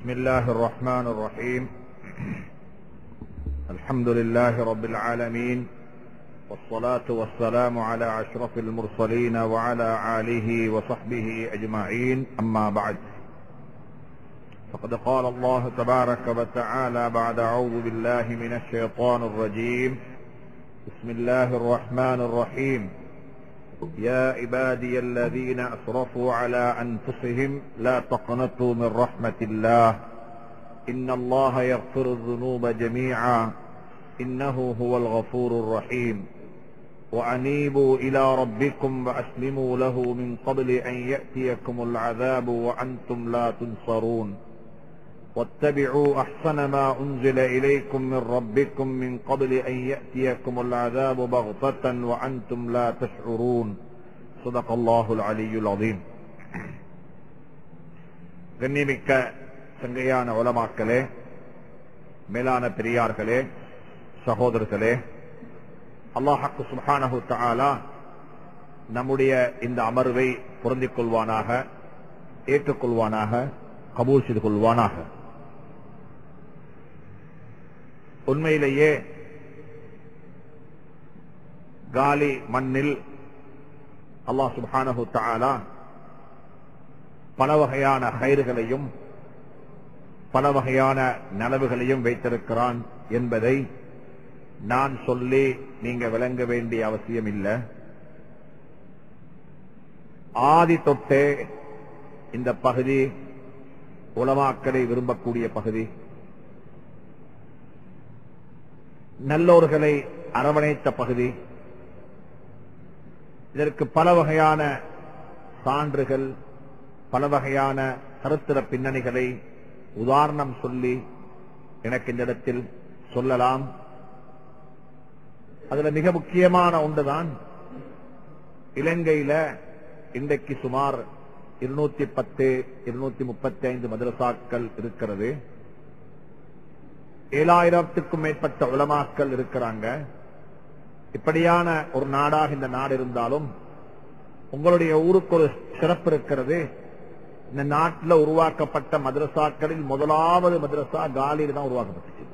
بسم الله الرحمن الرحيم الحمد لله رب العالمين والصلاة والسلام على أشرف المرسلين وعلى آله وصحبه أجمعين أما بعد فقد قال الله تبارك وتعالى بعد أعوذ بالله من الشيطان الرجيم بسم الله الرحمن الرحيم يا عبادي الذين أسرفوا على أنفسهم لا تقنطوا من رحمة الله إن الله يغفر الذنوب جميعا إنه هو الغفور الرحيم وأنيبوا إلى ربكم وأسلموا له من قبل أن يأتيكم العذاب وأنتم لا تنصرون واتبعوا أحسن ما أنزل إليكم من ربكم من قبل أن يأتيكم العذاب بغتة وأنتم لا تشعرون صدق الله العلي العظيم கண்ணிமிக்க சங்கையான உலமாக்களே மேலான பெரியார்களே சகோதரர்களே அல்லாஹாக்கு சுபானஹு தஆலா நம்முடைய இந்த அமர்வை பொருந்திக் கொள்வானாக ஏற்றுக்கொள்வானாக கபூல் செய்து கொள்வானாக உண்மையிலேயே காலி மண்ணில் அல்லாஹ் சுபானஹு தஆலா பல வகையான கயிறுகளையும் பல வகையான நலவுகளையும் வைத்திருக்கிறான் என்பதை நான் சொல்லி நீங்க விளங்க வேண்டிய அவசியம் இல்லை ஆதி தொட்டே இந்த பகுதி உலமாக்களை விரும்பக்கூடிய பகுதி நல்லோர்களை அரவணைத்த பகுதி இதற்கு பல வகையான சான்றுகள் பல வகையான கருத்திர பின்னணிகளை உதாரணம் சொல்லி எனக்கு இந்த இடத்தில் சொல்லலாம் அதுல மிக முக்கியமான ஒன்றுதான் இலங்கையில இன்றைக்கு சுமார் இருநூத்தி பத்து இருநூத்தி முப்பத்தி ஐந்து மதரசாக்கள் இருக்கிறது ஏழாயிரத்துக்கும் மேற்பட்ட உலமாக்கள் இருக்கிறாங்க இப்படியான ஒரு நாடாக இந்த நாடு இருந்தாலும் உங்களுடைய ஊருக்கு ஒரு சிறப்பு இருக்கிறது இந்த நாட்டில் உருவாக்கப்பட்ட மதரசாக்களில் முதலாவது மதரசா காலியில் தான் உருவாக்கப்பட்டுச்சு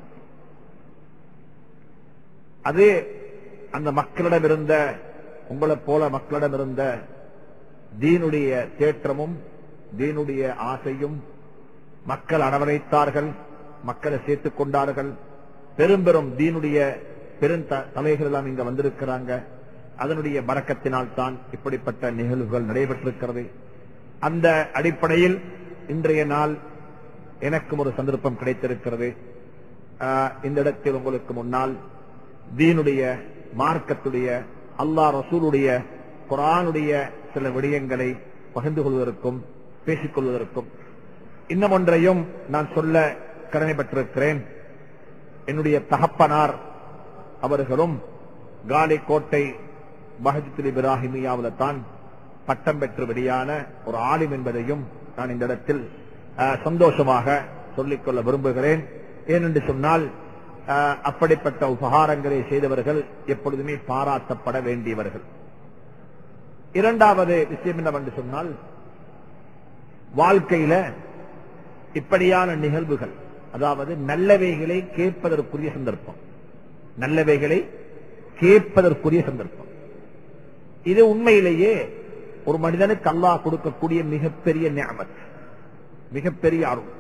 அது அந்த மக்களிடம் இருந்த உங்களை போல மக்களிடம் இருந்த தீனுடைய தேற்றமும் தீனுடைய ஆசையும் மக்கள் அரவணைத்தார்கள் மக்களை சேர்த்துக் கொண்டார்கள் பெரும் பெரும் தீனுடைய பெரும் தலைகள் எல்லாம் இங்க வந்திருக்கிறாங்க அதனுடைய பறக்கத்தினால் தான் இப்படிப்பட்ட நிகழ்வுகள் நடைபெற்றிருக்கிறது அந்த அடிப்படையில் இன்றைய நாள் எனக்கும் ஒரு சந்தர்ப்பம் கிடைத்திருக்கிறது இந்த இடத்தில் உங்களுக்கு முன்னால் தீனுடைய மார்க்கத்துடைய அல்லா ரசூலுடைய குரானுடைய சில விடயங்களை பகிர்ந்து கொள்வதற்கும் பேசிக் கொள்வதற்கும் இன்னும் ஒன்றையும் நான் சொல்ல கடமைப்பட்டிருக்கிறேன் என்னுடைய தகப்பனார் அவர்களும் காலி கோட்டை பஹஜத்தில் இப்ராஹிமியாவில தான் பட்டம் பெற்று வெளியான ஒரு ஆலிம் என்பதையும் நான் இந்த இடத்தில் சந்தோஷமாக சொல்லிக்கொள்ள விரும்புகிறேன் ஏனென்று சொன்னால் அப்படிப்பட்ட உபகாரங்களை செய்தவர்கள் எப்பொழுதுமே பாராட்டப்பட வேண்டியவர்கள் இரண்டாவது விஷயம் என்னவென்று சொன்னால் வாழ்க்கையில இப்படியான நிகழ்வுகள் அதாவது நல்லவைகளை கேட்பதற்குரிய சந்தர்ப்பம் நல்லவைகளை கேட்பதற்குரிய சந்தர்ப்பம் இது உண்மையிலேயே ஒரு மனிதனுக்கு அல்லாஹ் கொடுக்கக்கூடிய மிகப்பெரிய நியமத் மிகப்பெரிய அருள்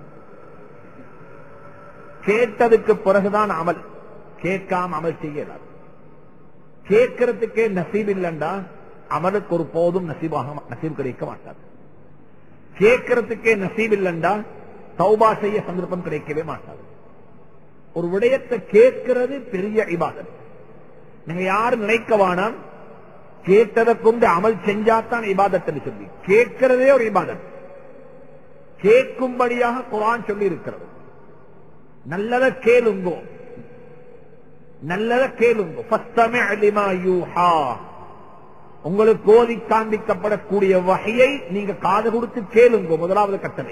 கேட்டதுக்கு பிறகுதான் அமல் கேட்காம அமல் செய்யலாம் கேட்கறதுக்கே நசீப் இல்லைண்டா அமலுக்கு ஒரு போதும் நசீபாக நசீப் கிடைக்க மாட்டாது கேட்கறதுக்கே நசீப் இல்லைண்டா சௌபா செய்ய சந்தர்ப்பம் கிடைக்கவே மாட்டாது ஒரு விடயத்தை கேட்கிறது பெரிய இபாதத் நீங்க யாரு நினைக்க வேணாம் கேட்டதை கொண்டு அமல் செஞ்சாத்தான் இபாதத் சொல்லி கேட்கிறதே ஒரு இபாதத் கேட்கும்படியாக குரான் சொல்லி இருக்கிறது நல்லத கேளுங்கோ நல்லத கேளுங்கோ உங்களுக்கு ஓதி காண்பிக்கப்படக்கூடிய வகையை நீங்க காது கொடுத்து கேளுங்கோ முதலாவது கட்டளை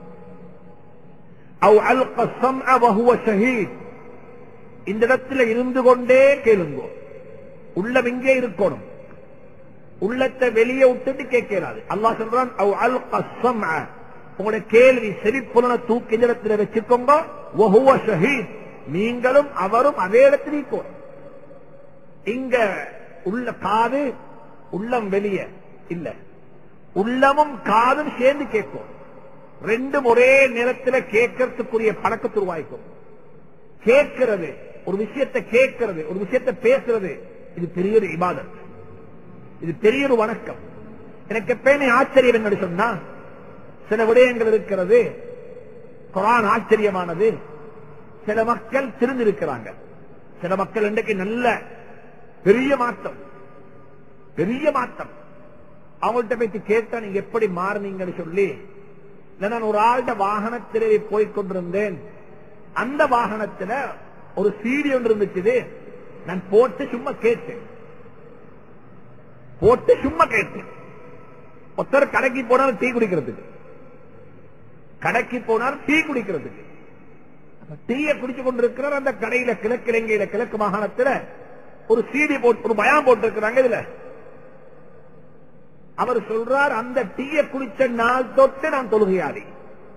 இந்த இடத்துல இருந்து கொண்டே கேளுங்கோ உள்ளம் இங்கே இருக்கணும் உள்ளத்தை வெளியே விட்டுட்டு கேட்கிறாது அல்லாஹ் சொல்றான் உங்களுடைய கேள்வி செவிப்புலனை தூக்கி இந்த இடத்துல வச்சுக்கோங்க வஹுவ ஷஹீத் நீங்களும் அவரும் அதே இடத்துல இருக்கோம் இங்க உள்ள காது உள்ளம் வெளியே இல்ல உள்ளமும் காதும் சேர்ந்து கேட்கும் ரெண்டும் ஒரே நேரத்தில் கேட்கறதுக்குரிய பழக்கத்தை உருவாக்கும் கேட்கிறது ஒரு விஷயத்தை கேட்கிறது ஒரு விஷயத்தை பேசுறது இது பெரிய ஒரு இபாதத் இது பெரிய ஒரு வணக்கம் எனக்கு எப்பயுமே ஆச்சரியம் என்ன சொன்னா சில விடயங்கள் இருக்கிறது குரான் ஆச்சரியமானது சில மக்கள் திருந்திருக்கிறாங்க சில மக்கள் இன்றைக்கு நல்ல பெரிய மாற்றம் பெரிய மாற்றம் அவங்கள்ட்ட போயிட்டு கேட்டா நீங்க எப்படி மாறுனீங்கன்னு சொல்லி இல்ல நான் ஒரு ஆள்கிட்ட வாகனத்திலே போய் கொண்டிருந்தேன் அந்த வாகனத்துல ஒரு சீடி ஒன்று இருந்துச்சு நான் போட்டு சும்மா கேட்டேன் போட்டு சும்மா கேட்டேன் ஒருத்தர் கடைக்கு போனாலும் டீ குடிக்கிறதுக்கு கடைக்கு போனாலும் டீ குடிக்கிறதுக்கு அப்ப டீயை குடிச்சு கொண்டிருக்கிறார் அந்த கடையில கிழக்கு இலங்கையில கிழக்கு மாகாணத்துல ஒரு சீடி போட்டு ஒரு பயம் போட்டு இருக்கிறாங்க இதுல அவர் சொல்றார் அந்த டீயை குடிச்ச நாள் தொட்டு நான் தொழுகையாளி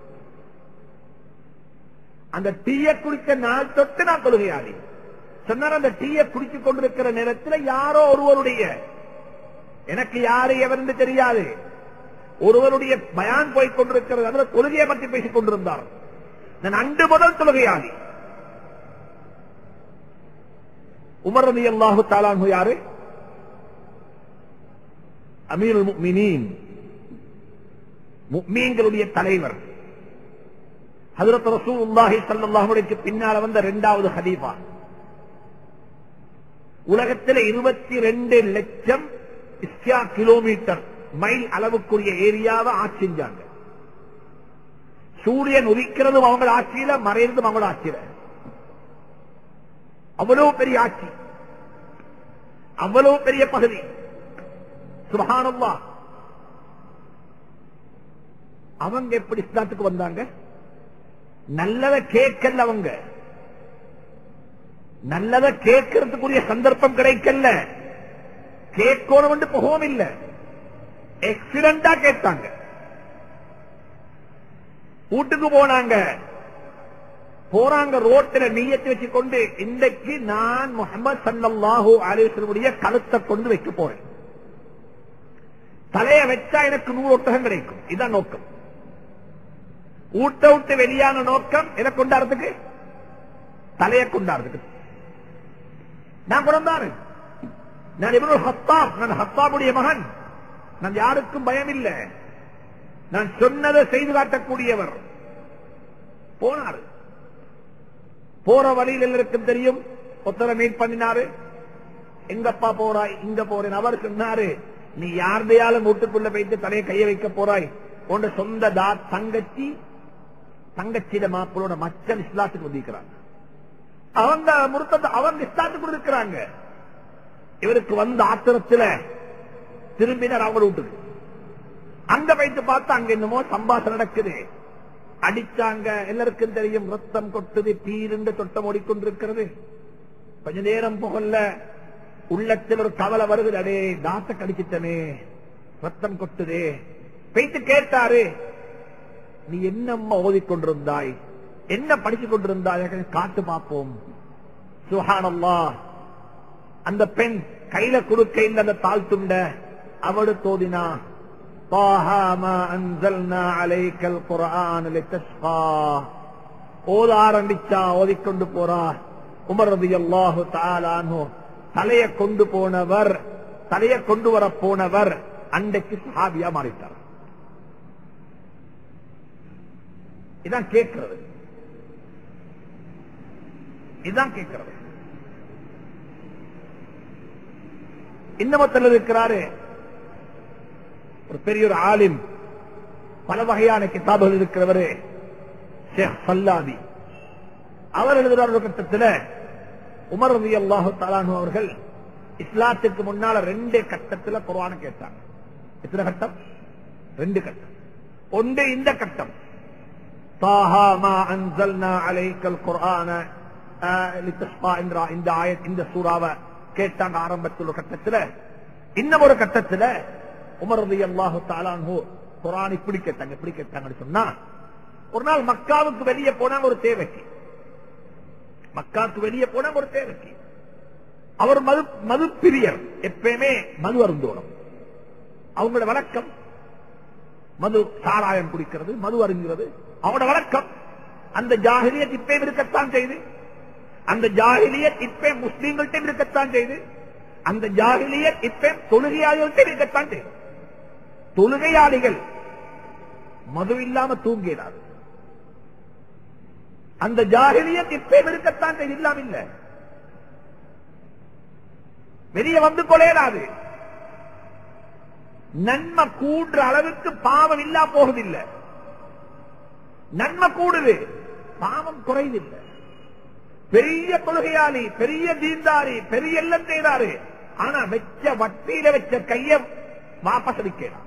அந்த டீயை குடிச்ச நாள் தொட்டு நான் தொழுகையாளி சொன்னார் அந்த டீயை குடிச்சு கொண்டிருக்கிற நேரத்தில் யாரோ ஒருவருடைய எனக்கு யாரு எவர்ந்து தெரியாது ஒருவருடைய பயான் போய் கொண்டிருக்கிறது அதுல தொழுகையை பற்றி பேசிக் கொண்டிருந்தார் நான் அன்று முதல் தொழுகையாளி உமர் ரதி அல்லாஹு தாலான் யாரு அமீர் முக்மினீன் முக்மீன்களுடைய தலைவர் ஹதரத் ரசூலுல்லாஹி ஸல்லல்லாஹு பின்னால வந்த இரண்டாவது ஹலீஃபா உலகத்தில் இருபத்தி ரெண்டு லட்சம் இஸ்யா கிலோமீட்டர் மைல் அளவுக்குரிய ஏரியாவை ஆட்சி செஞ்சாங்க சூரியன் உதிக்கிறதும் அவங்க ஆட்சியில மறைறதும் அவங்களோட ஆட்சியில அவ்வளவு பெரிய ஆட்சி அவ்வளவு பெரிய பகுதி சுபஹானல்லா அவங்க எப்படி இஸ்லாத்துக்கு வந்தாங்க நல்லத கேட்கல அவங்க நல்லத கேட்கறதுக்குரிய சந்தர்ப்பம் கிடைக்கல கேட்கணும் வந்து போகவும் இல்ல எக்ஸிடண்டா கேட்டாங்க வீட்டுக்கு போனாங்க போறாங்க ரோட்டில நீயத்தை வச்சு கொண்டு இன்றைக்கு நான் முகமது சல்லாஹூ அலிஸ்வருடைய கழுத்தை கொண்டு வைக்க போறேன் தலைய வச்சா எனக்கு நூறு ஒட்டகம் கிடைக்கும் இதான் நோக்கம் ஊட்ட விட்டு வெளியான நோக்கம் எதை கொண்டாடுறதுக்கு தலையை கொண்டாடுறதுக்கு நான் குழந்தாரு நான் இவரு ஹத்தாப் நான் ஹத்தாபுடைய மகன் நான் யாருக்கும் பயம் இல்லை நான் சொன்னதை செய்து காட்டக்கூடியவர் போனாரு போற வழியில் எல்லாருக்கும் தெரியும் ஒத்தரை மீட் பண்ணினாரு எங்கப்பா போறாய் இங்க போறேன் அவர் சொன்னாரு நீ யார்தையாலும் வீட்டுக்குள்ள போயிட்டு தலையை கைய வைக்க போறாய் உன் சொந்த தா தங்கச்சி தங்கச்சியில மாப்பிளோட மச்சன் இஸ்லாத்துக்கு வந்திருக்கிறாங்க அவங்க முருத்தத்தை அவங்க இஸ்லாத்துக்கு இருக்கிறாங்க இவருக்கு வந்த ஆத்திரத்துல திரும்பினர் அவங்க வீட்டுக்கு அங்க வைத்து பார்த்தா அங்க என்னமோ சம்பாஷம் நடக்குது அடிச்சாங்க எல்லாருக்கும் தெரியும் ரத்தம் கொட்டுது பீருண்டு தொட்டம் ஓடிக்கொண்டிருக்கிறது கொஞ்ச நேரம் புகழ்ல உள்ளத்தில் ஒரு கவலை வருது அடே தாத்த கடிச்சிட்டனே ரத்தம் கொட்டுதே போயிட்டு கேட்டாரு நீ என்னம்மா ஓதிக்கொண்டிருந்தாய் என்ன படிச்சு கொண்டிருந்தாய் காட்டு பார்ப்போம் சுஹானல்லா அந்த பெண் கையில கொடுக்க இந்த அந்த தாழ் துண்ட அவடு தோதினா طه ما أنزلنا عليك القرآن لتشقى ஓத ஆரம்பிச்சா ஓதிக்கொண்டு போறா உமர் ரதி அல்லாஹு தாலானோ தலைய கொண்டு போனவர் தலைய கொண்டு வர போனவர் அன்றைக்கு சாபியா மாறிட்டார் இதான் கேட்கிறது இதான் கேட்கிறது இன்னமத்தில் இருக்கிறாரு ஒரு பெரிய ஒரு ஆலிம் பல வகையான கிதாபுகள் இருக்கிறவரு ஷேக் சல்லாதி அவர் எழுதுறார் ஒரு கட்டத்தில் உமர் ரவி அல்லாஹு தலானு அவர்கள் இஸ்லாத்துக்கு முன்னால ரெண்டு கட்டத்தில் குர்ஆன கேட்டாங்க எத்தனை கட்டம் ரெண்டு கட்டம் ஒன்று இந்த கட்டம் தாஹா மா அன்சல்னா அலைக்கல் குர்ஆன லித்தஸ்பா என்ற இந்த ஆயத் இந்த சூறாவை கேட்டாங்க ஆரம்பத்தில் ஒரு கட்டத்தில் இன்னும் ஒரு கட்டத்தில் உமர் ரதி அல்லாஹு தாலான்ஹு குரான் இப்படி கேட்டாங்க இப்படி கேட்டாங்கன்னு சொன்னா ஒரு நாள் மக்காவுக்கு வெளியே போனாங்க ஒரு தேவைக்கு மக்காவுக்கு வெளியே போனாங்க ஒரு தேவைக்கு அவர் மது மது பிரியர் எப்பயுமே மது அருந்தோணும் அவங்களோட வழக்கம் மது சாராயம் குடிக்கிறது மது அருங்கிறது அவங்களோட வழக்கம் அந்த ஜாகிலியத் இப்பயும் இருக்கத்தான் செய்து அந்த ஜாகிலியத் இப்ப முஸ்லீம்கள்ட்ட இருக்கத்தான் செய்து அந்த ஜாகிலியத் இப்ப தொழுகையாளிகள்ட்ட இருக்கத்தான் செய்து தொழுகையாளிகள் மது இல்லாம தூங்கிடாது அந்த ஜாகிலியத் இப்ப இருக்கத்தான் செய்து இல்லாம இல்ல வெளியே வந்து கொலையலாது நன்மை கூடுற அளவுக்கு பாவம் இல்லா போகுதில்லை நன்மை கூடுது பாவம் குறைதில்லை பெரிய தொழுகையாளி பெரிய தீந்தாரி பெரிய எல்லாம் செய்தாரு ஆனா வெச்ச வட்டியில வச்ச கைய வாபஸ் அளிக்கிறார்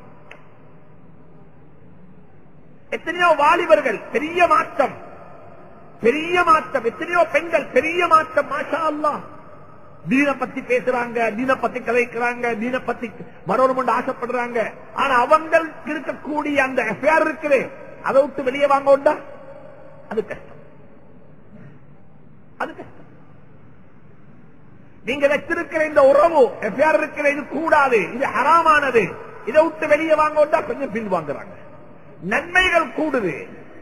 எத்தனையோ வாலிபர்கள் பெரிய மாற்றம் பெரிய மாற்றம் எத்தனையோ பெண்கள் பெரிய மாற்றம் மாஷா அல்லாஹ் தீன பத்தி பேசுறாங்க தீன பத்தி கதைக்கிறாங்க தீன பத்தி வரணும் ஆசைப்படுறாங்க ஆனா அவங்களுக்கு இருக்கக்கூடிய அந்த எஃப்ஐஆர் இருக்குது அதை விட்டு வெளியே வாங்க உண்டா அது கஷ்டம் அது கஷ்டம் நீங்க வச்சிருக்கிற இந்த உறவு எஃப்ஐஆர் இருக்கிற இது கூடாது இது ஹராமானது இதை விட்டு வெளியே வாங்க உண்டா கொஞ்சம் பின் வாங்குறாங்க நன்மைகள் கூடுது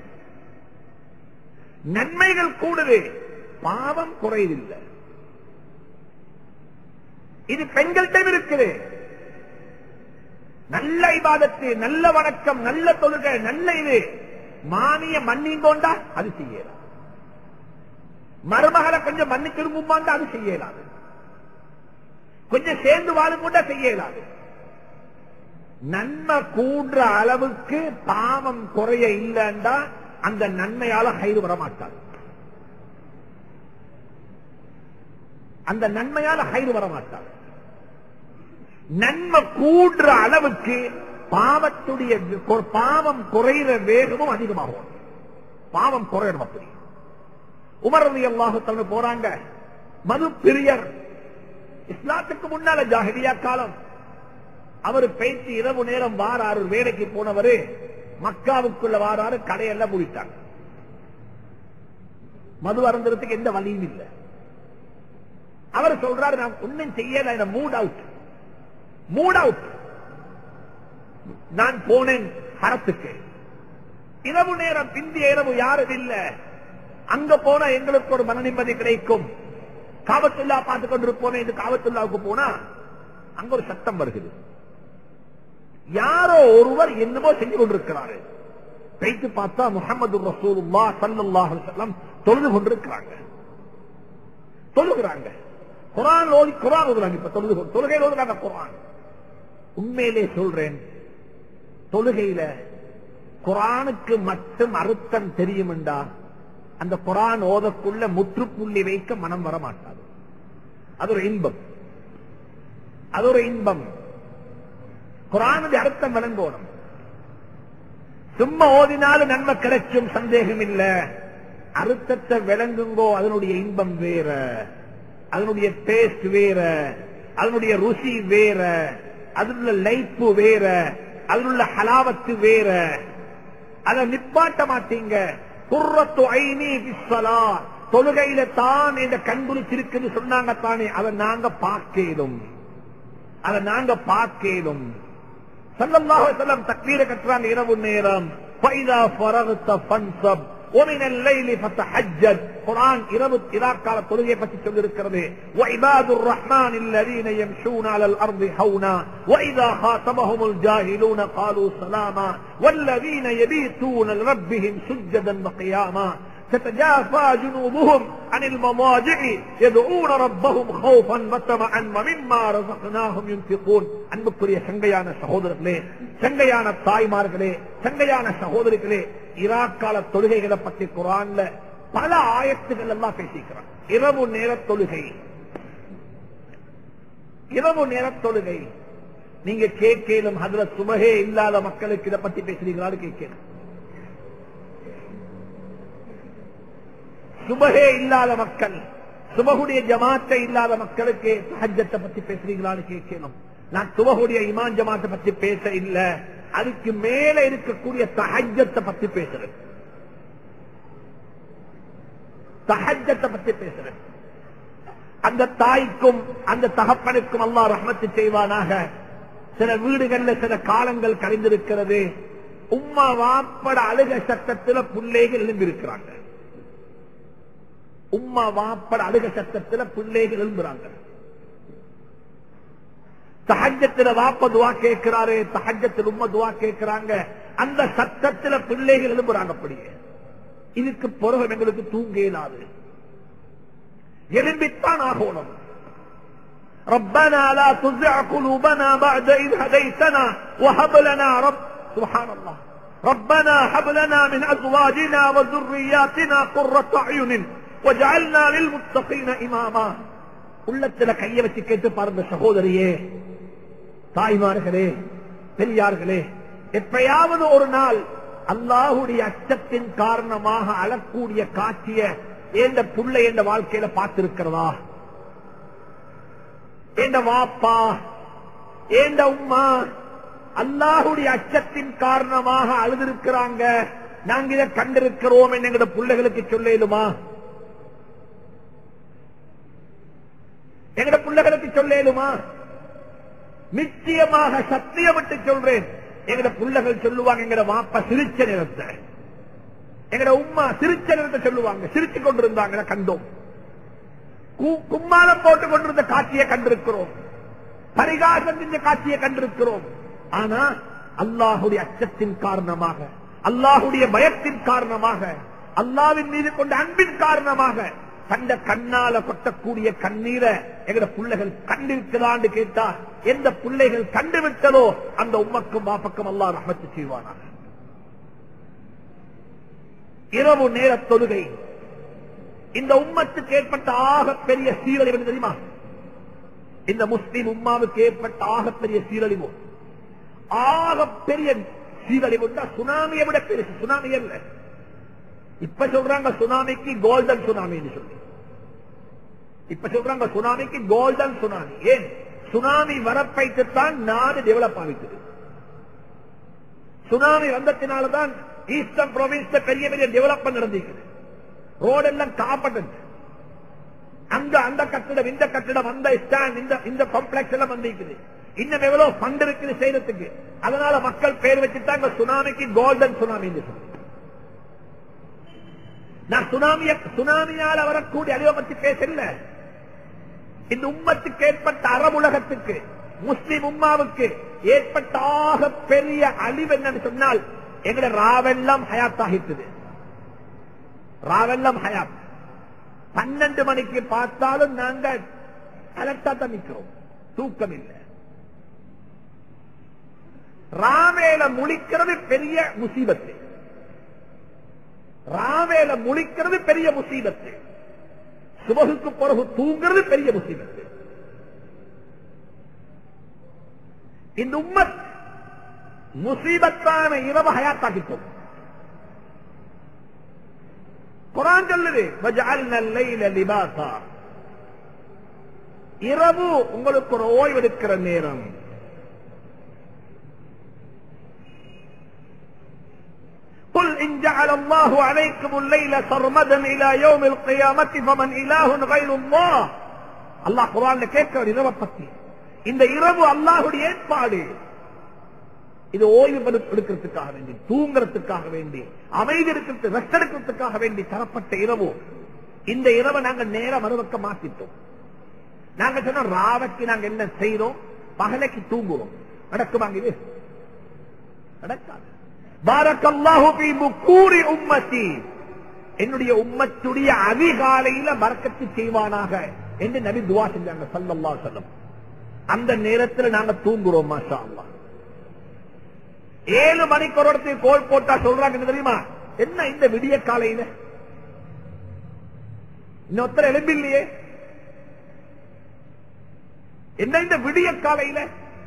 நன்மைகள் கூடுது பாவம் குறையதில்லை இது பெண்கள்கிட்ட இருக்குது நல்ல இபாதத்து நல்ல வணக்கம் நல்ல தொழுகை நல்ல இது மானிய மன்னிங்கோண்டா அது செய்யலாம் மருமகளை கொஞ்சம் மன்னிச்சிருங்குமாண்டா அது செய்யலாது கொஞ்சம் சேர்ந்து வாழும் செய்யலாது நன்மை கூடுற அளவுக்கு பாவம் குறைய இல்லைண்டா அந்த நன்மையால கைது வர மாட்டாது அந்த நன்மையால கைது வர மாட்டாது நன்மை கூடுற அளவுக்கு பாவத்துடைய பாவம் குறைகிற வேகமும் அதிகமாகும் பாவம் குறையணும் அப்படி உமரதி அல்லாஹு போறாங்க மது பிரியர் இஸ்லாத்துக்கு முன்னால ஜாகிரியா காலம் அவர் பேச்சு இரவு நேரம் வாராரு வேலைக்கு போனவரு மக்காவுக்குள்ள வாராரு கடையெல்லாம் முடித்தாங்க மது அருந்துறதுக்கு எந்த வழியும் இல்லை அவர் சொல்றாரு நான் ஒன்னும் செய்யல மூட் அவுட் மூட் அவுட் நான் போனேன் ஹரத்துக்கு இரவு நேரம் பிந்திய இரவு யாரும் இல்ல அங்க போனா எங்களுக்கு ஒரு மன நிம்மதி கிடைக்கும் காவத்துல்லா பார்த்து கொண்டு போனேன் இது காவத்துல்லாவுக்கு போனா அங்க ஒரு சத்தம் வருகிறது யாரோ ஒருவர் என்னமோ செஞ்சு கொண்டிருக்கிறாரு பேச்சு பார்த்தா முகமது ரசூலுல்லா சல்லாஹ் செல்லம் தொழுது கொண்டிருக்கிறாங்க தொழுகிறாங்க குரான் ஓதி குரான் ஓதுறாங்க இப்ப தொழுது தொழுகை ஓதுறாங்க குரான் உண்மையிலே சொல்றேன் தொழுகையில குரானுக்கு மட்டும் அர்த்தம் தெரியுமெண்டா அந்த குரான் ஓதக்குள்ள முற்றுப்புள்ளி வைக்க மனம் வர மாட்டாது அது ஒரு இன்பம் அது ஒரு இன்பம் குரானுடைய அர்த்தம் விளங்கோணும் சும்மா ஓதினாலும் நன்மை கிடைக்கும் சந்தேகம் இல்ல அர்த்தத்தை விளங்குங்கோ அதனுடைய இன்பம் வேற அதனுடைய டேஸ்ட் வேற அதனுடைய ருசி வேற அதுல லைப்பு வேற அதுல ஹலாவத்து வேற அதை நிப்பாட்ட மாட்டீங்க குர்ரத்து ஐனி விஸ்வலா தொழுகையில தான் இந்த கண்குறிச்சிருக்குன்னு சொன்னாங்க தானே அதை நாங்க பார்க்கலும் அதை நாங்க பார்க்கலும் சல்லல்லாஹு செல்லம் தக்வீர கட்டுறாங்க இரவு நேரம் பைதா பரகுத்த பன்சப் ومن الليل فتحجد قرآن இரவு இராக்கால தொழுகை பற்றி சொல்லிருக்கிறது وعباد الرحمن الذين يمشون على الأرض هونا وإذا خاطبهم الجاهلون قالوا سلاما والذين يبيتون لربهم سجدا وقياما تتجافى جنوبهم عن المضاجع يدعون ربهم خوفا وطمعا ومما رزقناهم ينفقون அன்புக்குரிய சங்கையான சகோதரர்களே சங்கையான தாய்மார்களே சங்கையான சகோதரிகளே ஈராக்கால தொழுகைகளை பற்றி குரான்ல பல ஆயத்துகள் எல்லாம் பேசிக்கிறான் இரவு நேர தொழுகை இரவு நேர தொழுகை நீங்க கேட்கலும் அதுல சுமகே இல்லாத மக்களுக்கு இதை பத்தி பேசுறீங்களான்னு கேட்கணும் சுபகே இல்லாத மக்கள் சுபகுடைய ஜமாத்தை இல்லாத மக்களுக்கு சஹஜத்தை பத்தி பேசுறீங்களான்னு கேட்கணும் நான் சுபகுடைய இமான் ஜமாத்தை பத்தி பேச இல்ல அதுக்கு மேல இருக்கக்கூடிய தஹஜத்தை பத்தி பேசுறேன் தஹஜத்தை பத்தி பேசுறேன் அந்த தாய்க்கும் அந்த தகப்பனுக்கும் அல்லாஹ் ரஹ்மத்து செய்வானாக சில வீடுகள்ல சில காலங்கள் கழிந்திருக்கிறது உம்மா வாப்பட அழுக சத்தத்துல பிள்ளைகள் எழுந்திருக்கிறாங்க உம்மா வாப்பட அழுக சத்தத்துல பிள்ளைகள் எழும்புறாங்க தஹஜத்துல வாப்ப துவா கேட்கிறாரு தஹஜத்தில் உம்மா துவா கேட்கிறாங்க அந்த சத்தத்துல பிள்ளைகள் எழும்புறாங்க அப்படியே இதுக்கு பிறகு எங்களுக்கு தூங்க இயலாது எழும்பித்தான் ஆகணும் ربنا لا تزع قلوبنا بعد إذ هديتنا وهب لنا رب سبحان الله ربنا هب لنا من أزواجنا وذرياتنا قرة أعين وجعلنا للمتقين إماما உள்ளத்துல கைய வச்சு கேட்டு பாருங்க சகோதரியே தாய்மார்களே பெரியார்களே எப்பயாவது ஒரு நாள் அல்லாஹுடைய அச்சத்தின் காரணமாக அழக்கூடிய காட்சிய ஏந்த புள்ள என்ற வாழ்க்கையில பார்த்திருக்கிறதா ஏண்ட வாப்பா ஏண்ட உம்மா அல்லாஹுடைய அச்சத்தின் காரணமாக அழுதிருக்கிறாங்க நாங்க இதை கண்டிருக்கிறோம் என்கிற பிள்ளைகளுக்கு சொல்லேலுமா எங்கட பிள்ளைகளுக்கு சொல்லேலுமா நிச்சயமாக சத்தியமிட்டு சொல்றேன் எங்கட பிள்ளைகள் சொல்லுவாங்க எங்கட வாப்பா சிரிச்ச நேரத்தை எங்கட உம்மா சிரிச்ச நேரத்தை சொல்லுவாங்க சிரிச்சு கொண்டிருந்தாங்க கண்டோம் கு- கும்மாளம் போட்டு கொண்டிருந்த காட்சியை கண்டிருக்கிறோம் பரிகாசம் செஞ்ச காட்சியை கண்டிருக்கிறோம் ஆனா அல்லாஹுடைய அச்சத்தின் காரணமாக அல்லாஹுடைய பயத்தின் காரணமாக அல்லாவின் மீது கொண்ட அன்பின் காரணமாக கண்ட கண்ணால கொட்டக்கூடிய கண்ணீரை எங்கட பிள்ளைகள் கண்டிருக்கிறான்னு கேட்டா எந்த பிள்ளைகள் கண்டுவிட்டதோ அந்த உம்மக்கும் பாப்பக்கும் அல்லாஹ் ரஹமத்து செய்வானாக இரவு நேர தொழுகை இந்த உம்மத்துக்கு ஏற்பட்ட ஆகப்பெரிய சீரழிவு என்ன தெரியுமா இந்த முஸ்லிம் உம்மாவுக்கு ஏற்பட்ட ஆகப்பெரிய சீரழிவு ஆகப்பெரிய சீரழிவு சுனாமியை விட பெருசு சுனாமி அல்ல இப்ப சொல்றாங்க சுனாமிக்கு கோல்டன் சுனாமின்னு சொல்லி இப்ப சொல்றாங்க சுனாமிக்கு கோல்டன் சுனாமி ஏன் சுனாமி வரப்பைத்துத்தான் நாடு டெவலப் ஆகிட்டது சுனாமி வந்தத்தினாலதான் ஈஸ்டர்ன் ப்ரொவின்ஸ்ல பெரிய பெரிய டெவலப்மெண்ட் நடந்திருக்குது ரோடெல்லாம் காப்பட்டது அங்க அந்த கட்டிடம் இந்த கட்டிடம் அந்த ஸ்டாண்ட் இந்த இந்த காம்ப்ளெக்ஸ் எல்லாம் வந்திருக்குது இன்னும் எவ்வளவு ஃபண்ட் இருக்குது செய்யறதுக்கு அதனால மக்கள் பேர் வச்சுட்டாங்க சுனாமிக்கு கோல்டன் சுனாமி சொல்லி நான் சுனாமிய சுனாமியால வரக்கூடிய அழிவை பத்தி பேசல இந்த உம்மத்துக்கு ஏற்பட்ட அரபுலகத்துக்கு முஸ்லிம் உம்மாவுக்கு ஏற்பட்ட ஆக பெரிய அழிவு என்னன்னு சொன்னால் எங்கட ராவெல்லாம் ஹயாத் ஆகிட்டது ராவெல்லாம் ஹயாத் பன்னெண்டு மணிக்கு பார்த்தாலும் நாங்க அலர்ட்டா தான் நிக்கிறோம் தூக்கம் இல்லை ராவேல முழிக்கிறது பெரிய முசீபத்து ராவேல முழிக்கிறது பெரிய முசீபத்து சுபகுக்கு பிறகு தூங்குறது பெரிய முசீபத்து இந்த உம்மத் முசீபத்தான இரவு ஹயாத்தாக்கிட்டோம் குரான் சொல்லுது வஜஅல்னா அல்லைல லிபாசா இரவு உங்களுக்கு ஒரு ஓய்வெடுக்கிற நேரம் قل إن جعل الله عليكم الليل سرمدا إلى يوم القيامة فمن إله غير الله الله قرآن கேட்க இரவை பத்தி இந்த இரவு அல்லாஹுடைய ஏற்பாடு இது ஓய்வு பெரு- எடுக்கிறதுக்காக வேண்டி தூங்குறதுக்காக வேண்டி அமைதி இருக்கிறது ரெஸ்ட் எடுக்கிறதுக்காக வேண்டி தரப்பட்ட இரவு இந்த இரவை நாங்க நேர மறுபக்க மாத்திட்டோம் நாங்க சொன்னோம் ராவைக்கு நாங்க என்ன செய்யறோம் பகலைக்கு தூங்குறோம் நடக்குமாங்க இது நடக்காது பாரக்கல்லாஹு ஃபீ புக்கூரி உம்மத்தி என்னுடைய உம்மத்துடைய அதிகாலையில பறக்கத்து செய்வானாக என்று நபி துவா செஞ்சாங்க ஸல்லல்லாஹு அலைஹி வஸல்லம் அந்த நேரத்துல நாங்க தூங்குறோம் மாஷா அல்லாஹ் ஏழு மணிக்கு ஒரு இடத்துக்கு கோல் போட்டா சொல்றாங்க என்ன தெரியுமா என்ன இந்த விடிய காலையில இன்னொருத்தர் எழும்பில்லையே என்ன இந்த விடிய காலையில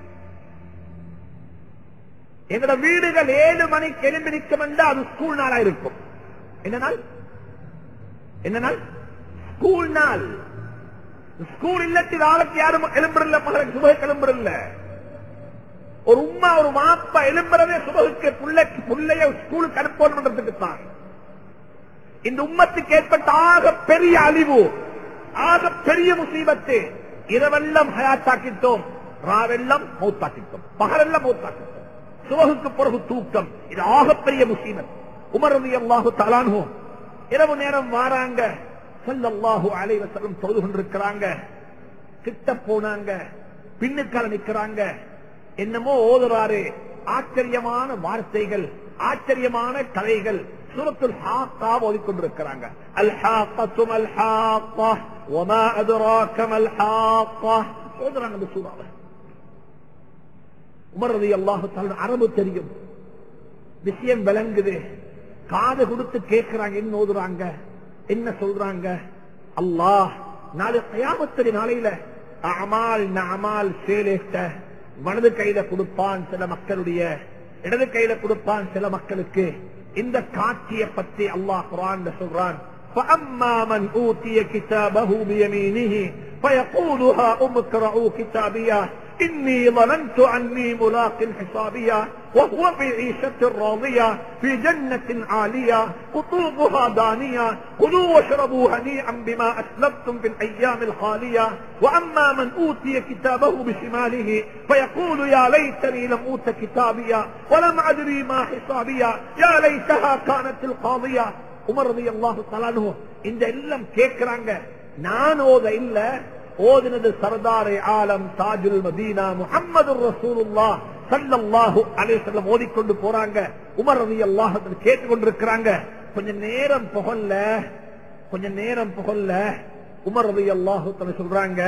எங்கட வீடுகள் ஏழு மணிக்கு எழும்பி நிற்கும் என்றால் அது ஸ்கூல் நாளா இருக்கும் என்ன நாள் என்ன நாள் ஸ்கூல் நாள் ஸ்கூல் இல்லத்தில் ஆளுக்கு யாரும் எழும்புறல மகளுக்கு சுப கிளம்புறல ஒரு உம்மா ஒரு மாப்பா எழும்புறதே சுபகுக்கு புள்ளைக்கு புள்ளைய ஸ்கூலுக்கு அனுப்பணுன்றதுக்கு தான் இந்த உம்மத்துக்கு ஏற்பட்ட ஆக பெரிய அழிவு ஆக பெரிய முசீபத்து இரவெல்லாம் ஹயாத்தாக்கிட்டோம் ராவெல்லாம் மௌத்தாக்கிட்டோம் பகலெல்லாம் மௌத்தாக்கிட்டோம் சுபகுக்கு பிறகு தூக்கம் இது ஆகப்பெரிய முசீபத் உமர் ரதி அல்லாஹு தலானு இரவு நேரம் வாராங்க ஸல்லல்லாஹு அலைஹி வஸல்லம் தொழுது கொண்டிருக்கிறாங்க கிட்ட போனாங்க பின்னுக்கால நிக்கிறாங்க என்னமோ ஓதுறாரு ஆச்சரியமான வார்த்தைகள் ஆச்சரியமான கதைகள் சூரத்துல் ஹாக்கா ஓதிக்கொண்டிருக்கிறாங்க அல் ஹாக்கத்து மல் ஹாக்கா وما أدراك ما الحاقة ஓதுறாங்க அந்த சூறாவை உமர் ரதி அல்லாஹு தஆலா அரபு தெரியும் விஷயம் விளங்குது காது கொடுத்து கேட்கிறாங்க என்ன ஓதுறாங்க என்ன சொல்றாங்க அல்லாஹ் நாளை கயாமத்தடி நாளையில அமால் நமால் சேலேட்ட வலது கையில கொடுப்பான் சில மக்களுடைய இடது கையில கொடுப்பான் சில மக்களுக்கு இந்த காட்சியை பத்தி அல்லாஹ் குரான் சொல்றான் فأما من أوتي كتابه بيمينه فيقول هاؤم اقرءوا كتابيه إني ظننت أني ملاق حسابيا وهو في عيشة راضية في جنة عالية قطوفها دانية كلوا واشربوا هنيئا بما أسلفتم في الأيام الخالية وأما من أوتي كتابه بشماله فيقول يا ليتني لم أوت كتابيا ولم أدري ما حسابيا يا ليتها كانت القاضية உமர் ரதி அல்லாஹு தலானு இந்த எல்லாம் கேட்கிறாங்க நான் ஓத இல்ல ஓதினது சர்தாரே ஆலம் தாஜுல் மதீனா முஹம்மது ரசூலுல்லா சல்லல்லாஹு அலைஹி வஸல்லம் ஓதிக்கொண்டு போறாங்க உமர் ரதி அல்லாஹ் கேட்டுக்கொண்டிருக்கிறாங்க கொஞ்ச நேரம் புகழ்ல கொஞ்ச நேரம் புகழ்ல உமர் ரதி அல்லாஹு தஆலா சொல்றாங்க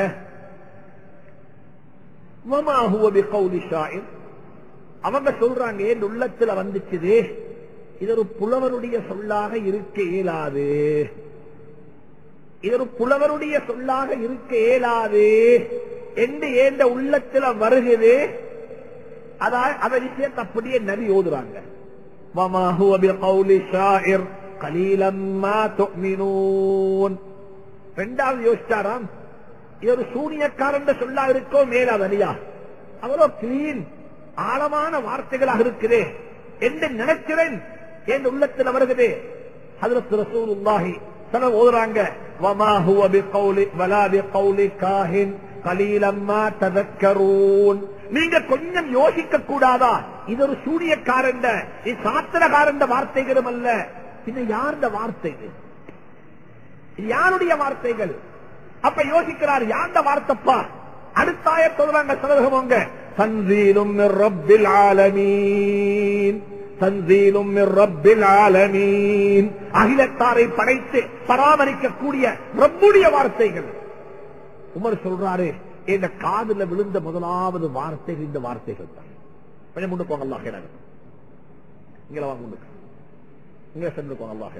வமா ஹுவ பிகௌலி ஷாயிர் அவங்க சொல்றாங்க என் உள்ளத்துல வந்துச்சுது இது ஒரு புலவருடைய சொல்லாக இருக்க இயலாது இது ஒரு புலவருடைய சொல்லாக இருக்க இயலாது என்று ஏந்த உள்ளத்துல வருகுது அதா அத விஷயத்தை அப்படியே நபி ஓதுறாங்க وما هو بقول شاعر قليلا ما تؤمنون ரெண்டாவது யோசிச்சாராம் இது ஒரு சூனியக்காரன் சொல்லா இருக்கோ மேலா வலியா அவ்வளோ கிளீன் ஆழமான வார்த்தைகளாக இருக்குதே என்று நினைக்கிறேன் என் உள்ளத்தில் வருகிறது ஹதரத் ரசூலுல்லாஹி சன ஓதுறாங்க வமா ஹுவ பிகௌலி வலா பிகௌலி காஹின் கலீலம்மா ததக்கரூன் நீங்க கொஞ்சம் யோசிக்க கூடாதா இது ஒரு சூனியக்காரன் இது சாத்திரக்காரன் வார்த்தைகளும் அல்ல பின்ன யாருடைய வார்த்தை இது இது யாருடைய வார்த்தைகள் அப்ப யோசிக்கிறார் யாருடைய வார்த்தைப்பா அடுத்தாய சொல்றாங்க சதவகமங்க தன்சீலும் ரப்பில் ஆலமீன் தன்சீலும் ரப்பில் ஆலமீன் அகிலத்தாரை படைத்து பராமரிக்கக்கூடிய ரப்புடைய வார்த்தைகள் உமர் சொல்றாரு இந்த காதுல விழுந்த முதலாவது வார்த்தைகள் இந்த வார்த்தைகள் தான் கொஞ்சம் முன்னு போங்க அல்லாஹ் இங்கே வாங்க முன்னுக்கு இங்கே சென்று போங்க அல்லாஹ்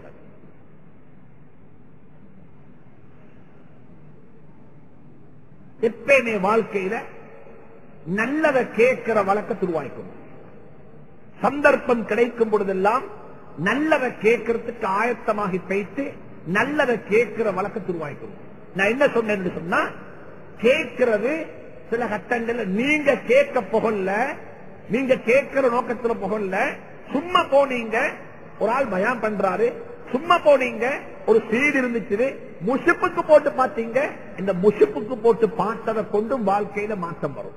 எப்பயுமே வாழ்க்கையில நல்லதை கேட்கிற வழக்கத்தை உருவாக்கணும் சந்தர்ப்பம் கிடைக்கும் பொழுதெல்லாம் நல்லதை கேட்கறதுக்கு ஆயத்தமாகி பேசி நல்லதை கேட்கிற வழக்கத்தை உருவாக்கணும் நான் என்ன சொன்னேன்னு சொன்னா கேட்கிறது சில கட்டங்கள்ல நீங்க கேட்க புகழ்ல நீங்க கேட்கிற நோக்கத்துல புகழ்ல சும்மா போனீங்க ஒரு ஆள் பயம் பண்றாரு சும்மா போனீங்க ஒரு சீடு இருந்துச்சு முஷிப்புக்கு போட்டு பாத்தீங்க இந்த முஷிப்புக்கு போட்டு பார்த்ததை கொண்டும் வாழ்க்கையில மாற்றம் வரும்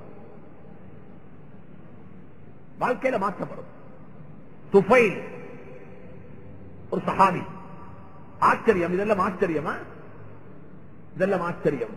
வாழ்க்கையில மாற்றம் வரும் துஃபை ஒரு சஹாபி ஆச்சரியம் இதெல்லாம் ஆச்சரியமா இதெல்லாம் ஆச்சரியம்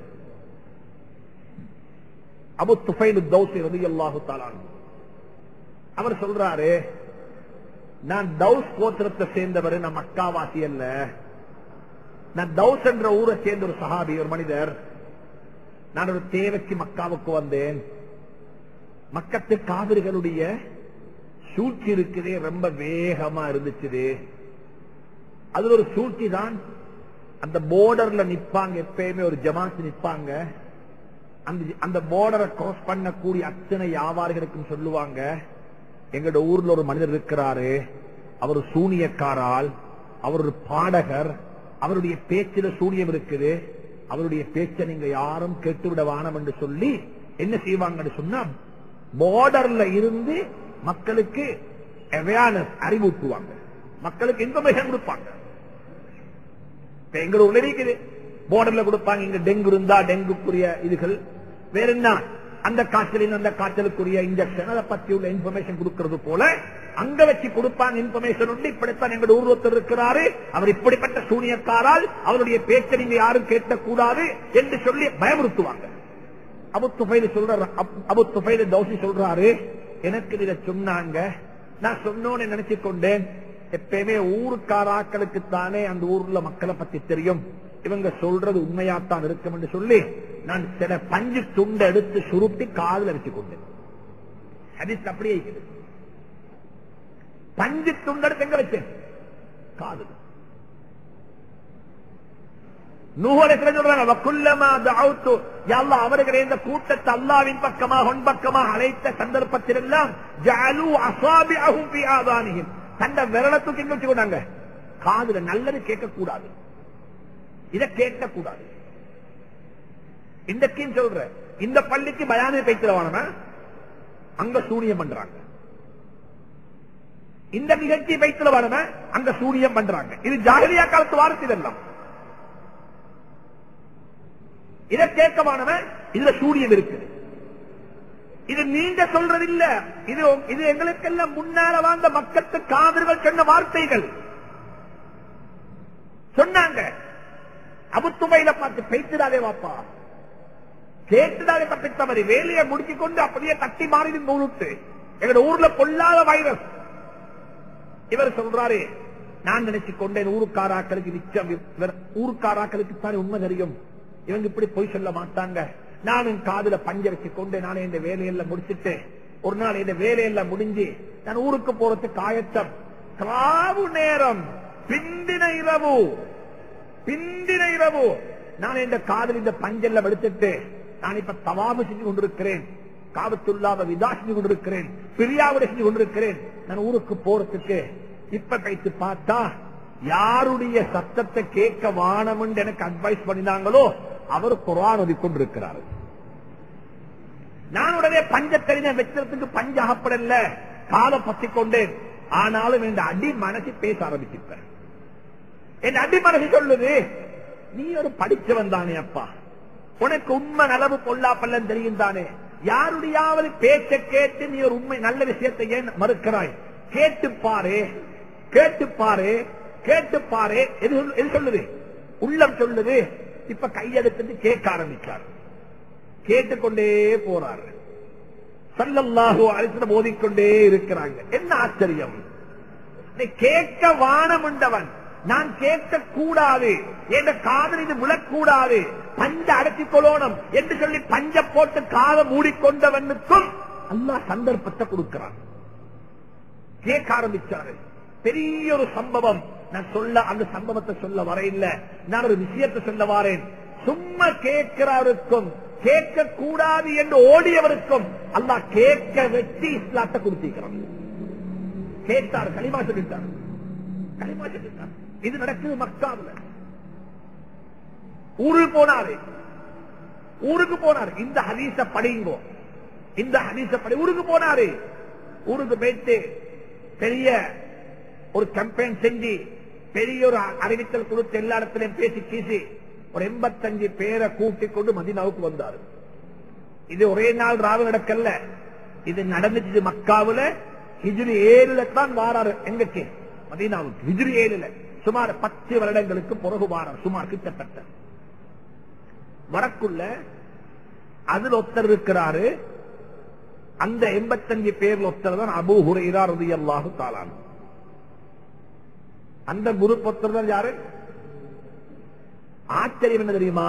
அபு துஃபைல் தௌசி ரதி அல்லாஹு அவர் சொல்றாரு நான் தௌஸ் கோத்திரத்தை சேர்ந்தவர் நான் மக்காவாசி அல்ல நான் தௌஸ் என்ற ஊரை சேர்ந்த ஒரு சஹாபி ஒரு மனிதர் நான் ஒரு தேவைக்கு மக்காவுக்கு வந்தேன் மக்கத்து காவிரிகளுடைய சூழ்ச்சி இருக்குதே ரொம்ப வேகமா இருந்துச்சு அதுல ஒரு சூழ்ச்சி தான் அந்த போர்டர்ல நிப்பாங்க எப்பயுமே ஒரு ஜமாத் நிப்பாங்க அந்த அந்த போர்டரை கிராஸ் பண்ணக்கூடிய அத்தனை வியாபாரிகளுக்கும் சொல்லுவாங்க எங்கட ஊர்ல ஒரு மனிதர் இருக்கிறாரு அவர் சூனியக்காரால் அவர் ஒரு பாடகர் அவருடைய பேச்சில சூனியம் இருக்குது அவருடைய பேச்சை நீங்க யாரும் கேட்டுவிட வானம் என்று சொல்லி என்ன செய்வாங்கன்னு சொன்னா பார்டர்ல இருந்து மக்களுக்கு அவேர்னஸ் அறிவூட்டுவாங்க மக்களுக்கு இன்ஃபர்மேஷன் கொடுப்பாங்க இப்ப எங்க ஊர்ல இருக்குது பார்டர்ல கொடுப்பாங்க இங்க டெங்கு இருந்தா டெங்குக்குரிய இதுகள் வேற என்ன அந்த காய்ச்சலின் அந்த காய்ச்சலுக்குரிய இன்ஜெக்ஷன் அதை பத்தி உள்ள இன்ஃபர்மேஷன் கொடுக்கிறது போல அங்க வச்சு கொடுப்பாங்க இன்ஃபர்மேஷன் உண்டு இப்படித்தான் எங்க ஊர் ஒருத்தர் இருக்கிறாரு அவர் இப்படிப்பட்ட சூனியக்காரால் அவருடைய பேச்சை நீங்க யாரும் கேட்கக்கூடாது என்று சொல்லி பயமுறுத்துவாங்க அபு துஃபைல் சொல்ற அபு துஃபைல் தௌசி சொல்றாரு எனக்கு இத சொன்னாங்க நான் சொன்னோன்னு நினைச்சு கொண்டேன் எப்பயுமே ஊருக்காராக்களுக்கு தானே அந்த ஊர்ல மக்களை பத்தி தெரியும் இவங்க சொல்றது உண்மையாத்தான் இருக்கும் என்று சொல்லி நான் சில பஞ்சு துண்டை எடுத்து சுருட்டி காதுல வச்சு கொண்டேன் ஹதீஸ் அப்படியே இருக்குது பஞ்சு துண்டு எடுத்து எங்க வச்சேன் காதுல நூகலை சொல்றாங்க வக்குல்லமா தஅவுத்து யா அல்லாஹ் அவர்களை இந்த கூட்டத்தை அல்லாவின் பக்கமாக உன் பக்கமாக அழைத்த சந்தர்ப்பத்தில் எல்லாம் ஜஅலு அஸாபிஅஹும் ஃபி ஆதானிஹிம் தந்த விரலை தூக்கி எங்க வச்சுக்கொண்டாங்க காதுல நல்லது கேட்க கூடாது இத கேட்க கூடாது இன்றைக்கும் சொல்ற இந்த பள்ளிக்கு பயானி பேச்சுவான அங்க சூனியம் பண்றாங்க இந்த நிகழ்ச்சி வைத்துல வரவ அங்க சூனியம் பண்றாங்க இது ஜாகிரியா காலத்து வார்த்தை எல்லாம் இதை கேட்கமானவன் இதுல சூரியன் இருக்கு இது நீங்க சொல்றது இல்ல இது இது எங்களுக்கெல்லாம் முன்னால வாழ்ந்த மக்கத்து காதர்கள் சொன்ன வார்த்தைகள் சொன்னாங்க அபுத்துமையில பார்த்து பேசுறாதே வாப்பா கேட்டுதாலே தப்பித்தவரி வேலையை முடிச்சு கொண்டு அப்படியே தட்டி மாறி நூலுட்டு எங்க ஊர்ல பொல்லாத வைரஸ் இவர் சொல்றாரு நான் நினைச்சு கொண்டேன் ஊருக்காராக்களுக்கு நிச்சயம் இவர் ஊருக்காராக்களுக்கு தானே உண்மை தெரியும் இவங்க இப்படி பொய் சொல்ல மாட்டாங்க நானும் காதுல பஞ்ச வச்சு கொண்டு நானே இந்த வேலையெல்லாம் முடிச்சிட்டு ஒரு நாள் இந்த வேலையெல்லாம் முடிஞ்சு நான் ஊருக்கு போறதுக்கு ஆயத்தம் கிராவு நேரம் பிந்தின இரவு பிந்தின இரவு நான் இந்த காதல் இந்த பஞ்செல்லாம் எடுத்துட்டு நான் இப்ப தவாபு செஞ்சு கொண்டிருக்கிறேன் காபத்துள்ளாவ விதா செஞ்சு கொண்டிருக்கிறேன் பிரியாவிட செஞ்சு கொண்டிருக்கிறேன் நான் ஊருக்கு போறதுக்கு இப்ப கைத்து பார்த்தா யாருடைய சத்தத்தை கேட்க வானம் என்று எனக்கு அட்வைஸ் பண்ணினாங்களோ அவர் குரான் ஓதி கொண்டிருக்கிறார் நான் உடனே பஞ்சத்தறிஞர் வைக்கிறதுக்கு பஞ்ச அகப்படல காலை பத்தி கொண்டேன் ஆனாலும் இந்த அடி மனசு பேச ஆரம்பிச்சிருப்பேன் என் அடி மனசு சொல்லுது நீ ஒரு படிச்சவன் தானே அப்பா உனக்கு உண்மை நலவு பொல்லா பல்லன் தெரியும் தானே யாருடையாவது பேச்ச கேட்டு நீ ஒரு உண்மை நல்ல விஷயத்தை ஏன் மறுக்கிறாய் கேட்டு பாரு கேட்டு பாரு கேட்டு பாரு எது சொல்லு- எது சொல்லுது உள்ளம் சொல்லுது இப்ப கையெடுத்துட்டு கேட்க ஆரம்பிச்சார் கேட்டுக்கொண்டே போறாரு சல்லல்லாஹு அலிசனம் ஓதிக்கொண்டே இருக்கிறாங்க என்ன ஆச்சரியம் நீ கேட்க வானமுண்டவன் நான் கேட்க கூடாது என்ற காதல் இது விழக்கூடாது பஞ்ச அடக்கிக் கொள்ளணும் என்று சொல்லி பஞ்ச போட்டு காதை மூடிக்கொண்டவனுக்கும் அல்லாஹ் சந்தர்ப்பத்தை கொடுக்கிறான் கேட்க ஆரம்பிச்சாரு பெரிய ஒரு சம்பவம் நான் சொல்ல அந்த சம்பவத்தை சொல்ல வர இல்ல நான் ஒரு விஷயத்தை சொல்ல வாரேன் சும்மா கேட்கிறவருக்கும் கேட்க கூடாது என்று ஓடியவருக்கும் அல்லாஹ் கேட்க வெட்டி இஸ்லாத்தை கொடுத்திருக்கிறான் கேட்டார் களிமா சொல்லிட்டார் களிமா சொல்லிட்டார் இது நடக்குது மக்காவில் ஊருக்கு போனாரு ஊருக்கு போனாரு இந்த ஹதீஸ படிங்கோ இந்த ஹதீஸ படி ஊருக்கு போனாரு ஊருக்கு போயிட்டு பெரிய ஒரு கம்பெயின் செஞ்சு பெரிய ஒரு அறிவித்தல் கொடுத்து எல்லா இடத்திலையும் பேசி பேசி ஒரு எண்பத்தஞ்சு பேரை கூட்டிக் கொண்டு மதினாவுக்கு வந்தாரு இது ஒரே நாள் ராவு நடக்கல இது நடந்துச்சு மக்காவுல ஹிஜ்ரி ஏழுல தான் வாராரு எங்கக்கு மதீனாவுக்கு ஹிஜ்ரி ஏழுல சுமார் பத்து வருடங்களுக்கு பிறகு வாரார் சுமார் கிட்டத்தட்ட வரக்குள்ள அதுல ஒருத்தர் இருக்கிறாரு அந்த எண்பத்தஞ்சு பேர்ல ஒருத்தர் தான் அபு ஹுரைரா ரலியல்லாஹு தாலான் அந்த குரு ஒருத்தர் தான் யாரு ஆச்சரியம் என்ன தெரியுமா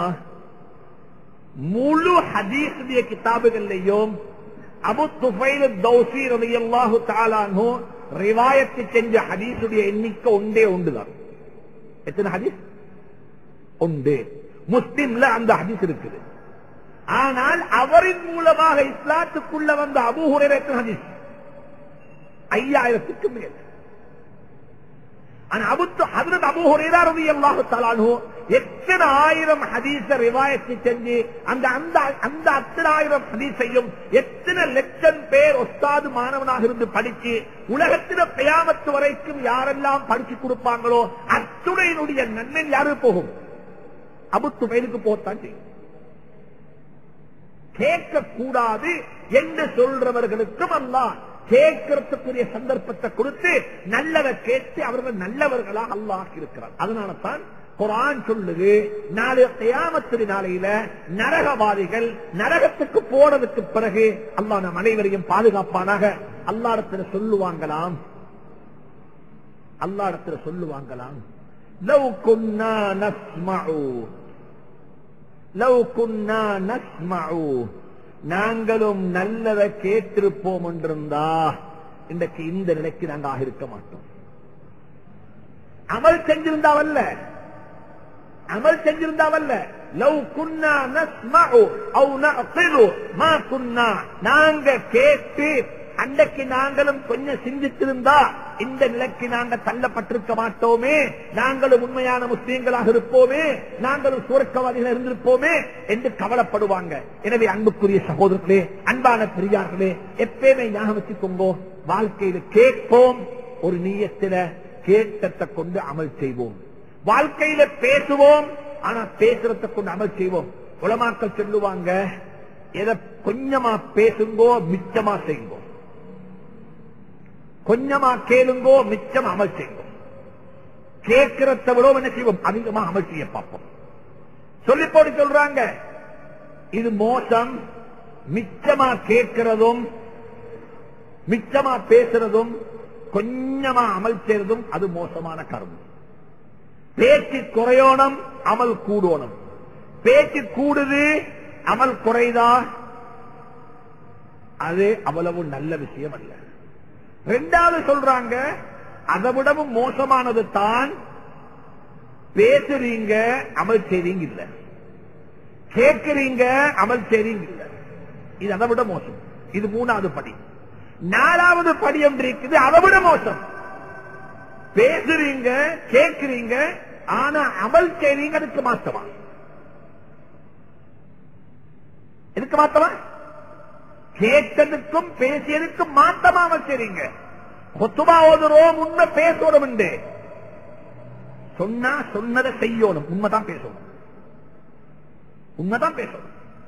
முழு ஹதீசுடைய கிதாபுகள்லையும் அபு துஃபைல் தௌசி ரலியல்லாஹு தஆலாஹு ரிவாயத்து செஞ்ச ஹதீசுடைய எண்ணிக்கை ஒன்றே ஒன்றுதான் எத்தனை ஹதீஸ் உண்டு முஸ்லிம்ல அந்த ஹதீஸ் இருக்குது ஆனால் அவரின் மூலமாக இஸ்லாத்துக்குள்ள வந்த அபு ஹுரைரா எத்தனை ஹதீஸ் ஐயாயிரத்துக்கு மேல் ஆனா அபுத்து ஹதரத் அபு ஹுரைரா ரலியல்லாஹு தஆலாஹு எத்தனை ஆயிரம் ஹதீஸ ரிவாயத்தை செஞ்சு அந்த அந்த அந்த அத்தனை ஆயிரம் ஹதீஸையும் எத்தனை லட்சம் பேர் ஒஸ்தாது மாணவனாக இருந்து படிச்சு உலகத்தில கயாமத்து வரைக்கும் யாரெல்லாம் படிச்சு கொடுப்பாங்களோ அத்துணையினுடைய நன்மை யாரு போகும் அபுத்து வயலுக்கு போத்தான் செய்யும் கேட்க கூடாது என்று சொல்றவர்களுக்கும் அல்லாஹ் கேட்கறதுக்குரிய சந்தர்ப்பத்தை கொடுத்து நல்லதை கேட்டு அவர்கள் நல்லவர்களாக அல்லாஹ் இருக்கிறார் அதனால தான் குரான் சொல்லுது நாளை கயாமத்து நாளையில நரகவாதிகள் நரகத்துக்கு போனதுக்கு பிறகு அல்லாஹ் நம் அனைவரையும் பாதுகாப்பானாக அல்லாடத்துல சொல்லுவாங்களாம் அல்லாடத்துல சொல்லுவாங்களாம் லவ் குன்னா நஸ்மஉ லவ் குன்னா நஸ்மஉ நாங்களும் நல்லதை கேட்டிருப்போம் என்றிருந்தா இன்றைக்கு இந்த நிலைக்கு நாங்க ஆகிருக்க மாட்டோம் அமல் செஞ்சிருந்தாவல்ல அமல் செஞ்சிருந்தாவல்ல லவ் குன்னா நஸ்மஉ அவு நஅகிலு மா குன்னா நாங்க கேட்டு அன்றைக்கு நாங்களும் கொஞ்சம் சிந்தித்திருந்தா இந்த நிலைக்கு நாங்க தள்ளப்பட்டிருக்க மாட்டோமே நாங்களும் உண்மையான முஸ்லீம்களாக இருப்போமே நாங்களும் சுரக்கவாதிகள் இருந்திருப்போமே என்று கவலைப்படுவாங்க எனவே அன்புக்குரிய சகோதரர்களே அன்பான பெரியார்களே எப்பயுமே ஞாபகம் வச்சுக்கோங்க வாழ்க்கையில கேட்போம் ஒரு நீயத்தில கேட்டத்தை கொண்டு அமல் செய்வோம் வாழ்க்கையில பேசுவோம் ஆனா பேசுறத கொண்டு அமல் செய்வோம் உலமாக்கள் சொல்லுவாங்க எதை கொஞ்சமா பேசுங்கோ மிச்சமா செய்யுங்கோ கொஞ்சமா கேளுங்கோ மிச்சம் அமல் செய்யுங்க கேட்கிறத விட என்ன செய்வோம் அதிகமா அமல் செய்ய பார்ப்போம் சொல்லி போட்டு சொல்றாங்க இது மோசம் மிச்சமா கேட்கிறதும் மிச்சமா பேசுறதும் கொஞ்சமா அமல் செய்யறதும் அது மோசமான கர்மம் பேச்சு குறையோணும் அமல் கூடோணும் பேச்சு கூடுது அமல் குறைதா அது அவ்வளவு நல்ல விஷயம் அல்ல ரெண்டாவது சொல்றாங்க அதை விடவும் மோசமானது தான் பேசுறீங்க அமல் செய்றீங்க இல்ல கேட்கிறீங்க அமல் செய்றீங்க இல்ல இது அதை விட மோசம் இது மூணாவது படி நாலாவது படி என்று இருக்குது அதை விட மோசம் பேசுறீங்க கேட்கிறீங்க ஆனா அமல் செய்றீங்க அதுக்கு மாத்தமா எதுக்கு மாத்தமா கேட்டதுக்கும் பேசியதுக்கும் மாத்தமா வச்சிருங்க கொத்துமா ஓதுறோம் உண்மை பேசணும் உண்டு சொன்னா சொன்னதை செய்யணும் உண்மைதான் பேசணும் உண்மைதான் பேசணும்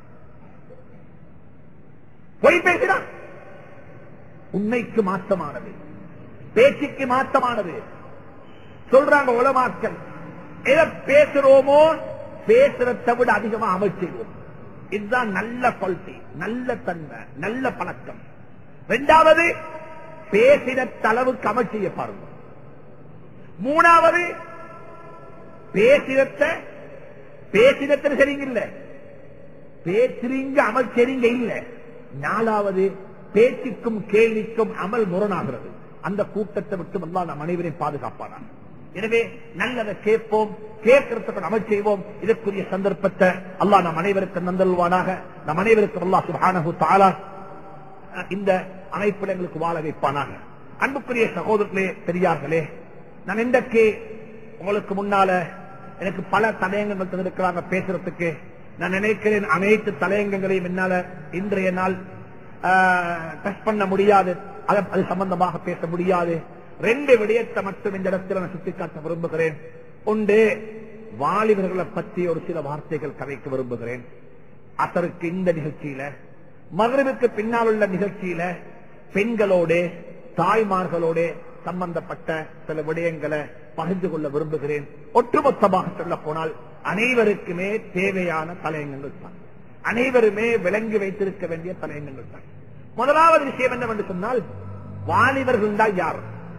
பொய் பேசினா உண்மைக்கு மாற்றமானது பேச்சுக்கு மாற்றமானது சொல்றாங்க உலமாக்கள் எதை பேசுறோமோ பேசுறதை விட அதிகமா அமல் செய்வோம் இதுதான் நல்ல குவாலிட்டி நல்ல தன்மை நல்ல பழக்கம் இரண்டாவது பேசின அளவுக்கு அமல் செய்ய பாருங்க மூணாவது பேசினத்தை பேசினத்தில் சரிங்க இல்ல பேசுறீங்க அமல் சரிங்க இல்ல நாலாவது பேச்சுக்கும் கேள்விக்கும் அமல் முரணாகிறது அந்த கூட்டத்தை விட்டு வந்தால் நம் அனைவரையும் பாதுகாப்பானாங்க எனவே நல்லதை கேட்போம் கேட்கறதுக்கு அமல் செய்வோம் இதற்குரிய சந்தர்ப்பத்தை அல்லாஹ் நம் அனைவருக்கும் நந்தல்வானாக நம் அனைவருக்கும் அல்லாஹ் சுப்ஹானஹு தஆலா இந்த அமைப்பில் எங்களுக்கு வாழ வைப்பானாக அன்புக்குரிய சகோதரர்களே பெரியார்களே நான் இன்றைக்கு உங்களுக்கு முன்னால எனக்கு பல தலையங்கங்கள் தந்திருக்கிறாங்க பேசுறதுக்கு நான் நினைக்கிறேன் அனைத்து தலையங்கங்களையும் என்னால இன்றைய நாள் டச் பண்ண முடியாது அது- அது சம்பந்தமாக பேச முடியாது ரெண்டு விடயத்தை மட்டும் இந்த இடத்துல நான் சுட்டிக்காட்ட விரும்புகிறேன் ஒன்று வாலிபர்களை பற்றி ஒரு சில வார்த்தைகள் கதைக்க விரும்புகிறேன் அசருக்கு இந்த நிகழ்ச்சியில மகரிவுக்கு பின்னால் உள்ள நிகழ்ச்சியில பெண்களோடு தாய்மார்களோடு சம்பந்தப்பட்ட சில விடயங்களை பகிர்ந்து கொள்ள விரும்புகிறேன் ஒட்டுமொத்தமாக சொல்ல போனால் அனைவருக்குமே தேவையான தலையங்கங்கள் தான் அனைவருமே விளங்கி வைத்திருக்க வேண்டிய தலையங்கங்கள் தான் முதலாவது விஷயம் என்னவென்று சொன்னால் வாலிபர்கள் என்றால் யார்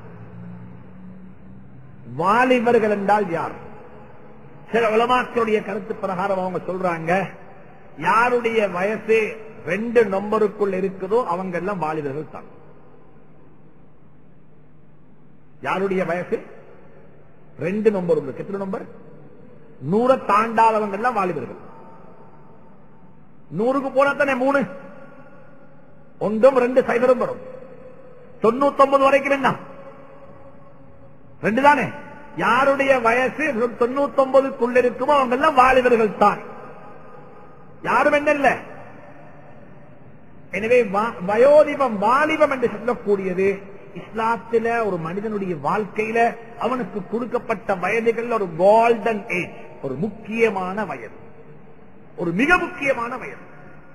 வாலிபர்கள் என்றால் யார் சில உலமாக்களுடைய கருத்து பிரகாரம் அவங்க சொல்றாங்க யாருடைய வயசு ரெண்டு நம்பருக்குள் இருக்குதோ அவங்க எல்லாம் வாலிபர்கள் தான் யாருடைய வயசு ரெண்டு நம்பர் இருக்கு எத்தனை நம்பர் நூறை தாண்டாதவங்க எல்லாம் வாலிபர்கள் நூறுக்கு போனா தானே மூணு ஒன்றும் ரெண்டு சைபரும் வரும் தொண்ணூத்தி ஒன்பது வரைக்கும் என்ன ரெண்டு தானே யாருடைய வயசு தொண்ணூத்தி ஒன்பதுக்குள்ள இருக்குமோ அவங்க எல்லாம் வாலிபர்கள் தான் யாரும் என்ன இல்ல எனவே வா- வயோதிபம் வாலிபம் என்று சொல்லக்கூடியது இஸ்லாத்தில ஒரு மனிதனுடைய வாழ்க்கையில அவனுக்கு கொடுக்கப்பட்ட வயதுகள் ஒரு கோல்டன் ஏஜ் ஒரு முக்கியமான வயது ஒரு மிக முக்கியமான வயது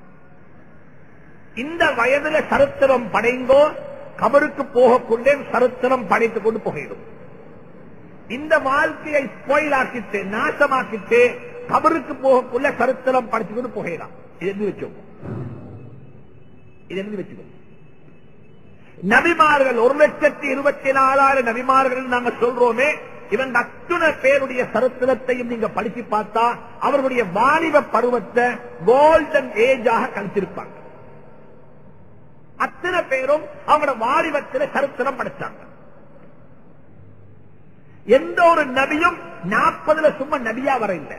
இந்த வயதுல சரித்திரம் படைங்கோ கபருக்கு போகக்குள்ளே சரித்திரம் படைத்துக் கொண்டு புகையிடும் இந்த வாழ்க்கையை ஸ்பாயில் ஆக்கிட்டு நாசமாக்கிட்டு கபருக்கு போகக்குள்ள சரித்திரம் படிச்சு கொண்டு புகையலாம் இது எழுதி வச்சோம் இது எழுதி வச்சுக்கோ நபிமார்கள் ஒரு லட்சத்தி இருபத்தி நாலாயிரம் நபிமார்கள் நாங்க சொல்றோமே இவங்க அத்துணை பேருடைய சரித்திரத்தையும் நீங்க படிச்சு பார்த்தா அவர்களுடைய வாலிப பருவத்தை கோல்டன் ஏஜாக கழிச்சிருப்பாங்க அத்தனை பேரும் அவங்களோட வாலிபத்தில் சரித்திரம் படிச்சாங்க எந்த ஒரு நபியும் நாற்பதுல சும்மா நபியா வர இல்லை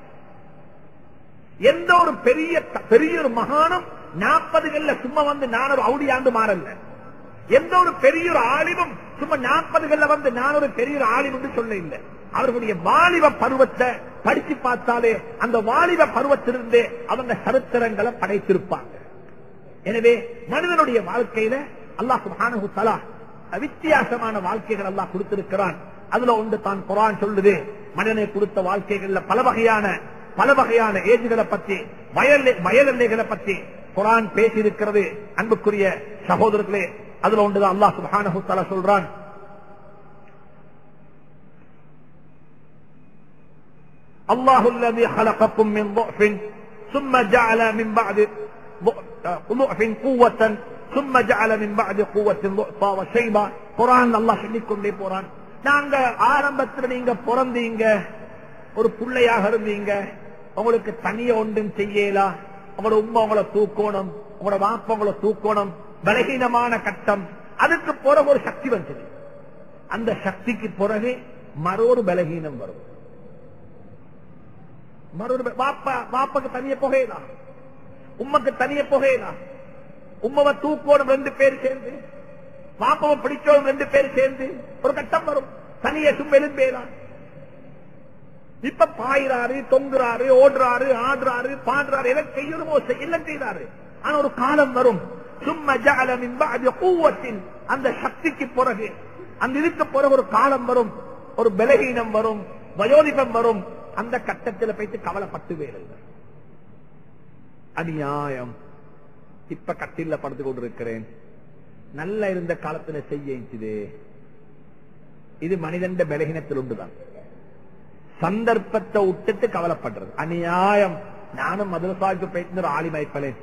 எந்த ஒரு பெரிய பெரிய ஒரு மகானும் நாற்பதுகள்ல சும்மா வந்து நான் ஒரு அவுடியாண்டு மாறல எந்த ஒரு பெரிய ஒரு ஆலிமும் சும்மா நாற்பதுகள்ல வந்து நான் ஒரு பெரிய ஒரு ஆலிம் என்று சொல்ல இல்லை அவர்களுடைய வாலிப பருவத்தை படிச்சு பார்த்தாலே அந்த வாலிப பருவத்திலிருந்தே அவங்க சரித்திரங்களை படைத்திருப்பாங்க எனவே மனிதனுடைய வாழ்க்கையில அல்லாஹ் சுப்ஹானஹு தஆலா வித்தியாசமான வாழ்க்கைகள் அல்லாஹ் கொடுத்திருக்கிறான் அதுல ஒன்று தான் குரான் சொல்லுது மனிதனை கொடுத்த வாழ்க்கைகள்ல பல வகையான பல வகையான ஏஜுகளை பத்தி வயல் வயல் எல்லைகளை பத்தி குரான் பேசியிருக்கிறது அன்புக்குரிய சகோதரர்களே அதுல ஒன்றுதான் அல்லாஹ் சுப்ஹானஹு தஆலா சொல்றான் الله الذي خلقكم من ضعف ثم جعل من بعد ضعف قوة ثم جعل من بعد قوة ضعفا وشيبا قرآن الله சொல்லிக்கொண்டே போறான் நாங்க ஆரம்பத்துல நீங்க பிறந்தீங்க ஒரு பிள்ளையாக இருந்தீங்க உங்களுக்கு தனிய ஒன்றும் செய்யலா உங்களோட உம்மா உங்களை தூக்கணும் உங்களோட வாப்ப உங்களை தூக்கணும் பலகீனமான கட்டம் அதுக்கு பிறகு ஒரு சக்தி வந்தது அந்த சக்திக்கு பிறகு மறொரு பலகீனம் வரும் மறொரு ப- வாப்பா வாப்பாக்கு தனிய புகையலாம் உம்மக்கு தனிய புகையலாம் உம்மவை தூக்கோடும் ரெண்டு பேர் சேர்ந்து வாப்பவை பிடிச்சோடும் ரெண்டு பேர் சேர்ந்து ஒரு கட்டம் வரும் தனிய சும் எலும்பேலாம் இப்ப பாயிறாரு தொங்குறாரு ஓடுறாரு ஆடுறாரு பாடுறாரு எல்லாம் செய்யணுமோ செய்- எல்லாம் செய்யறாரு ஆனா ஒரு காலம் வரும் சும்மா ஜாலம் அது கூவத்தின் அந்த சக்திக்கு பிறகு அந்த இதுக்கு பிறகு ஒரு காலம் வரும் ஒரு பலகீனம் வரும் வயோதிபம் வரும் அந்த கட்டத்தில் போயிட்டு கவலைப்பட்டு வேறுங்க அநியாயம் இப்ப கட்டில படுத்து கொண்டிருக்கிறேன் நல்லா இருந்த காலத்துல செய்ய இது இது மனிதன் பலகீனத்தில் உண்டுதான் சந்தர்ப்பத்தை விட்டுட்டு கவலைப்படுறது அநியாயம் நானும் மதுரசாவுக்கு போயிட்டு ஒரு ஆலிமைப்பலேன்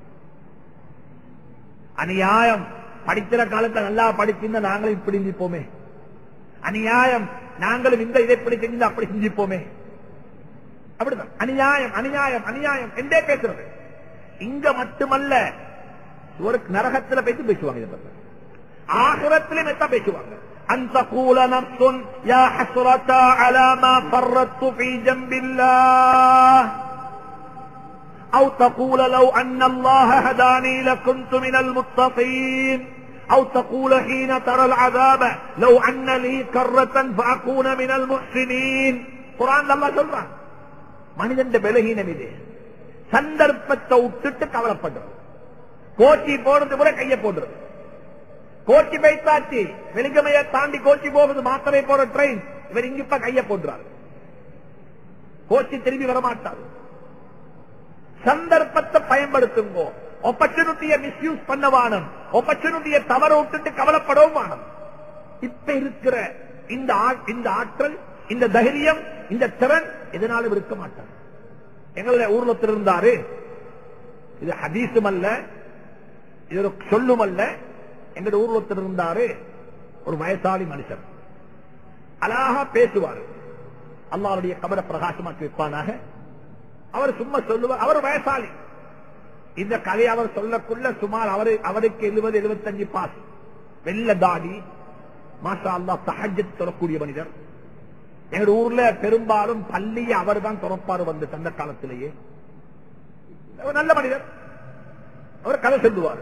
அநியாயம் படிக்கிற காலத்துல நல்லா படிச்சிருந்தா நாங்களும் இப்படி சிந்திப்போமே அநியாயம் நாங்களும் இந்த இதை இப்படி செஞ்சு அப்படி செஞ்சிப்போமே அப்படிதான் அநியாயம் அநியாயம் அநியாயம் என்றே பேசுறது இங்க மட்டுமல்ல ஒரு நரகத்துல பேசி பேசுவாங்க இதை பத்தி ஆகிரத்திலும் எத்தான் பேசுவாங்க أن تقول نفس يا حسرة على ما فرطت في جنب الله أو تقول لو أن الله هداني لكنت من المتقين أو تقول حين ترى العذاب لو أن لي كرة فأكون من المحسنين قرآن الله சொல்றான் மனிதன் பலகீனம் இது சந்தர்ப்பத்தை விட்டுட்டு கவலைப்படுறது கோச்சி போடுறது கூட கைய போடுறது கோச்சி பைத்தாச்சு வெலிகமைய தாண்டி கோச்சி போகுது மாத்தரை போற ட்ரெயின் இவர் இங்க இப்ப கைய போடுறாரு கோச்சி திரும்பி வரமாட்டார் சந்தர்ப்பத்தை பயன்படுத்துங்கோ ஆப்பர்ச்சுனிட்டியை மிஸ்யூஸ் பண்ண வானம் ஆப்பர்ச்சுனிட்டியை தவற விட்டுட்டு கவலைப்படவும் வானம் இப்ப இருக்கிற இந்த ஆ- இந்த ஆற்றல் இந்த தைரியம் இந்த திறன் எதனாலும் இருக்க மாட்டார் எங்களுடைய ஊர்ல ஒருத்தர் இருந்தாரு இது ஹதீஸும் அல்ல இது ஒரு சொல்லும் அல்ல எங்களுடைய ஊர்ல ஒருத்தர் இருந்தாரு ஒரு வயசாளி மனுஷன் அழகா பேசுவார் அல்லாவுடைய கபர பிரகாசமாக்கி வைப்பானாக அவர் சும்மா சொல்லுவார் அவர் வயசாளி இந்த கதை அவர் சொல்லக்குள்ள சுமார் அவரு அவருக்கு எழுபது எழுபத்தஞ்சு பாஸ் வெள்ள தாடி மாஷா அல்லா தஹஜத் சொல்லக்கூடிய மனிதர் எங்க ஊர்ல பெரும்பாலும் பள்ளியை அவர் தான் திறப்பாரு வந்து அந்த காலத்திலேயே அவர் நல்ல மனிதர் அவர் கதை சொல்லுவார்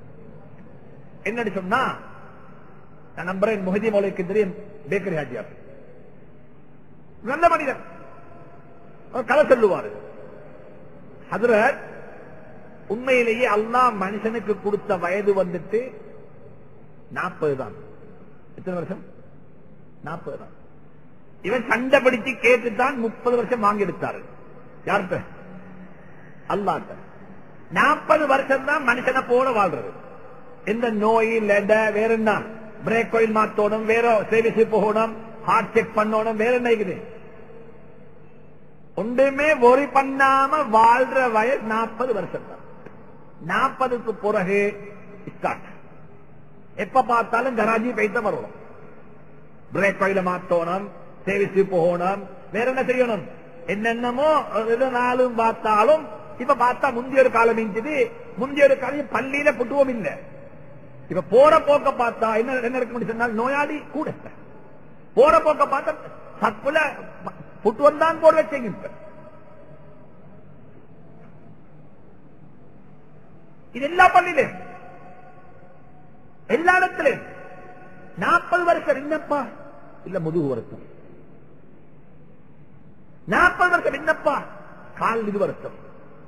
என்னன்னு சொன்னா நான் நம்புறேன் முஹதி மௌலிக்கு தெரியும் பேக்கரி ஹாஜியார் நல்ல மனிதன் அவர் கதை சொல்லுவாரு ஹதரத் உண்மையிலேயே அல்லாஹ் மனுஷனுக்கு கொடுத்த வயது வந்துட்டு நாற்பது தான் எத்தனை வருஷம் நாற்பது தான் இவன் சண்டை பிடிச்சு கேட்டுத்தான் முப்பது வருஷம் வாங்கி எடுத்தாரு யார்கிட்ட அல்லாட்ட நாற்பது வருஷம் தான் மனுஷனை போல வாழ்றது எந்த நோய் லெட வேற என்ன பிரேக் கோயில் மாத்தோணும் வேற சேவிச்சு போகணும் ஹார்ட் செக் பண்ணணும் வேற என்ன இருக்குது ஒன்றுமே ஒரி பண்ணாம வாழ்ற வயசு நாற்பது வருஷம் தான் நாற்பதுக்கு பிறகு ஸ்டார்ட் எப்ப பார்த்தாலும் கராஜி பைத்த வரணும் பிரேக் கோயில மாத்தோணும் சேவிச்சு போகணும் வேற என்ன செய்யணும் என்னென்னமோ எது நாளும் பார்த்தாலும் இப்ப பார்த்தா முந்தைய ஒரு காலம் இருந்துது முந்தைய ஒரு காலம் பள்ளியில புட்டுவோம் இல்ல இப்ப போற போக்க பார்த்தா என்ன என்ன இருக்க முடியும் சொன்னால் நோயாளி கூட போற போக்க பார்த்தா சப்புல புட்டுவம் தான் போட வச்சீங்க இப்ப இது எல்லா பள்ளியிலும் எல்லா இடத்திலும் நாற்பது வருஷம் என்னப்பா இல்ல முதுகு வருத்தம் நாற்பது வருஷம் என்னப்பா கால் இது வருத்தம்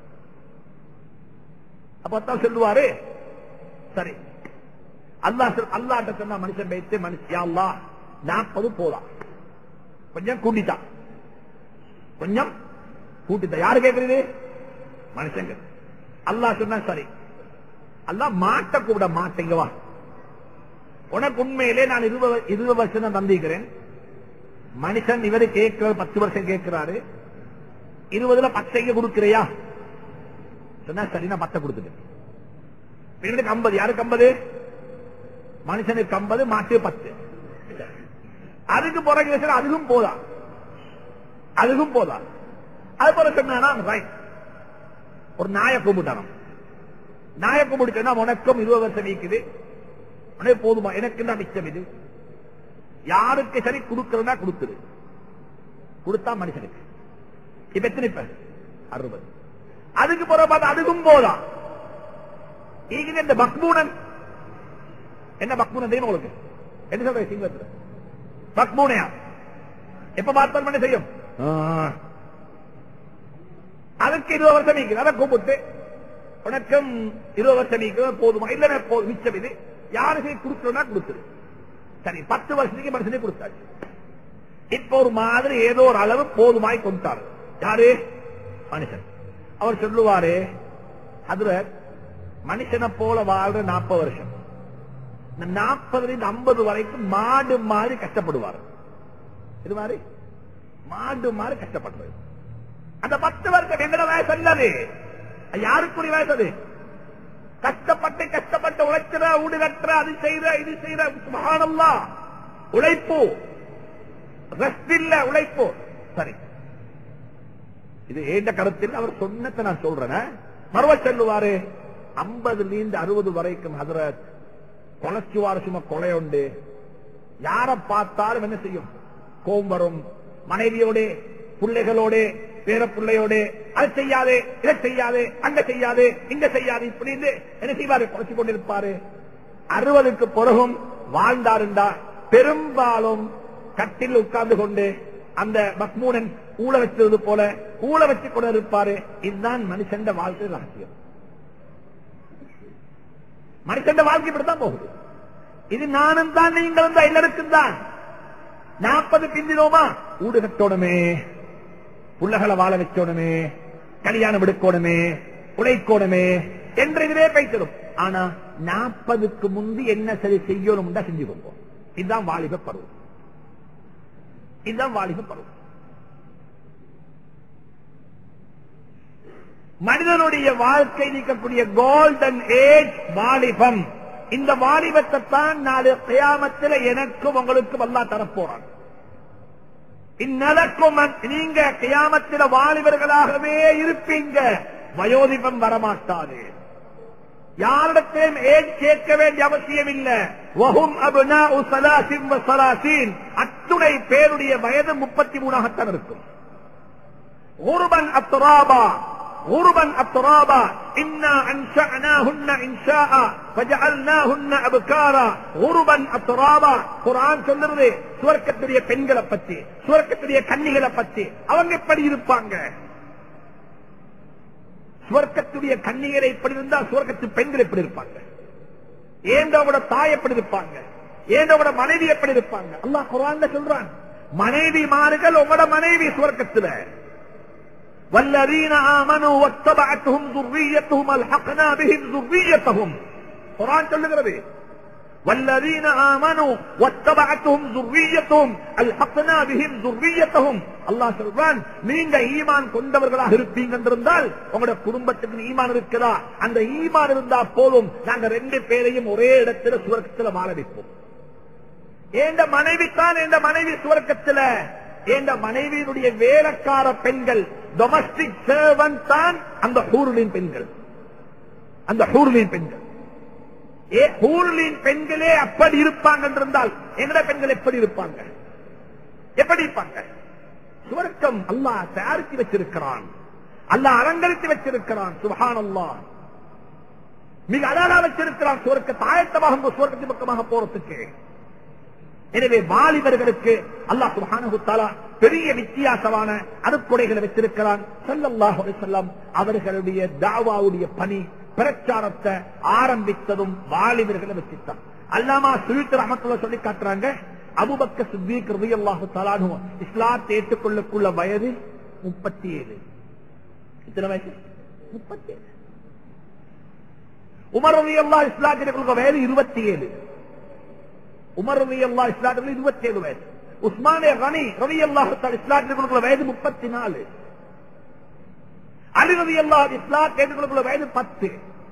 அப்பத்தான் சொல்லுவாரு சரி அல்லாஹ் சொல்- அல்லாஹ்ட்ட சொன்னா மனுஷன் வைத்து மனுஷன் அல்லாஹ் நாற்பது போலாம் கொஞ்சம் கூட்டிட்டான் கொஞ்சம் கூட்டித்தான் யாரு கேட்கறது மனுஷங்க அல்லாஹ் சொன்னா சரி அல்லாஹ் மாட்ட கூட மாட்டேங்க வா உனக்கு உண்மையிலே நான் இருபது இருபது வருஷம் தான் தந்திக்கிறேன் மனுஷன் இவரு கேட்கிற பத்து வருஷம் கேட்கிறாரு இருபதுல பத்தைங்க கொடுக்கிறியா சொன்னா சரி நான் பத்தை கொடுத்துட்டேன் இவனுக்கு ஐம்பது யாருக்கு ஐம்பது மனுஷனுக்கு ஐம்பது மாட்டு பத்து அதுக்கு பிறகு பேசுற அதுக்கும் போதா அதுக்கும் போதா அது போல சொன்னா ரைட் ஒரு நாயை கும்பிட்டாராம் நாயை கும்பிடுச்சா உனக்கும் இருபது வருஷம் நீக்குது உனக்கு போதுமா எனக்கு தான் மிச்சம் இது யாருக்கு சரி கொடுக்கறதா கொடுத்துரு கொடுத்தா மனுஷனுக்கு இப்ப எத்தனை இப்ப அறுபது அதுக்கு பிறகு பார்த்தா அதுக்கும் போதா இங்க இந்த பக்மூனன் என்ன பக்மூனன் தெரியுமா உங்களுக்கு என்ன சொல்ற சிங்கத்துல பக்மூனையா எப்ப பார்த்தாலும் என்ன செய்யும் ஆ. அதுக்கு இருபது வருஷம் நீக்குது அதை கூப்பிட்டு உனக்கும் இருபது வருஷம் நீக்குது போதுமா இல்ல போதும் மிச்சம் இது யாருக்கு கொடுக்கணும்னா கொடுத்துரு சரி பத்து வருஷத்துக்கு மனுஷனே கொடுத்தாச்சு இப்ப ஒரு மாதிரி ஏதோ ஒரு அளவு போதுமாய் கொண்டாரு யாரு மனுஷன் அவர் சொல்லுவாரு அதுல மனுஷனை போல வாழ்ற நாற்பது வருஷம் இந்த நாற்பதுல இருந்து ஐம்பது வரைக்கும் மாடு மாதிரி கஷ்டப்படுவார் இது மாதிரி மாடு மாதிரி கஷ்டப்படுறது அந்த பத்து வருஷம் எங்கட வயசு அல்லது அது யாருக்குரிய வயசு அது கஷ்டப்பட்டு கஷ்டப்பட்டு உழைக்கிற ஊடு கட்டுற அது செய்யற இது செய்யற சுபஹானல்லா உழைப்பு ரெஸ்ட் இல்ல உழைப்பு சரி இது ஏண்ட கருத்தில் அவர் சொன்னதை நான் சொல்றேன் மறுவ சொல்லுவாரு ஐம்பதுல இருந்து அறுபது வரைக்கும் ஹதரத் கொலைச்சுவார் சும்மா கொலை உண்டு யார பார்த்தாலும் என்ன செய்யும் கோபம் வரும் மனைவியோட பிள்ளைகளோட பேர பிள்ளையோட அது செய்யாதே இதை செய்யாதே அங்க செய்யாதே இங்க செய்யாது இப்படின்னு என்ன செய்வாரு குறைச்சு கொண்டிருப்பாரு அறுபதுக்கு பிறகும் வாழ்ந்தாருண்டா பெரும்பாலும் கட்டில் உட்கார்ந்து கொண்டு அந்த மக்மூனன் ஊழ வச்சது போல ஊழ வச்சு கொண்டு இருப்பாரு இதுதான் மனுஷன் வாழ்க்கை ரகசியம் மனுஷன் வாழ்க்கை இப்படித்தான் போகுது இது நானும் தான் நீங்களும் தான் எல்லாருக்கும் தான் நாற்பது பிந்தினோமா ஊடு கட்டோணுமே புள்ளகளை வாழ வச்சோணுமே கல்யாணம் எடுக்கணுமே உழைக்கணுமே என்ற இதுவே பேசிடும் ஆனா நாற்பதுக்கு முந்தி என்ன சரி செய்யணும் செஞ்சு கொள்வோம் இதுதான் வாலிப பருவம் இதுதான் வாலிப பருவம் மனிதனுடைய வாழ்க்கை நீக்கக்கூடிய கோல்டன் ஏஜ் வாலிபம் இந்த வாலிபத்தை தான் நாலு கியாமத்தில் எனக்கும் உங்களுக்கும் அல்லா தரப்போறான் இந்நலக்கும் நீங்க கியாமத்தில வாலிபர்களாகவே இருப்பீங்க வயோதிபம் வரமாட்டாது யாரிடத்திலும் ஏன் கேட்க வேண்டிய அவசியம் இல்ல வஹும் அபுனா சலாசிம் சலாசீன் அத்துணை பேருடைய வயது முப்பத்தி மூணாகத்தான் இருக்கும் ஒருவன் அத்துராபா غربا أترابا إنا أنشأناهن إنشاء فجعلناهن أبكارا غربا أترابا குர்ஆன் சொல்லுறது சுவர்க்கத்துடைய பெண்களை பத்தி சுவர்க்கத்துடைய கன்னிகளை பத்தி அவங்க எப்படி இருப்பாங்க சுவர்க்கத்துடைய கன்னிகளை எப்படி இருந்தா சுவர்க்கத்து பெண்கள் எப்படி இருப்பாங்க ஏண்டோட தாய் எப்படி இருப்பாங்க ஏண்டோட மனைவி எப்படி இருப்பாங்க அல்லாஹ் குர்ஆன்ல சொல்றான் மனைவிமார்கள் உங்களோட மனைவி சுவர்க்கத்துல والذين آمنوا واتبعتهم ذريتهم الحقنا بهم ذريتهم قرآن சொல்லுகிறது والذين آمنوا واتبعتهم ذريتهم الحقنا بهم ذريتهم அல்லாஹ் சொல்றான் நீங்க ஈமான் கொண்டவர்களாக இருப்பீங்க என்றிருந்தால் உங்களோட குடும்பத்துக்கு ஈமான் இருக்கிறா அந்த ஈமான் இருந்தா போதும் நாங்க ரெண்டு பேரையும் ஒரே இடத்துல சுவர்க்கத்துல வாழ வைப்போம் ஏண்ட மனைவி தான் எந்த மனைவி சுவர்க்கத்துல என்ற மனைவியினுடைய வேலைக்கார பெண்கள் டொமஸ்டிக் சர்வன்ட் தான் அந்த ஹூருளின் பெண்கள் அந்த ஹூருளின் பெண்கள் ஏ ஹூருளின் பெண்களே அப்படி இருப்பாங்க என்றிருந்தால் எங்கட பெண்கள் எப்படி இருப்பாங்க எப்படி இருப்பாங்க சுவர்க்கம் அல்லாஹ் தயாரித்து வச்சிருக்கிறான் அல்லாஹ் அலங்கரித்து வச்சிருக்கிறான் சுபஹான் அல்லாஹ் மிக அழகா வச்சிருக்கிறான் சுவர்க்க தாயத்தமாக சுவர்க்கத்தின் பக்கமாக போறதுக்கு எனவே வாலிபர்களுக்கு அல்லாஹ் சுப்ஹானஹு தஆலா பெரிய வித்தியாசமான அருக்குடைகளை வச்சிருக்கிறான் ஸல்லல்லாஹு அலைஹி வஸல்லம் அவர்களுடைய தாவாவுடைய பணி பிரச்சாரத்தை ஆரம்பித்ததும் வாலிபர்களை வச்சுட்டான் அல்லாமா சுயுத் ரஹமத்துல்லாஹி சொல்லி காட்டுறாங்க அபூபக்கர் சித்திக் ரலியல்லாஹு தஆலா அன்ஹு இஸ்லாத்தை ஏற்றுக்கொள்ளக்குள்ள வயது 37 எத்தனை வயசு 37 உமர் ரலியல்லாஹு இஸ்லாத்தை ஏற்றுக்கொள்ள வயது 27 உமர் ரவி அல்லா இஸ்லாத்தில் இருபத்தி ஏழு வயது உஸ்மானே ரனி ரவி அல்லாஹ் இஸ்லாத்தில் வயது முப்பத்தி நாலு அலி ரவி அல்லா இஸ்லாத்தில் வயது பத்து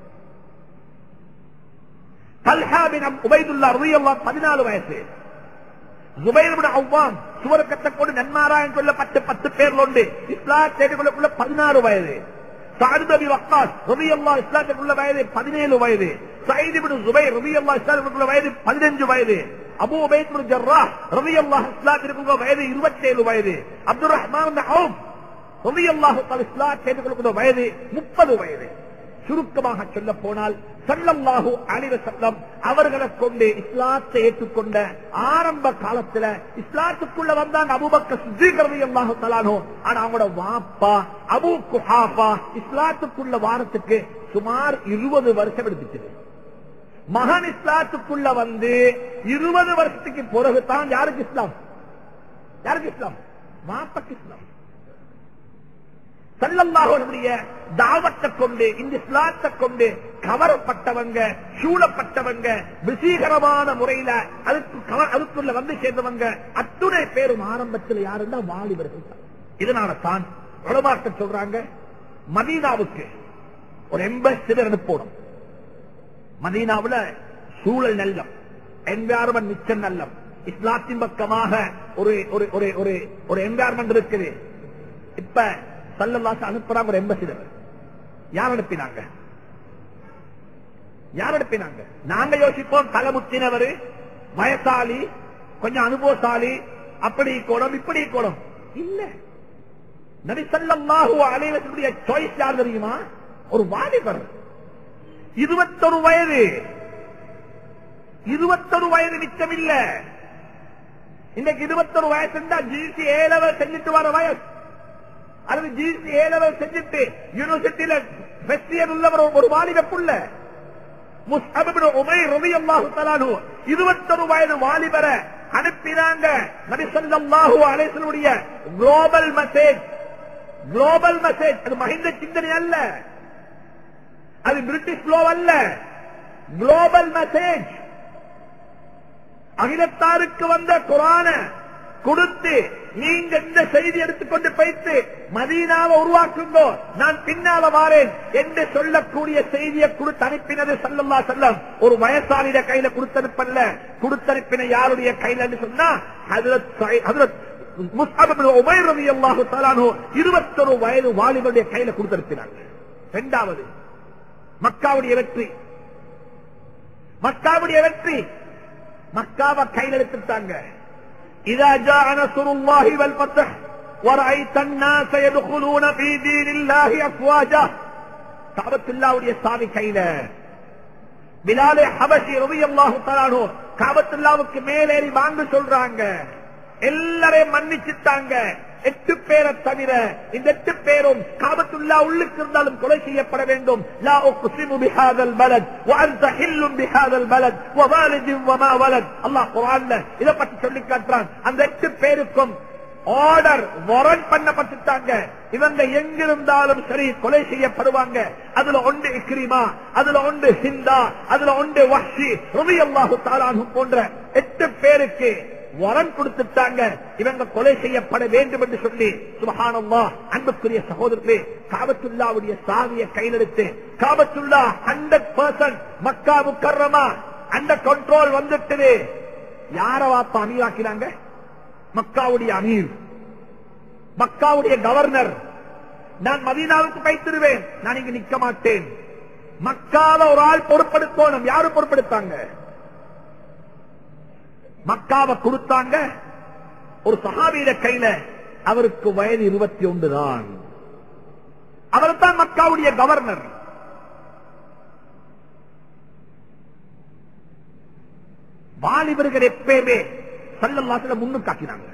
தல்ஹாபின் உபைதுல்லா ரவி அல்லா பதினாலு வயசு ஜுபைர் அவ்வாம் சுவர்க்கத்தை கொண்டு நன்மாராயன் சொல்லப்பட்ட பத்து பேர்ல உண்டு இஸ்லாம் தேடிக்கொள்ளக்குள்ள பதினாறு வயது சாதுபி வக்காஸ் ரவி அல்லா இஸ்லாத்துக்குள்ள வயது பதினேழு வயது சைதிபின் ஜுபைர் ரவி அல்லா இஸ்லாத்துக்குள்ள வயது பதினஞ்சு வயது அபு உபைத் ஜர்ரா ரவி அல்லா இஸ்லாத்திற்குள்ள வயது இருபத்தேழு வயது அப்துல் ரஹ்மான் ரவி அல்லாஹு இஸ்லாத்துக்குள்ள வயது முப்பது வயது சுருக்கமாக சொல்ல போனால் சல்லல்லாஹு அலிவ சல்லம் அவர்களை கொண்டு இஸ்லாத்தை ஏற்றுக்கொண்ட ஆரம்ப காலத்துல இஸ்லாத்துக்குள்ள வந்தாங்க அபுபக்க சுத்தீகரவி அல்லாஹு தலானோ ஆனா அவங்களோட வாப்பா அபு குஹாபா இஸ்லாத்துக்குள்ள வாரத்துக்கு சுமார் இருபது வருஷம் எடுத்துச்சு மகன் இஸ்லாத்துக்குள்ள வந்து இருபது வருஷத்துக்கு பிறகுதான் யாருக்கு இஸ்லாம் யாருக்கு இஸ்லாம் வாப்பக்கு இஸ்லாம் சல்லல்லாஹுடைய தாவத்தை கொண்டு இந்த இஸ்லாத்தை கொண்டு கவரப்பட்டவங்க சூழப்பட்டவங்க விசீகரமான முறையில அதுக்கு கவ- அதுக்குள்ள வந்து சேர்ந்தவங்க அத்துணை பேரும் ஆரம்பத்தில் யாருன்னா வாலிபர்கள் தான். இதனால தான் உலமாக்க சொல்றாங்க மதீனாவுக்கு ஒரு எம்பசிடர் அனுப்பணும் மதீனாவுல சூழல் நல்லம் என்வாரன்மெண்ட் மிச்சம் நல்லம் இஸ்லாத்தின் பக்கமாக ஒரு ஒரு ஒரு ஒரு ஒரு என்வாரன்மெண்ட் இருக்குது இப்ப சல்லல்லாசு அனுப்புறாங்க ஒரு எம்பசிடர் யார் அனுப்பினாங்க யார் அனுப்பினாங்க நாங்க யோசிப்போம் தலைமுத்தினவர் வயசாலி கொஞ்சம் அனுபவசாலி அப்படி கோடம் இப்படி கோடம் இல்ல நபி ஸல்லல்லாஹு அலைஹி வஸல்லம் சாய்ஸ் யார் தெரியுமா ஒரு வாலிபர் இருபத்தொரு வயது இருபத்தொரு வயது மிச்சம் இல்ல இன்னைக்கு இருபத்தொரு வயசு இருந்தா ஜிசி ஏ லெவல் செஞ்சுட்டு வர வயசு அல்லது ஜிசி ஏ லெவல் செஞ்சுட்டு யூனிவர்சிட்டியில ஃபர்ஸ்ட் இயர் உள்ளவர் ஒரு வாலிப புள்ள முஸ்அபின் உமைர் ரலியல்லாஹு தஆலாஹு 21 வயது வாலிபரை அனுப்பினாங்க நபி ஸல்லல்லாஹு அலைஹி வஸல்லுடைய குளோபல் மெசேஜ் குளோபல் மெசேஜ் அது மஹிந்த சிந்தனை அல்ல அது பிரிட்டிஷ் லோ அல்ல குளோபல் மெசேஜ் அகிலத்தாருக்கு வந்த குரான கொடுத்து நீங்க இந்த செய்தி எடுத்துக்கொண்டு போய்த்து மதீனாவை உருவாக்குங்கோ நான் பின்னால வாரேன் என்று சொல்லக்கூடிய செய்தியை கொடுத்து அனுப்பினது சல்லல்லா செல்லம் ஒரு வயசாளிட கையில கொடுத்தனுப்பல்ல கொடுத்தனுப்பின யாருடைய கையில சொன்னா ஹஜரத் சை- ஹஜரத் முஸ்அப் இப்னு உமைர் ரலியல்லாஹு தஆலா அன்ஹு 21 வயது வாலிபருடைய கையில கொடுத்தனுப்பினாங்க இரண்டாவது மக்காவுடைய வெற்றி மக்காவுடைய வெற்றி மக்காவை கையில் எடுத்துட்டாங்க இதா ஜா நஸ்ருல்லாஹி வல் ஃபத்ஹ் وَرَأَيْتَ النَّاسَ يَدْخُلُونَ فِي دِينِ اللَّهِ أَفْوَاجًا காபத்துல்லாவுடைய சாவி கையில பிலாலே ஹபஷி ரலியல்லாஹு தஆலா காபத்துல்லாவுக்கு மேலேறி வாங்க சொல்றாங்க எல்லாரையும் மன்னிச்சுட்டாங்க எட்டு பேரை தவிர இந்த எட்டு பேரும் காபத்துல்லா உள்ளுக்கு இருந்தாலும் கொலை செய்யப்பட வேண்டும் லா உக்ஸிமு பிஹாதல் பலத் وانت حل بهذا البلد ووالد وما ولد அல்லாஹ் குர்ஆன்ல இத பத்தி சொல்லி காட்டுறான் அந்த எட்டு பேருக்கும் ஆர்டர் வாரண்ட் பண்ணப்பட்டுட்டாங்க இவங்க எங்கிருந்தாலும் சரி கொலை செய்யப்படுவாங்க அதுல ஒன்று இக்ரிமா அதுல ஒன்று ஹிந்தா அதுல ஒன்று வஹ்ஷி ரலியல்லாஹு தஆலா அன்ஹு போன்ற எட்டு பேருக்கு வரன் கொடுத்துட்டாங்க இவங்க கொலை செய்யப்பட வேண்டும் என்று சொல்லி சுபஹானல்லா அன்புக்குரிய சகோதரர்களே காபத்துல்லாவுடைய சாவியை கையிலெடுத்து காபத்துல்லா ஹண்ட்ரட் பர்சன்ட் மக்கா முக்கர்ரமா அந்த கண்ட்ரோல் வந்துட்டு யார வாப்பா அமீராக்கிறாங்க மக்காவுடைய அமீர் மக்காவுடைய கவர்னர் நான் மதீனாவுக்கு வைத்திருவேன் நான் இங்கு நிக்க மாட்டேன் மக்கால ஒரு ஆள் பொறுப்படுத்தணும் யாரு பொறுப்படுத்தாங்க மக்காவை கொடுத்தாங்க ஒரு சஹாபியில கையில அவருக்கு வயது இருபத்தி ஒன்று தான் அவர் தான் மக்காவுடைய கவர்னர் வாலிபர்கள் எப்பயுமே சல்லல்லாத்துல முன்னுக்கு ஆக்கினாங்க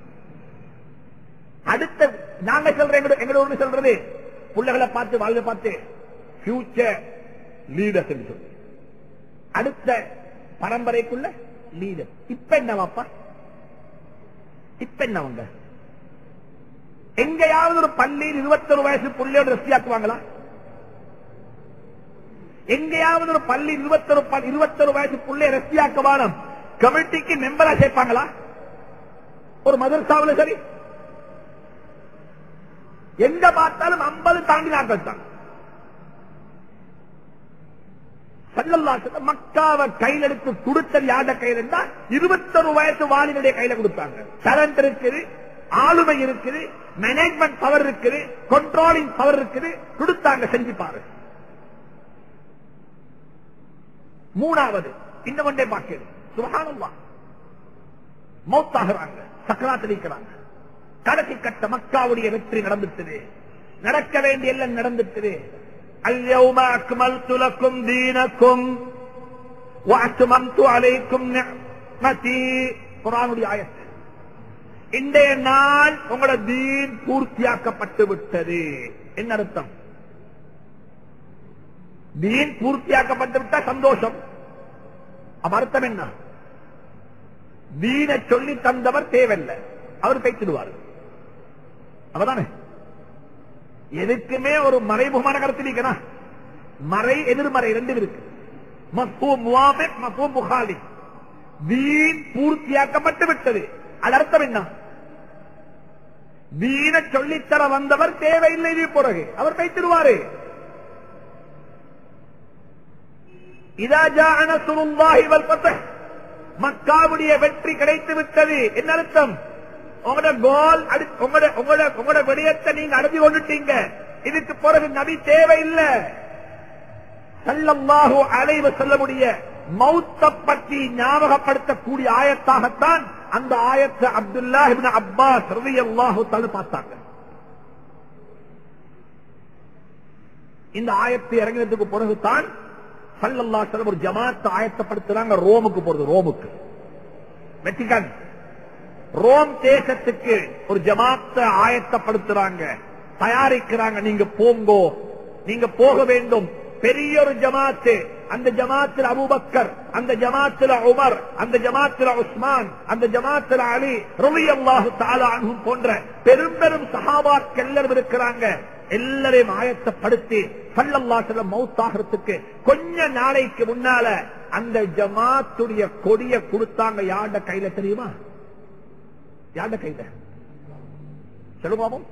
அடுத்த நாங்க சொல்ற எங்க எங்க ஒண்ணு சொல்றது பிள்ளைகளை பார்த்து வாழ்வை பார்த்து ஃபியூச்சர் லீடர்ஸ் சொல்லி அடுத்த பரம்பரைக்குள்ள லீடர் இப்ப என்ன வாப்பா இப்ப என்ன அவங்க எங்கேயாவது ஒரு பள்ளியில் இருபத்தொரு வயசு புள்ளையோட ரசியாக்குவாங்களா எங்கேயாவது ஒரு பள்ளி இருபத்தொரு ப- இருபத்தொரு வயசு புள்ளைய ரசியாக்க வானம் கமிட்டிக்கு மெம்பரா சேர்ப்பாங்களா ஒரு மதரசாவில் சரி எங்க பார்த்தாலும் ஐம்பது தாண்டி நாட்கள் தான் சல்லல்லாஹு மக்காவை கையில் எடுத்து கொடுத்தது யார்ட கையில் இருந்தா இருபத்தொரு வயசு வாலினுடைய கையில கொடுத்தாங்க டேலண்ட் இருக்குது ஆளுமை இருக்குது மேனேஜ்மெண்ட் பவர் இருக்குது கண்ட்ரோலிங் பவர் இருக்குது கொடுத்தாங்க செஞ்சு பாரு மூணாவது இன்னும் ஒன்றே பார்க்கிறது சுபஹானல்லா மௌத்தாகிறாங்க சக்கராத்தில் இருக்கிறாங்க கடைசி கட்ட மக்காவுடைய வெற்றி நடந்துட்டது நடக்க வேண்டிய எல்லாம் நடந்துட்டது اليوم أكملت لكم دينكم وأتممت عليكم نعمتي குரானுடைய ஆயத்து இன்றைய நாள் உங்களோட தீன் பூர்த்தியாக்கப்பட்டு விட்டது என்ன அர்த்தம் தீன் பூர்த்தியாக்கப்பட்டு விட்டா சந்தோஷம் அப்ப அர்த்தம் என்ன தீனை சொல்லி தந்தவர் தேவையில்லை அவர் பேசிடுவார் அவதானே எதுக்குமே ஒரு மறைமுகமான கருத்து நீக்கணும் மறை எதிர்மறை ரெண்டு இருக்கு மஃபூம் முவாஃபிக், மஃபூம் முகாலி தீன் பூர்த்தியாக்கப்பட்டு விட்டது அது அர்த்தம் என்ன தீன சொல்லித்தர வந்தவர் தேவையில்லை இது பிறகு அவர் வைத்திருவாரு இதா ஜாஅ நஸ்ருல்லாஹி வல் ஃபத்ஹ் மக்காவுடைய வெற்றி கிடைத்து விட்டது என்ன அர்த்தம் உங்களோட கோல் அடி உங்களோட உங்களோட உங்களோட விடயத்தை நீங்க அடைஞ்சு கொண்டுட்டீங்க இதுக்கு பிறகு நபி தேவையில்லை சல்லல்லாஹு அலைவ செல்லமுடைய மௌத்த பற்றி ஞாபகப்படுத்தக்கூடிய ஆயத்தாகத்தான் அந்த ஆயத்தை அப்துல்லா இப்னு அப்பாஸ் ரலியல்லாஹு தஆலா பார்த்தாங்க இந்த ஆயத்தை இறங்கினதுக்கு பிறகுதான் சல்லல்லாஹு அலைஹி வஸல்லம் ஒரு ஜமாத் ஆயத்தப்படுத்துறாங்க ரோமுக்கு போறது ரோமுக்கு வெட்டிக்கான் ரோம் தேசத்துக்கு ஒரு ஜமாத்தை ஆயத்தப்படுத்துறாங்க தயாரிக்கிறாங்க நீங்க போங்கோ நீங்க போக வேண்டும் பெரிய ஒரு ஜமாத்து அந்த ஜமாத்தில் அபூபக்கர் அந்த ஜமாத்தில் உமர் அந்த ஜமாத்தில் உஸ்மான் அந்த ஜமாத்தில் அலி ரலியல்லாஹு தஆலா அன்ஹும் போன்ற பெரும் பெரும் சஹாபாக்கள் எல்லாரும் இருக்கிறாங்க எல்லாரையும் ஆயத்தப்படுத்தி சல்லல்லாஹு அலைஹி வஸல்லம் மௌத்தாகிறதுக்கு கொஞ்ச நாளைக்கு முன்னால அந்த ஜமாத்துடைய கொடிய கொடுத்தாங்க யார்ட கையில தெரியுமா யார்ட கையில சொல்லுங்க பாப்போம்.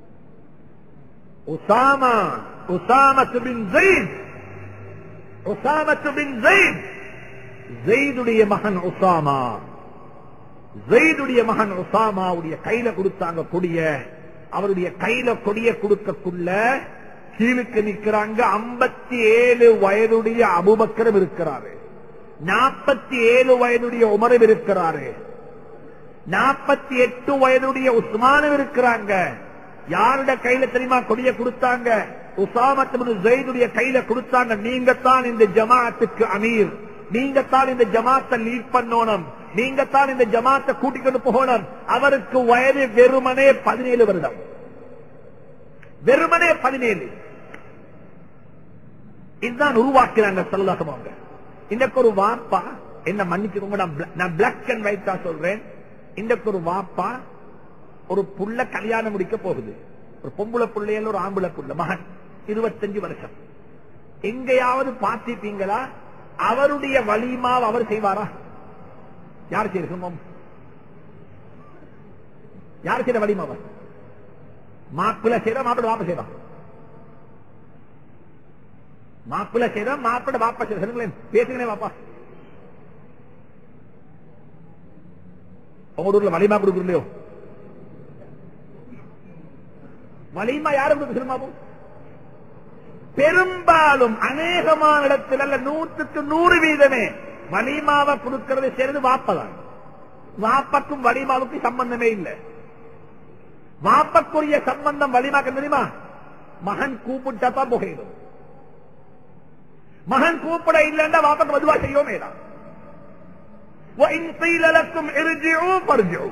உசாமா உசாமத்து பின் ஜெயித் உசாமத்து பின் ஜெயித் ஜெயிதுடைய மகன் உசாமா ஜெயிதுடைய மகன் உசாமாவுடைய கையில கொடுத்தாங்க கொடிய அவருடைய கையில கொடிய கொடுக்கக்குள்ள கீழுக்கு நிக்கிறாங்க ஐம்பத்தி ஏழு வயதுடைய அபுபக்கரம் இருக்கிறாரு நாற்பத்தி ஏழு வயதுடைய உமரம் இருக்கிறாரு நாற்பத்தி எட்டு வயதுடைய உஸ்மானும் இருக்கிறாங்க யாருடைய கையில தெரியுமா கொடிய கொடுத்தாங்க உசாமத்து ஜெயிதுடைய கையில கொடுத்தாங்க நீங்க தான் இந்த ஜமாத்துக்கு அமீர் நீங்க தான் இந்த ஜமாத்தை லீட் பண்ணணும் நீங்க தான் இந்த ஜமாத்தை கூட்டிக்கொண்டு போகணும் அவருக்கு வயது வெறுமனே பதினேழு வருடம் வெறுமனே பதினேழு இதுதான் உருவாக்குறாங்க சொல்லலாசமாங்க இன்னைக்கு ஒரு வாப்பா என்ன மன்னிச்சுக்கோங்க நான் bla- நான் பிளாக் அண்ட் ஒயிட்டா சொல்றேன் இன்னைக்கு ஒரு வாப்பா ஒரு புள்ள கல்யாணம் முடிக்க போகுது ஒரு பொம்புளை புள்ளையல்ல ஒரு ஆம்பளை புள்ள மகன் இருபத்தஞ்சு வருஷம் எங்கேயாவது பார்த்திருப்பீங்களா அவருடைய வலிமாவை அவர் செய்வாரா யார் செய்யணும் யார் செய்யற வலிமாவை மாப்பிள்ள செய்யற மாப்பிள்ள வாப்ப செய்யறான் மாப்பிள்ள செய்யற மாப்பிள்ள வாப்பா செய்யற சொல்லுங்களேன் பேசுங்களேன் வாப்பா உங்க ஊர்ல வலிமா கொடுக்குறலையோ வலிமா யாரு கொடுக்க சொல்லுமா பெரும்பாலும் அநேகமான இடத்தில் அல்ல நூற்றுக்கு நூறு வீதமே வலிமாவை கொடுக்கிறது சேர்ந்து வாப்பதான் வாப்பக்கும் வலிமாவுக்கும் சம்பந்தமே இல்லை வாப்பக்குரிய சம்பந்தம் வலிமாக்க தெரியுமா மகன் கூப்பிட்டா தான் புகையிடும் மகன் கூப்பிட இல்லைன்னா வாப்பக்கு மதுவா செய்யவும் வேண்டாம் وَإِنْ قِيلَ لَكُمْ ارْجِعُوا فَارْجِعُوا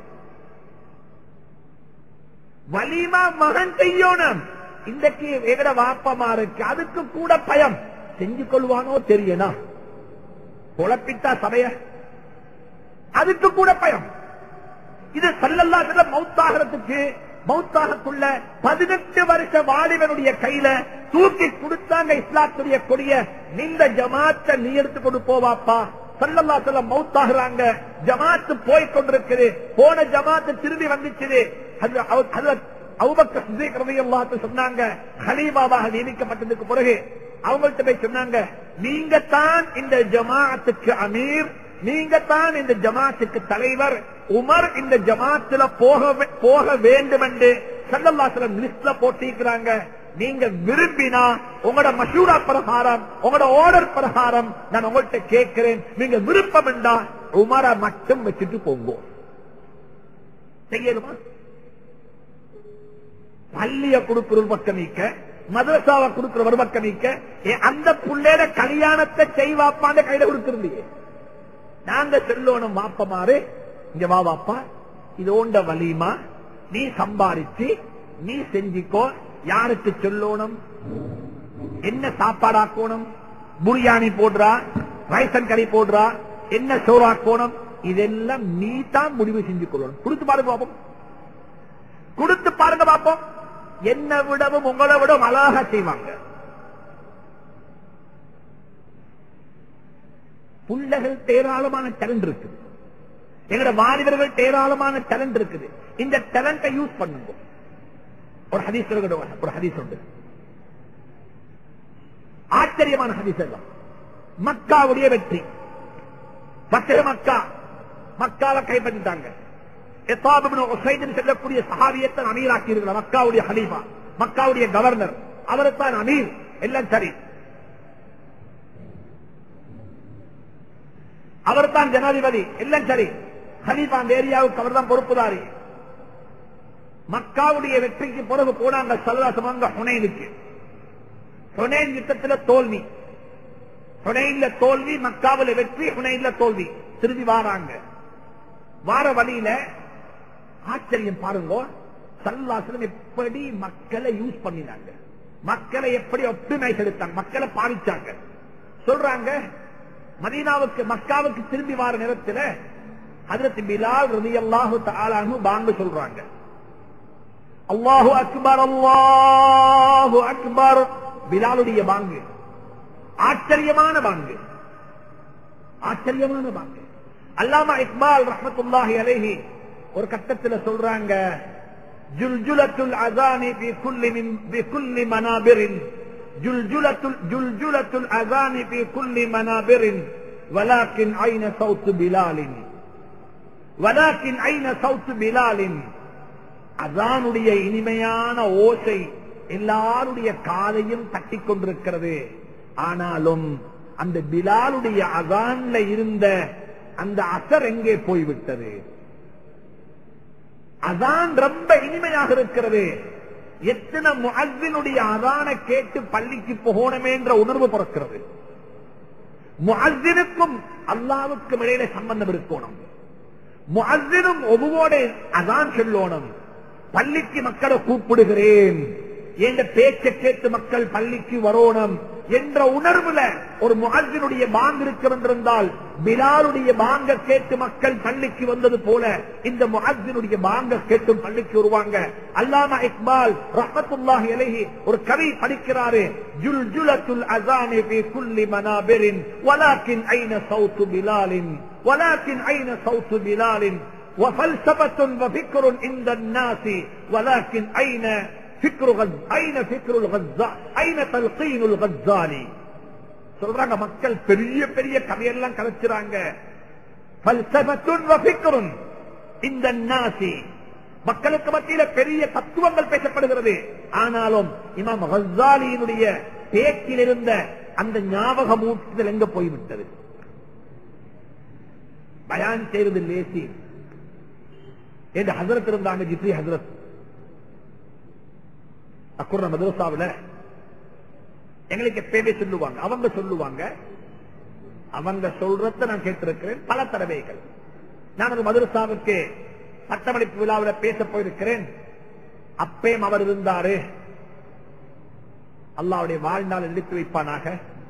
வலிமா மகன் செய்யணும் இன்றைக்கு எங்கட வாப்பமாருக்கு அதுக்கு கூட பயம் செஞ்சு கொள்வானோ தெரியனா குழப்பிட்டா சபைய அதுக்கு கூட பயம் இது சல்லல்லா செல்ல மௌத்தாகிறதுக்கு மௌத்தாகக்குள்ள பதினெட்டு வருஷ வாலிபனுடைய கையில தூக்கி கொடுத்தாங்க இஸ்லாத்துடைய கொடிய இந்த ஜமாத்தை நீ எடுத்து கொண்டு போவாப்பா சல்லல்லா செல்ல மௌத்தாகிறாங்க ஜமாத்து போய் கொண்டிருக்குது போன ஜமாத்து திரும்பி வந்துச்சுது அது அவ- அது அபூபக்கர் சித்திக் ரலியல்லாஹு அன்ஹு சொன்னாங்க ஹலீஃபாவாக நியமிக்கப்பட்டதுக்கு பிறகு அவங்கள்ட்ட போய் சொன்னாங்க நீங்க தான் இந்த ஜமாஅத்துக்கு அமீர் நீங்க தான் இந்த ஜமாத்துக்கு தலைவர் உமர் இந்த ஜமாத்துல போக வே- போக வேண்டும் என்று சல்லல்லாஹு லிஸ்ட்ல போட்டிருக்கிறாங்க நீங்க விரும்பினா உங்களோட மஷூரா பிரகாரம் உங்களோட ஆர்டர் பிரகாரம் நான் உங்கள்கிட்ட கேட்கிறேன் நீங்க விருப்பம் என்றா உமரை மட்டும் வச்சுட்டு போங்க செய்யணுமா பள்ளிய கொடுக்கிற ஒரு பக்கம் நீக்க மதரசாவை கொடுக்கிற ஒரு பக்கம் நீக்க ஏ, அந்த புள்ளையோட கல்யாணத்தை செய்வாப்பான்னு கையில கொடுத்திருந்தீங்க நாங்க செல்லோனும் வாப்பமாறு இங்க வா வாப்பா இது ஓண்ட வலிமா நீ சம்பாரிச்சு நீ செஞ்சிக்கோ யாருக்கு சொல்லணும் என்ன சாப்பாடாக்கணும் புரியாணி போடுறா ரைசன் கறி போடுறா என்ன சோறாக்கணும் இதெல்லாம் நீ தான் முடிவு செஞ்சு கொள்ளணும் கொடுத்து பாருங்க பாப்போம் கொடுத்து பாருங்க பாப்போம் என்ன விடவும் உங்களை விடவும் அழகா செய்வாங்க புள்ளைகள் ஏராளமான டேலண்ட் இருக்குது எங்களோட வாலிபர்கள் ஏராளமான டேலண்ட் இருக்குது இந்த டேலண்டை யூஸ் பண்ணுங்க ஒரு ஹதீஸ் இருக்குது, ஒரு ஹதீஸ் உண்டு ஆச்சரியமான ஹதீஸ் எல்லாம் மக்காவுடைய வெற்றி பத்திர மக்கா மக்காவை கைப்பற்றிட்டாங்க இத்தாப் இப்னு உஸைத் செல்லக்கூடிய சஹாபியத்தை அமீராக்கி இருக்கிற மக்காவுடைய ஹலீஃபா மக்காவுடைய கவர்னர் அவரைத்தான் அமீர் எல்லாம் சரி அவர்தான் ஜனாதிபதி எல்லாம் சரி ஹலீஃபா அந்த ஏரியாவுக்கு அவர்தான் பொறுப்புதாரி மக்காவுடைய வெற்றிக்கு பிறகு போனாங்க சல்லாசமாங்க ஹுனைனுக்கு ஹுனைன் யுத்தத்துல தோல்வி ஹுனைன்ல தோல்வி மக்காவுல வெற்றி ஹுனைன்ல தோல்வி திரும்பி வாராங்க வார வழியில ஆச்சரியம் பாருங்க சல்லாசலம் எப்படி மக்களை யூஸ் பண்ணினாங்க மக்களை எப்படி ஒப்டிமைஸ் எடுத்தாங்க மக்களை பாதிச்சாங்க சொல்றாங்க மதீனாவுக்கு மக்காவுக்கு திரும்பி வார நேரத்தில் ஹதரத் பிலால் ரலியல்லாஹு தஆலாஹு பாங்கு சொல்றாங்க அல்லாஹு அக்பர் அல்லாஹு அக்பர் பிலாலுடைய பாங்கு ஆச்சரியமான பாங்கு ஆச்சரியமான பாங்கு அல்லாமா இக்பால் ரஹ்மத்துல்லாஹி அலைஹி ஒரு கட்டத்துல சொல்றாங்க ஜுல்ஜுலத்துல் அசானி في كل من بكل منابر جلجلة جلجلة الأذان في كل منابر ولكن أين صوت بلال ولكن أين صوت بلال அதானுடைய இனிமையான ஓசை எல்லாருடைய காதையும் தட்டிக் கொண்டிருக்கிறது ஆனாலும் அந்த பிலாலுடைய அதான்ல இருந்த அந்த அசர் எங்கே போய்விட்டது அதான் ரொம்ப இனிமையாக இருக்கிறது எத்தனை முஅஸ்ஸினுடைய அதானை கேட்டு பள்ளிக்கு போகணுமே என்ற உணர்வு பிறக்கிறது முஅஸ்ஸினுக்கும் அல்லாவுக்கும் இடையில சம்பந்தம் இருக்கணும் முஅஸ்ஸினும் ஒவ்வொரு அதான் சொல்லணும் பள்ளிக்கு மக்களை கூப்பிடுகிறேன் என்ற பேச்சை கேட்டு மக்கள் பள்ளிக்கு வரணும் என்ற உணர்வுல ஒரு முகத்தினுடைய பாங்கு இருக்கும் என்றிருந்தால் பிலாலுடைய பாங்க கேட்டு மக்கள் பள்ளிக்கு வந்தது போல இந்த முகத்தினுடைய பாங்க கேட்டும் பள்ளிக்கு வருவாங்க அல்லாமா இக்பால் ரஹமத்துல்லாஹி அலைஹி ஒரு கவி படிக்கிறாரு ஜுல் ஜுலத்துல் அசானி ஃபி குல்லி மனாபிரின் வலாக்கின் ஐன சௌத்து பிலாலின் வலாக்கின் ஐன சௌத்து பிலாலின் وفلسفة وفكر عند الناس ولكن أين فكر غز... أين فكر الغزال أين تلقين الغزالي சொல்றாங்க மக்கள் பெரிய பெரிய கதையெல்லாம் கலைச்சுறாங்க பல்சபத்துன் வபிக்கரும் இந்த நாசி மக்களுக்கு மத்தியில பெரிய தத்துவங்கள் பேசப்படுகிறது ஆனாலும் இமாம் ஹசாலியினுடைய பேச்சில் இருந்த அந்த ஞாபக மூட்டுதல் எங்க போய்விட்டது பயான் செய்வது லேசி என்று ஹசரத் இருந்தாங்க ஜிப்ரி ஹசரத் அக்குற மதரசாவில் எங்களுக்கு எப்பயுமே சொல்லுவாங்க அவங்க சொல்லுவாங்க அவங்க சொல்றத நான் கேட்டிருக்கிறேன் பல தடவைகள் நான் ஒரு மதரசாவுக்கு பட்டமளிப்பு விழாவில் பேச போயிருக்கிறேன் அப்பயும் அவர் இருந்தாரு அல்லாவுடைய வாழ்நாள் எழுப்பி வைப்பானாக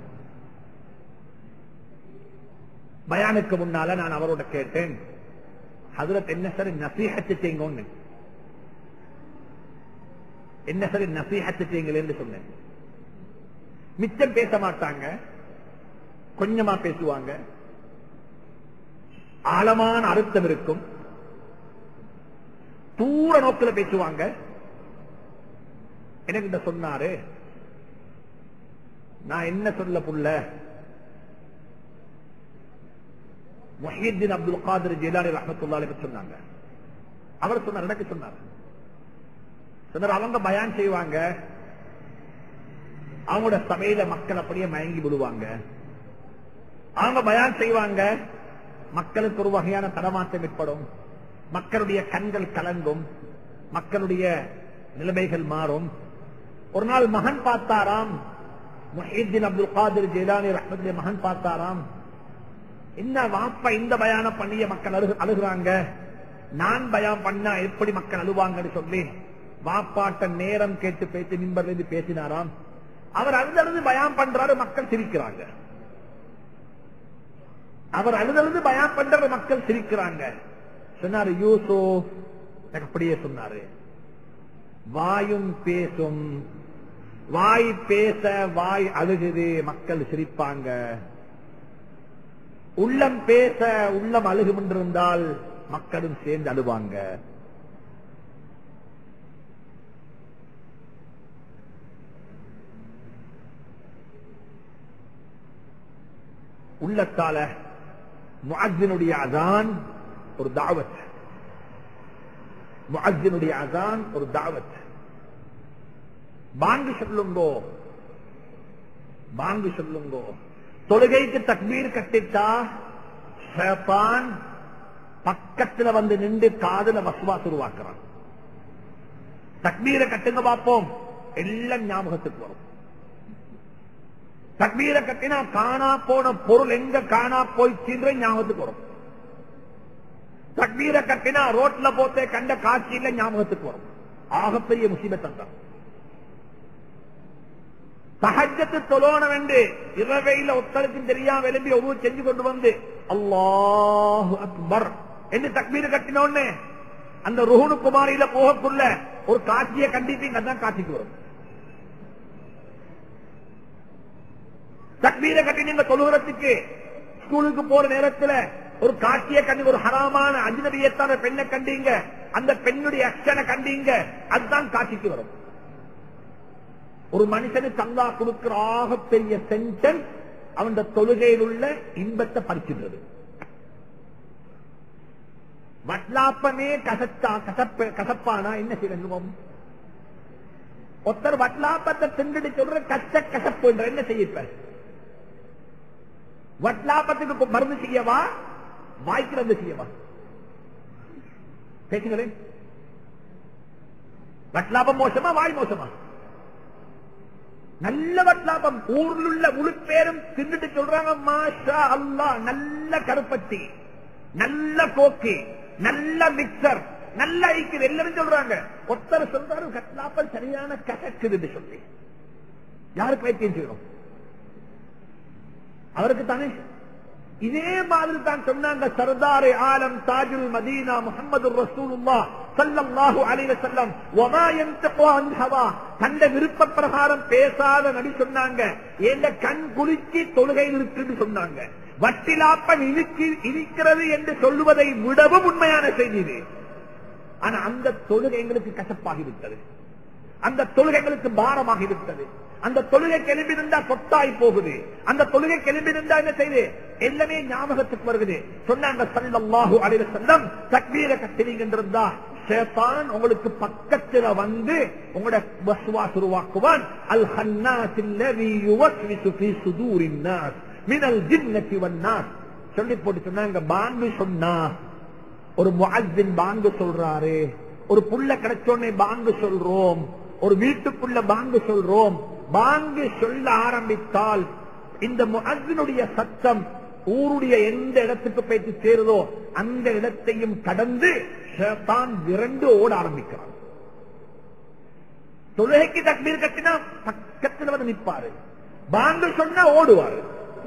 பயானுக்கு முன்னால நான் அவரோட கேட்டேன் ஹசரத் என்ன சரி நசீகத்து செய்யுங்க என்ன சரி நசீகத்து செய்யுங்களேன்னு சொன்னேன் மிச்சம் பேச மாட்டாங்க கொஞ்சமா பேசுவாங்க ஆழமான அர்த்தம் இருக்கும் தூர நோக்கில பேசுவாங்க எனக்கு சொன்னாரு நான் என்ன சொல்ல புள்ள மொஹீத்தின் அப்துல் காதர் ஜிலானி ரஹமத்துல்லாலே சொன்னாங்க அவர் சொன்னார் எனக்கு சொன்னார் சொன்னார் அவங்க பயான் செய்வாங்க அவங்களோட சபையில மக்கள் அப்படியே மயங்கி விடுவாங்க அவங்க பயான் செய்வாங்க மக்களுக்கு ஒரு வகையான தடமாற்றம் ஏற்படும் மக்களுடைய கண்கள் கலங்கும் மக்களுடைய நிலைமைகள் மாறும் ஒரு நாள் மகன் பார்த்தாராம் முஹீத்தின் அப்துல் காதிர் ஜெயிலானி ரஹமத்துடைய மகன் பார்த்தாராம் என்ன வாப்பா இந்த பயானம் பண்ணிய மக்கள் அழுகு அழுகுறாங்க நான் பயம் பண்ணா எப்படி மக்கள் அழுவாங்கன்னு சொல்லி வாப்பாட்ட நேரம் கேட்டு பேசி மின்பர்ல இருந்து பேசினாராம் அவர் அழுதழுது பயம் பண்றாரு மக்கள் சிரிக்கிறாங்க அவர் அழுதழுது பயம் பண்ற மக்கள் சிரிக்கிறாங்க சொன்னாரு யூசோ அப்படியே சொன்னாரு வாயும் பேசும் வாய் பேச வாய் அழுகுது மக்கள் சிரிப்பாங்க உள்ளம் பேச உள்ளம் அழுகும் என்றிருந்தால் மக்களும் சேர்ந்து அழுவாங்க உள்ளத்தால முஅத்தினுடைய அதான் ஒரு தாவத் முஅத்தினுடைய அதான் ஒரு தாவத் பாங்கு சொல்லுங்கோ பாங்கு சொல்லுங்கோ தொழுகைக்கு தக்பீர் கட்டிட்டா ஷேத்தான் பக்கத்துல வந்து நின்று காதுல வசுவாஸ் உருவாக்குறான் தக்பீரை கட்டுங்க பார்ப்போம் எல்லாம் ஞாபகத்துக்கு வரும் தக்பீரை கட்டினா காணா போன பொருள் எங்க காணா போயிடுச்சுன்ற ஞாபகத்துக்கு வரும் தக்பீரை கட்டினா ரோட்ல போத்தே கண்ட காட்சியில ஞாபகத்துக்கு வரும் ஆகப்பெரிய முசீபத்தம் தான் சகஜத்து தொலோனம் என்று இரவையில ஒத்தலுக்கும் தெரியாம விளம்பி ஒவ்வொரு செஞ்சு கொண்டு வந்து அல்லாஹு அக்பர் என்று தக்பீர் கட்டினோன்னு அந்த ருஹுனு குமாரியில போகக்குள்ள ஒரு காட்சியை கண்டிப்பீங்க அதான் காட்சிக்கு வரும் தக்பீரை கட்டி நீங்க தொழுகிறதுக்கு ஸ்கூலுக்கு போற நேரத்துல ஒரு காட்சியை கண்டு ஒரு ஹராமான அஜ்னபியத்தான பெண்ணை கண்டீங்க அந்த பெண்ணுடைய அக்ஷனை கண்டீங்க அதுதான் காட்சிக்கு வரும் ஒரு மனுஷனுக்கு அல்லா கொடுக்கிற ஆக பெரிய சென்டென்ஸ் அவன் தொழுகையில் உள்ள இன்பத்தை பறிச்சுடுறது வட்லாப்பமே கசத்தா கசப்ப கசப்பானா என்ன செய்யணும் ஒருத்தர் வட்லாப்பத்தை திண்டுட்டு சொல்ற கச்ச கசப்பு என்ற என்ன செய்ய வட்லாப்பத்துக்கு மருந்து செய்யவா வாய்க்கிறது செய்யவா பேசுங்களேன் வட்லாபம் மோசமா வாய் மோசமா நல்ல வட்லாபம் ஊர்ல உள்ள முழு பேரும் தின்னுட்டு சொல்றாங்க மாஷா அல்லாஹ் நல்ல கருப்பட்டி நல்ல கோக்கி நல்ல மிக்சர் நல்ல ஐக்கியம் எல்லாரும் சொல்றாங்க ஒருத்தர் சொல்றாரு கட்லாப்பல் சரியான கசக்குதுன்னு சொல்லி யாரு பைத்தியம் செய்யணும் அவருக்கு தானே இதே மாதிரி தான் சொன்னாங்க சர்தாரே ஆலம் தாஜுல் மதீனா முகமது ரசூலுல்லா ஸல்லல்லாஹு அலைஹி வஸல்லம் வமா யன்தகு அன் ஹவா தந்த விருப்ப பிரகாரம் பேசாத நபி சொன்னாங்க ஏண்ட கண் குளிச்சு தொழுகையில் இருக்குன்னு சொன்னாங்க வட்டிலாப்பன் இனிக்கு இனிக்கிறது என்று சொல்லுவதை விடவும் உண்மையான செய்தி இது ஆனா அந்த தொழுகை எங்களுக்கு கசப்பாகிவிட்டது அந்த தொழுகை எங்களுக்கு பாரமாகிவிட்டது அந்த தொழுகை கிளம்பியிருந்தா கொட்டாய் போகுது அந்த தொழுகை கிளம்பியிருந்தா என்ன செய்யுது எல்லாமே ஞாபகத்துக்கு வருகுது சொன்னாங்க சல்லல்லாஹு அலைஹி வஸல்லம் தக்பீர கத்திரிங்கின்றிருந்தா ஷேத்தான் உங்களுக்கு பக்கத்துல வந்து உங்களோட வஸ்வாஸ் உருவாக்குவான் அல் ஹன்னாஸ் அல்லதி யுவஸ்விசு ஃபீ சுதூரின் நாஸ் மினல் ஜின்னத்தி வன்னாஸ் சொல்லி போட்டு சொன்னாங்க பாங்கு சொன்னா ஒரு முஅஸ்ஸின் பாங்கு சொல்றாரு ஒரு புள்ள கிடைச்சோடனே பாங்கு சொல்றோம் ஒரு வீட்டுக்குள்ள பாங்கு சொல்றோம் பாங்கு சொல்ல ஆரம்பித்தால் இந்த முஅஸ்ஸினுடைய சத்தம் ஊருடைய எந்த இடத்துக்கு போயிட்டு சேருதோ அந்த இடத்தையும் கடந்து ஷைத்தான் விரண்டு ஓட ஆரம்பிக்கிறான் தொழுகைக்கு தக்பீர் கட்டினா பக்கத்துல வந்து நிப்பாரு பாங்கு சொன்னா ஓடுவாரு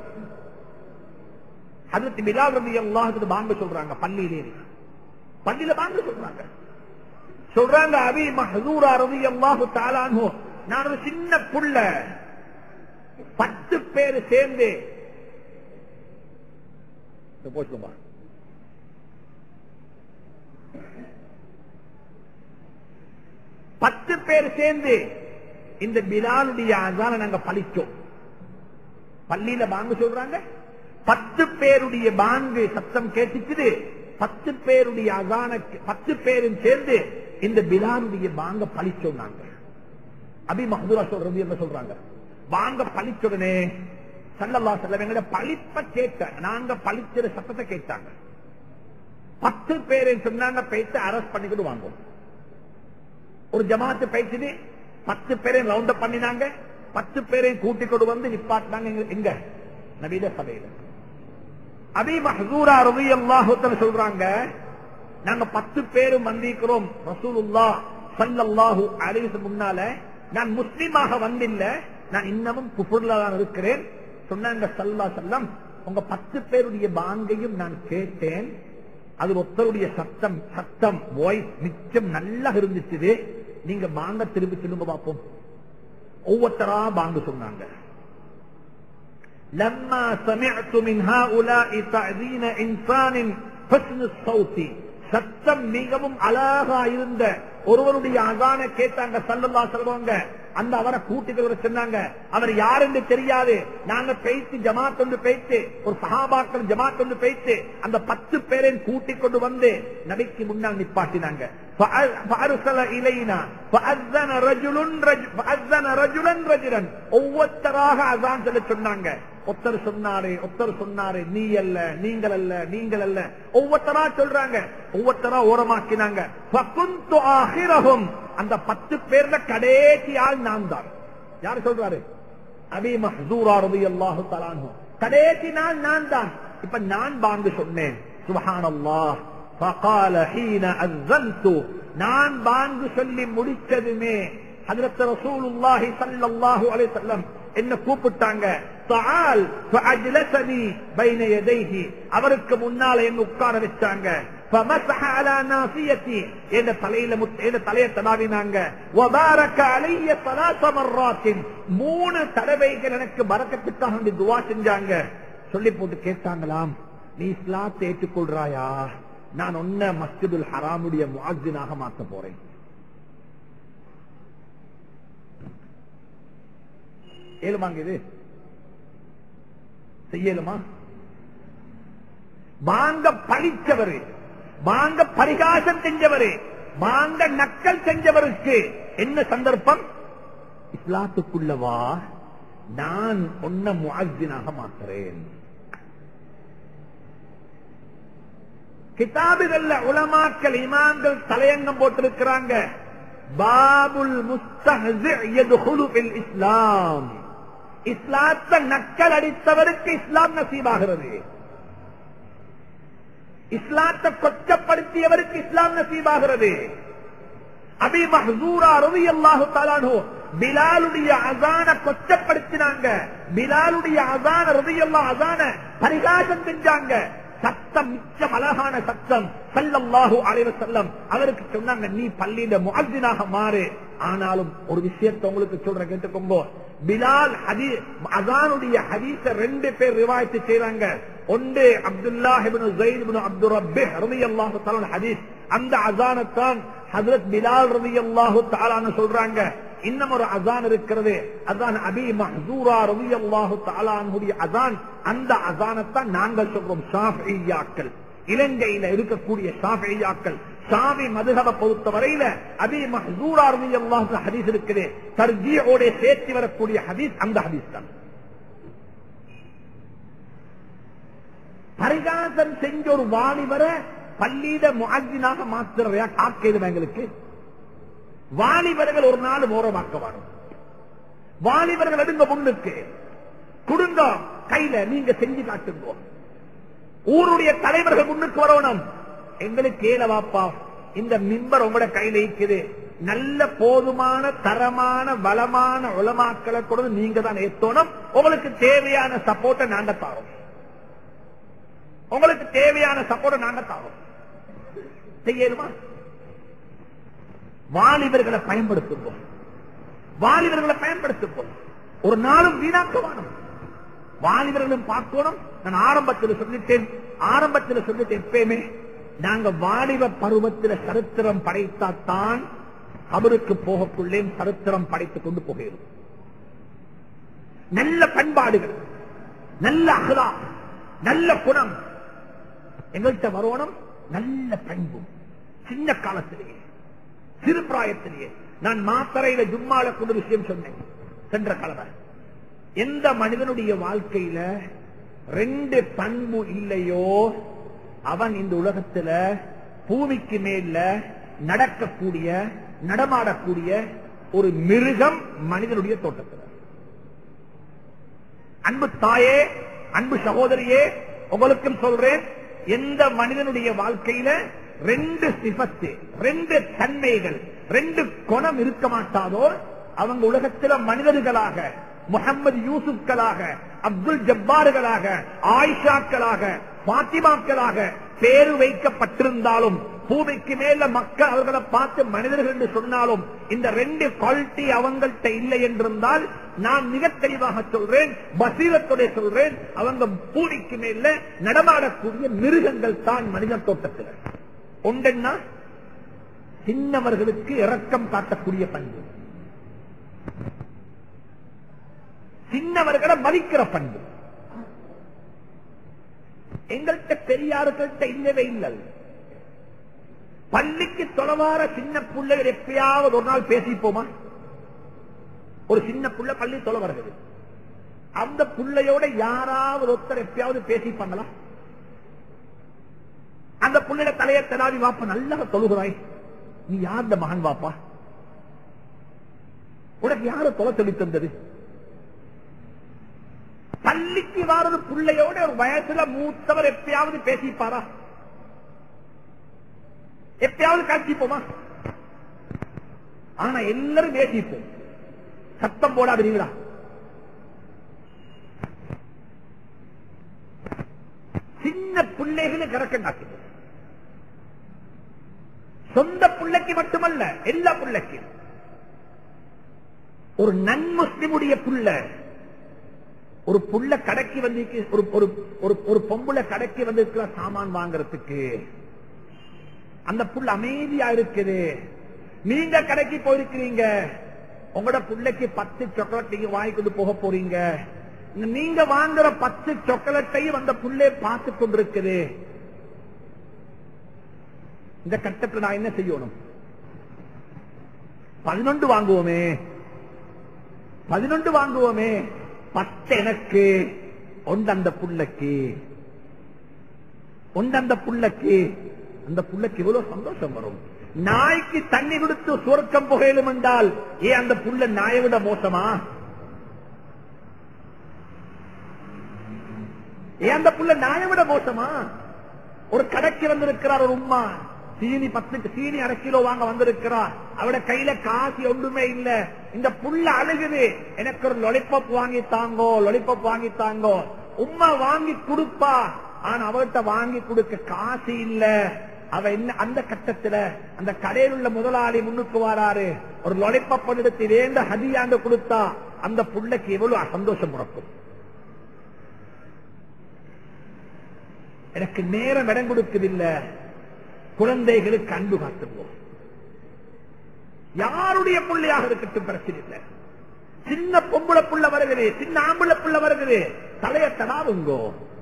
அதுக்கு பிலால் ரவி அல்லாஹுக்கு பாங்கு சொல்றாங்க பள்ளியிலே பள்ளியில பாங்கு சொல்றாங்க சொல்றாங்க அபி மஹதூரா ரவி அல்லாஹு தாலானோ நான் ஒரு சின்ன புள்ள பத்து பேர் சேர்ந்து போச்சுமா பத்து பேர் சேர்ந்து இந்த பிலாலுடைய அதான நாங்க பழிச்சோம் பள்ளியில பாங்கு சொல்றாங்க பத்து பேருடைய பாங்கு சத்தம் கேட்டுச்சு பத்து பேருடைய அதான பத்து பேரும் சேர்ந்து இந்த பிலாலுடைய பாங்க பழிச்சோம் நாங்க அபி மஹதூரா சொல்றது என்ன சொல்றாங்க வாங்க பழிச்சுடனே சல்லல்லா செல்லம் எங்கட பழிப்ப கேட்ட நாங்க பழிச்சிற சத்தத்தை கேட்டாங்க பத்து பேரை சொன்னாங்க பேச்சு அரெஸ்ட் பண்ணிக்கிட்டு வாங்குவோம் ஒரு ஜமாத்து பேச்சுட்டு பத்து பேரையும் ரவுண்ட் அப் பண்ணினாங்க பத்து பேரையும் கூட்டிக் கொண்டு வந்து நிப்பாட்டினாங்க எங்க- எங்க நபீத சபையில அபி மஹூரா ரவி அல்லாஹுத்தன சொல்றாங்க நாங்க பத்து பேரும் வந்திருக்கிறோம் ரசூலுல்லா சல்லல்லாஹு அலைஹி முன்னால நான் முஸ்லீமாக வந்தில்ல நான் இன்னமும் குஃபுர்ல தான் இருக்கிறேன் சொன்னாங்க சல்லா செல்லம் உங்க பத்து பேருடைய பாங்கையும் நான் கேட்டேன் அது ஒருத்தருடைய சத்தம் சத்தம் வாய்ஸ் மிச்சம் நல்லா இருந்துச்சு நீங்க பாங்க திரும்பி திரும்ப பார்ப்போம் ஒவ்வொருத்தரா பாங்கு சொன்னாங்க لما سمعت من هؤلاء تعذين انسان حسن الصوت சத்தம் மிகவும் அழகா இருந்த ஒருவருடைய அகான கேட்டாங்க சல்லல்லா சொல்லுவாங்க அந்த அவரை கூட்டிட்டு வர சொன்னாங்க அவர் யார் என்று தெரியாது நாங்க பேசி ஜமாத் கொண்டு பேசி ஒரு சஹாபாக்கள் ஜமாத் கொண்டு பேசி அந்த பத்து பேரையும் கூட்டிக் கொண்டு வந்து நபிக்கு முன்னால் நிப்பாட்டினாங்க فأ- فأرسل إلينا فأذن رجل رج- فأذن رجلا رجلا ஒவ்வொருத்தராக அதான் சொல்ல சொன்னாங்க ஒருத்தர் சொன்னாரு ஒருத்தர் சொன்னாரு நீ அல்ல நீங்கள் அல்ல நீங்கள் அல்ல ஒவ்வொருத்தரா சொல்றாங்க ஒவ்வொருத்தரா ஓரமாக்கினாங்க فَكُنْتُ آخِرَهُمْ. அந்த பத்து பேர்ல கடைசி ஆள் நான் தான் யார் சொல்றாரு அபி மஹ்தூரா ரலியல்லாஹு தஆலா அன்ஹு கடைசி நாள் நான் தான் இப்ப நான் பாங்கு சொன்னேன் சுப்ஹானல்லாஹ் فقال حين أذنت நான் பாங்கு சொல்லி முடிச்சதுமே ஹஜரத் ரசூலுல்லாஹி ஸல்லல்லாஹு அலைஹி வஸல்லம் என்ன கூப்பிட்டாங்க تعال فاجلسني بين يديه அவருக்கு முன்னால என்ன உட்கார வச்சாங்க فمسح على ناصيتي என் தலையில முத்- என் தலையை தடாவினாங்க وبارك علي ثلاث مرات மூணு தடவைகள் எனக்கு பரக்கத்துக்காக வேண்டி துவா செஞ்சாங்க சொல்லி போட்டு கேட்டாங்களாம் நீ இஸ்லாத்தை ஏற்றுக்கொள்றாயா நான் ஒன்ன மஸ்ஜிதுல் ஹராமுடைய முஅஜ்ஜினாக மாத்த போறேன் ஏழுமாங்க இது செய்யலுமா வாங்க பழிச்சவரு வாங்க பரிகாசம் செஞ்சவரு வாங்க நக்கல் செஞ்சவருக்கு என்ன சந்தர்ப்பம் இஸ்லாத்துக்குள்ளவா நான் ஒன்ன முஅஜ்ஜினாக மாத்துறேன் கிதாபுகள்ல உலமாக்கள் இமாம்கள் தலையங்கம் போட்டிருக்கிறாங்க பாபுல் முஸ்தஹ்ஸி யதுகுலு ஃபில் இஸ்லாம் இஸ்லாத்தை நக்கல் அடித்தவருக்கு இஸ்லாம் நசீபாகிறது இஸ்லாத்தை கொச்சப்படுத்தியவருக்கு இஸ்லாம் நசீபாகிறது அபி மஹூரா ரவி அல்லாஹு தாலானோ பிலாலுடைய அசான கொச்சப்படுத்தினாங்க பிலாலுடைய அசான ரவி அல்லா அசான பரிகாசம் செஞ்சாங்க சத்தம் மிச்சம் அழகான சத்தம் சல்லல்லாஹு அலைவ செல்லம் அவருக்கு சொன்னாங்க நீ பள்ளியில முஅத்தினாக மாறு ஆனாலும் ஒரு விஷயத்தை உங்களுக்கு சொல்ற கேட்டுக்கோங்க பிலால் ஹதி அசானுடைய ஹதீஸ ரெண்டு பேர் ரிவாயத்து செய்றாங்க ஒன்று அப்துல்லாஹ் இப்னு ஸைத் இப்னு அப்துர் ரப்பி ரலியல்லாஹு தஆலா ஹதீஸ் அந்த அசானத்தான் ஹஜரத் பிலால் ரலியல்லாஹு தஆலான்னு சொல்றாங்க இன்னும் ஒரு அசான் இருக்கிறது அதான் அபி மஹ்சூரா ரலியல்லாஹு தஆலானுடைய அசான் அந்த அசானத்தான் நாங்கள் சொல்றோம் ஷாஃபியாக்கள் இலங்கையில இருக்கக்கூடிய ஷாஃபியாக்கள் ஷாவி மதுகப பொறுத்தவரையில அபி மஹ்சூரா ரலியல்லாஹு ஹதீஸ் இருக்குது தர்ஜீஓட சேர்த்து வரக்கூடிய ஹதீஸ் அந்த ஹதீஸ் தான் பரிகாசம் செஞ்ச ஒரு வாலிபரை பள்ளியிட முஅஜினாக மாத்திரையா காக்கேது எங்களுக்கு வாலிபர்கள் ஒரு நாள் ஓரமாக்க வரும் வாலிபர்கள் எடுங்க முன்னுக்கு குடுங்க கையில நீங்க செஞ்சு காட்டுங்க ஊருடைய தலைவர்கள் முன்னுக்கு வரணும் எங்களுக்கு ஏலவாப்பா இந்த மிம்பர் உங்களோட கையில இருக்குது நல்ல போதுமான தரமான வளமான உளமாக்களை கூட நீங்க தான் ஏத்தோணும் உங்களுக்கு தேவையான சப்போர்ட்டை நாங்க தாரோம் உங்களுக்கு தேவையான சப்போர்ட்டை நாங்க தாரோம் செய்யணுமா வாலிபர்களை பயன்படுத்துவோம் வாலிபர்களை பயன்படுத்துவோம் ஒரு நாளும் வீணாக்க வேணும் வாலிபர்களும் பார்க்கணும் நான் ஆரம்பத்தில் சொல்லிட்டேன் ஆரம்பத்தில் சொல்லிட்டேன் எப்பயுமே நாங்க வாலிப பருவத்தில் சரித்திரம் படைத்தாத்தான் அவருக்கு போகக்குள்ளே சரித்திரம் படைத்துக் கொண்டு போகிறோம் நல்ல பண்பாடுகள் நல்ல அகலா நல்ல குணம் எங்கள்கிட்ட வரணும் நல்ல பண்பு சின்ன காலத்திலேயே சிறு பிராயத்திலேயே நான் மாத்தரையில ஜும்மால கொண்டு விஷயம் சொன்னேன் சென்ற கலவை எந்த மனிதனுடைய வாழ்க்கையில ரெண்டு பண்பு இல்லையோ அவன் இந்த உலகத்துல பூமிக்கு மேல நடக்கக்கூடிய நடமாடக்கூடிய ஒரு மிருகம் மனிதனுடைய தோட்டத்தில் அன்பு தாயே அன்பு சகோதரியே உங்களுக்கும் சொல்றேன் எந்த மனிதனுடைய வாழ்க்கையில ரெண்டு சிபத்து ரெண்டு தன்மைகள் ரெண்டு குணம் இருக்க மாட்டாதோ அவங்க உலகத்துல மனிதர்களாக முகமது யூசுப்களாக அப்துல் ஜப்பார்களாக ஆயிஷாக்களாக பாத்திமாக்களாக பேரு வைக்கப்பட்டிருந்தாலும் பூமிக்கு மேல மக்கள் அவர்களை பார்த்து மனிதர்கள் என்று சொன்னாலும் இந்த ரெண்டு குவாலிட்டி அவங்கள்ட்ட இல்லை என்றிருந்தால் நான் மிக தெளிவாக சொல்றேன் பசீரத்துடைய சொல்றேன் அவங்க பூமிக்கு மேல நடமாடக்கூடிய மிருகங்கள் தான் மனித தோட்டத்தில் ஒன்றென்னா சின்னவர்களுக்கு இரக்கம் காட்டக்கூடிய பண்பு சின்னவர்களை மதிக்கிற பண்பு எங்கள்கிட்ட பெரியார்கள்ட்ட இல்லவே இல்லை பள்ளிக்கு தொலைவார சின்ன பிள்ளைகள் எப்பயாவது ஒரு நாள் பேசிப்போமா ஒரு சின்ன புள்ள பள்ளி தொலை வருகிறது அந்த புள்ளையோட யாராவது ஒருத்தர் எப்பயாவது பேசிப்பாங்களா அந்த புள்ளைய தலையை தடாவி வாப்பா நல்லா தொழுகிறாய் நீ யார் இந்த மகன் வாப்பா உனக்கு யாரு தொலை சொல்லி தந்தது பள்ளிக்கு வாரது பிள்ளையோட ஒரு வயசுல மூத்தவர் எப்பயாவது பேசிப்பாரா எப்பயாவது காட்சிப்போமா ஆனா எல்லாரும் பேசிப்போம் சத்தம் போடாதீங்களா சின்ன பிள்ளைகளை கறக்க காட்டுது சொந்த பிள்ளைக்கு மட்டுமல்ல எல்லா பிள்ளைக்கும் ஒரு நன்முஸ்லிமுடைய புள்ள ஒரு புள்ள கடைக்கு வந்து ஒரு ஒரு ஒரு ஒரு பொம்புல கடைக்கு வந்திருக்கிற சாமான் வாங்குறதுக்கு அந்த புள்ள அமைதியா இருக்குது நீங்க கடைக்கு போயிருக்கிறீங்க உங்களோட பிள்ளைக்கு பத்து சாக்லேட் நீங்க வாங்கி கொண்டு போக போறீங்க நீங்க வாங்குற பத்து சாக்லேட்டையும் அந்த புள்ளை பார்த்து கொண்டிருக்குது இந்த கட்டத்தில் நான் என்ன செய்யணும் பதினொன்று வாங்குவோமே பதினொன்று வாங்குவோமே பத்து எனக்கு ஒன்று அந்த புள்ளைக்கு ஒன்று அந்த புள்ளைக்கு அந்த புள்ளைக்கு இவ்வளவு சந்தோஷம் வரும் நாய்க்கு தண்ணி கொடுத்து சுருக்கம் புகையிலும் என்றால் ஏன் அந்த புள்ள நாயை விட மோசமா ஏன் அந்த புள்ள நாயை விட மோசமா ஒரு கடைக்கு வந்திருக்கிறார் ஒரு உம்மா சீனி பத்து சீனி அரை கிலோ வாங்க வந்திருக்கிறார் அவட கையில காசு ஒன்றுமே இல்ல இந்த புள்ள அழுகுது எனக்கு ஒரு லொலிப்பப் வாங்கி தாங்கோ லொலிப்பப் வாங்கி தாங்கோ உம்மா வாங்கி கொடுப்பா ஆனா அவர்கிட்ட வாங்கி கொடுக்க காசு இல்ல அவ என்ன அந்த கட்டத்துல அந்த கடையில் உள்ள முதலாளி முன்னுக்கு வராரு ஒரு லொலிப்பப் எடுத்து வேண்ட ஹதியாண்டு கொடுத்தா அந்த புள்ளைக்கு எவ்வளவு சந்தோஷம் பிறக்கும் எனக்கு நேரம் இடம் கொடுக்கவில்லை குழந்தைகளுக்கு அன்பு காட்டுவோம் யாருடைய பிள்ளையாக இருக்கட்டும் பிரச்சனை இல்லை சின்ன பொம்பளை புள்ள வருகிறது சின்ன ஆம்பளை புள்ள வருகிறது தலைய தடாவுங்கோ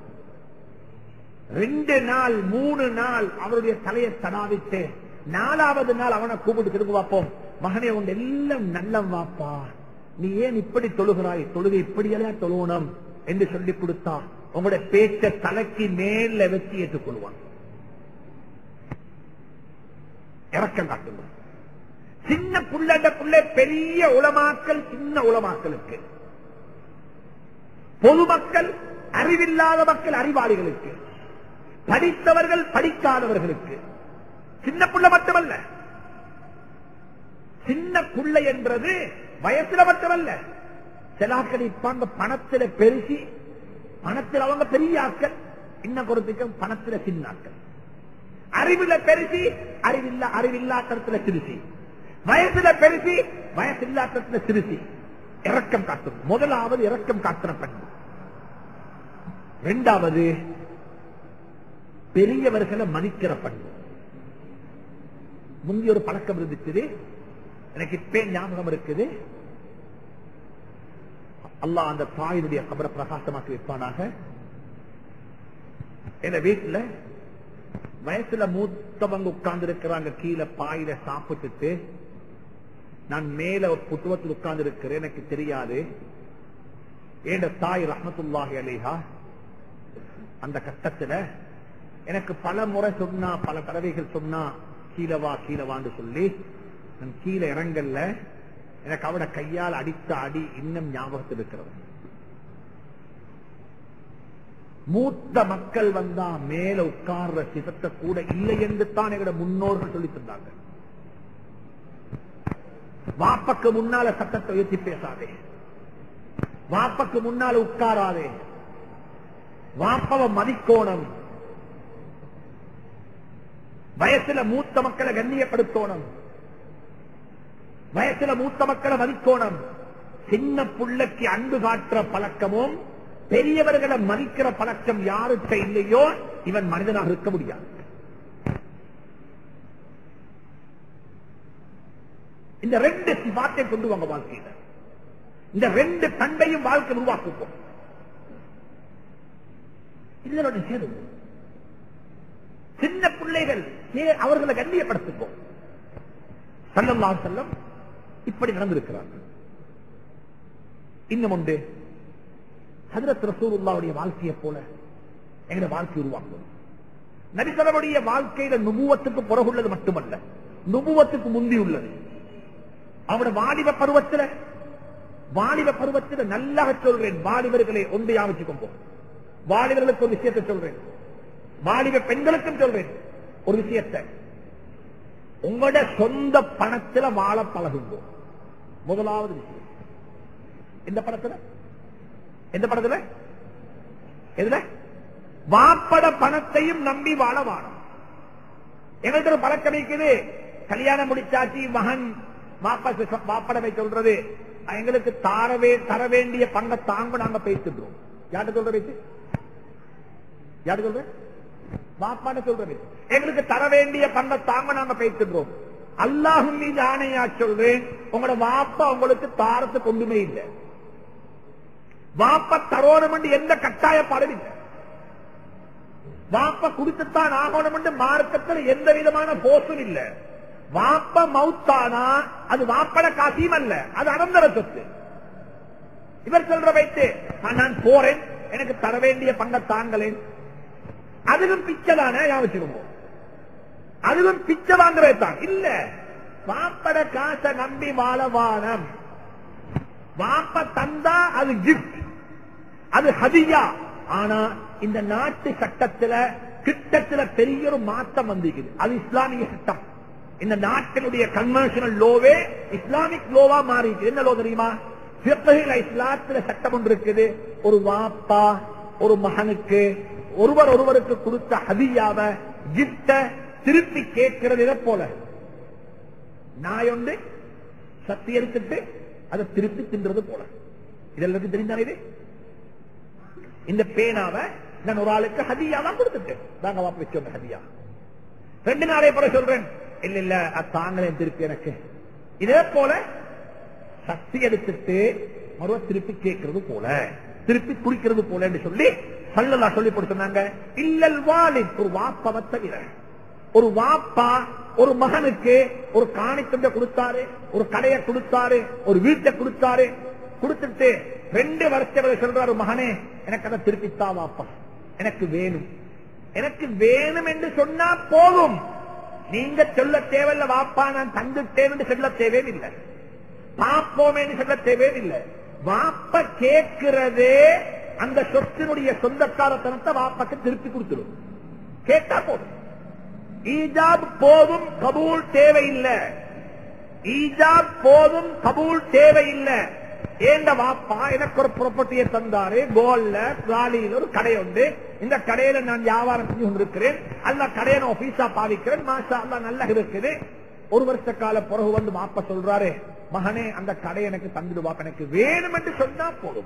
ரெண்டு நாள் மூணு நாள் அவருடைய தலையை தடாவிட்டு நாலாவது நாள் அவனை கூப்பிட்டு திரும்ப பார்ப்போம் மகனே உன் எல்லாம் நல்லம் வாப்பா நீ ஏன் இப்படி தொழுகிறாய் தொழுகை இப்படியெல்லாம் தொழுவணும் என்று சொல்லி கொடுத்தா உங்களுடைய பேச்ச தலைக்கு மேல வச்சு ஏற்றுக்கொள்வான் இறக்கம் காட்டுங்க சின்ன புள்ளட புள்ள பெரிய உளமாக்கல் சின்ன உளமாக்கலுக்கு பொதுமக்கள் அறிவில்லாத மக்கள் அறிவாளிகளுக்கு படித்தவர்கள் படிக்காதவர்களுக்கு சின்ன புள்ள மட்டுமல்ல சின்ன புள்ள என்றது வயசுல மட்டுமல்ல சிலாக்கள் இப்ப அந்த பணத்தில பெருசி பணத்தில் அவங்க பெரிய ஆட்கள் இன்னும் கொடுத்துக்க பணத்தில சின்ன ஆட்கள் அறிவுல பெருசி அறிவில்லா அறிவில்லாத்தரத்துல சிறுசி வயசுல பெருசி வயசில்லாத்தரத்துல சிறுசி இறக்கம் காட்டும் முதலாவது இறக்கம் காட்டுற பண்பு இரண்டாவது பெரியவர்களை மதிக்கிற பண்பு முந்தி ஒரு பழக்கம் இருந்துச்சு எனக்கு இப்பே ஞாபகம் இருக்குது அல்லாஹ் அந்த தாயினுடைய கபரை பிரகாசமாக்கி வைப்பானாக எங்க வீட்டுல வயசுல மூத்தவங்க உட்கார்ந்து இருக்கிறாங்க கீழே பாயில சாப்பிட்டுட்டு நான் மேல ஒரு புத்துவத்தில் உட்கார்ந்து இருக்கிறேன் எனக்கு தெரியாது ஏண்ட தாய் ரஹமத்துல்லாஹி அலிஹா அந்த கட்டத்துல எனக்கு பல முறை சொன்னா பல தடவைகள் சொன்னா கீழே வா கீழே வான்னு சொல்லி நான் கீழே இறங்கல்ல எனக்கு அவட கையால் அடித்த அடி இன்னும் ஞாபகத்தில் இருக்கிறது மூத்த மக்கள் வந்தா மேல உட்கார்ற சிவத்தை கூட இல்லை என்று தான் எங்களோட முன்னோர்கள் சொல்லி தந்தாங்க வாப்பக்கு முன்னால சட்டத்தை உயர்த்தி பேசாதே வாப்பக்கு முன்னால உட்காராதே வாப்பவ மதிக்கோணம் வயசுல மூத்த மக்களை கண்ணியப்படுத்தோணும் வயசுல மூத்த மக்களை மதிக்கோணம் சின்ன புள்ளைக்கு அன்பு காட்டுற பழக்கமும் பெரியவர்களை மதிக்கிற பழக்கம் யாருக்கு இல்லையோ இவன் மனிதனாக இருக்க முடியாது இந்த ரெண்டு சிவாத்தை கொண்டு வாங்க வாழ்க்கையில இந்த ரெண்டு தண்டையும் வாழ்க்கை உருவாக்குவோம் இதனோட சேருவோம் சின்ன பிள்ளைகள் ஏ- அவர்களை கண்ணியப்படுத்துவோம் சல்லல்லா செல்லம் இப்படி நடந்திருக்கிறார்கள் இன்னும் உண்டு ஹதரத் ரசூலுல்லாவுடைய வாழ்க்கையை போல எங்களை வாழ்க்கை உருவாக்குவோம் நபிசலமுடைய வாழ்க்கையில நுபுவத்துக்கு புறகுள்ளது மட்டுமல்ல நுபுவத்துக்கு முந்தி உள்ளது அவரோட வாலிப பருவத்துல வாலிப பருவத்துல நல்லா சொல்றேன் வாலிபர்களை ஒன்று யாவச்சுக்கொம்போ வாலிபர்களுக்கு ஒரு விஷயத்தை சொல்றேன் வாலிப பெண்களுக்கும் சொல்றேன் ஒரு விஷயத்தை உங்களோட சொந்த பணத்துல வாழ பழகுங்க முதலாவது விஷயம் எந்த படத்துல எந்த படத்துல எதுல வாப்பட பணத்தையும் நம்பி வாழ வாழும் எங்கள்கிட்ட ஒரு பழக்கம் இருக்குது கல்யாணம் முடிச்சாச்சு மகன் வாப்பா வாப்படவை சொல்றது எங்களுக்கு தாரவே தர வேண்டிய பங்கை தாங்க நாங்க பேசிடுறோம் யார்கிட்ட சொல்ற பேச்சு யாரு சொல்ற வாப்பான சொல்றது எங்களுக்கு தர வேண்டிய பங்கை தாங்க நாங்க பேசிடுறோம் அல்லாஹும் மீது ஆணையா சொல்றேன் உங்களோட வாப்பா உங்களுக்கு தாரத்துக்கு ஒன்றுமே இல்லை வாப்ப தரோணம் என்று எந்த கட்டாயப்பாடும் இல்லை வாப்ப குடித்துத்தான் ஆகணும் என்று மார்க்கத்தில் எந்த விதமான போசும் இல்ல வாப்ப மவுத்தானா அது வாப்பட காசியும் அல்ல அது அனந்தர சொத்து இவர் சொல்ற வைத்து "நான் நான் போறேன் எனக்கு தர வேண்டிய பங்கை தாங்களேன் அதுவும் பிச்சைதானே ஞாபகம் அதுவும் பிச்சை வாங்குறது தான் இல்ல வாப்பட காசை நம்பி வாழ வானம் வாப்ப தந்தா அது கிஃப்ட் அது ஹதியா ஆனா இந்த நாட்டு சட்டத்துல கிட்டத்துல பெரிய ஒரு மாற்றம் வந்திருக்குது அது இஸ்லாமிய சட்டம் இந்த நாட்டினுடைய கன்வென்ஷனல் லோவே இஸ்லாமிக் லோவா மாறி என்ன லோ தெரியுமா பிற்பகையில இஸ்லாத்துல சட்டம் ஒன்று இருக்குது ஒரு வாப்பா ஒரு மகனுக்கு ஒருவர் ஒருவருக்கு கொடுத்த ஹதியாவ கிஃப்ட திருப்பி கேட்கிறது இதை போல நாய் ஒன்று சத்தி எடுத்துட்டு அதை திருப்பி தின்றது போல இதெல்லாம் தெரிந்தானே இது இந்த பேனாவை நான் ஒரு ஆளுக்கு ஹதியா தான் கொடுத்துட்டேன் நாங்க வாப்ப வச்சோம் ஹதியா ரெண்டு நாளே போல சொல்றேன் இல்ல இல்ல அது தாங்களே திருப்பி எனக்கு இதே போல சக்தி எடுத்துட்டு மறுவ திருப்பி கேட்கறது போல திருப்பி குடிக்கிறது போல என்று சொல்லி சல்லலா சொல்லி கொடுத்தாங்க இல்லல் வாலி ஒரு வாப்பவை தவிர ஒரு வாப்பா ஒரு மகனுக்கு ஒரு காணித்தண்டை கொடுத்தாரு ஒரு கடையை கொடுத்தாரு ஒரு வீட்டை கொடுத்தாரு கொடுத்துட்டு ரெண்டு வருஷம் சொல்றாரு மகனே எனக்கு அதை திருப்பித்தா வாப்பா எனக்கு வேணும் எனக்கு வேணும் என்று சொன்னா போதும் நீங்க சொல்ல தேவையில்ல வாப்பா நான் தந்துட்டேன் என்று சொல்ல தேவையில்லை பார்ப்போம் என்று சொல்ல தேவையில்லை வாப்ப கேட்கிறதே அந்த சொத்தினுடைய சொந்தக்காரத்தனத்தை வாப்பாக்கு திருப்பி கொடுத்துடும் கேட்டா போதும் ஈஜாப் போதும் கபூல் தேவையில்லை ஈஜாப் போதும் கபூல் தேவையில்லை ஏண்ட வாப்பா எனக்கு ஒரு ப்ராப்பர்ட்டியை தந்தாரு கோல்ல காலியில் ஒரு கடை உண்டு இந்த கடையில நான் வியாபாரம் செஞ்சு கொண்டிருக்கிறேன் அல்ல கடையை நான் ஆபீஸா பாவிக்கிறேன் மாஷா அல்லா நல்லா இருக்குது ஒரு வருஷ கால பிறகு வந்து வாப்பா சொல்றாரு மகனே அந்த கடை எனக்கு தந்துடு வாப்பா எனக்கு வேணும் என்று சொன்னா போதும்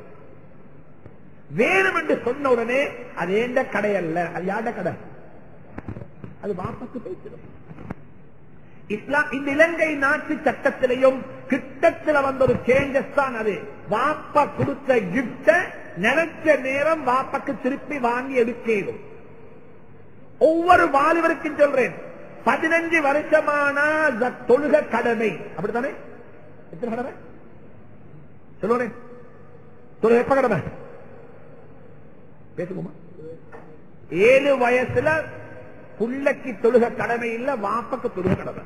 வேணும் என்று சொன்ன உடனே அது ஏண்ட கடை அல்ல அது யாண்ட கடை அது வாப்பக்கு போய்த்திடும் இஸ்லாம் இந்த இலங்கை நாட்டு சட்டத்திலையும் கிட்டத்தில் வந்த ஒரு சேஞ்சஸ் தான் அது வாப்பா கொடுத்த கிப்ட நினைச்ச நேரம் வாப்பாக்கு திருப்பி வாங்கி எடுக்கணும் ஒவ்வொரு வாலிபருக்கும் சொல்றேன் பதினஞ்சு வருஷமான தொழுக கடமை அப்படித்தானே எத்தனை கடமை சொல்லுறேன் தொழுக எப்ப கடமை பேசுவோமா ஏழு வயசுல புள்ளக்கு தொழுக கடமை இல்ல வாப்பக்கு தொழுக கடமை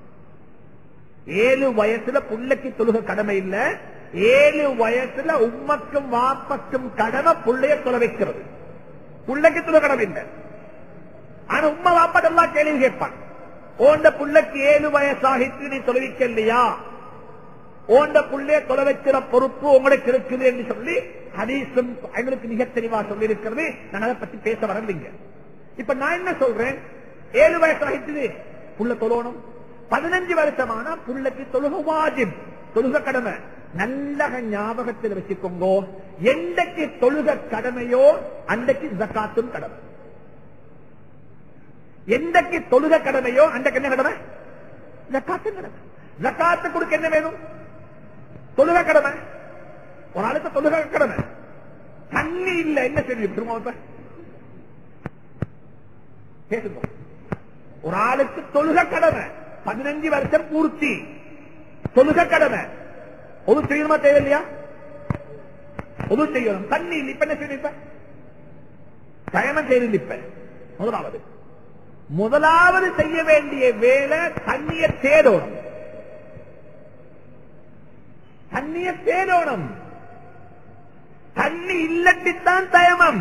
ஏழு வயசுல புள்ளைக்கு தொழுக கடமை இல்ல ஏழு வயசுல உம்மக்கும் வாப்பக்கும் கடமை புள்ளைய தொலை வைக்கிறது புள்ளைக்கு தொழுக கடமை இல்லை ஆனா உம்மா வாப்பாட்டெல்லாம் கேள்வி கேட்பான் ஓண்ட புள்ளைக்கு ஏழு வயசாகிட்டு நீ தொலைவிக்க இல்லையா ஓண்ட புள்ளைய தொலை வைக்கிற பொறுப்பு உங்களுக்கு இருக்குது என்று சொல்லி ஹதீசும் எங்களுக்கு மிக தெளிவா சொல்லி இருக்கிறது நான் அதை பத்தி பேச வரலைங்க இப்ப நான் என்ன சொல்றேன் ஏழு வயசாகிட்டு புள்ள தொழணும் பதினஞ்சு வருஷமானா புள்ளைக்கு தொழுக வாஜிப் தொழுக கடமை நல்ல ஞாபகத்தில் வச்சுக்கோங்க எந்தக்கு தொழுக கடமையோ அன்றைக்கு ஜக்காத்தும் கடமை எந்தக்கு தொழுக கடமையோ அன்றைக்கு என்ன கடமை ஜக்காத்தும் கடமை ஜக்காத்து கொடுக்க என்ன வேணும் தொழுக கடமை ஒரு ஆளுக்கு தொழுக கடமை தண்ணி இல்ல என்ன செய்யும் திரும்ப பேசுங்க ஒரு ஆளுக்கு தொழுக கடமை பதினஞ்சு வருஷம் பூர்த்தி தொழுக கடமை பொது செய்யணுமா தேவையில்லையா பொது செய்யணும் தண்ணி இல்லை இப்ப என்ன செய்யணும் இப்ப கயமம் செய்யணும் இப்ப முதலாவது முதலாவது செய்ய வேண்டிய வேலை தண்ணிய தேடணும் தண்ணிய தேடணும் தண்ணி இல்லட்டித்தான் தயமம்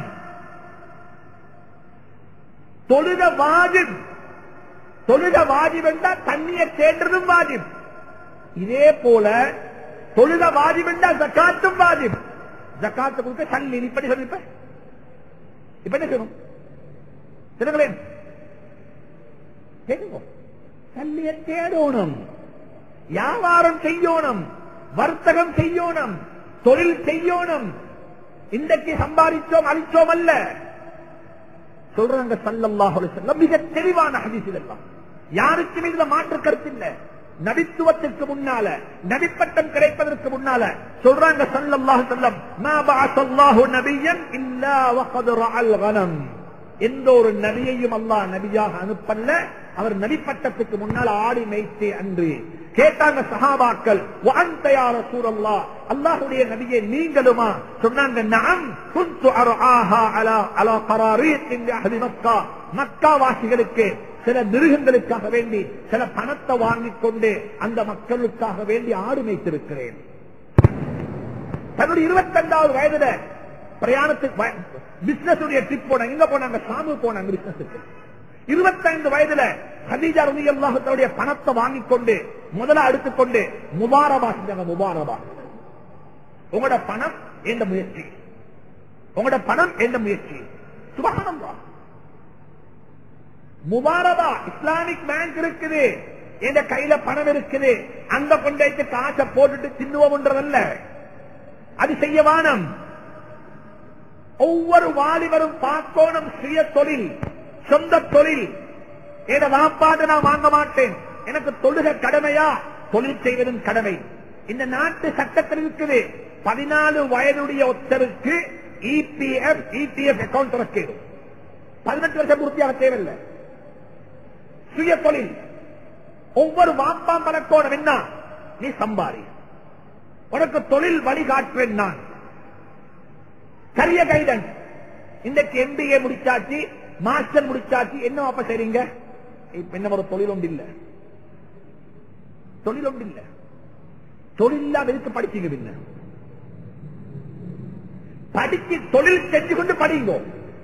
தொழுக வாஜிப் தொழுக வாஜிப் என்றா தண்ணிய தேடுறதும் வாஜிப் இதே போல தொழுக வாஜிப் என்றா ஜக்காத்தும் வாஜிப் ஜக்காத்து கொடுக்க தண்ணி இப்படி சொல்லி இப்ப இப்ப என்ன செய்யணும் சொல்லுங்களேன் கேட்குங்க தண்ணிய தேடணும் வியாபாரம் செய்யணும் வர்த்தகம் செய்யணும் தொழில் செய்யணும் இன்றைக்கு சம்பாதிச்சோம் அழிச்சோம் அல்ல சொல்றாங்க சல்லல்லாஹு அலைஹி வஸல்லம் மிக தெளிவான ஹதீஸ் இதெல்லாம் யாருக்கும் இதுல மாற்று கருத்து இல்ல நபித்துவத்திற்கு முன்னால நபிப்பட்டம் கிடைப்பதற்கு முன்னால சொல்றாங்க சல்லல்லாஹு அலைஹி வஸல்லம் மா பஅஸல்லாஹு நபியன் இல்லா வகத் ரஅல் கனம் எந்த ஒரு நபியையும் அல்லாஹ் நபியாக அனுப்பல்ல அவர் நபிப்பட்டத்துக்கு முன்னால் ஆடி மேய்த்தே அன்று கேட்டாங்க சஹாபாக்கள் வான்தையா ரசூலல்லா அல்லாஹ்வுடைய நபியே நீங்களுமா சொன்னாங்க நான் குந்து அர்ஆஹா அலா அலா கராரீத் இன் அஹ்லி மக்கா மக்கா வாசிகளுக்கு சில மிருகங்களுக்காக வேண்டி சில பணத்தை வாங்கிக் கொண்டு அந்த மக்களுக்காக வேண்டி ஆடு மேய்த்திருக்கிறேன் தன்னுடைய இருபத்தஞ்சாவது வயதுல பிரயாணத்துக்கு பிசினஸ் ட்ரிப் போனாங்க எங்க போனாங்க சாமு போனாங்க பிசினஸுக்கு இருபத்தைந்து வயதுல ஹதீஜா ரவி அல்லாஹத்தோடைய பணத்தை வாங்கிக் கொண்டு முதல்ல எடுத்துக்கொண்டு முபாரபா செஞ்சாங்க முபாரபா உங்களோட பணம் எந்த முயற்சி உங்களோட பணம் எந்த முயற்சி சுபகானம் முபாரபா இஸ்லாமிக் பேங்க் இருக்குது எந்த கையில பணம் இருக்குது அங்க கொண்டு காசை போட்டுட்டு தின்னுவோம்ன்றதல்ல அது செய்ய வானம் ஒவ்வொரு வாலிபரும் பார்க்கோணும் சுய தொழில் சொந்த தொழில் என வாப்பாடு நான் வாங்க மாட்டேன் எனக்கு தொழுக கடமையா தொழில் செய்வதும் கடமை இந்த நாட்டு சட்டத்தில் இருக்குது பதினாலு வயதுடைய ஒருத்தருக்கு இபிஎஃப் இபிஎஃப் அக்கௌண்ட் திறக்கு பதினெட்டு வருஷம் பூர்த்தியாக தேவையில்லை சுய தொழில் ஒவ்வொரு வாப்பாம் பழக்கோணம் என்ன நீ சம்பாரி உனக்கு தொழில் வழிகாட்டுவேன் நான் கரிய கைடன்ஸ் இன்றைக்கு எம்பிஏ முடிச்சாச்சு மாஸ்டர் முடிச்சாச்சு என்ன அப்ப செய்றீங்க இப்ப என்ன ஒரு தொழில் ஒன்று இல்ல தொழில் ஒன்று இல்ல தொழில் இல்லாத எதுக்கு படிச்சீங்க பின்ன படிச்சு தொழில் செஞ்சு கொண்டு படிங்கோ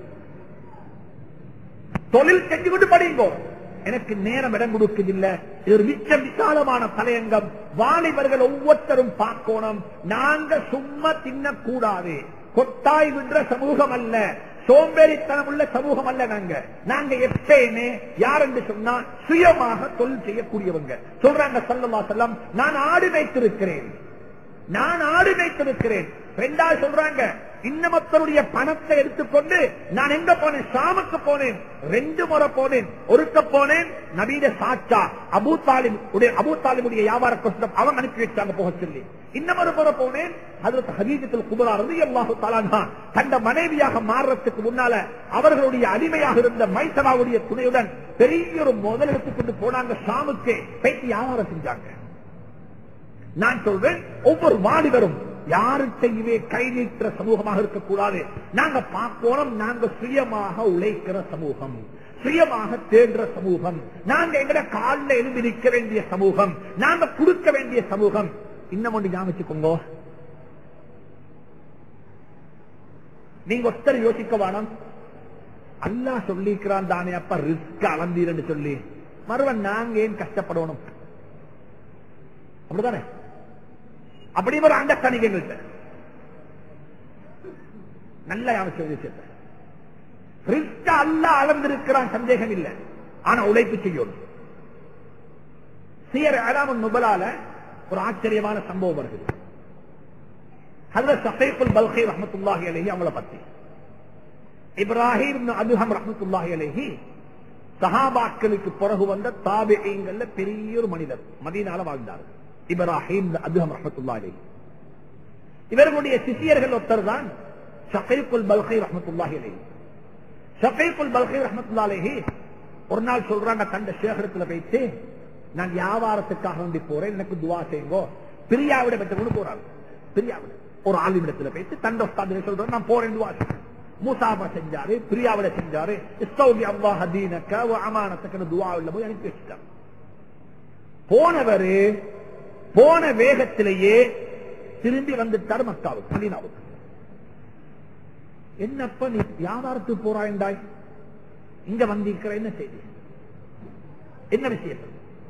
தொழில் செஞ்சு கொண்டு படிங்கோ எனக்கு நேரம் இடம் கொடுக்குதில்ல இது ஒரு மிச்ச விசாலமான தலையங்கம் வாலிபர்கள் ஒவ்வொருத்தரும் பார்க்கணும் நாங்க சும்மா தின்னக்கூடாது கொட்டாய் வின்ற சமூகம் அல்ல சோம்பேறித்தனம் உள்ள சமூகம் அல்ல நாங்க நாங்க எப்பயுமே யார் என்று சொன்னா சுயமாக தொழில் செய்யக்கூடியவங்க சொல்றாங்க சல்லமா செல்லம் நான் ஆடு வைத்திருக்கிறேன் நான் ஆடு வைத்திருக்கிறேன் ரெண்டாவது சொல்றாங்க இன்னமத்தருடைய பணத்தை எடுத்துக்கொண்டு நான் எங்க போனேன் ஷாமுக்கு போனேன் ரெண்டு முறை போனேன் ஒருக்க போனேன் நவீன சாச்சா அபூ தாலிம் உடைய அபூ தாலிமுடைய வியாபார கொஸ்டம் அவன் அனுப்பி வச்சாங்க போக சொல்லி இன்னமொரு முறை போனேன் அதற்கு ஹதீஜத்தில் குபரா ரதி அல்லாஹு தாலானா தந்த மனைவியாக மாறுறதுக்கு முன்னால அவர்களுடைய அடிமையாக இருந்த மைசராவுடைய துணையுடன் பெரிய ஒரு முதல் எடுத்துக்கொண்டு போனாங்க ஷாமுக்கு பேசி வியாபாரம் செஞ்சாங்க நான் சொல்றேன் ஒவ்வொரு வாலிபரும் யாருக்கையுமே கை நீட்டுற சமூகமாக இருக்கக்கூடாது நாங்க பார்க்கணும் நாங்க சுயமாக உழைக்கிற சமூகம் சுயமாக தேடுற சமூகம் நாங்க எங்கட காலில் எழுதி நிற்க வேண்டிய சமூகம் நாங்க கொடுக்க வேண்டிய சமூகம் இன்னும் ஒன்று ஞாபகிச்சுக்கோங்க நீங்க ஒருத்தர் யோசிக்க வேணும் அல்லா சொல்லிக்கிறான் தானே அப்ப ரிஸ்க் அளந்தீர்னு சொல்லி மறுவன் நாங்க ஏன் கஷ்டப்படணும் அப்படிதானே அப்படி ஒரு அண்டர்ஸ்டாண்டிங் எங்கள்கிட்ட நல்ல அவசியம் விஷயத்தை ரிஸ்க் அல்ல அளந்திருக்கிறான் சந்தேகம் இல்லை ஆனா உழைப்பு செய்யணும் சியர் அலாமன் நுபலால ஒரு ஆச்சரியமான சம்பவம் வருகிறது அதுல சஃபைக்குல் பல்கை ரஹமத்துல்லாஹி அலஹி அவங்கள பத்தி இப்ராஹிம் அதுஹம் ரஹமத்துல்லாஹி அலஹி சஹாபாக்களுக்கு பிறகு வந்த தாபிகங்கள்ல பெரிய ஒரு மனிதர் மதீனால வாழ்ந்தார் இப்ராஹிம் அதுஹம் ரஹமத்துல்லா அலஹி இவர்களுடைய சிஷியர்கள் ஒருத்தர் தான் ஷகைக்குல் பல்கை ரஹமத்துல்லாஹி அலஹி ஷகைக்குல் பல்கை ரஹமத்துல்லா அலஹி ஒரு நாள் சொல்றாங்க கண்ட சேகரத்துல போயிட்டு நான் வியாபாரத்துக்காக வேண்டி போறேன் எனக்கு துவா செய்யுங்கோ பிரியாவிட பெற்று கொண்டு போறாங்க பிரியாவிட ஒரு ஆலிமிடத்துல போயிட்டு தண்ட உஸ்தாதில சொல்றேன் நான் போறேன் துவா செய்யுங்க. மூசாபா செஞ்சாரு பிரியாவிட செஞ்சாரு இஸ்தௌபி அல்லாஹ் தீனக்க வ அமானத்துக்கு துவாவில போய் அனுப்பி வச்சுட்டாங்க போனவரு போன வேகத்திலேயே திரும்பி வந்துட்டாரு மக்காவுக்கு மதீனாவுக்கு என்னப்ப நீ வியாபாரத்துக்கு போறாய்ண்டாய் இங்க வந்திருக்கிற என்ன செய்தி என்ன விஷயம்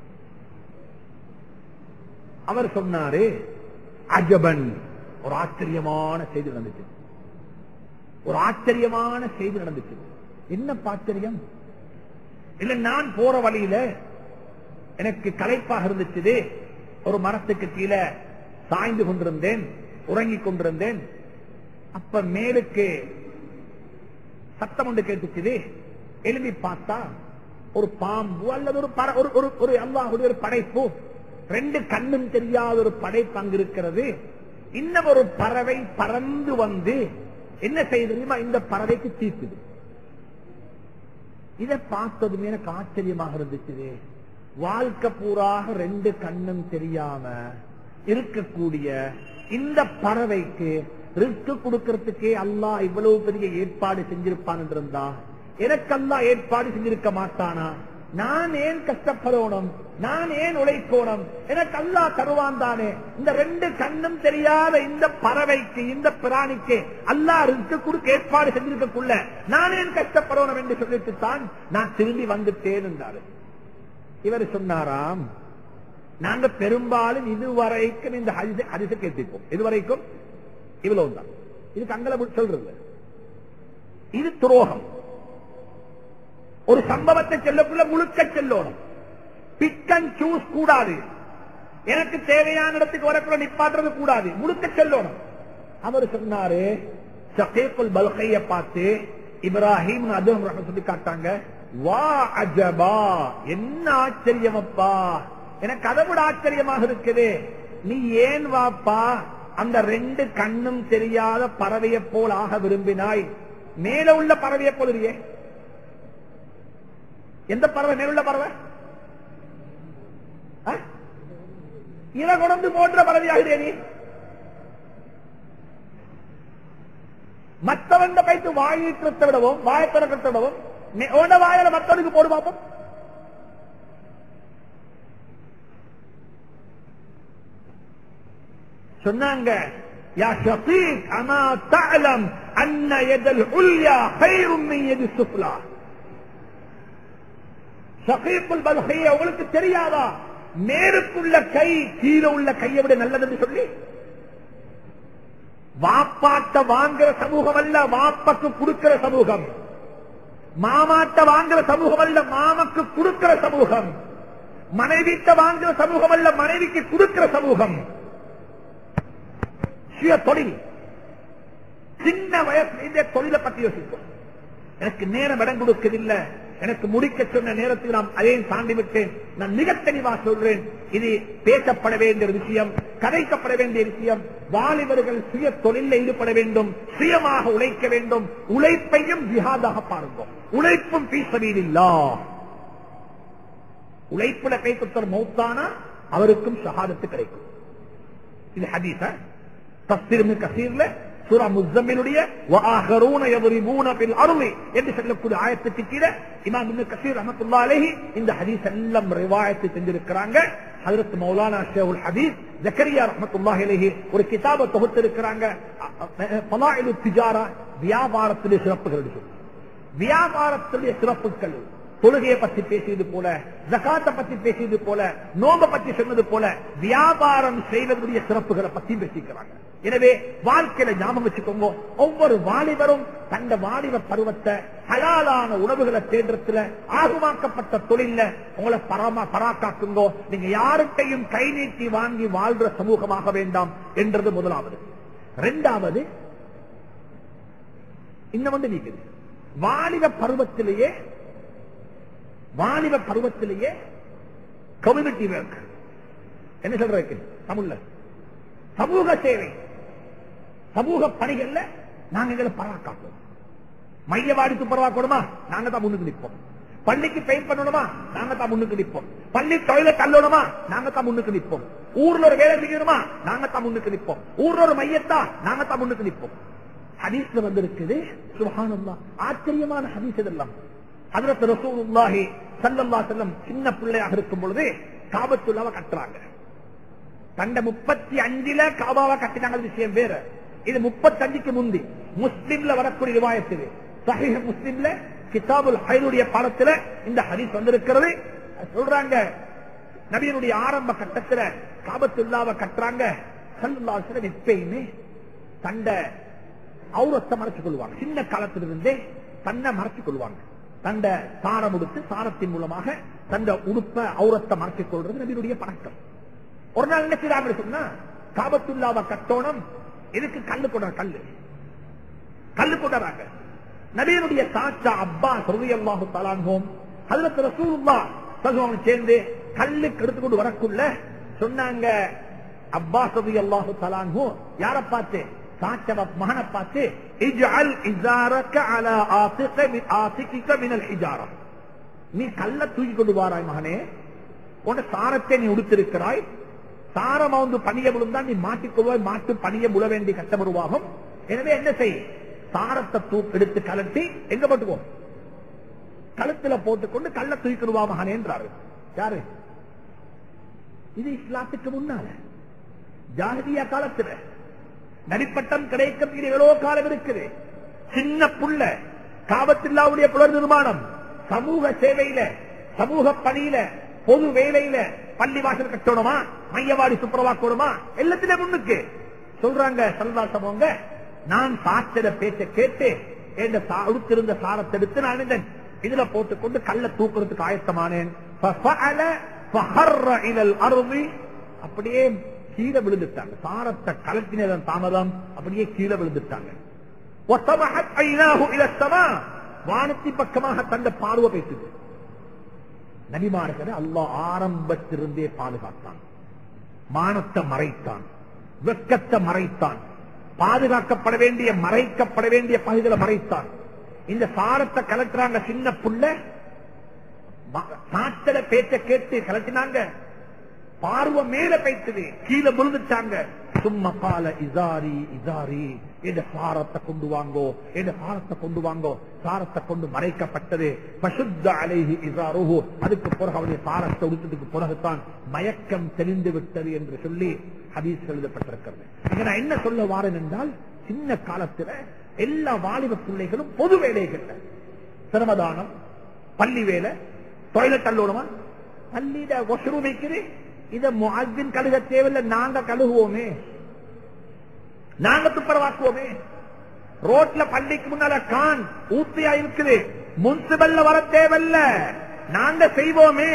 அவர் சொன்னாரு அஜபன் ஒரு ஆச்சரியமான செய்தி நடந்துச்சு ஒரு ஆச்சரியமான செய்தி நடந்துச்சு என்ன ஆச்சரியம் இல்ல நான் போற வழியில எனக்கு களைப்பாக இருந்துச்சு ஒரு மரத்துக்கு கீழே சாய்ந்து கொண்டிருந்தேன் உறங்கிக் கொண்டிருந்தேன் அப்ப மேலுக்கு சத்தம் ஒன்று கேட்டுச்சு எழுதி பார்த்தா ஒரு பாம்பு அல்லது ஒரு பற- ஒரு ஒரு ஒரு அல்லாஹுடைய ஒரு படைப்பு ரெண்டு கண்ணும் தெரியாத ஒரு படைப்பு அங்கு இருக்கிறது இன்னும் ஒரு பறவை பறந்து வந்து என்ன செய்யுது தெரியுமா இந்த பறவைக்கு தீர்த்துது இதை பார்த்ததுமே எனக்கு ஆச்சரியமாக இருந்துச்சு வாழ்க்கை பூராக ரெண்டு கண்ணும் தெரியாம இருக்கக்கூடிய இந்த பறவைக்கு ரிஸ்க் கொடுக்கறதுக்கே அல்லாஹ் இவ்வளவு பெரிய ஏற்பாடு செஞ்சிருப்பான் இருந்தா எனக்கு அல்லாஹ் ஏற்பாடு செஞ்சிருக்க மாட்டானா நான் ஏன் கஷ்டப்படணும் நான் ஏன் உழைக்கணும் எனக்கு அல்லா தருவான் தானே இந்த ரெண்டு கண்ணும் தெரியாத இந்த பறவைக்கு இந்த பிராணிக்கு அல்லா இருக்கு கொடுக்க ஏற்பாடு செஞ்சிருக்கக்குள்ள நான் ஏன் கஷ்டப்படணும் என்று சொல்லிட்டு தான் நான் திரும்பி வந்துட்டேன் என்றாரு இவர் சொன்னாராம் நாங்க பெரும்பாலும் இதுவரைக்கும் இந்த ஹரிச ஹரிச கேட்டிருப்போம் இதுவரைக்கும் இவ்வளவுதான் இது கங்களை சொல்றது இது துரோகம் ஒரு சம்பவத்தை செல்லக்குள்ள முழுக்க செல்லணும் பிக் அண்ட் சூஸ் கூடாது எனக்கு தேவையான இடத்துக்கு வரக்குள்ள நிப்பாட்டுறது கூடாது முழுக்க செல்லணும் அவர் சொன்னாரு ஷகீக்குல் பல்கைய பார்த்து இப்ராஹிம் அதுவும் சொல்லி காட்டாங்க வா அஜபா என்ன ஆச்சரியம் அப்பா எனக்கு அதை விட ஆச்சரியமாக இருக்குது நீ ஏன் வாப்பா அந்த ரெண்டு கண்ணும் தெரியாத பறவையை போல் ஆக விரும்பினாய் மேல உள்ள பறவையை போல் இல்லையே எந்த பறவை மேலுள்ள பறவை ஆ? இவ கொண்டு போன்ற பறவையாகிறே நீ மற்றவன் பைத்து வாயிட்டு விடவும் வாயை திறக்கத்தை விடவும் நீ உன்ன வாயில மற்றவனுக்கு போடு பார்ப்போம் சொன்னாங்க யா ஷபீக் அமா தஅலம் அன்ன யதல் உல்யா கைரும் மின் யதி சுஃப்லா ஷகீக்குல் பல்கைய உங்களுக்கு தெரியாதா மேலுக்குள்ள கை கீழே உள்ள கையை விட நல்லது என்று சொல்லி வாப்பாட்ட வாங்குற சமூகம் அல்ல வாப்பக்கு கொடுக்கிற சமூகம் மாமாட்ட வாங்குற சமூகம் அல்ல மாமக்கு கொடுக்கிற சமூகம் மனைவிட்ட வாங்குற சமூகம் அல்ல மனைவிக்கு கொடுக்கிற சமூகம் சுய தொழில் சின்ன வயசுல இந்த தொழிலை பத்தி யோசிப்போம் எனக்கு நேரம் இடம் கொடுக்கவில்லை எனக்கு முடிக்க சொன்ன நேரத்தில் நாம் அதையும் தாண்டி விட்டேன் நான் மிக தெளிவா சொல்றேன் இது பேசப்பட வேண்டிய ஒரு விஷயம் கதைக்கப்பட வேண்டிய விஷயம் வாலிபர்கள் சுய தொழிலில் ஈடுபட வேண்டும் சுயமாக உழைக்க வேண்டும் உழைப்பையும் ஜிஹாதாக பாருங்கள் உழைப்பும் பீசவீதில்லா உழைப்புல கை குத்தர் மௌத்தானா அவருக்கும் ஷஹாதத்து கிடைக்கும் இது ஹதீஸ தஸ்திருமி கசீர்ல சூரா முஸ்தமினுடைய وآخرون يضربون في الأرض என்று சொல்லக்கூடிய ஆயத்துக்கு கீழே இமாம் இப்னு கசீர் ரஹ்மத்துல்லாஹி அலைஹி இந்த ஹதீஸ் எல்லாம் ரிவாயத் செஞ்சிருக்கிறாங்க ஹஜரத் மௌலானா ஷேகுல் ஹதீஸ் ஜக்கரியா ரஹ்மத்துல்லாஹி அலைஹி ஒரு கிதாபை தொகுத்து இருக்கிறாங்க ஃபலாயிலு திஜாரா வியாபாரத்திலே சிறப்புகள் சொல்லி வியாபாரத்துடைய சிறப்புகள் தொழுகையை பத்தி பேசியது போல ஜகாத்தை பத்தி பேசியது போல நோம்ப பத்தி சொன்னது போல வியாபாரம் செய்வதற்குரிய சிறப்புகளை பத்தி பேசிக்கிறாங்க எனவே வாழ்க்கையில ஞாபகம் வச்சுக்கோங்க ஒவ்வொரு வாலிபரும் தந்த வாலிப பருவத்தை ஹலாலான உணவுகளை தேடுறதுல ஆகுமாக்கப்பட்ட தொழில்ல உங்களை பரமா பராக்காக்குங்கோ நீங்க யாருக்கையும் கை நீட்டி வாங்கி வாழ்ற சமூகமாக வேண்டாம் என்றது முதலாவது இரண்டாவது இன்னும் வந்து நீக்குது வாலிப பருவத்திலேயே வாலிப பருவத்திலேயே கம்யூனிட்டி ஒர்க் என்ன சொல்றதுக்கு தமிழ்ல சமூக சேவை சமூக பணிகள்ல நாங்க எங்களை பராக்காக்குவோம் மையவாடி துப்புரவாக்கணுமா நாங்க தான் முன்னுக்கு நிற்போம் பள்ளிக்கு பெயிண்ட் பண்ணணுமா நாங்க தான் முன்னுக்கு நிற்போம் பள்ளி டாய்லெட் தள்ளணுமா நாங்க தான் முன்னுக்கு நிற்போம் ஊர்ல ஒரு வேலை செய்யணுமா நாங்க தான் முன்னுக்கு நிற்போம் ஊர்ல ஒரு மையத்தா நாங்க தான் முன்னுக்கு நிற்போம் ஹதீஸ்ல வந்திருக்குது சுபஹானல்லாஹ் ஆச்சரியமான ஹதீஸ் இதெல்லாம் ஹஜரத் ரசூலுல்லாஹி ஸல்லல்லாஹு அலைஹி வஸல்லம் சின்ன பிள்ளையாக இருக்கும் பொழுது காபத்துல்லாவை கட்டுறாங்க கண்ட முப்பத்தி அஞ்சுல காபாவை கட்டினாங்க விஷயம் வேற இது முப்பத்தஞ்சுக்கு முந்தி முஸ்லிம்ல வரக்கூடிய ரிவாயத்து இது சஹீஹ் முஸ்லிம்ல கிதாபுல் ஹைருடைய பாடத்துல இந்த ஹதீஸ் வந்திருக்கிறது சொல்றாங்க நபியனுடைய ஆரம்ப கட்டத்துல காபத்துல்லாவை கட்டுறாங்க ஸல்லல்லாஹு அலைஹி வஸல்லம் எப்பயுமே தண்ட அவுரத்தை மறைச்சுக் கொள்வாங்க சின்ன காலத்திலிருந்தே தன்னை மறைச்சுக் கொள்வாங்க தண்ட சாரம் உடுத்து சாரத்தின் மூலமாக தண்ட உடுப்ப அவுரத்தை மறைச்சுக் கொள்றது நபியுடைய பழக்கம் ஒரு நாள் என்ன செய்யறாங்க சொன்னா காபத்துல்லாவை கட்டோணம் இதுக்கு கல்லு கொண்ட கல்லு கல்லு கொண்டாங்க நபியனுடைய சாச்சா அப்பா சொல்லி அல்லாஹு தலாங்கோம் அதுல ரசூலுல்லா சகுவம் சேர்ந்து கல்லுக்கு எடுத்துக்கொண்டு வரக்குள்ள சொன்னாங்க அப்பா சொல்லி அல்லாஹு தலாங்கோம் யார பார்த்து சாச்சவ மகனை பார்த்து இஜ்அல் இஸாரக அலா ஆசிக மின் ஆசிகிக மினல் ஹிஜாரா நீ கல்ல தூக்கி கொண்டு வாராய் மகனே உன்ன சாரத்தை நீ உடுத்திருக்கிறாய் சாரம் வந்து பணிய விழுந்தால் நீ மாட்டிக்கொள்வாய் மாட்டு பணிய முழ வேண்டிய கட்டம் உருவாகும் எனவே என்ன செய் சாரத்தை தூ எடுத்து கலட்டி எங்க போட்டுக்கோ கழுத்துல போட்டுக்கொண்டு கள்ள தூக்கிடுவா மகனேன்றாரு யாரு இது இஸ்லாத்துக்கு முன்னால ஜாகிரியா காலத்துல நடிப்பட்டம் கிடைக்கிறதுக்கு எவ்வளவு காலம் இருக்குது சின்ன புள்ள காபத்தில்லாவுடைய புலர் நிர்மாணம் சமூக சேவையில சமூக பணியில பொது வேலையில பள்ளி வாசல் கட்டணுமா மையவாடி சுப்பரவாக்கணுமா எல்லாத்திலும் முன்னுக்கு சொல்றாங்க சல்வாசமோங்க நான் சாத்திர பேச்ச கேட்டு என்ற உடுத்திருந்த சாரத்தை எடுத்து நான் இந்த இதுல போட்டுக்கொண்டு கல்ல தூக்குறதுக்கு ஆயத்தமானேன் ففعل فخر الى الارض அப்படியே கீழே விழுந்துட்டாங்க சாரத்தை கலத்தினதன் தாமதம் அப்படியே கீழே விழுந்துட்டாங்க وطمحت عيناه الى السماء வானத்தி பக்கமாக தந்த பார்வை பேசுது நபிமார்களை அல்லாஹ் ஆரம்பத்திலிருந்தே பாதுகாத்தான் மானத்தை மறைத்தான் வெக்கத்தை மறைத்தான் பாதுகாக்கப்பட வேண்டிய மறைக்கப்பட வேண்டிய பகுதிகளை மறைத்தான் இந்த சாரத்தை கலட்டுறாங்க சின்ன புள்ள சாத்தல பேச்ச கேட்டு கலட்டினாங்க பார்வை மேல பைத்தது கீழே விழுந்துட்டாங்க சும்மா பால இசாரி இசாரி என்ற சாரத்தை கொண்டு வாங்கோ என்ற சாரத்தை கொண்டு வாங்கோ சாரத்தை கொண்டு மறைக்கப்பட்டது பசுத்த அலைஹி இசாருஹு அதுக்கு பிறகு அவருடைய சாரத்தை உடுத்ததுக்கு பிறகுதான் மயக்கம் தெளிந்து விட்டது என்று சொல்லி ஹதீஸ் எழுதப்பட்டிருக்கிறது இங்க நான் என்ன சொல்ல வாரேன் என்றால் சின்ன காலத்துல எல்லா வாலிப பிள்ளைகளும் பொது வேலைகள்ல சிரமதானம் பள்ளி வேலை டாய்லெட் அல்லோடுமா பள்ளியில வாஷ்ரூம் வைக்குது இத முஅத்தின் கழுக தேவையில்ல நாங்க கழுகுவோமே நாங்க துப்புரவாக்குவோமே ரோட்ல பள்ளிக்கு முன்னால கான் ஊத்தியா இருக்குது முன்சிபல்ல வர தேவையில்ல நாங்க செய்வோமே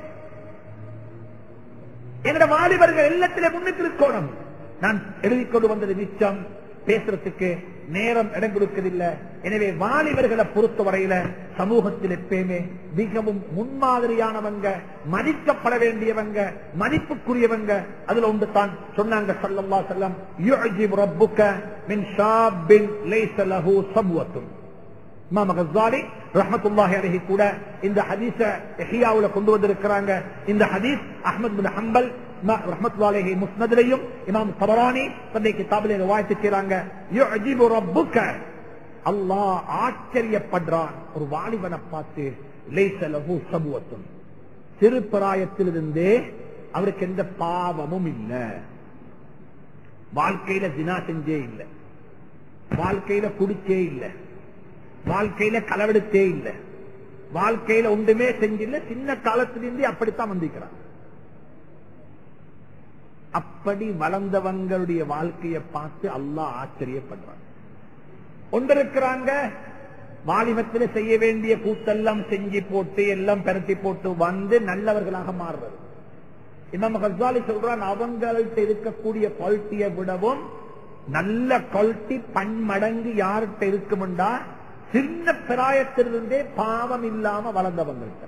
எங்கட வாலிபர்கள் எல்லாத்திலே முன்னுக்கு இருக்கணும் நான் எழுதி கொண்டு வந்தது மிச்சம் பேசுறதுக்கு நேரம் இடம் கொடுக்கதில்லை எனவே வாலிபர்களை பொறுத்த வரையில சமூகத்தில் எப்பயுமே மிகவும் முன்மாதிரியானவங்க மதிக்கப்பட வேண்டியவங்க மதிப்புக்குரியவங்க அதுல ஒன்று தான் சொன்னாங்க சல்லல்லா செல்லம் யுஜிப் ரப்புக்க மின் ஷாபின் லைஸ லஹு சபுவத்தும் இமாம் கஸ்ஸாலி ரஹ்மத்துல்லாஹி அலைஹி கூட இந்த ஹதீஸ இஹ்யாவுல கொண்டு வந்திருக்கிறாங்க இந்த ஹதீஸ் அஹ்மத் பின் ஹம்பல் ரஹ்மத்துல்லாஹி முஸ்னத்லையும் இமாம் தபரானி தன்னை கிதாபிலே ரிவாயத் செய்றாங்க யுஜிபு ரப்புக அல்லாஹ் ஆச்சரியப்படுறான் ஒரு வாலிபனை பார்த்து லைஸ லஹு சபுவத்தும் சிறு பிராயத்திலிருந்தே அவருக்கு எந்த பாவமும் இல்ல வாழ்க்கையில தினா செஞ்சே இல்லை வாழ்க்கையில குடிச்சே இல்லை வாழ்க்கையில களவெடுத்தே இல்லை வாழ்க்கையில ஒன்றுமே செஞ்சில்ல சின்ன காலத்திலிருந்து அப்படித்தான் வந்திருக்கிறான் அப்படி வளர்ந்தவங்களுடைய வாழ்க்கையை பார்த்து அல்லாஹ் ஆச்சரியப்படுறான் ஒன்றிருக்கிறாங்க வாலிபத்தில் செய்ய வேண்டிய கூத்தெல்லாம் செஞ்சு போட்டு எல்லாம் பெரட்டி போட்டு வந்து நல்லவர்களாக மாறுறது இமாம் கசாலி சொல்றான் அவங்கள்ட்ட இருக்கக்கூடிய குவாலிட்டியை விடவும் நல்ல குவாலிட்டி பன்மடங்கு யார்கிட்ட இருக்குமெண்டா சின்ன பிராயத்திலிருந்தே பாவம் இல்லாம வளர்ந்தவங்கள்ட்ட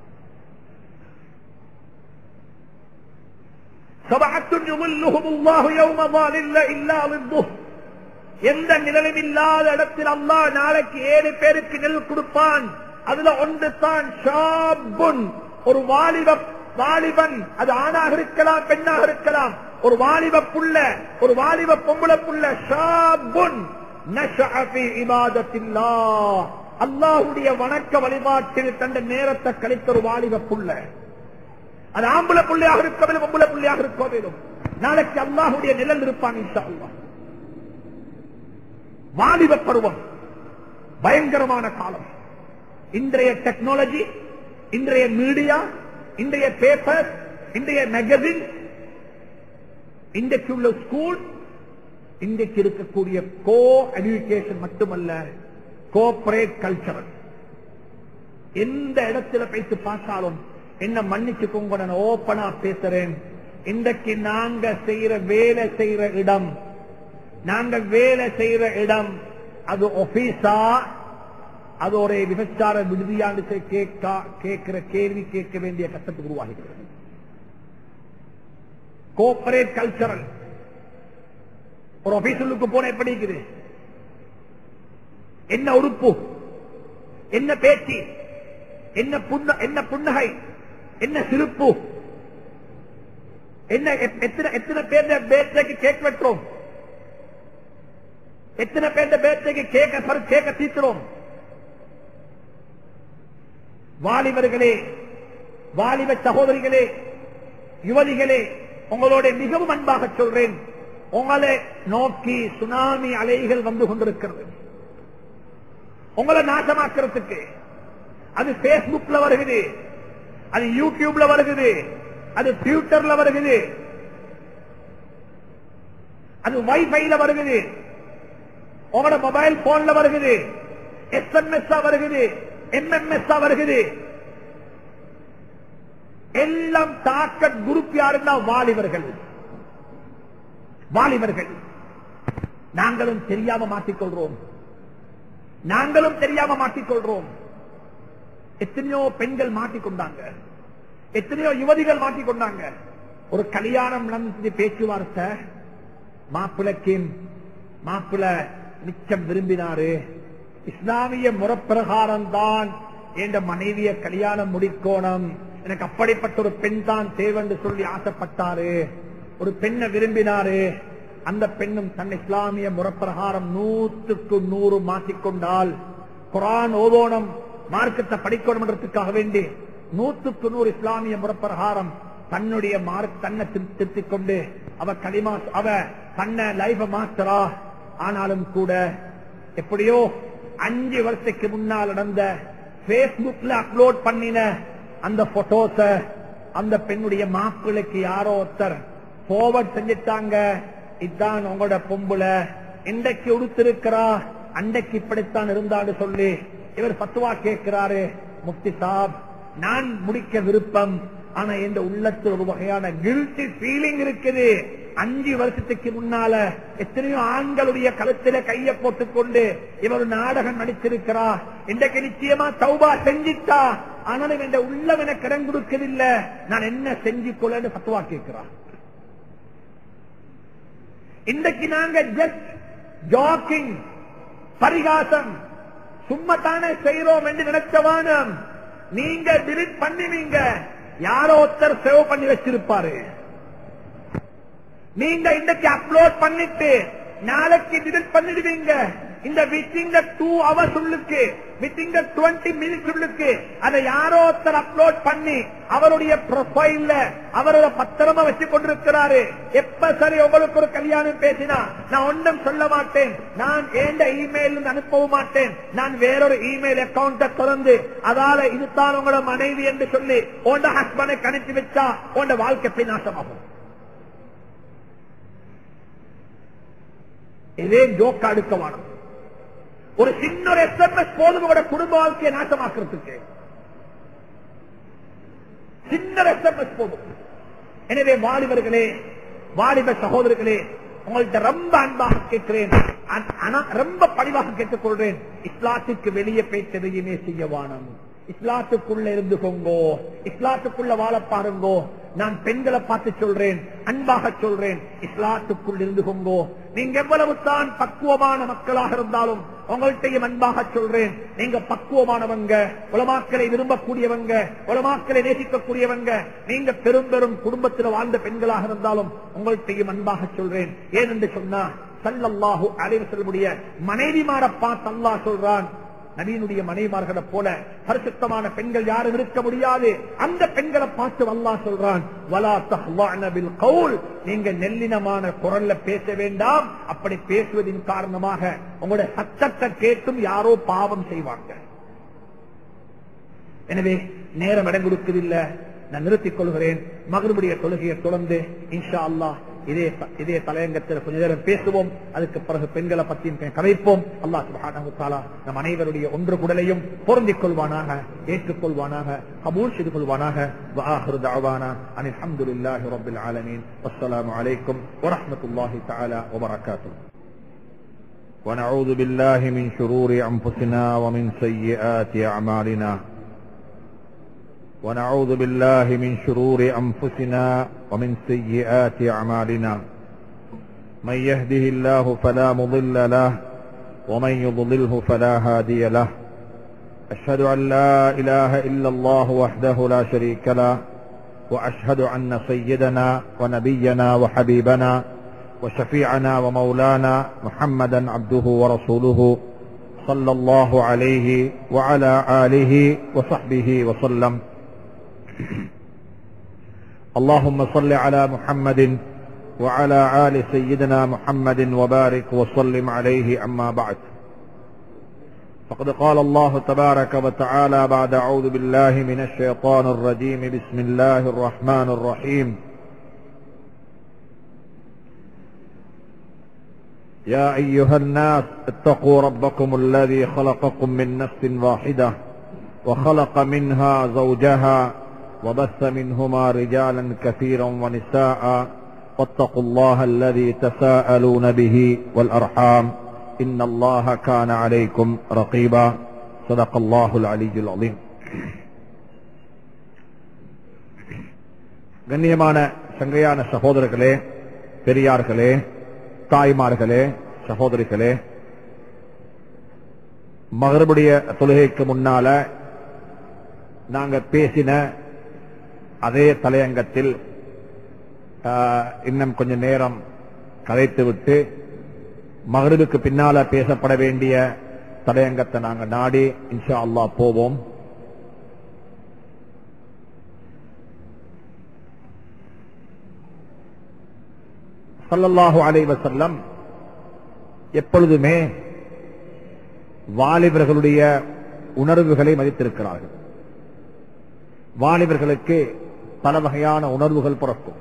எந்த நிழலும் இல்லாத இடத்தில் அல்லாஹ் நாளைக்கு ஏழு பேருக்கு நெல் கொடுப்பான் அதுல ஒன்று தான் ஒரு வாலிப வாலிபன் அது ஆணாக இருக்கலாம் பெண்ணாக இருக்கலாம் ஒரு வாலிப புள்ள ஒரு வாலிப பொம்பளை புள்ள ஷாபுன் அல்லாஹுடைய வணக்க வழிபாட்டில் தந்த நேரத்தை கழித்த ஒரு வாலிப புள்ள அது ஆம்பளை புள்ளையாக இருக்கவில்லை பொம்பளை புள்ளையாக இருக்கவில்லும் நாளைக்கு அல்லாஹுடைய நிழல் இருப்பான் இன்ஷா அல்லாஹ் வாலிப பருவம் பயங்கரமான காலம் இன்றைய டெக்னாலஜி இன்றைய மீடியா இன்றைய பேப்பர் இன்றைய மேகசின் இன்றைக்கு உள்ள ஸ்கூல் இன்றைக்கு இருக்கக்கூடிய கோ எஜுகேஷன் மட்டுமல்ல கோஆபரேட் கல்ச்சரல் எந்த இடத்துல பேசி பார்த்தாலும் என்ன மன்னிச்சுக்கோங்க நான் ஓப்பனா பேசுறேன் இன்றைக்கு நாங்க செய்யற வேலை செய்யற இடம் நாங்க வேலை செய்யற இடம் அது ஆபீஸா அது ஒரு விபச்சார விடுதியாண்டு கேட்கிற கேள்வி கேட்க வேண்டிய கட்டத்துக்கு உருவாகிறது கோஆபரேட் கல்ச்சரல் ஒரு ஆபீஸுக்கு போன எப்படி இருக்குது என்ன உறுப்பு என்ன பேச்சு என்ன புன்ன என்ன புன்னகை என்ன சிரிப்பு என்ன எத்தனை எத்தனை பேர் பேர்த்தைக்கு கேக் வெட்டுறோம் எத்தனை பேர் பேர்த்தைக்கு கேக்க கேக்க தீத்துறோம் வாலிபர்களே வாலிப சகோதரிகளே யுவதிகளே உங்களோட மிகவும் அன்பாக சொல்றேன் உங்களை நோக்கி சுனாமி அலைகள் வந்து கொண்டிருக்கிறது உங்களை நாசமாக்குறதுக்கு அது பேஸ்புக்ல வருகுது அது யூடியூப்ல வருகுது அது ட்விட்டர்ல வருகுது அது வைஃபைல வருகுது உங்களோட மொபைல் போன்ல வருகுது எஸ்எம்எஸ் வருகுது எம்எம்எஸ் வருகுது எல்லாம் தாக்கட் குரூப் யாருன்னா வாலிபர்கள் வாலிபர்கள் நாங்களும் தெரியாம மாட்டிக்கொள்றோம் நாங்களும் தெரியாம மாட்டிக்கொள்றோம் எத்தனையோ பெண்கள் மாட்டிக்கொண்டாங்க எத்தனையோ யுவதிகள் மாட்டிக்கொண்டாங்க ஒரு கல்யாணம் நடந்து பேச்சுவார்த்தை மாப்பிளைக்கு மாப்பிள்ள மிச்சம் விரும்பினாரு இஸ்லாமிய முறப்பிரகாரம் தான் என்ற மனைவிய கல்யாணம் முடிக்கோணும் எனக்கு அப்படிப்பட்ட ஒரு பெண் தான் தேவென்று சொல்லி ஆசைப்பட்டாரு ஒரு பெண்ணை விரும்பினாரு அந்த பெண்ணும் தன் இஸ்லாமிய முறப்பிரகாரம் நூற்றுக்கு நூறு மாற்றிக்கொண்டால் குரான் ஓதோனம் மார்க்கத்தை படிக்கணும்ன்றதுக்காக வேண்டி நூற்றுக்கு நூறு இஸ்லாமிய முறப்பிரகாரம் தன்னுடைய மார்க் தன்னை திருத்திக் கொண்டு அவ களிமா அவ தன்னை லைஃப மாஸ்டரா ஆனாலும் கூட எப்படியோ அஞ்சு வருஷத்துக்கு முன்னால் நடந்த பேஸ்புக்ல அப்லோட் பண்ணின அந்த போட்டோஸ அந்த பெண்ணுடைய மாப்பிள்ளைக்கு யாரோ ஒருத்தர் போவர்ட் செஞ்சிட்டாங்க இதுதான் உங்களோட பொம்புல இன்றைக்கு உடுத்திருக்கிறா அன்றைக்கு இப்படித்தான் இருந்தான்னு சொல்லி இவர் பத்துவா கேட்கிறாரு முப்தி சாப் நான் முடிக்க விருப்பம் ஆனா இந்த உள்ளத்தில் ஒரு வகையான கில்ட்டி ஃபீலிங் இருக்குது அஞ்சு வருஷத்துக்கு முன்னால எத்தனையோ ஆண்களுடைய கழுத்தில கைய போட்டுக்கொண்டு இவர் ஒரு நாடகம் நடிச்சிருக்கிறா இன்றைக்கு நிச்சயமா தௌபா செஞ்சிட்டா ஆனாலும் இந்த உள்ளம் எனக்கு இடம் கொடுக்கதில்லை நான் என்ன செஞ்சு கொள்ளன்னு பத்துவா கேட்கிறா இன்றைக்கு நாங்க ஜஸ்ட் ஜாக்கிங் பரிகாசம் சும்மா தானே செய்யறோம் என்று நினைச்சவானம் நீங்க டிலிட் பண்ணுவீங்க யாரோ ஒருத்தர் சேவ் பண்ணி வச்சிருப்பாரு நீங்க இன்றைக்கு அப்லோட் பண்ணிட்டு நாளைக்கு டிலிட் பண்ணிடுவீங்க இந்த வித்திங் டூ ஹவர்ஸ் உள்ளுக்கு வித்திங் டுவெண்ட்டி மினிட்ஸ் உள்ளுக்கு அதை யாரோ ஒருத்தர் அப்லோட் பண்ணி அவருடைய ப்ரொஃபைல்ல அவரோட பத்திரமா வச்சு கொண்டிருக்கிறாரு எப்ப சரி உங்களுக்கு ஒரு கல்யாணம் பேசினா நான் ஒன்றும் சொல்ல மாட்டேன் நான் ஏண்ட இமெயில் அனுப்பவும் மாட்டேன் நான் வேறொரு இமெயில் அக்கௌண்ட திறந்து அதால இதுதான் உங்களோட மனைவி என்று சொல்லி உண்ட ஹஸ்பண்டை கணித்து வச்சா உண்ட வாழ்க்கை போய் நாசமாகும் இதே ஜோக்கா அடுக்க வேணும் ஒரு சின்ன ஒரு எஸ்எம்எஸ் போதும் உங்களோட குடும்ப வாழ்க்கையை நாசமாக்குறதுக்கு சின்ன எஸ்எம்எஸ் போதும் எனவே வாலிபர்களே வாலிப சகோதரர்களே உங்கள்கிட்ட ரொம்ப அன்பாக கேட்கிறேன் ஆனா ரொம்ப பணிவாக கேட்டுக்கொள்றேன் இஸ்லாத்துக்கு வெளியே போய் எதையுமே செய்ய வானம் இஸ்லாத்துக்குள்ள இருந்து கொங்கோ இஸ்லாத்துக்குள்ள வாழ பாருங்கோ நான் பெண்களை பார்த்து சொல்றேன் அன்பாக சொல்றேன் இஸ்லாத்துக்குள் இருந்து கொங்கோ நீங்க எவ்வளவு தான் பக்குவமான மக்களாக இருந்தாலும் உங்கள்கிட்டையும் அன்பாக சொல்றேன் நீங்க பக்குவமானவங்க உலமாக்களை விரும்பக்கூடியவங்க உலமாக்களை நேசிக்கக்கூடியவங்க நீங்க பெரும் பெரும் குடும்பத்தில் வாழ்ந்த பெண்களாக இருந்தாலும் உங்கள்கிட்டையும் அன்பாக சொல்றேன் ஏனென்று சொன்னா சல்லல்லாஹு அலைவர் செல்லுடைய மனைவிமார பார்த்து அல்லாஹ் சொல்றான் நவீனுடைய மனைமார்களை போல பரிசுத்தமான பெண்கள் யாரும் இருக்க முடியாது அந்த பெண்களை பார்த்து அல்லாஹ் சொல்றான் வலா தஹ்வான பில் கவுல் நீங்க நெல்லினமான குரல்ல பேச வேண்டாம் அப்படி பேசுவதின் காரணமாக உங்களுடைய சத்தத்தை கேட்டும் யாரோ பாவம் செய்வாங்க எனவே நேரம் இடம் கொடுக்கவில்லை நான் நிறுத்திக் கொள்கிறேன் மகனுடைய தொழுகையை தொடர்ந்து இன்ஷா அல்லாஹ் இதே இதே தலையங்கத்தில் கொஞ்ச நேரம் பேசுவோம் அதுக்கு பிறகு பெண்களை பற்றியும் கதைப்போம் அல்லாஹ் சுப்ஹானஹு தஆலா நம் அனைவருடைய ஒன்று குடலையும் பொருந்திக் கொள்வானாக ஏற்றுக்கொள்வானாக கபூல் செய்து கொள்வானாக وآخر دعوانا أن الحمد لله رب العالمين والسلام عليكم ورحمة الله تعالى وبركاته ونعوذ بالله من شرور أنفسنا ومن سيئات أعمالنا ونعوذ بالله من شرور أنفسنا ومن سيئات أعمالنا من يهده الله فلا مضل له ومن يضلله فلا هادي له أشهد أن لا إله إلا الله وحده لا شريك له وأشهد أن سيدنا ونبينا وحبيبنا وشفيعنا ومولانا محمدا عبده ورسوله صلى الله عليه وعلى آله وصحبه وسلم اللهم صل على محمد وعلى آل سيدنا محمد وبارك وسلم عليه أما بعد فقد قال الله تبارك وتعالى بعد أعوذ بالله من الشيطان الرجيم بسم الله الرحمن الرحيم يا أيها الناس اتقوا ربكم الذي خلقكم من نفس واحدة وخلق منها زوجها وبث منهما رجالا كثيرا ونساء واتقوا الله الذي تساءلون به والأرحام إن الله كان عليكم رقيبا صدق الله العلي العظيم கண்ணியமான சங்கையான சகோதரர்களே பெரியார்களே தாய்மார்களே சகோதரிகளே மகரபுடைய தொழுகைக்கு முன்னால நாங்க பேசின அதே தலையங்கத்தில் ஆஹ், இன்னும் கொஞ்ச நேரம் கதைத்து விட்டு மகரிபுக்கு பின்னால பேசப்பட வேண்டிய தலையங்கத்தை நாங்க நாடி இன்ஷா அல்லாஹ் போவோம் ஸல்லல்லாஹு அலைஹி வஸல்லம் எப்பொழுதுமே வாலிபர்களுடைய உணர்வுகளை மதித்திருக்கிறார்கள் வாலிபர்களுக்கு பல வகையான உணர்வுகள் பிறக்கும்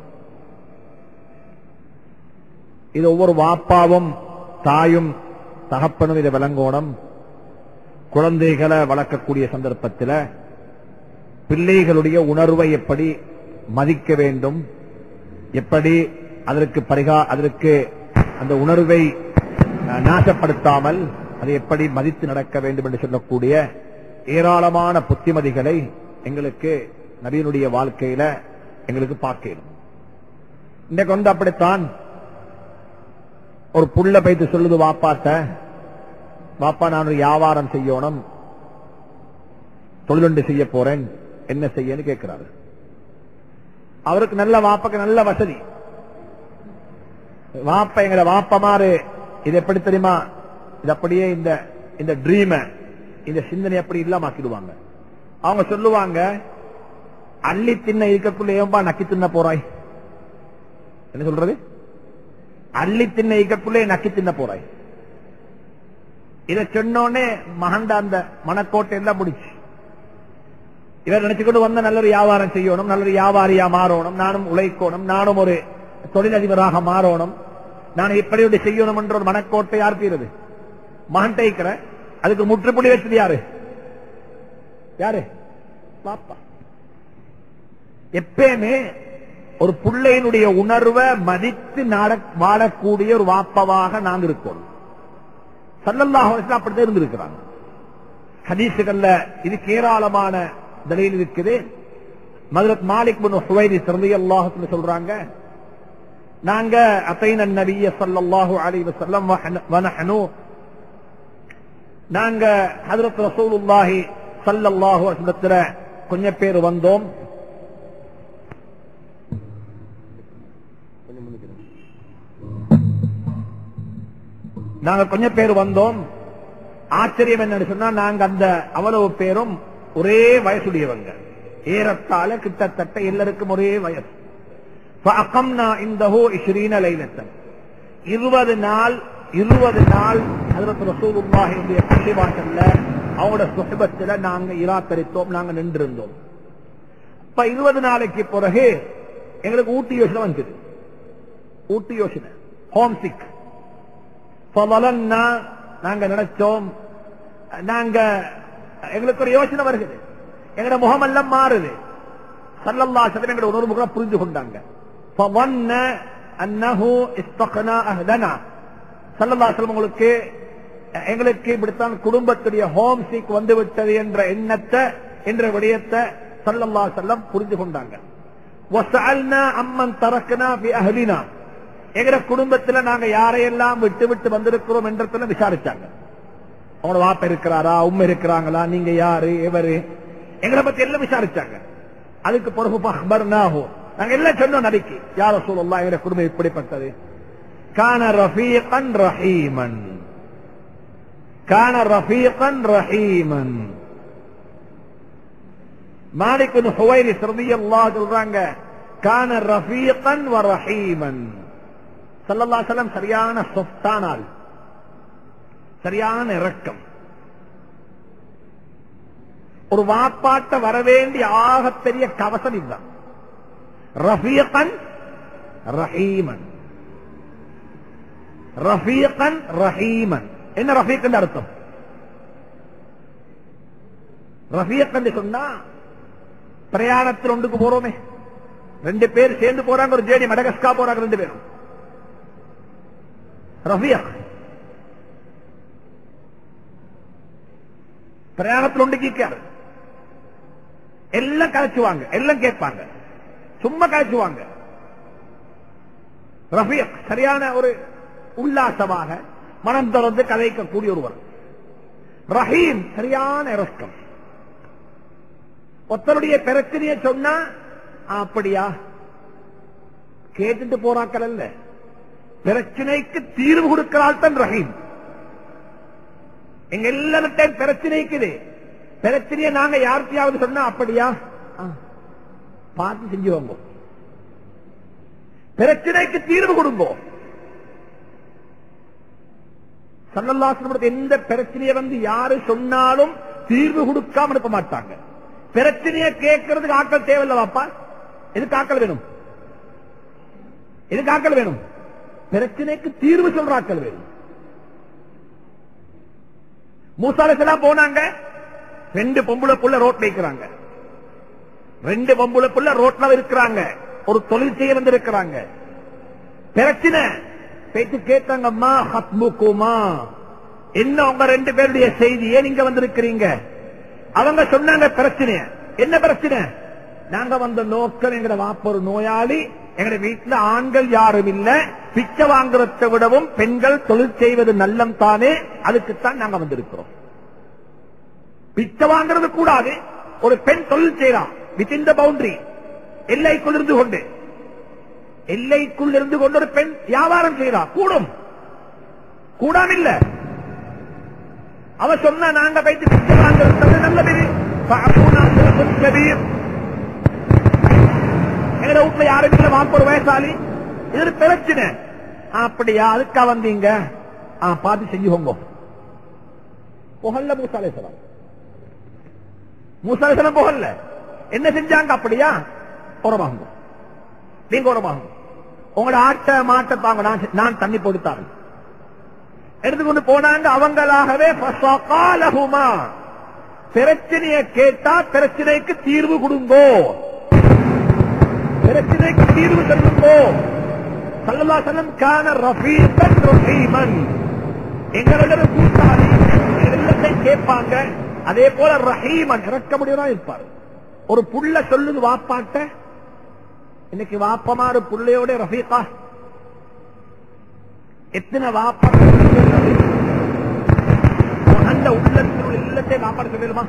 இது ஒவ்வொரு வாப்பாவும் தாயும் தகப்பனும் இதை விளங்கோணம் குழந்தைகளை வளர்க்கக்கூடிய சந்தர்ப்பத்தில் பிள்ளைகளுடைய உணர்வை எப்படி மதிக்க வேண்டும் எப்படி அதற்கு பரிகா அதற்கு அந்த உணர்வை அஹ், நாசப்படுத்தாமல் அதை எப்படி மதித்து நடக்க வேண்டும் என்று சொல்லக்கூடிய ஏராளமான புத்திமதிகளை எங்களுக்கு நபியினுடைய வாழ்க்கையில எங்களுக்கு பார்க்கணும் இன்றைக்கு வந்து அப்படித்தான் ஒரு புள்ள பைத்து சொல்லுது வாப்பாட்ட வாப்பா நான் ஒரு வியாபாரம் செய்யணும் தொழிலுண்டு செய்ய போறேன் என்ன செய்யன்னு கேட்கிறாரு அவருக்கு நல்ல வாப்பாக்கு நல்ல வசதி வாப்ப எங்களை வாப்பமாறு இது எப்படி தெரியுமா இது அப்படியே இந்த இந்த ட்ரீம இந்த சிந்தனை அப்படி இல்லாம ஆக்கிடுவாங்க அவங்க சொல்லுவாங்க அள்ளி தின்ன இருக்கக்குள்ள ஏன்பா நக்கி தின்ன போறாய் என்ன சொல்றது அள்ளி தின்ன இருக்கக்குள்ளே நக்கி தின்ன போறாய் இத சொன்னோடனே மகண்ட அந்த மனக்கோட்டை எல்லாம் முடிச்சு இவர் நினைச்சுக்கொண்டு வந்த நல்ல ஒரு வியாபாரம் செய்யணும் நல்ல ஒரு வியாபாரியா மாறணும் நானும் உழைக்கணும் நானும் ஒரு தொழிலதிபராக மாறணும் நான் இப்படி ஒன்று செய்யணும் என்ற ஒரு மனக்கோட்டை யார் தீருது மகன் தைக்கிற அதுக்கு முற்றுப்புள்ளி வச்சது யாரு யாரு பாப்பா எப்பயுமே ஒரு பிள்ளையினுடைய உணர்வை மதித்து நாட- வாழக்கூடிய ஒரு வாப்பவாக நாங்க இருக்கோம் சல்லல்லாஹு அலைஹி வஸல்லம் அப்படித்தான் இருந்திருக்கிறாங்க ஹதீசுகள்ல இது ஏராளமான தலீல் இருக்குது மதுரத் மாலிக் பின் ஹுவைரிஸ் ரலியல்லாஹு அன்ஹு சொல்றாங்க நாங்க அத்தைன நபிய ஸல்லல்லாஹு அலைஹி வஸல்லம் வஹன- வனஹனு நாங்க ஹஜ்ரத் ரசூலுல்லாஹி ஸல்லல்லாஹு அலைஹி வஸல்லத்துல கொஞ்சம் பேர் வந்தோம் நாங்க கொஞ்சம் பேர் வந்தோம் ஆச்சரியம் என்னன்னு சொன்னா நாங்க அந்த அவ்வளவு பேரும் ஒரே வயசுடையவங்க ஏறத்தாழ கிட்டத்தட்ட எல்லாருக்கும் ஒரே வயசு فأقمنا عنده 20 ليلة இருபது நாள் இருபது நாள் ஹஜரத் ரசூலுல்லாஹியுடைய பள்ளிவாசல்ல அவங்களோட சுஹபத்துல நாங்க இராத்தரித்தோம் நாங்க நின்றிருந்தோம் இப்ப இருபது நாளைக்கு பிறகு எங்களுக்கு ஊட்டி யோசனை வந்தது ஊட்டி யோசனை ஹோம் சிக் நாங்க நினைச்சோம் நாங்க எங்களுக்கு ஒரு யோசனை வருகிறது எங்களோட முகமெல்லாம் மாறுது சல்லல்லா சதம் எங்களோட உணர்வுகளை புரிந்து கொண்டாங்க فظن أنه استقنا أهلنا சல்லல்லா செல்வம் உங்களுக்கு எங்களுக்கு இப்படித்தான் குடும்பத்துடைய ஹோம் சீக் வந்து விட்டது என்ற எண்ணத்தை என்ற விடயத்தை சல்லல்லா செல்லம் புரிந்து கொண்டாங்க وسألنا عمن تركنا في أهلنا எங்கட குடும்பத்துல நாங்க யாரையெல்லாம் விட்டு விட்டு வந்திருக்கிறோம் என்றதுல விசாரிச்சாங்க அவங்களோட வாப்ப இருக்கிறாரா உண்மை இருக்கிறாங்களா நீங்க யாரு எவரு எங்களை பத்தி எல்லாம் விசாரிச்சாங்க அதுக்கு பிறகு அக்பர்னாஹு நாங்க எல்லாம் சொன்னோம் நபிக்கு யார சொல்லலாம் எங்க குடும்பம் இப்படிப்பட்டது கான ரஃபீகன் ரஹீமன் கான ரஃபீகன் ரஹீமன் மாலிக் பின் ஹுவைரிஸ் ரலியல்லாஹு சொல்றாங்க கான ரஃபீகன் வ ரஹீமன் ஸல்லல்லாஹு அலைஹி வஸல்லம் சரியான சொஃப்டான ஆள் சரியான இரக்கம் ஒரு வாப்பாட்ட வரவேண்டிய ஆகப்பெரிய கவசம் இதுதான் ரஃபீகன் ரஹீமன் ரஃபீகன் ரஹீமன் என்ன ரஃபீக் அர்த்தம் ரஃபீக் என்று சொன்னா பிரயாணத்தில் ஒன்றுக்கு போறோமே ரெண்டு பேர் சேர்ந்து போறாங்க ஒரு ஜேடி மடகஸ்கா போறாங்க ரெண்டு பேரும் ரஃபீக் பிரயாணத்தில் ஒன்று கேட்காரு எல்லாம் கலைச்சுவாங்க எல்லாம் கேட்பாங்க சும்மா கலைச்சுவாங்க ரஃபீக் சரியான ஒரு உல்லாசமாக மனம் திறந்து கதைக்கக்கூடிய ஒருவர் ரஹீம் சரியான இறக்கம் ஒருத்தருடைய பிரச்சனையை சொன்னா "ஆ, அப்படியா கேட்டுட்டு போறாக்கள் அல்ல பிரச்சனைக்கு தீர்வு கொடுக்கிறாள் தான் ரஹீம் எங்க எல்லார்ட்டையும் பிரச்சனைக்குது பிரச்சனையை நாங்க யார்கிட்டயாவது சொன்னா அப்படியா "ஆ, பார்த்து செஞ்சுவாங்க பிரச்சனைக்கு தீர்வு கொடுங்கோ சல்லல்லாசனோட எந்த பிரச்சனையை வந்து யாரு சொன்னாலும் தீர்வு கொடுக்காம அனுப்ப மாட்டாங்க பிரச்சனையை கேட்கறதுக்கு ஆக்கள் தேவையில்ல வாப்பா எதுக்கு ஆக்கள் வேணும் எதுக்கு ஆக்கள் வேணும் பிரச்சனைக்கு தீர்வு சொல்ற ஆக்கள் வேணும் மூசாலசெல்லாம் போனாங்க ரெண்டு பொம்புளை புள்ள ரோட்ல இருக்கிறாங்க ரெண்டு பொம்புளை புள்ள ரோட்ல இருக்கிறாங்க ஒரு தொழில் செய்ய வந்து இருக்கிறாங்க பிரச்சனை பேச்சு கேட்டாங்கம்மா ஹத்முக்குமா என்ன உங்க ரெண்டு பேருடைய செய்தி ஏன் இங்க வந்திருக்கிறீங்க அவங்க சொன்னாங்க பிரச்சனை என்ன பிரச்சனை நாங்க வந்த நோக்கம் எங்கட வாப்ப ஒரு நோயாளி எங்கட வீட்டுல ஆண்கள் யாரும் இல்ல பிச்சை வாங்குறதை விடவும் பெண்கள் தொழில் செய்வது நல்லம் தானே அதுக்குத்தான் நாங்க வந்திருக்கிறோம் பிச்சை வாங்குறது கூடாது ஒரு பெண் தொழில் செய்யலாம் வித் இன் த பவுண்டரி எல்லைக்குள் இருந்து கொண்டு எல்லைக்குள் இருந்து கொண்டு ஒரு பெண் வியாபாரம் செய்யலாம் கூடும் கூடாம இல்ல அவ சொன்னா நாங்க போயிட்டு பிச்சை வாங்குறது நல்லது فأخونا شيخ كبير. எங்க வீட்டுல யாரும் இல்ல வாப்ப ஒரு வயசாளி இது ஒரு பிரச்சனை அப்படியா அதுக்கா வந்தீங்க ஆ, பார்த்து செஞ்சுக்கோங்க புகழ்ல மூசாலேசலம் மூசாலேசலம் புகழ்ல என்ன செஞ்சாங்க அப்படியா உரமாகுங்க நீங்க உரமாகும் உங்களோட ஆட்ட மாட்ட தாங்க நான் நான் தண்ணி கொடுத்தாங்க எடுத்துக்கொண்டு போனாங்க அவங்களாகவே ஃபஸகாலஹுமா. பிரச்சனையை கேட்டா பிரச்சனைக்கு தீர்வு கொடுங்கோ பிரச்சனைக்கு தீர்வு சொல்லுங்கோ சல்லல்லா செல்லம் கான ரஃபீகன் ரஹீமன் எங்களோட கூட்டாளி எல்லாத்தையும் கேட்பாங்க அதே போல ரஹீமன் இறக்க முடியுமா இருப்பார் ஒரு புள்ள சொல்லுது வாப்பாட்ட இன்னைக்கு வாப்பமாறு புள்ளையோட ரஃபீகா எத்தனை வாப்பா அந்த உள்ளத்தில் உள்ள இல்லத்தையும் வாப்பாடு சொல்லிடுமா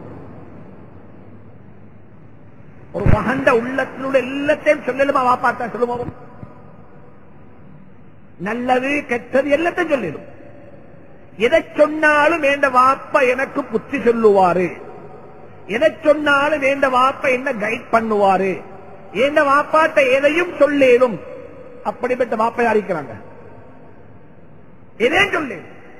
ஒரு மகண்ட உள்ளத்தில் உள்ள எல்லாத்தையும் சொல்லலுமா வாப்பாட்டா சொல்லுவோம் நல்லது கெட்டது எல்லாத்தையும் சொல்லிடும் எதை சொன்னாலும் வேண்ட வாப்பா எனக்கு புத்தி சொல்லுவாரு எதை சொன்னாலும் வேண்ட வாப்பா என்ன கைட் பண்ணுவாரு எந்த வாப்பாட்ட எதையும் சொல்லேடும் அப்படிப்பட்ட வாப்பை அறிக்கிறாங்க எதையும் சொல்லு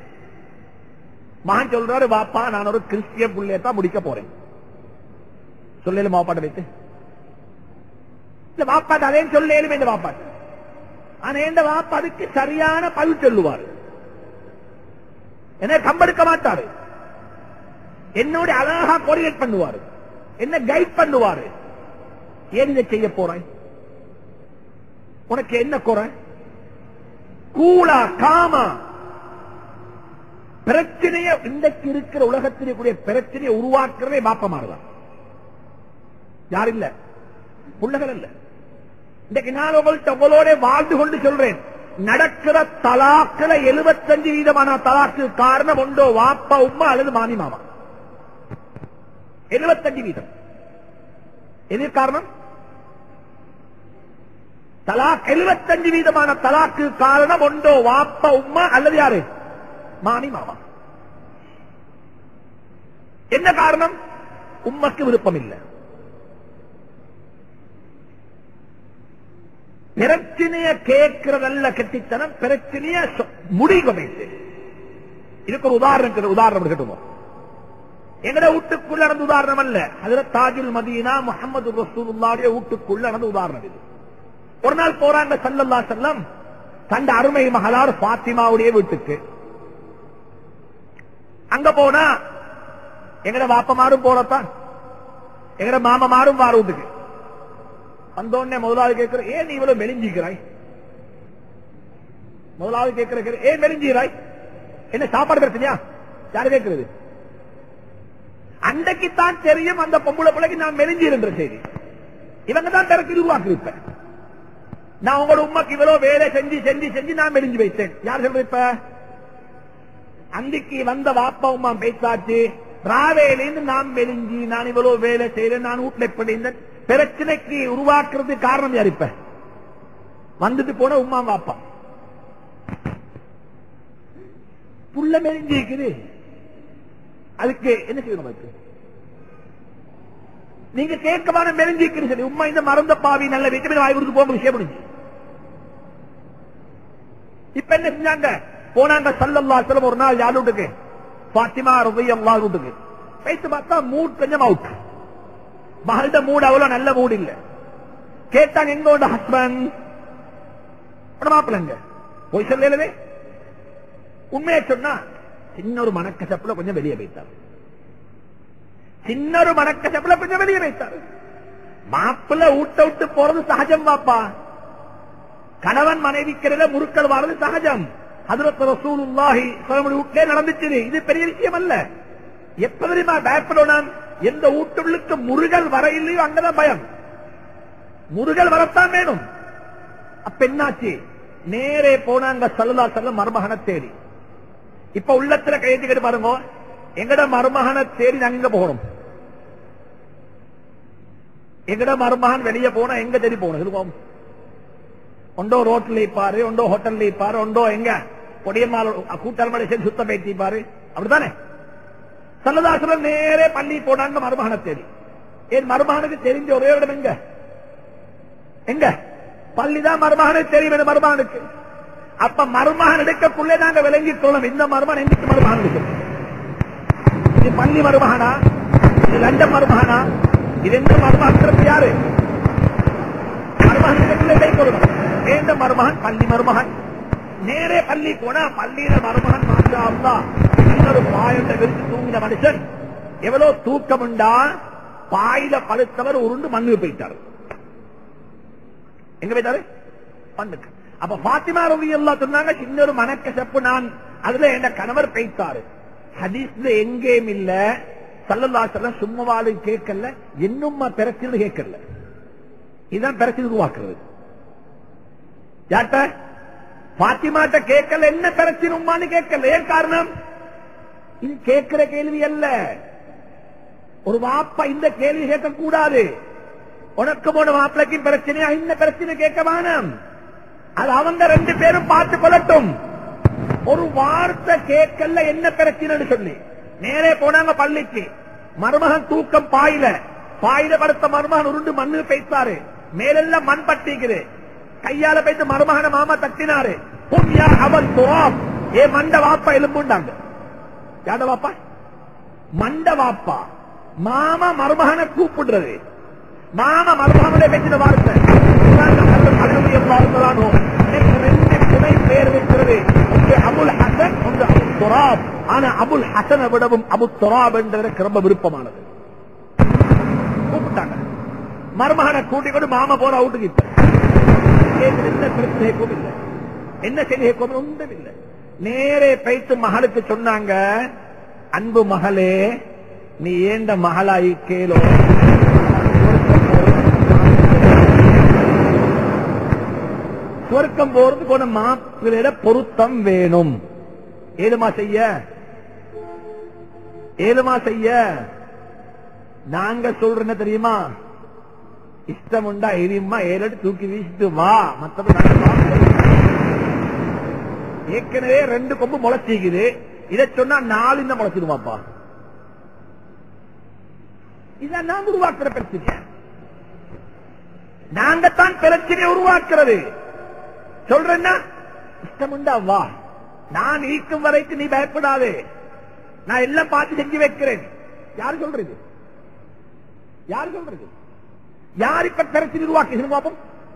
மகன் சொல்றாரு வாப்பா நான் ஒரு கிறிஸ்டிய புள்ளையத்தான் முடிக்க போறேன் சொல்லலும் வாப்பாட்ட வைத்து இந்த வாப்பாட்ட அதையும் சொல்லேலும் இந்த வாப்பாட்ட ஆனா இந்த வாப்பா அதுக்கு சரியான பதில் சொல்லுவார் என்ன கம்பெடுக்க மாட்டாரு என்னோட அழகா கோரிலேட் பண்ணுவாரு என்ன கைட் பண்ணுவாரு ஏன் இதை செய்ய போறேன் உனக்கு என்ன குறை கூலா காமா பிரச்சனைய இன்றைக்கு இருக்கிற உலகத்தில் கூடிய பிரச்சனையை உருவாக்குறதே பாப்பமாறுதான் யார் இல்ல புள்ளகள் இல்ல இன்றைக்கு நான் உங்கள்கிட்ட உங்களோட வாழ்ந்து கொண்டு சொல்றேன் நடக்கிற தலாக்குல எழுபத்தஞ்சு வீதமான தலாக்கு காரணம் உண்டோ வாப்பா உம்மா அல்லது மாமி மாமா எழுபத்தஞ்சு வீதம் எது காரணம் தலாக் எழுபத்தஞ்சு வீதமான தலாக்கு காரணம் உண்டோ வாப்பா உம்மா அல்லது யாரு மாமி மாமா என்ன காரணம் உம்மக்கு விருப்பம் இல்லை பிரச்சனைய கேட்கிறதல்ல கெட்டித்தனம் பிரச்சனைய சொ- முடிவு வைத்து இதுக்கு ஒரு உதாரணம் இருக்குது. உதாரணம் எடுக்கட்டுமோ எங்கட வீட்டுக்குள்ள நடந்த உதாரணம் அல்ல அதுல தாஜுல் மதீனா முகமது ரசூலுல்லாவுடைய வீட்டுக்குள்ள நடந்த உதாரணம் இது ஒரு நாள் போறாங்க சல்லல்லா செல்லம் தந்த அருமை மகளார் பாத்திமாவுடைய வீட்டுக்கு அங்க போனா எங்கட வாப்பமாரும் போறத்தான் எங்கட மாமமாரும் வார வீட்டுக்கு வந்தோடனே முதலாவது கேட்கிற ஏன் நீ இவ்வளவு மெலிஞ்சிக்கிறாய் முதலாவது கேட்கிற ஏன் மெலிஞ்சிக்கிறாய் என்ன சாப்பாடு பிரச்சனையா யாரு கேட்கிறது அன்றைக்குத்தான் தெரியும் அந்த பொம்பளை பிள்ளைக்கு நான் மெலிஞ்சிருன்ற செய்தி இவங்க தான் பிறகு உருவாக்கிருப்பேன் நான் உங்களோட உமாக்கு இவ்வளவு வேலை செஞ்சு செஞ்சு செஞ்சு நான் மெலிஞ்சு வைத்தேன் யார் சொல்ற இப்ப அன்றைக்கு வந்த வாப்பா உமா பேசாச்சு ராவேலேருந்து நான் மெலிஞ்சி நான் இவ்வளவு வேலை செய்யறேன் நான் வீட்டுல இப்படி இந்த பிரச்சனைக்கு உருவாக்குறது காரணம் யார் இப்ப வந்துட்டு போன உமா வாப்பா புள்ள மெலிஞ்சி இருக்குது அதுக்கு என்ன செய்யணும் அதுக்கு நீங்க கேட்கமான மெலிஞ்சிக்குன்னு சொல்லி உண்மை இந்த மறந்த பாவி நல்ல விட்டமின் வாய் கொடுத்து போக விஷயம் முடிஞ்சு இப்ப என்ன செஞ்சாங்க போனாங்க சல்லல்லா செல்லம் ஒரு நாள் யார் வீட்டுக்கு பாத்திமா ரவி அல்லா வீட்டுக்கு வைத்து பார்த்தா மூட் கொஞ்சம் அவுட் மகள்கிட்ட மூடு அவ்வளவு நல்ல மூடு இல்ல கேட்டாங்க எங்க உண்ட ஹஸ்பண்ட் மாப்பிள்ளங்க போய் சொல்லவே உண்மையை சொன்னா சின்ன ஒரு மனக்கசப்புல கொஞ்சம் வெளியே வைத்தார் சின்ன ஒரு மனக்கசப்புல கொஞ்சம் வெளியே வைத்தார் மாப்பிள்ள ஊட்ட விட்டு போறது சகஜம் பாப்பா கணவன் மனைவிக்கிறத முறுக்கள் வாரது சகஜம் ஹதரத் ரசூலுல்லாஹி சொல்லமுடி வீட்டிலே நடந்துச்சு இது பெரிய விஷயம் அல்ல எப்ப தெரியுமா பயப்படணும் எந்த ஊட்டுள்ளுக்கு முருகல் வர இல்லையோ அங்கதான் பயம் முருகல் வரத்தான் வேணும் அப்ப என்னாச்சு நேரே போனாங்க சல்லா செல்ல மருமகனை தேடி இப்ப உள்ளத்துல கையெழுத்துக்கிட்டு பாருங்க எங்கட மருமகனை தேடி நாங்க எங்க போகணும் எங்கட மருமகன் வெளியே போனா எங்க தேடி போகணும் இருக்கும் ஒண்டோ ரோட்ல பாரு ஒண்டோ ஹோட்டல்ல பாரு ஒண்டோ எங்க கொடியம்மாள் கூட்டாளி மலை சேர்ந்து சுத்தம் பேசி பாரு அப்படித்தானே சல்லதாசுரம் நேரே பள்ளி போனாங்க மருமகனை தேடி என் மருமகனுக்கு தெரிஞ்ச ஒரே இடம் எங்க எங்க பள்ளிதான் மருமகனுக்கு தெரியும் என் மருமகனுக்கு அப்ப மருமகன் எடுக்கக்குள்ளே நாங்க விளங்கிக் கொள்ளணும் இந்த மருமகன் எங்களுக்கு மருமகன் இருக்கு இது பள்ளி மருமகனா இது லண்டன் மருமகனா இது எந்த மருமகன் யாரு மருமகனுக்குள்ளே கை கொள்ளணும் வேண்ட மருமகன் பள்ளி மருமகன் நேரே பள்ளி போனா பள்ளியில மருமகன் மாற்றா அல்லா இன்னொரு பாயண்ட விரிச்சு தூங்கின மனுஷன் எவ்வளவு தூக்கம் உண்டா பாயில படுத்தவர் உருண்டு மண்ணு போயிட்டாரு எங்க போயிட்டாரு மண்ணுக்கு அப்ப பாத்திமா ரவி எல்லாம் சொன்னாங்க சின்ன ஒரு மனக்கசப்பு நான் அதுல என் கணவர் பேய்த்தாரு ஹதீஸ்ல எங்கேயும் இல்ல சல்லல்லா சொல்ல சும்மாவாளு கேட்கல என்னும் பிரச்சனை கேட்கல இதுதான் பிரச்சனை உருவாக்குறது யார்ட்ட பாத்திமாட்ட கேட்கல என்ன பிரச்சனை உமான்னு கேட்கல ஏன் காரணம் இது கேட்கிற கேள்வி அல்ல ஒரு வாப்பா இந்த கேள்வி கேட்க கூடாது உனக்கு போன மாப்பிளைக்கும் பிரச்சனையா இந்த பிரச்சனை கேட்க வேணாம் அது அவங்க ரெண்டு பேரும் பார்த்து கொள்ளட்டும் ஒரு வார்த்தை கேட்கல என்ன பிரச்சனைன்னு சொல்லி நேரே போனாங்க பள்ளிக்கு மருமகன் தூக்கம் பாயில பாயில படுத்த மருமகன் உருண்டு மண்ணு பேசாரு மேலெல்லாம் மண் பட்டிக்குது கையால பேசி மருமகன மாமா தட்டினாரு புண்ணியா அவன் துவாப் ஏ மண்ட வாப்பா எலும்புண்டாங்க யாட வாப்பா மண்ட வாப்பா மாமா மருமகனை கூப்பிடுறது மாமா மருமகனுடைய பேசின வார்த்தை வாழ்ந்தானோ எனக்கு ரெண்டு துணை பேர் வைக்கிறது ஒன்று அபுல் ஹசன் ஒன்று அபு துராப் ஆனா அபுல் ஹசனை விடவும் அபு துராப் என்றதற்கு ரொம்ப விருப்பமானது கூப்பிட்டாங்க மருமகனை கூட்டிக் கொண்டு மாமா போற அவுட்டுக்கு இப்ப கேட்குது, என்ன பிரச்சனை இல்லை என்ன செய்தி ஒன்றும் இல்லை நேரே பைத்து மகளுக்கு சொன்னாங்க அன்பு மகளே நீ ஏண்ட மகளாய் கேளோ சுவர்க்கம் போறதுக்கு ஒரு மாப்பிள்ளையிட பொருத்தம் வேணும் ஏழுமா செய்ய ஏழுமா செய்ய நாங்க சொல்றேன்னு தெரியுமா இஷ்டம் உண்டா எரியுமா ஏழு தூக்கி வீசிட்டு வா மத்தபடி நாங்க பார்க்கல. ஏற்கனவே ரெண்டு கொம்பு முளைச்சிக்குது இதை சொன்னா நாலு இந்த முளைச்சிடுமாப்பா இதான் நாங்க உருவாக்குற பிரச்சனை நாங்க தான் பிரச்சனையை உருவாக்குறது சொல்றேன்னா இஷ்டமுண்டா வா நான் ஈக்கும் வரைக்கும் நீ பயப்படாதே நான் எல்லாம் பார்த்து செஞ்சு வைக்கிறேன் யார் சொல்றது யார் சொல்றது யார் இப்ப பிரச்சனை உருவாக்கி பாப்போம்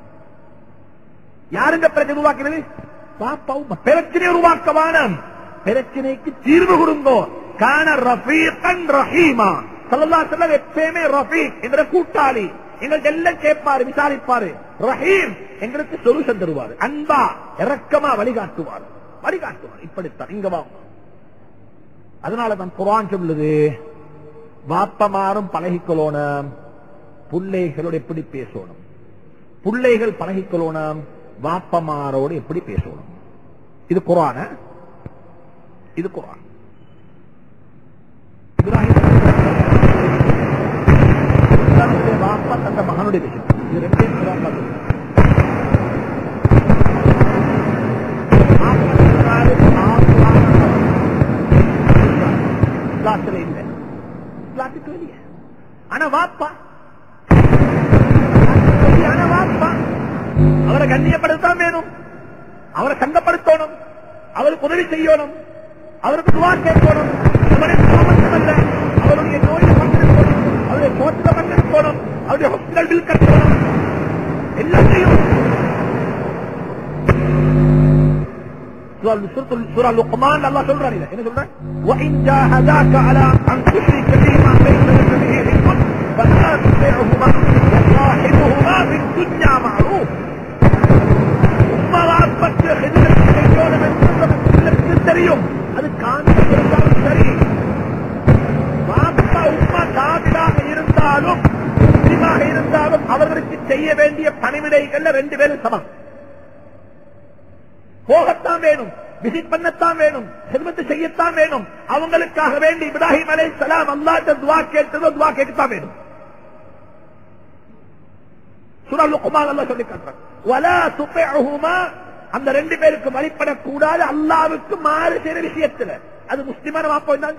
யார் இந்த பிரச்சனை உருவாக்குறது பாப்பாவும் பிரச்சனை உருவாக்க வானம் பிரச்சனைக்கு தீர்வு கொடுங்கோ கான ரஃபீகன் ரஹீமா சல்லல்லா செல்லம் எப்பயுமே ரஃபீக் என்ற கூட்டாளி எங்களுக்கு எல்லாம் கேட்பாரு விசாரிப்பாரு ரஹீம் எங்களுக்கு சொல்யூஷன் தருவாரு அன்பா இறக்கமா வழிகாட்டுவார் வழிகாட்டுவார் இப்படித்தான் இங்க வா அதனாலதான் குரான் சொல்லுது வாப்பமாரும் பழகிக்கொள்ளணும் புள்ளைகளோடு எப்படி பேசணும் புள்ளைகள் பழகிக்கொள்ளணும் வாப்பமாரோடு எப்படி பேசணும் இது குரான இது குரான் இப்ராஹிம் இப்ராஹிமுடைய வாப்பா தந்த மகனுடைய விஷயம் இது ரெண்டையும் குரான் பார்த்து இஸ்லாத்துல இல்லை இஸ்லாத்துக்கு வெளியே ஆனா வாப்பா ஆனா வாப்பா அவரை கண்ணியப்படுத்தான் வேணும் அவரை சங்கப்படுத்தணும் அவருக்கு உதவி செய்யணும் அவருக்கு துவா கேட்கணும் அவருடைய சாமர்த்தியம் அல்ல அவருடைய நோயை பங்கெடுக்கணும் அவருடைய கோட்டில பங்கெடுக்கணும் அவருடைய ஹாஸ்பிட்டல் பில் கட்டணும் எல்லாத்தையும் சூரா லுக்மான் அல்லாஹ் சொல்றாரு இதை. என்ன சொல்றாரு وَإِنْ جَاهَدَاكَ عَلَىٰ أَنْ تُشْرِكَ بِي مَا لَيْسَ لَكَ بِهِ عِلْمٌ فَلَا تُطِعْهُمَا وَصَاحِبْهُمَا فِي الدُّنْيَا مَعْرُوفًا உம்மா வாப்பத்து ஹிஜ்ரத் செய்யணும் என்று உங்களுக்கு தெரியும் அது காண்பில் இருந்தாலும் சரி வாப்பா உம்மா காவிராக இருந்தாலும் முஸ்லிமாக இருந்தாலும் அவர்களுக்கு செய்ய வேண்டிய பணிவிடைகள்ல ரெண்டு பேரும் சமம் போகத்தான் வேணும் விசிட் பண்ணத்தான் வேணும் செல்வத்தை செய்யத்தான் வேணும் அவங்களுக்காக வேண்டி இப்ராஹிம் அலை சலாம் அல்லாட்ட துவா கேட்டதோ துவா கேட்கத்தான் வேணும் சுரா லுக்மான் அல்லாஹ் சொல்லி காட்டுறான் வலா துபிஅஹுமா அந்த ரெண்டு பேருக்கு வழிபடக்கூடாது அல்லாவுக்கு மாறு செய்யற விஷயத்துல அது முஸ்லிமான வாப்பா தான்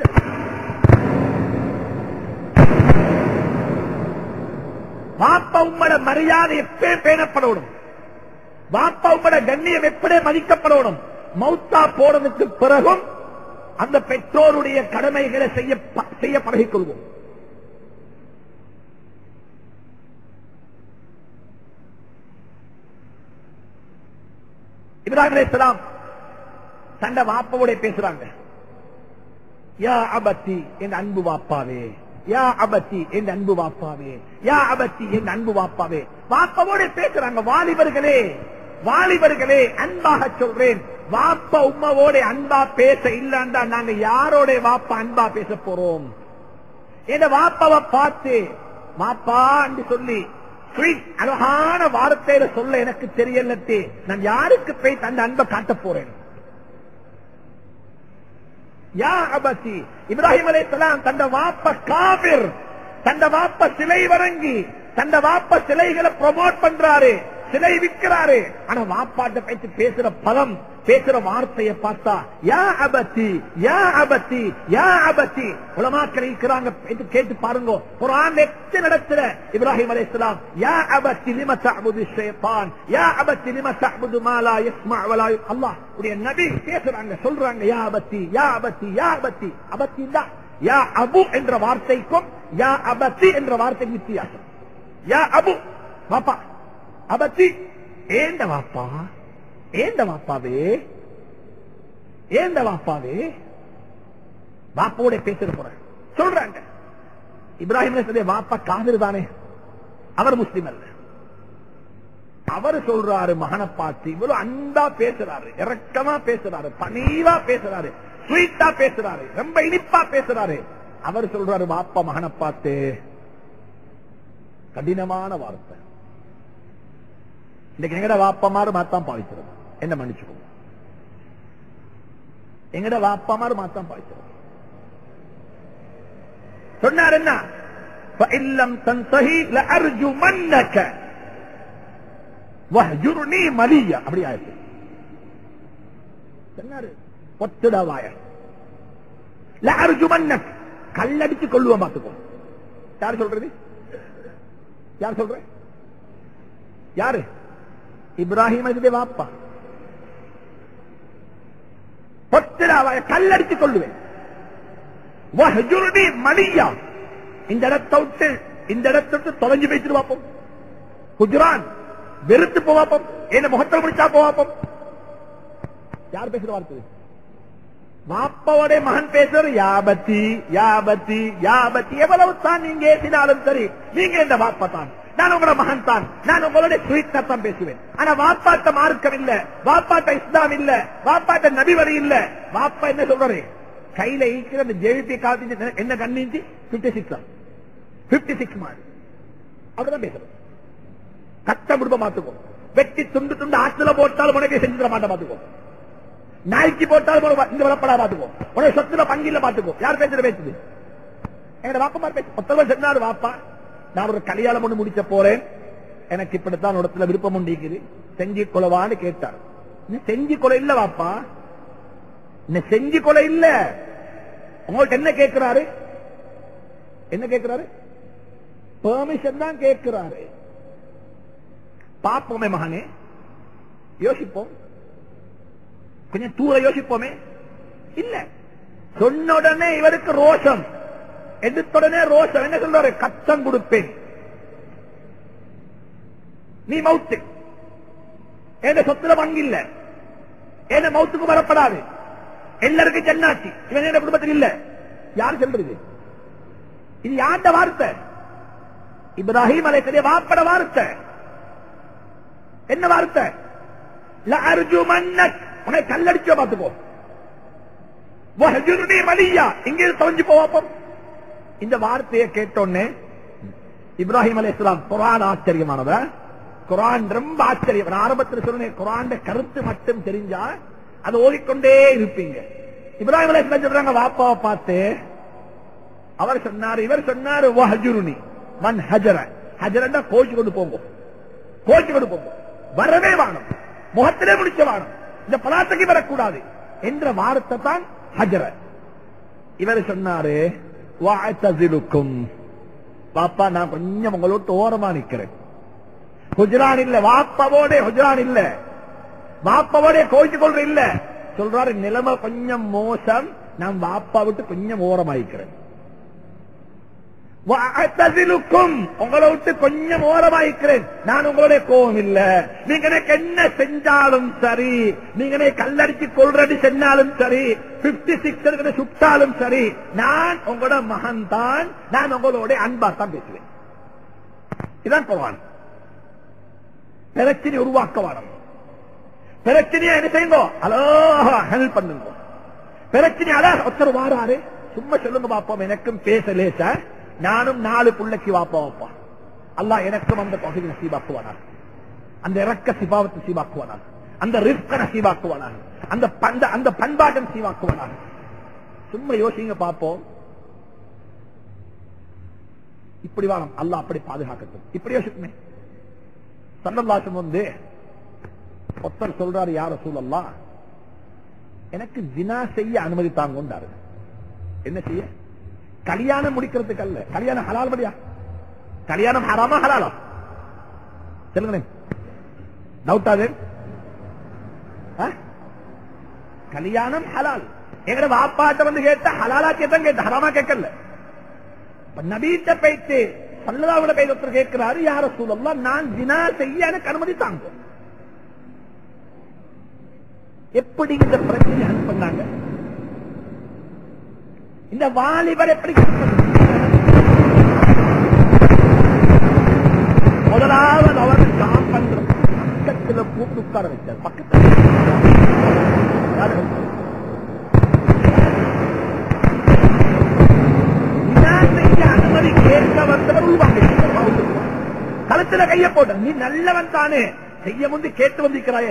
வாப்பா உம்மட மரியாதை எப்பயும் பேணப்படணும் வாப்பா உம்மட கண்ணியம் எப்படி மதிக்கப்படணும் மௌத்தா போனதுக்கு பிறகும் அந்த பெற்றோருடைய கடமைகளை செய்ய செய்ய பழகிக் கொள்வோம் இப்ராஹிம் அலைஹிஸ்ஸலாம் தண்ட வாப்பாவோட பேசுறாங்க யா அபத்தி என் அன்பு வாப்பாவே யா அபத்தி என் அன்பு வாப்பாவே யா அபத்தி என் அன்பு வாப்பாவே வாப்பாவோட பேசுறாங்க வாலிபர்களே வாலிபர்களே அன்பாக சொல்றேன் வாப்பா உம்மாவோட அன்பா பேச இல்லாண்டா நாங்க யாரோட வாப்பா அன்பா பேச போறோம் என் வாப்பாவை பார்த்து வாப்பா என்று சொல்லி sweet, அழகான வார்த்தையில சொல்ல எனக்கு தெரியலத்தே நான் யாருக்கு போய் தந்த அன்பை காட்ட போறேன் யா அபசி இப்ராஹிம் அலைஹிஸ்ஸலாம் தந்த வாப்ப காபிர் தந்த வாப்ப சிலை வணங்கி தந்த வாப்ப சிலைகளை ப்ரொமோட் பண்றாரு சிலை விற்கிறாரு ஆனா வாப்பாட்ட பேச்சு பேசுற பதம் பேசுற வார்த்தையை பார்த்தா யா அபத்தி யா அபத்தி யா அபத்தி உலமாக்கள் இருக்கிறாங்க இது கேட்டு பாருங்க குரான் எட்டு நடத்துல இப்ராஹிம் அலைஹிஸ்ஸலாம் யா அபத்தி லிம தஅபுது ஷைத்தான் யா அபத்தி லிம தஅபுது மா லா யஸ்மா வலா யு- அல்லாஹ் உடைய நபி பேசுறாங்க சொல்றாங்க யா அபத்தி யா அபத்தி யா அபத்தி அபத்தி இல்ல யா அபு என்ற வார்த்தைக்கும் யா அபத்தி என்ற வார்த்தைக்கு வித்தியாசம் யா அபு பாப்பா அபத்தி ஏண்ட வாப்பா ஏண்ட வாப்பாவே ஏண்ட வாப்பாவே வாப்போட பேசுற போறேன் சொல்றாங்க இப்ராஹிம் அலைஹிஸ்ஸலாம் வாப்பா காதிர் தானே அவர் முஸ்லிம் அல்ல அவர் சொல்றாரு மகனை பார்த்து இவ்வளவு அன்பா பேசுறாரு இறக்கமா பேசுறாரு பணிவா பேசுறாரு ஸ்வீட்டா பேசுறாரு ரொம்ப இனிப்பா பேசுறாரு அவர் சொல்றாரு வாப்பா மகனை பார்த்து கடினமான வார்த்தை இன்னைக்கு எங்கட வாப்பமாறு மாத்தான் பாவிக்கிறது என்ன மன்னிச்சுக்கோ எங்கட வாப்பமாறு மாத்தான் பாவிக்கிறது சொன்னார் என்ன فَإِلَّمْ تَنْتَهِي لَأَرْجُمَنَّكَ وَهْجُرْنِي مَلِيًّا அப்படி ஆயிடுச்சு சொன்னாரு ஒத்துடா வாய லஅர்ஜுமன்னக் கல்லடிச்சு கொள்ளுவோம் பார்த்துக்கோ யார் சொல்றது யார் சொல்ற யாரு இப்ராஹிம் இதுவே வாப்பா பொத்திராவாய கல்லடித்துக் கொள்ளுவேன் வஹ்ஜுர்னி மலியா இந்த இடத்தை விட்டு இந்த இடத்தை விட்டு தொலைஞ்சு வைத்துட்டு பார்ப்போம் குஜரான் வெறுத்து போவாப்போம் என்ன முகத்தில் முடிச்சா போவாப்போம் யார் பேசுற வார்த்தை மாப்பாவோட மகன் பேசுற யாபத்தி யாபத்தி யாபத்தி எவ்வளவு தான் நீங்க ஏசினாலும் சரி நீங்க இந்த வாப்பா தான் நான் உங்களோட மகன் தான் நான் உங்களுடைய ஸ்வீட்னா தான் பேசுவேன் ஆனா வாப்பாட்ட மார்க்கம் இல்ல வாப்பாட்ட இஸ்லாம் இல்ல வாப்பாட்ட நபி வழி இல்ல வாப்பா என்ன சொல்றாரு கையில ஈக்கிற அந்த ஜெயிப்பி காத்து என்ன கண்ணிஞ்சு பிப்டி சிக்ஸ் பிப்டி சிக்ஸ் மாதிரி அப்படிதான் பேசுறோம் கட்ட குடும்பம் பார்த்துக்கோ வெட்டி துண்டு துண்டு ஆற்றுல போட்டாலும் உனக்கு செஞ்சு தர மாட்டேன் பார்த்துக்கோ நாய்க்கு போட்டாலும் உனக்கு இந்த வரப்படா பார்த்துக்கோ உனக்கு சொத்துல பங்கில பார்த்துக்கோ யார் பேசுற பேசுது எங்க வாப்பா பேசு ஒருத்தவர் சொன்னாரு வாப்பா நான் ஒரு கல்யாணம் ஒண்ணு முடிச்ச போறேன் எனக்கு இப்படித்தான் ஒரு இடத்துல விருப்பம் உண்டிக்குது செஞ்சு கொலவான்னு கேட்டார் இன்னும் செஞ்சு கொலை இல்ல வாப்பா இன்னும் செஞ்சு கொலை இல்ல உங்கள்ட்ட என்ன கேட்கிறாரு என்ன கேட்கிறாரு பெர்மிஷன் தான் கேட்கிறாரு பார்ப்போமே மகனே யோசிப்போம் கொஞ்சம் தூர யோசிப்போமே இல்ல சொன்ன உடனே இவருக்கு ரோஷம் எடுத்த உடனே ரோஷம் என்ன சொல்றாரு கச்சம் கொடுப்பேன் நீ மவுத்து என் சொத்துல பங்கு இல்ல என் மவுத்துக்கு வரப்படாது எல்லாருக்கும் சென்னாச்சு இவன் என் குடும்பத்தில் இல்ல யார் சொல்றது இது யாண்ட வார்த்தை இப்ராஹிம் அலைக்கடைய வாப்பட வார்த்தை என்ன வார்த்தை அர்ஜுமன்னக் உன்னை கல்லடிச்சோ பார்த்துக்கோ வஹ்ஜுர்னி மலியா இங்கே தொலைஞ்சு போவாப்போம் இந்த வார்த்தையை கேட்டோன்னே இப்ராஹிம் அலி இஸ்லாம் குரான் ஆச்சரியமானவ குரான் ரொம்ப ஆச்சரியம் நான் ஆரம்பத்தில் சொன்னேன் குரான் கருத்து மட்டும் தெரிஞ்சா அதை ஓடிக்கொண்டே இருப்பீங்க இப்ராஹிம் அலி இஸ்லாம் சொல்றாங்க வாப்பாவை பார்த்து அவர் சொன்னார் இவர் சொன்னார் வஹஜுருனி மன் ஹஜர ஹஜரண்டா கோச்சு கொண்டு போங்க கோச்சு கொண்டு போங்க வரவே வாணும் முகத்திலே முடிச்ச வாணும் இந்த பலாத்தக்கு வரக்கூடாது என்ற வார்த்தை தான் ஹஜர இவர் சொன்னாரு வாய்த்ததிலுக்கும் பாப்பா நான் கொஞ்சம் உங்களோட ஓரமா நிக்கிறேன் ஹுஜரான் இல்ல வாப்பாவோட ஹுஜரான் இல்ல வாப்பாவோட கோவிச்சு கொள்ற இல்ல சொல்றாரு நிலைமை கொஞ்சம் மோசம் நான் வாப்பா விட்டு கொஞ்சம் ஓரமாயிக்கிறேன் வாத்ததிலுக்கும் உங்களை விட்டு கொஞ்சம் ஓரமாயிக்கிறேன் நான் உங்களுடைய கோபம் இல்ல நீங்க எனக்கு என்ன செஞ்சாலும் சரி நீங்க என்னை கல்லடிச்சு கொள்றடி செஞ்சாலும் சரி பிப்டி சிக்ஸ் சுட்டாலும் சரி நான் உங்களோட மகன் தான் நான் உங்களோட அன்பா தான் பேசுவேன் இதான் குர்ஆன் பிரச்சனை உருவாக்க வேணும் பிரச்சனையை என்ன செய்யுங்க அழகா ஹெல்ப் பண்ணுங்க பிரச்சனை அழகா ஒருத்தர் வாராரு சும்மா சொல்லுங்க பாப்போம் எனக்கும் பேச லேசா நானும் நாலு புள்ளைக்கு வாப்பா வாப்பா அல்லாஹ் எனக்கும் அந்த பகுதி நசீபாக்குவானார் அந்த இறக்க சிபாவத்தை சீவாக்குவானார் அந்த ரிஸ்க நசீவாக்குவானார் அந்த பண்ட அந்த பண்பாட்டை சீவாக்குவானார் சும்மா யோசிங்க பார்ப்போம் இப்படி வாரம் அல்லாஹ் அப்படி பாதுகாக்கட்டும் இப்படி யோசிக்குமே சல்லல்லாசம் வந்து ஒருத்தர் சொல்றாரு யார சூழல்லா எனக்கு ஜினா செய்ய அனுமதி தாங்கொண்டாரு என்ன செய்ய கல்யாணம் முடிக்கிறதுக்கு அல்ல கல்யாணம் ஹலால் படியா கல்யாணம் ஹராமா ஹலாலா சொல்லுங்களேன் டவுட்டாது கல்யாணம் ஹலால் எங்கட வாப்பாட்ட வந்து கேட்டா ஹலாலா கேட்டான் கேட்ட ஹராமா கேட்கல நபீட்ட போயிட்டு பல்லதாவோட போய் ஒருத்தர் கேட்கிறாரு யார சூழல்லாம் நான் ஜினா செய்ய எனக்கு அனுமதி தாங்க எப்படி இந்த பிரச்சனை ஹெல்ப் பண்ணாங்க இந்த வாலிபர் எப்படி help பண்ணாங்க? முதலாவது அவர் ஜாம் பண்ற பக்கத்துல கூப்பிட்டு உட்கார வச்சார் பக்கத்துல யாரு help பண்ணா? ஜினா செய்ய அனுமதி கேட்க வந்தவர் உள்வாங்க களத்துல கைய போட்ட நீ நல்லவன் தானே செய்ய முந்தி கேட்டு வந்திருக்கிறாயே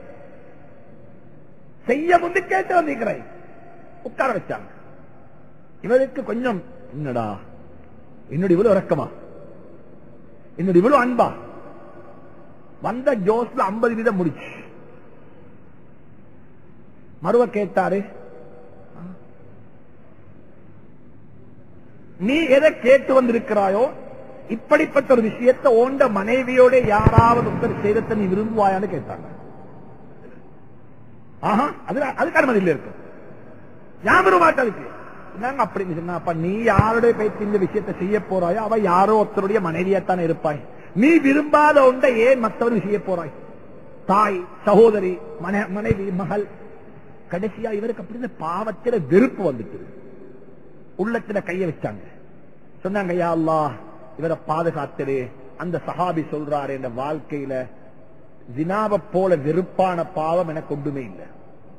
செய்ய முந்தி கேட்டு வந்திருக்கிறாய் உட்கார வச்சாங்க இவருக்கு கொஞ்சம் என்னடா என்னோட இவ்வளவு இறக்கமா என்னோட இவ்வளவு அன்பா வந்த ஜோஸ்ல ஐம்பது வீதம் முடிச்சு மறுவ கேட்டாரு நீ எதை கேட்டு வந்திருக்கிறாயோ இப்படிப்பட்ட ஒரு விஷயத்தை ஓண்ட மனைவியோட யாராவது ஒருத்தர் செய்தத்தை நீ விரும்புவாயான்னு கேட்டாங்க ஆஹா அது அதுக்கு அனுமதி இல்ல இருக்கு ஞாபகம் மாட்டாதுக்கு நாங்க அப்படி சொன்னா அப்ப நீ யாருடைய பேச்சு இந்த விஷயத்தை செய்ய போறாயோ அவ யாரோ ஒருத்தருடைய மனைவியாத்தானே இருப்பாய் நீ விரும்பாத ஒன்றை ஏன் மற்றவர்கள் செய்ய போறாய் தாய் சகோதரி மன- மனைவி மகள் கடைசியா இவருக்கு அப்படி பாவத்தில வெறுப்பு வந்துட்டு உள்ளத்துல கைய வச்சாங்க சொன்னாங்க யா அல்லாஹ் இவரை பாதுகாத்தரு அந்த சஹாபி சொல்றாரு என்ற வாழ்க்கையில ஜினாவை போல வெறுப்பான பாவம் எனக்கு ஒன்றுமே இல்லை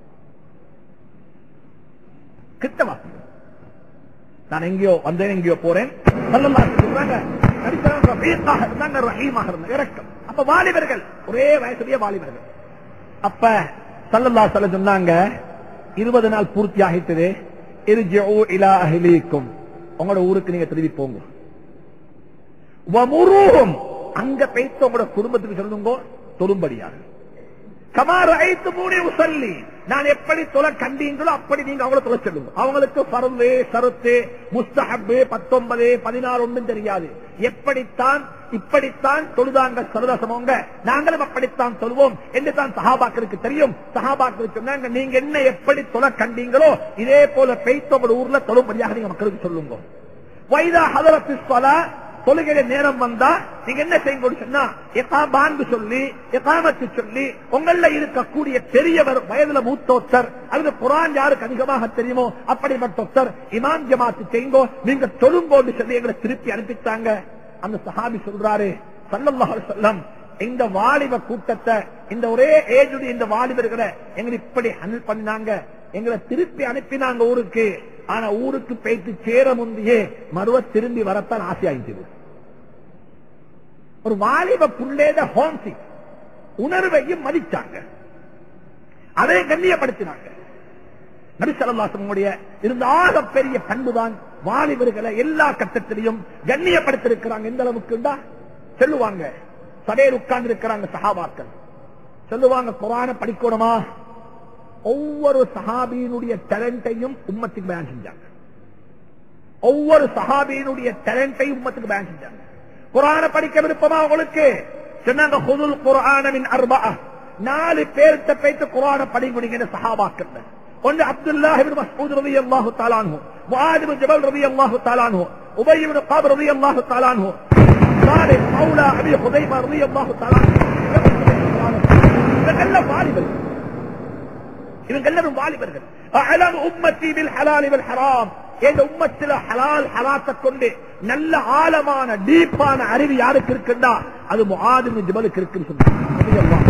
கிட்டவா நான் எங்கேயோ வந்தேன் எங்கேயோ போறேன் ஸல்லல்லாஹு அலைஹி வஸல்லம் சொல்றாங்க, நபிசல்லாம் ரஃபீக்காக இருந்தாங்க, ரஹீமாக இருந்தாங்க, இரக்கம். அப்ப வாலிபர்கள் ஒரே வயசுடைய வாலிபர்கள் அப்ப சல்லல்லா சொல்ல சொன்னாங்க இருபது நாள் பூர்த்தி ஆகிட்டது இர்ஜிஉ இலா அஹ்லீக்கும் உங்களோட ஊருக்கு நீங்க திரும்பி போங்க வமுருஹும் அங்க பேச உங்களோட குடும்பத்துக்கு சொல்லுங்க தொழும்படியாக கமார் ஐத்து மூணு உசல்லி நான் எப்படி தொலை கண்டீங்களோ அப்படி நீங்க அவங்கள தொலை சொல்லுங்க அவங்களுக்கு பருவு சருத்து முஸ்தஹப்பு பத்தொன்பது பதினாறு ஒன்றும் தெரியாது எப்படித்தான் இப்படித்தான் தொழுதாங்க சரதாசமோங்க நாங்களும் அப்படித்தான் சொல்வோம் என்று தான் சஹாபாக்களுக்கு தெரியும் சஹாபாக்களுக்கு சொன்னாங்க நீங்க என்ன எப்படி தொலை கண்டீங்களோ இதே போல பெய்த்த உங்களோட ஊர்ல தொழும்படியாக நீங்க மக்களுக்கு சொல்லுங்க வைதா ஹதரத்து ஸலா தொழுகையில நேரம் வந்தா நீங்க என்ன செய்யுங்க சொன்னா எகாபான்னு சொல்லி எகாமத்து சொல்லி உங்கள இருக்கக்கூடிய பெரியவர் வயதுல மூத்தோத்தர் அல்லது குரான் யாருக்கு அதிகமாக தெரியுமோ அப்படிப்பட்ட ஒருத்தர் இமாம் ஜமாத்து செய்யுங்கோ நீங்க தொழுங்கோன்னு சொல்லி எங்களை திருப்பி அனுப்பித்தாங்க அந்த சஹாபி சொல்றாரு சல்லல்லாஹு அலைஹி வஸல்லம் இந்த வாலிப கூட்டத்தை இந்த ஒரே ஏஜுடைய இந்த வாலிபர்களை எங்களை இப்படி ஹேண்டில் பண்ணாங்க எங்களை திருப்பி அனுப்பினாங்க ஊருக்கு ஆனா ஊருக்கு போயிட்டு சேர முந்தையே மறுவ திரும்பி வரத்தான் ஆசையாயிடுச்சு ஒரு வாலிப புள்ளேத ஹோம்சி உணர்வையும் மதிச்சாங்க அதை கண்ணியப்படுத்தினாங்க நபிசல்லாசனுடைய இருந்த ஆக பெரிய பண்புதான் வாலிபர்களை எல்லா கட்டத்திலையும் கண்ணியப்படுத்திருக்கிறாங்க எந்த அளவுக்குண்டா சொல்லுவாங்க சடையில் உட்கார்ந்து இருக்கிறாங்க சஹாபாக்கள் சொல்லுவாங்க குரான படிக்கணுமா ஒவ்வொரு சஹாபியினுடைய டேலண்டையும் உம்மத்துக்கு பயன் செஞ்சாங்க ஒவ்வொரு சஹாபியினுடைய டேலண்டையும் உம்மத்துக்கு பயன் செஞ்சாங்க குரான படிக்க விருப்பமா உங்களுக்கு சொன்னாங்க ஹுதுல் குரானவின் அர்பா நாலு பேர்கிட்ட போயிட்டு குரான படிங்க சஹாபாக்கள் ஒன்று அப்துல்லாஹ் இப்னு மஸ்ஊத் ரலியல்லாஹு தஆலா அன்ஹு முஆத் இப்னு ஜபல் ரலியல்லாஹு தஆலா அன்ஹு உபய் இப்னு கப் ரலியல்லாஹு தஆலா அன்ஹு சாலிஹ் மௌலா அபி ஹுதைமா ரலியல்லாஹு தஆலா அன்ஹு இவங்கெல்லாம் வாலிபர்கள் இவங்க எல்லாரும் வாலிபர்கள் அலம் உம்மத்தி பில் ஹலாலி பில் ஹராம் எங்க உம்மத்தில ஹலால் ஹலாத்தை கொண்டு நல்ல ஆழமான டீப்பான அறிவு யாருக்கு இருக்குண்டா அது முஆதின் ஜபலுக்கு இருக்குன்னு சொன்னாங்க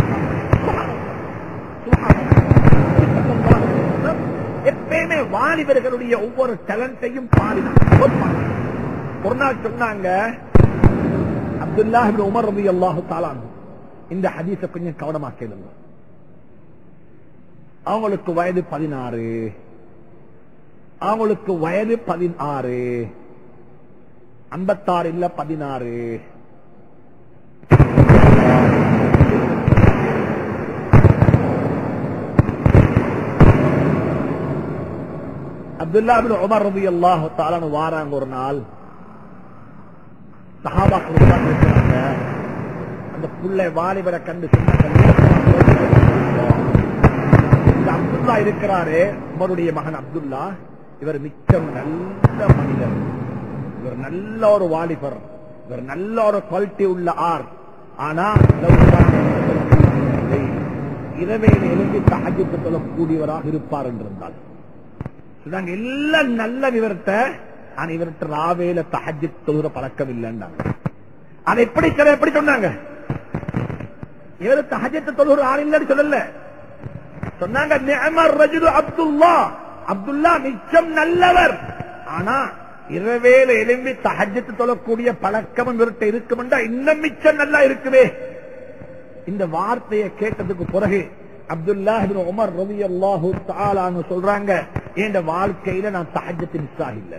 எப்பயுமே வாலிபர்களுடைய ஒவ்வொரு டேலண்டையும் பாருங்க ஒரு நாள் சொன்னாங்க அப்துல்லாஹ் இப்னு உமர் ரலியல்லாஹு தஆலா அன்ஹு இந்த ஹதீஸ கொஞ்சம் கவனமா கேளுங்க அவங்களுக்கு வயது பதினாறு அவங்களுக்கு வயது பதினாறு ஐம்பத்தாறு இல்ல பதினாறு அப்துல்லா பின் உமர் ரலியல்லாஹு தஆலா வாராங்க ஒரு நாள் சஹாபாக்கள் உட்கார்ந்து இருக்கிறாங்க அந்த புள்ளை வாலிபரை கண்டு சொன்னாங்க இந்த அப்துல்லா இருக்கிறாரு உமருடைய மகன் அப்துல்லா இவர் மிச்சம் நல்ல மனிதர் இவர் நல்ல ஒரு வாலிபர் இவர் நல்ல ஒரு குவாலிட்டி உள்ள ஆர் ஆனா இரவையில் எழுதி தகஜத்து சொல்லக்கூடியவராக இருப்பார் என்றிருந்தால் சொன்னாங்க எல்லாம் நல்ல விவரத்தை ஆனா இவர்கிட்ட ராவேல தஹஜ் தொழுகிற பழக்கம் இல்லைன்னாங்க அதை எப்படி சில எப்படி சொன்னாங்க இவர் தஹஜத்து தொழுகிற ஆள் இல்லைன்னு சொல்லல சொன்னாங்க நிஅமர் ரஜுலு அப்துல்லா அப்துல்லா மிச்சம் நல்லவர் ஆனா இரவேல எழும்பி தஹஜத்து தொழக்கூடிய பழக்கம் இவர்கிட்ட இருக்குமெண்டா இன்னும் மிச்சம் நல்லா இருக்குவே இந்த வார்த்தையை கேட்டதுக்கு பிறகு அப்துல்லா இப்னு உமர் ரலியல்லாஹு தஆலான்னு சொல்றாங்க என் வாழ்க்கையில நான் தஹஜ்ஜத் மிஸ் ஆகல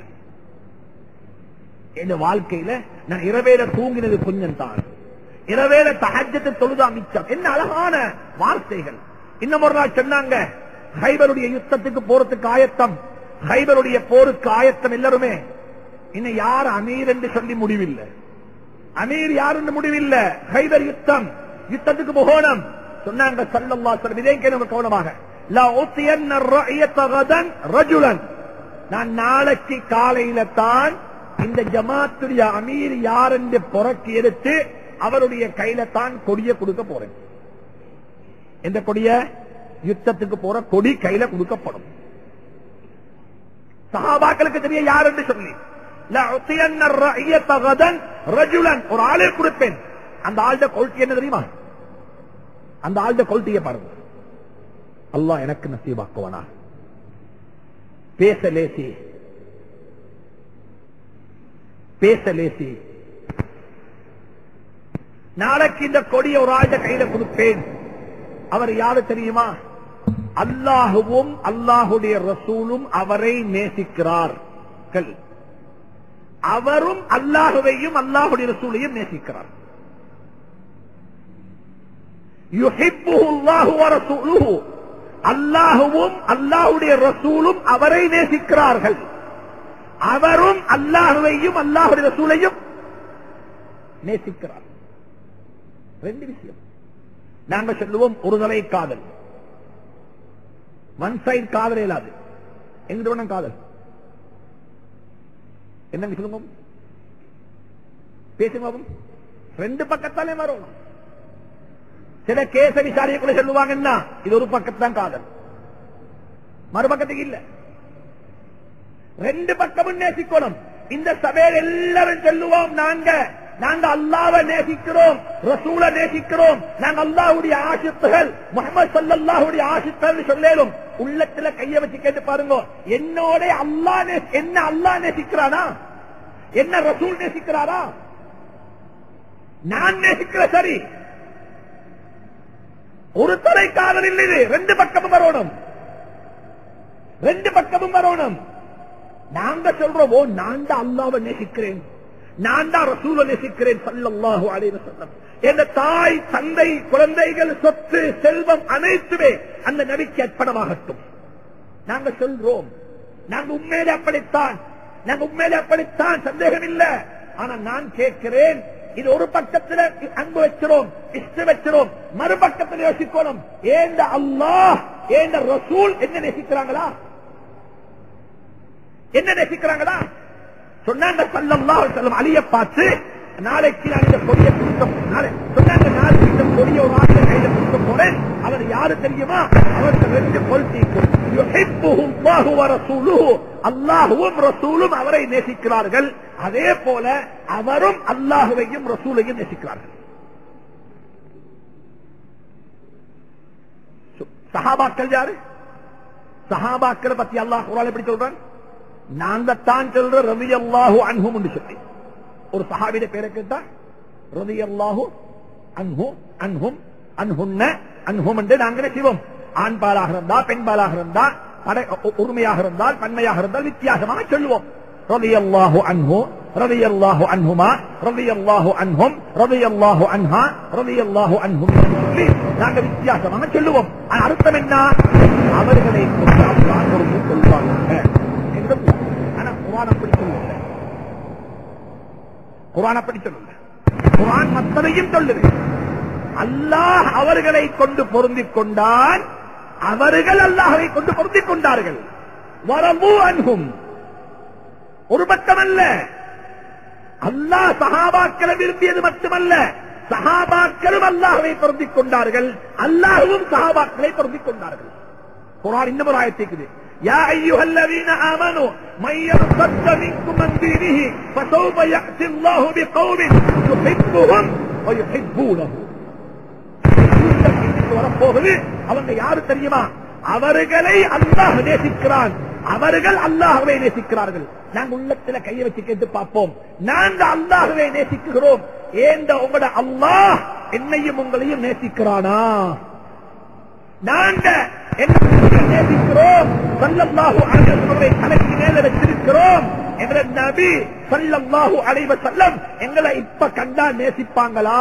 என் வாழ்க்கையில நான் இரவேல தூங்கினது கொஞ்சம் தான் இரவேல தஹஜ்ஜத் தொழுதா மிச்சம் என்ன அழகான வார்த்தைகள் இன்னும் ஒரு நாள் சொன்னாங்க ஹைபருடைய யுத்தத்துக்கு போறதுக்கு ஆயத்தம் ஹைபருடைய போருக்கு ஆயத்தம் எல்லாருமே இன்னும் யார் அமீர் என்று சொல்லி முடிவில்லை அமீர் யார் என்று முடிவில்லை ஹைதர் யுத்தம் யுத்தத்துக்கு போகணும் சொன்னாங்க சல்லல்லா சொல்லம் இதே கேளுங்க கவனமாக லா உத்தியன்ன ரஅயத கதன் ரஜுலன் நான் நாளைக்கு காலையில தான் இந்த ஜமாத்துடைய அமீர் யார் என்று புறக்கி எடுத்து அவருடைய கையில தான் கொடிய கொடுக்க போறேன் எந்த கொடிய யுத்தத்துக்கு போற கொடி கையில கொடுக்கப்படும் சஹாபாக்களுக்கு தெரிய யார் என்று சொல்லி லஅத்தியன்ன الرَّعِيَّةَ غَدًا رَجُلًا ஒரு ஆளை கொடுப்பேன் அந்த ஆளுட குவாலிட்டி என்ன தெரியுமா அந்த ஆளுட குவாலிட்டியை பாருங்க அல்லாஹ் எனக்கு நசீபாக்குவானா பேச லேசி பேச லேசி நாளைக்கு இந்த கொடிய ஒரு ஆளுட கையில கொடுப்பேன் அவர் யாரு தெரியுமா அல்லாஹுவும் அல்லாஹுடைய ரசூலும் அவரை நேசிக்கிறார்கள் அவரும் அல்லாஹுவையும் அல்லாஹுடைய ரசூலையும் நேசிக்கிறார் யுஹிப்புஹு அல்லாஹு வ ரசூலுஹு அல்லாஹுவும் அல்லாஹுடைய ரசூலும் அவரை நேசிக்கிறார்கள் அவரும் அல்லாஹுவையும் அல்லாஹுடைய ரசூலையும் நேசிக்கிறார் ரெண்டு விஷயம் நாங்க சொல்லுவோம் ஒரு தலை காதல் ஒன் சைடு காதல் இயலாது எங்கிட்ட வேணும் காதல் என்னங்க சொல்லுங்க பேசுங்க பாப்போம். ரெண்டு பக்கத்தாலே வரணும் சில கேச விசாரிக்குள்ள சொல்லுவாங்கன்னா இது ஒரு பக்கத்தான் காதல் மறுபக்கத்துக்கு இல்ல ரெண்டு பக்கமும் நேசிக்கணும் இந்த சபையில் எல்லாரும் சொல்லுவோம் நாங்க நாங்க அல்லாவை நேசிக்கிறோம் ரசூல நேசிக்கிறோம் நாங்க அல்லாஹ்வுடைய ஆசித்துகள் முகமது சல்லல்லாஹுடைய ஆசித்தல் சொல்லேலும் உள்ளத்துல கைய வச்சு கேட்டு பாருங்க என்னோட அல்லாஹ் நே- என்ன அல்லாஹ் நேசிக்கிறானா என்ன ரசூல் நேசிக்கிறாரா நான் நேசிக்கிற சரி ஒரு தலை காதல் இல்லை இது ரெண்டு பக்கமும் வரணும் ரெண்டு பக்கமும் வரணும் நாங்க சொல்றோம் ஓ நான் தான் அல்லாவை நேசிக்கிறேன் நான் தான் ரசூலை நேசிக்கிறேன் சல்லல்லாஹு அலைஹி வஸல்லம் என்ற தாய் தந்தை குழந்தைகள் சொத்து செல்வம் அனைத்துமே அந்த நபிக்கு அர்ப்பணமாகட்டும் நாங்க சொல்றோம் நாங்க உண்மையிலே அப்படித்தான் நாங்க உண்மையிலே அப்படித்தான் சந்தேகம் இல்ல ஆனா நான் கேட்கிறேன் இது ஒரு பக்கத்துல அன்பு வச்சிரோம் இஷ்டம் வச்சிரோம் மறுபக்கத்தில் யோசிக்கணும் ஏந்த அல்லாஹ் ஏந்த ரசூல் என்ன நேசிக்கிறாங்களா என்ன நேசிக்கிறாங்களா சொன்னாங்க சல்லல்லாஹு அலைஹி வஸல்லம் அலிய பார்த்து நாளைக்கு நான் இந்த கொடியை கொடுக்க நாளை சொன்னாங்க நாளைக்கு இந்த கொடியை ஒரு ஆளுடைய கையில கொடுக்க போறேன் அவர் யாரு தெரியுமா அவருக்கு ரெண்டு பொலிட்டிக்கும் அல்லாஹுவும் ரசூலும் அவரை நேசிக்கிறார்கள் அதே போல அவரும் அல்லாஹுவையும் ரசூலையும் நேசிக்கிறார்கள் சஹாபாக்கள் யாரு சஹாபாக்களை பத்தி அல்லாஹ் குரான் எப்படி சொல்றான் நாங்க தான் சொல்ற ரவி அல்லாஹு அன்ஹும் என்று சொல்லி ஒரு சஹாபிட பேரை கேட்டா ரவி அல்லாஹு அன்ஹு அன்ஹும் அன்ஹுன்ன அன்ஹும் என்று நாங்களே செய்வோம் ஆண் பாலாக இருந்தா பெண் பாலாக இருந்தா படை உரிமையாக இருந்தால் பன்மையாக இருந்தால் வித்தியாசமாக சொல்லுவோம் رضي الله عنه رضي الله عنهما رضي الله عنهم رضي الله عنها رضي الله عنهم சொல்லி நாங்க வித்தியாசமாக சொல்லுவோம் ஆனா அர்த்தம் என்ன அவர்களை கொண்டு அல்லாஹ் பொறுத்து கொள்வாங்க என்று ஆனா குரான் அப்படி சொல்லல குரான் அப்படி சொல்லல குரான் மற்றதையும் சொல்லுது அல்லாஹ் அவர்களை கொண்டு பொருந்திக் கொண்டான் அவர்கள் அல்லாஹை கொண்டு பொருந்திக் கொண்டார்கள் வரம்பு அன்கும் ஒரு பக்கமல்ல அல்லாஹ் சஹாபாக்களை விரும்பியது மட்டுமல்ல சஹாபாக்களும் அல்லாஹவை பொருந்திக் கொண்டார்கள் அல்லாஹுவும் சஹாபாக்களை பொருந்திக் கொண்டார்கள் குரான் இன்னும் ஒரு ஆயத்திக்குது يا أيها الذين آمنوا من يرتد منكم عن دينه فسوف يأتي الله بقوم يحبهم ويحبونه வரப்போகுது அவங்க யாரு தெரியுமா அவர்களை அல்லாஹ் நேசிக்கிறான் அவர்கள் அல்லாஹுவை நேசிக்கிறார்கள் நாங்க உள்ளத்துல கையை வச்சு கேட்டு பார்ப்போம் நாங்க அல்லாஹுவை நேசிக்கிறோம் ஏந்த உங்களோட அல்லாஹ் என்னையும் உங்களையும் நேசிக்கிறானா நாங்க என்ன நேசிக்கிறோம் சல்லல்லாஹு அலைஹி வஸல்லம் தலைக்கு மேல வச்சிருக்கிறோம் என்ற நபி சல்லல்லாஹு அலைஹி வஸல்லம் எங்களை இப்ப கண்டா நேசிப்பாங்களா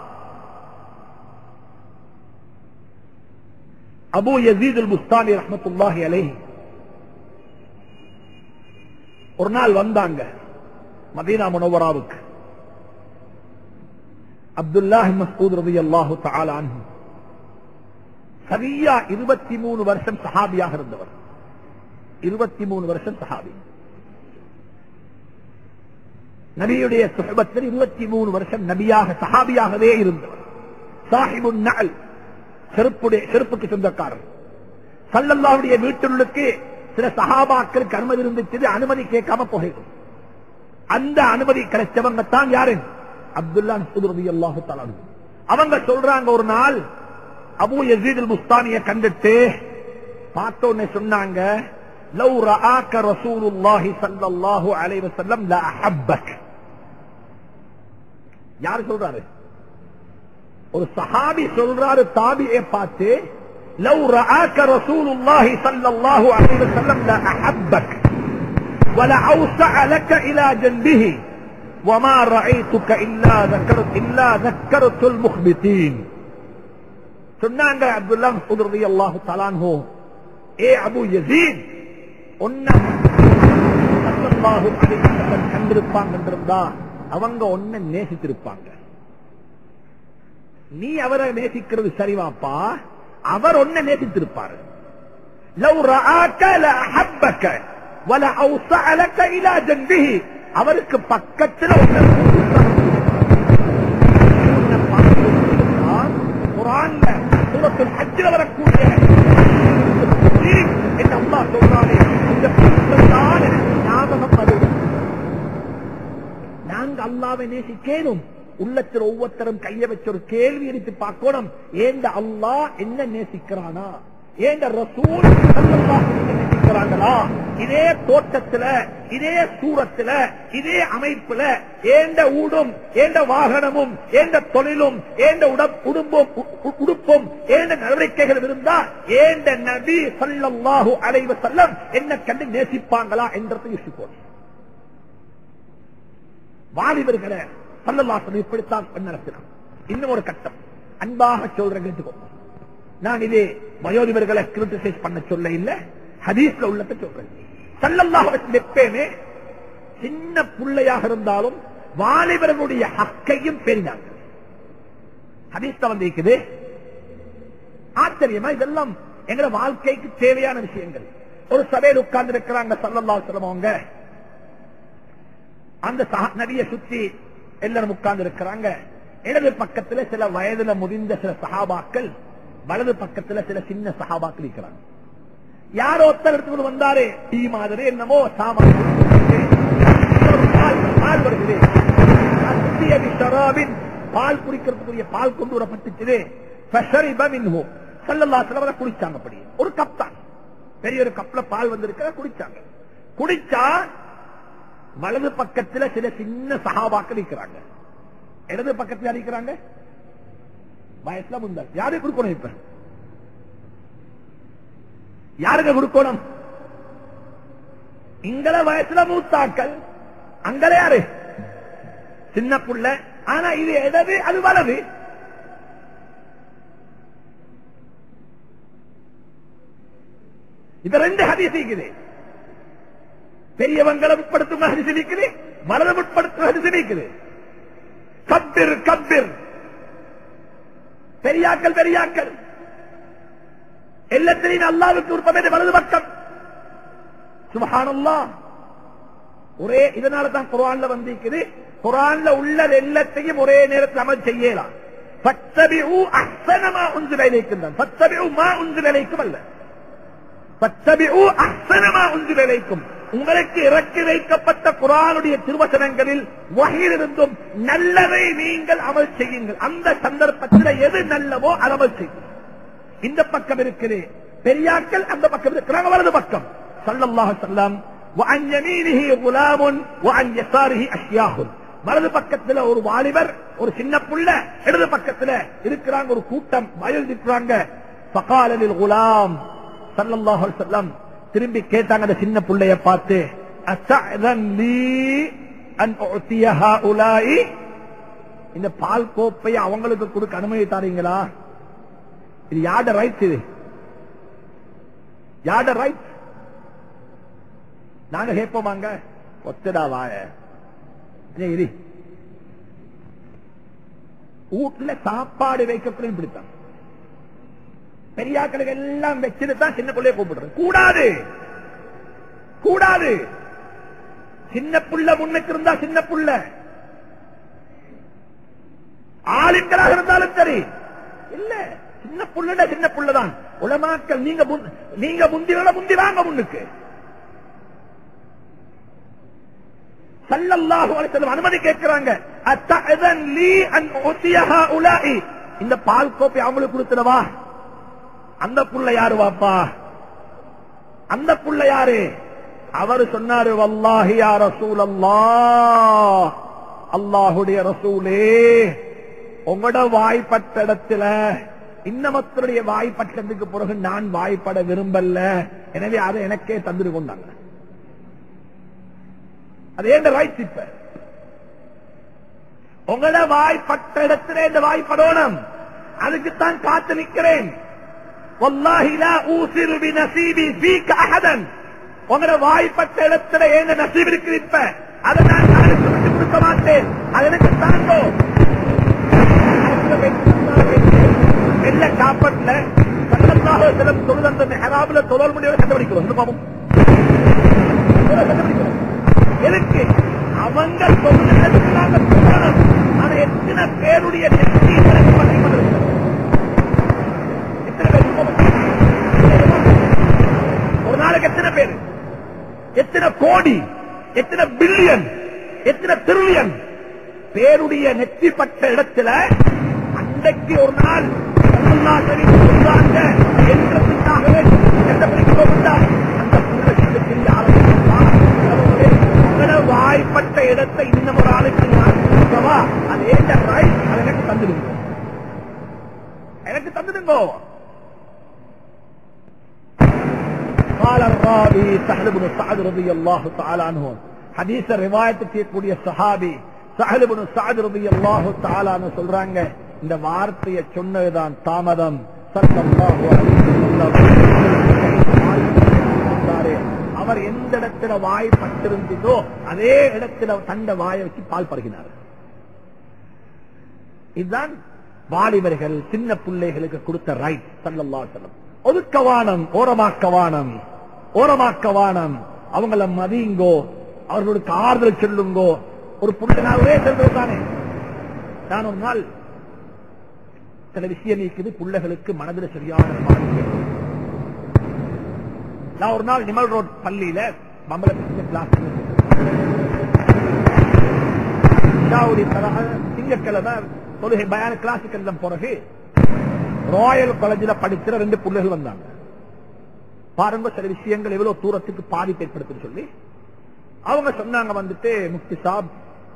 அபு யசீத் அல் புஸ்தானி ரஹ்மத்துல்லாஹி அலைஹி ஒரு நாள் வந்தாங்க மதீனா முனவராவுக்கு அப்துல்லாஹ் மஸ்ஊத் ரலியல்லாஹு தஆலா அன்ஹு சரியா இருபத்தி மூணு வருஷம் சஹாபியாக இருந்தவர் இருபத்தி மூணு வருஷம் சஹாபி நபியுடைய சுஹபத்தில் இருபத்தி மூணு வருஷம் நபியாக சஹாபியாகவே இருந்தவர் சாஹிபு நல் செருப்புடைய செருப்புக்கு சொந்தக்காரர் சல்லல்லாவுடைய வீட்டுள்ளுக்கு சில சஹாபாக்களுக்கு அனுமதி இருந்துச்சு அனுமதி கேட்காம போகும் அந்த அனுமதி கிடைச்சவங்க தான் யாரு அப்துல்லா சுதுரதி அல்லாஹு தலானு அவங்க சொல்றாங்க ஒரு நாள் அபு யசீத் முஸ்தானிய கண்டுட்டு பார்த்த உடனே சொன்னாங்க லவ் ரஆக ரசூலுல்லாஹி ஸல்லல்லாஹு அலைஹி வஸல்லம் லா அஹப்பக் யார் சொல்றாரு ஒரு சஹாபி சொல்றாரு தாபியை பார்த்து லவ் ரஆக ரசூலுல்லாஹி ஸல்லல்லாஹு அலைஹி வஸல்லம் லா அஹப்பக் ولأوسع لك إلى جنبه وما رأيتك إلا ذكرت إلا ذكرت المخبتين சொன்னாங்க அப்துல்லா மசூத் ரலியல்லாஹு தஆலா அன்ஹு ஏ அபு யஸீத் உன்ன ஸல்லல்லாஹு அலைஹி வஸல்லம் கண்டிருப்பாங்க என்றிருந்தா அவங்க ஒன்ன நேசித்திருப்பாங்க நீ அவரை நேசிக்கிறது சரிவாப்பா அவர் ஒன்ன நேசித்திருப்பாரு லவ் ரஆக லஅஹப்பக وَلَأَوْسَعَ لَكَ إِلَى جَنبِهِ அவருக்கு பக்கத்தில் ஒன்ன குரான்ல சூரத்துல் ஹஜ்ல வரக்கூடிய என்ன அல்லாஹ் சொல்றானே இந்த புத்தகத்தான் எனக்கு ஞாபகம் வருது நாங்க அல்லாவை நேசிக்கேனும் உள்ளத்தில் ஒவ்வொருத்தரும் கைய வச்ச ஒரு கேள்வி எடுத்து பார்க்கணும் ஏந்த அல்லாஹ் என்ன நேசிக்கிறானா ஏந்த ரசூல் ஸல்லல்லாஹு அலைஹி வஸல்லம் நேசிக்கிறாங்களா இதே தோட்டத்துல இதே சூரத்துல இதே அமைப்புல ஏந்த ஊடும் ஏந்த வாகனமும் ஏந்த தொழிலும் ஏந்த உடப்- உடும்பும் உ- உ- உடுப்பும் ஏந்த நடவடிக்கைகள் இருந்தா ஏந்த நபி ஸல்லல்லாஹு அலைஹி வஸல்லம் என்ன கண்டு நேசிப்பாங்களா என்றதை யோசிப்போம் வாலிபர்களை சல்லல்லாசன் இப்படித்தான் நடத்தினான் இன்னும் ஒரு கட்டம் அன்பாக சொல்றேன் கேட்டுக்கோ நான் இதே வயோதிபர்களை கிரிட்டிசைஸ் பண்ண சொல்ல இல்ல ஹதீஸ்ல உள்ளத சொல்றேன் சல்லல்லாஹு எப்பயுமே சின்ன பிள்ளையாக இருந்தாலும் வாலிபர்களுடைய ஹக்கையும் பெரினாங்க ஹதீஸ்ல வந்து இருக்குது ஆச்சரியமா இதெல்லாம் எங்க வாழ்க்கைக்கு தேவையான விஷயங்கள் ஒரு சபையில் உட்கார்ந்து இருக்கிறாங்க சல்லல்லாஹு சொல்லுவாங்க அந்த சஹா- நபியை சுத்தி எல்லாரும் உட்கார்ந்து இருக்கிறாங்க இடது பக்கத்துல சில வயதுல முதிர்ந்த சில சஹாபாக்கள் வலது பக்கத்துல சில சின்ன சஹாபாக்கள் இருக்கிறாங்க யாரோ ஒருத்தர் எடுத்துக்கொண்டு வந்தாரு டீ மாதிரி என்னமோ சாமான் ஒரு பால் பால் வருகிறது அத்திய பிஷராபின் பால் குடிக்கிறதுக்குரிய பால் கொண்டு வரப்பட்டுச்சு ஃபஷரிப மின்ஹு ஸல்லல்லாஹு அலைஹி வஸல்லம் குடிச்சாங்க அப்படி ஒரு கப் தான் பெரிய ஒரு கப்ல பால் வந்திருக்கிற குடிச்சாங்க குடிச்சா வலது பக்கத்துல சில சின்ன சகாபாக்கள் இருக்கிறாங்க இடது பக்கத்துல இருக்கிறாங்க வயசுல முந்தாள் யாருக்கு கொடுக்கணும் இப்ப யாருக்கு கொடுக்கணும் இங்கள வயசுல மூத்தாக்கள் அங்கல யாரு சின்ன புள்ள ஆனா இது இடது அது வலது இது ரெண்டு ஹதீஸ் இருக்குது பெரியவங்களை உட்படுத்தும் ஹரிசு நிற்குது மனதை உட்படுத்தும் ஹரிசு நிற்குது கப்பிர் கப்பிர் பெரியாக்கள் பெரியாக்கள் எல்லாத்திலையும் அல்லாவுக்கு உற்பத்தி வலது பக்கம் சுபஹானல்லா ஒரே இதனால தான் குரான்ல வந்திருக்குது குரான்ல உள்ள எல்லாத்தையும் ஒரே நேரத்தில் அமல் செய்யலாம் பத்தபிஉ அஹ்சனமா உன்சில இலைக்கும் பத்தபிஉ மா உன்சில இலைக்கும் அல்ல பத்தபிஉ அஹ்சனமா உன்சில இலைக்கும் உங்களுக்கு இறக்கி வைக்கப்பட்ட குரானுடைய திருவசனங்களில் வகையிலிருந்தும் நல்லதை நீங்கள் அமல் செய்யுங்கள் அந்த சந்தர்ப்பத்தில் எது நல்லவோ அது அமல் செய்யுங்கள் இந்த பக்கம் இருக்குது பெரியாக்கள் அந்த பக்கம் இருக்கிறாங்க வலது பக்கம் சல்லல்லாஹு சல்லாம் وعن يمينه غلام وعن يساره اشياخ வலது பக்கத்துல ஒரு வாலிபர் ஒரு சின்ன புள்ள இடது பக்கத்துல இருக்கிறாங்க ஒரு கூட்டம் வயல் இருக்கிறாங்க فقال للغلام صلى الله عليه وسلم திரும்பி கேட்டாங்க அந்த சின்ன புள்ளைய பார்த்து அத்தஅذن لي ان اعطي هؤلاء இந்த பால் கோப்பை அவங்களுக்கு கொடுக்க அனுமதி தாரீங்களா இது யாட ரைட் இது யாட ரைட் நாங்க கேட்போமாங்க ஒத்தடா வாய ஏய், இரு. வீட்டுல சாப்பாடு வைக்கக்கூடிய பிடித்தான் பெரியாக்களுக்கு எல்லாம் வச்சுட்டு தான் சின்ன பிள்ளைய கூப்பிடுறது கூடாது கூடாது சின்ன புள்ள முன்னுக்கு இருந்தா சின்ன புள்ள ஆளுங்களாக இருந்தாலும் சரி இல்ல சின்ன புள்ளட சின்ன புள்ளதான் உலமாக்கள் நீங்க முன்- நீங்க முந்தி விட முந்தி வாங்க முன்னுக்கு சல்லல்லாஹு அலைஹி வஸல்லம் அனுமதி கேட்கிறாங்க அத்தஅதன் லீ அன் உத்தியஹா உலாஇ இந்த பால் கோப்பை அவங்களுக்கு கொடுத்துடவா அந்த புள்ள யாரு வாப்பா அந்த புள்ள யாரு அவர் சொன்னாரு வல்லாஹி யா ரசூலல்லாஹ் அல்லாஹுடைய ரசூலே உங்களோட வாய்ப்பட்ட இடத்துல இன்னமத்தருடைய வாய்ப்பட்டதுக்கு பிறகு நான் வாய்ப்பட விரும்பல எனவே அதை எனக்கே தந்துட்டு கொண்டாங்க அது ஏன் ரைட் இப்ப உங்களோட வாய்ப்பட்ட இடத்துல இந்த வாய்ப்படணும் அதுக்குத்தான் காத்து நிக்கிறேன் வல்லாஹி லா ஊசிரு பி நசீபி ஃபீக அஹதன் உங்களோட வாய்ப்பட்ட இடத்துல ஏன் நசீப் இருக்கு இப்ப அதை நான் யாருக்கு விட்டு கொடுக்க மாட்டேன் அது எனக்கு தாங்கோ வெள்ள காப்பட்ல சல்லல்லாஹு அலைஹி வஸல்லம் தொழுத அந்த மெஹராப்ல தொழல் முடிவு கண்டுபிடிக்கிறோம் இந்த பாவம் கண்டுபிடிக்கிறோம் எதுக்கு அவங்க சொல்லுறதுக்கு நாங்க சொல்லணும் ஆனா எத்தனை பேருடைய நெற்றி எனக்கு பண்ணி கொண்டிருக்கிறோம் எத்தனை பேர் ஒரு நாளைக்கு எத்தனை பேர் எத்தனை கோடி எத்தனை பில்லியன் எத்தனை திருளியன் பேருடைய நெற்றிப்பட்ட இடத்துல அன்றைக்கு ஒரு நாள் அல்லாஹ் சரி சொல்றாங்க என்றதுக்காகவே கண்டுபிடிக்கிறோம் என்றால் அந்த புள்ளத்துக்கு தெரிய ஆரம்பிச்சிருப்பான் உங்களோட வாய்ப்பட்ட இடத்தை இன்னும் ஒரு ஆளுக்கு நான் கொடுக்கவா அது ஏற்ற ரைட் அது எனக்கு தந்துடுங்க எனக்கு தந்துடுங்கோ قال الراوي سهل بن سعد رضي الله تعالى عنه حديث رواية கூடிய சஹாபி சஹல் بن سعد رضي الله تعالى عنه சொல்றாங்க இந்த வார்த்தையை சொன்னதுதான் தாமதம் ஸல்லல்லாஹு அலைஹி வஸல்லம் அவர் எந்த இடத்துல வாய் பட்டிருந்ததோ அதே இடத்துல தண்ட வாயை வச்சு பால் பருகினார் இதுதான் வாலிபர்கள் சின்ன பிள்ளைகளுக்கு கொடுத்த ரைட் சல்லல்லா செல்லம் ஒதுக்கவானம் ஓரமாக்கவானம் ஓரமாக்கவானம் அவங்கள மதியுங்கோ அவர்களுக்கு ஆறுதல் சொல்லுங்கோ ஒரு புள்ள நான் ஒரே சொல்றது தானே நான் ஒரு நாள் சில விஷயம் இருக்குது பிள்ளைகளுக்கு மனதில் சரியான பாதிப்பு நான் ஒரு நாள் நிமல் ரோட் பள்ளியில மம்பள கிளாஸ் திங்கக்கிழமை தொழுகை பயான கிளாஸுக்கு பிறகு ராயல் காலேஜில் படிக்கிற ரெண்டு பிள்ளைகள் வந்தாங்க பாருங்க சில விஷயங்கள் எவ்வளவு தூரத்துக்கு பாதிப்பு ஏற்படுத்துன்னு சொல்லி அவங்க சொன்னாங்க வந்துட்டு முக்தி சாப்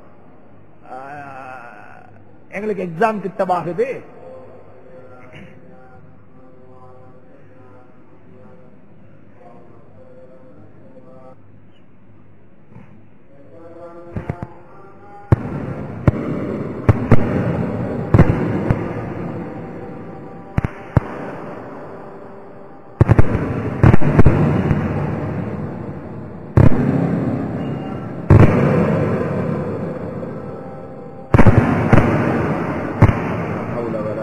ஆஹ், எங்களுக்கு எக்ஸாம் கிட்டவாகுது حول ولا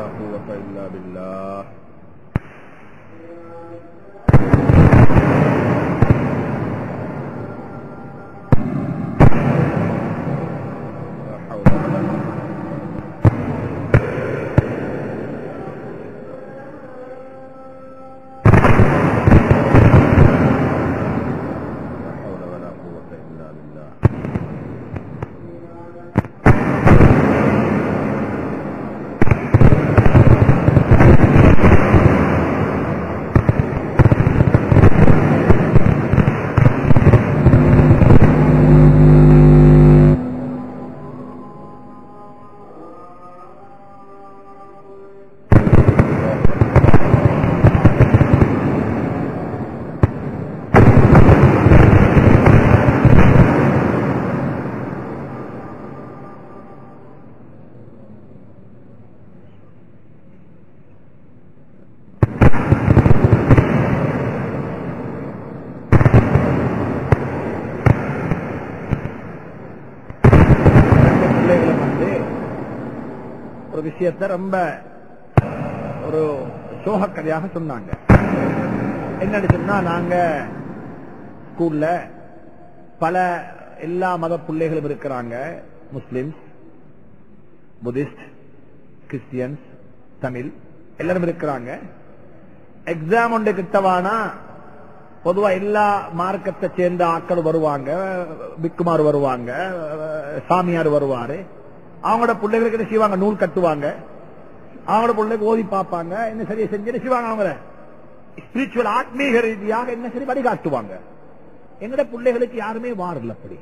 ஒரு விஷயத்தை ரொம்ப ஒரு சோகக்கதையாக சொன்னாங்க என்னன்னு சொன்னா நாங்க ஸ்கூல்ல பல எல்லா மத பிள்ளைகளும் இருக்கிறாங்க முஸ்லிம்ஸ் புத்திஸ்ட் கிறிஸ்டியன்ஸ் தமிழ் எல்லாரும் இருக்கிறாங்க எக்ஸாம் ஒன்று கிட்டவானா பொதுவா எல்லா மார்க்கத்தை சேர்ந்த ஆட்கள் வருவாங்க பிக்குமார் வருவாங்க சாமியார் வருவாரு அவங்களோட பிள்ளைகளுக்கு என்ன செய்வாங்க நூல் கட்டுவாங்க அவங்களோட பிள்ளைக்கு ஓதி பார்ப்பாங்க என்ன சரியா செஞ்சு என்ன செய்வாங்க அவங்கள ஸ்பிரிச்சுவல் ஆத்மீக ரீதியாக என்ன சரி வழிகாட்டுவாங்க எங்கட பிள்ளைகளுக்கு யாருமே வாரல அப்படி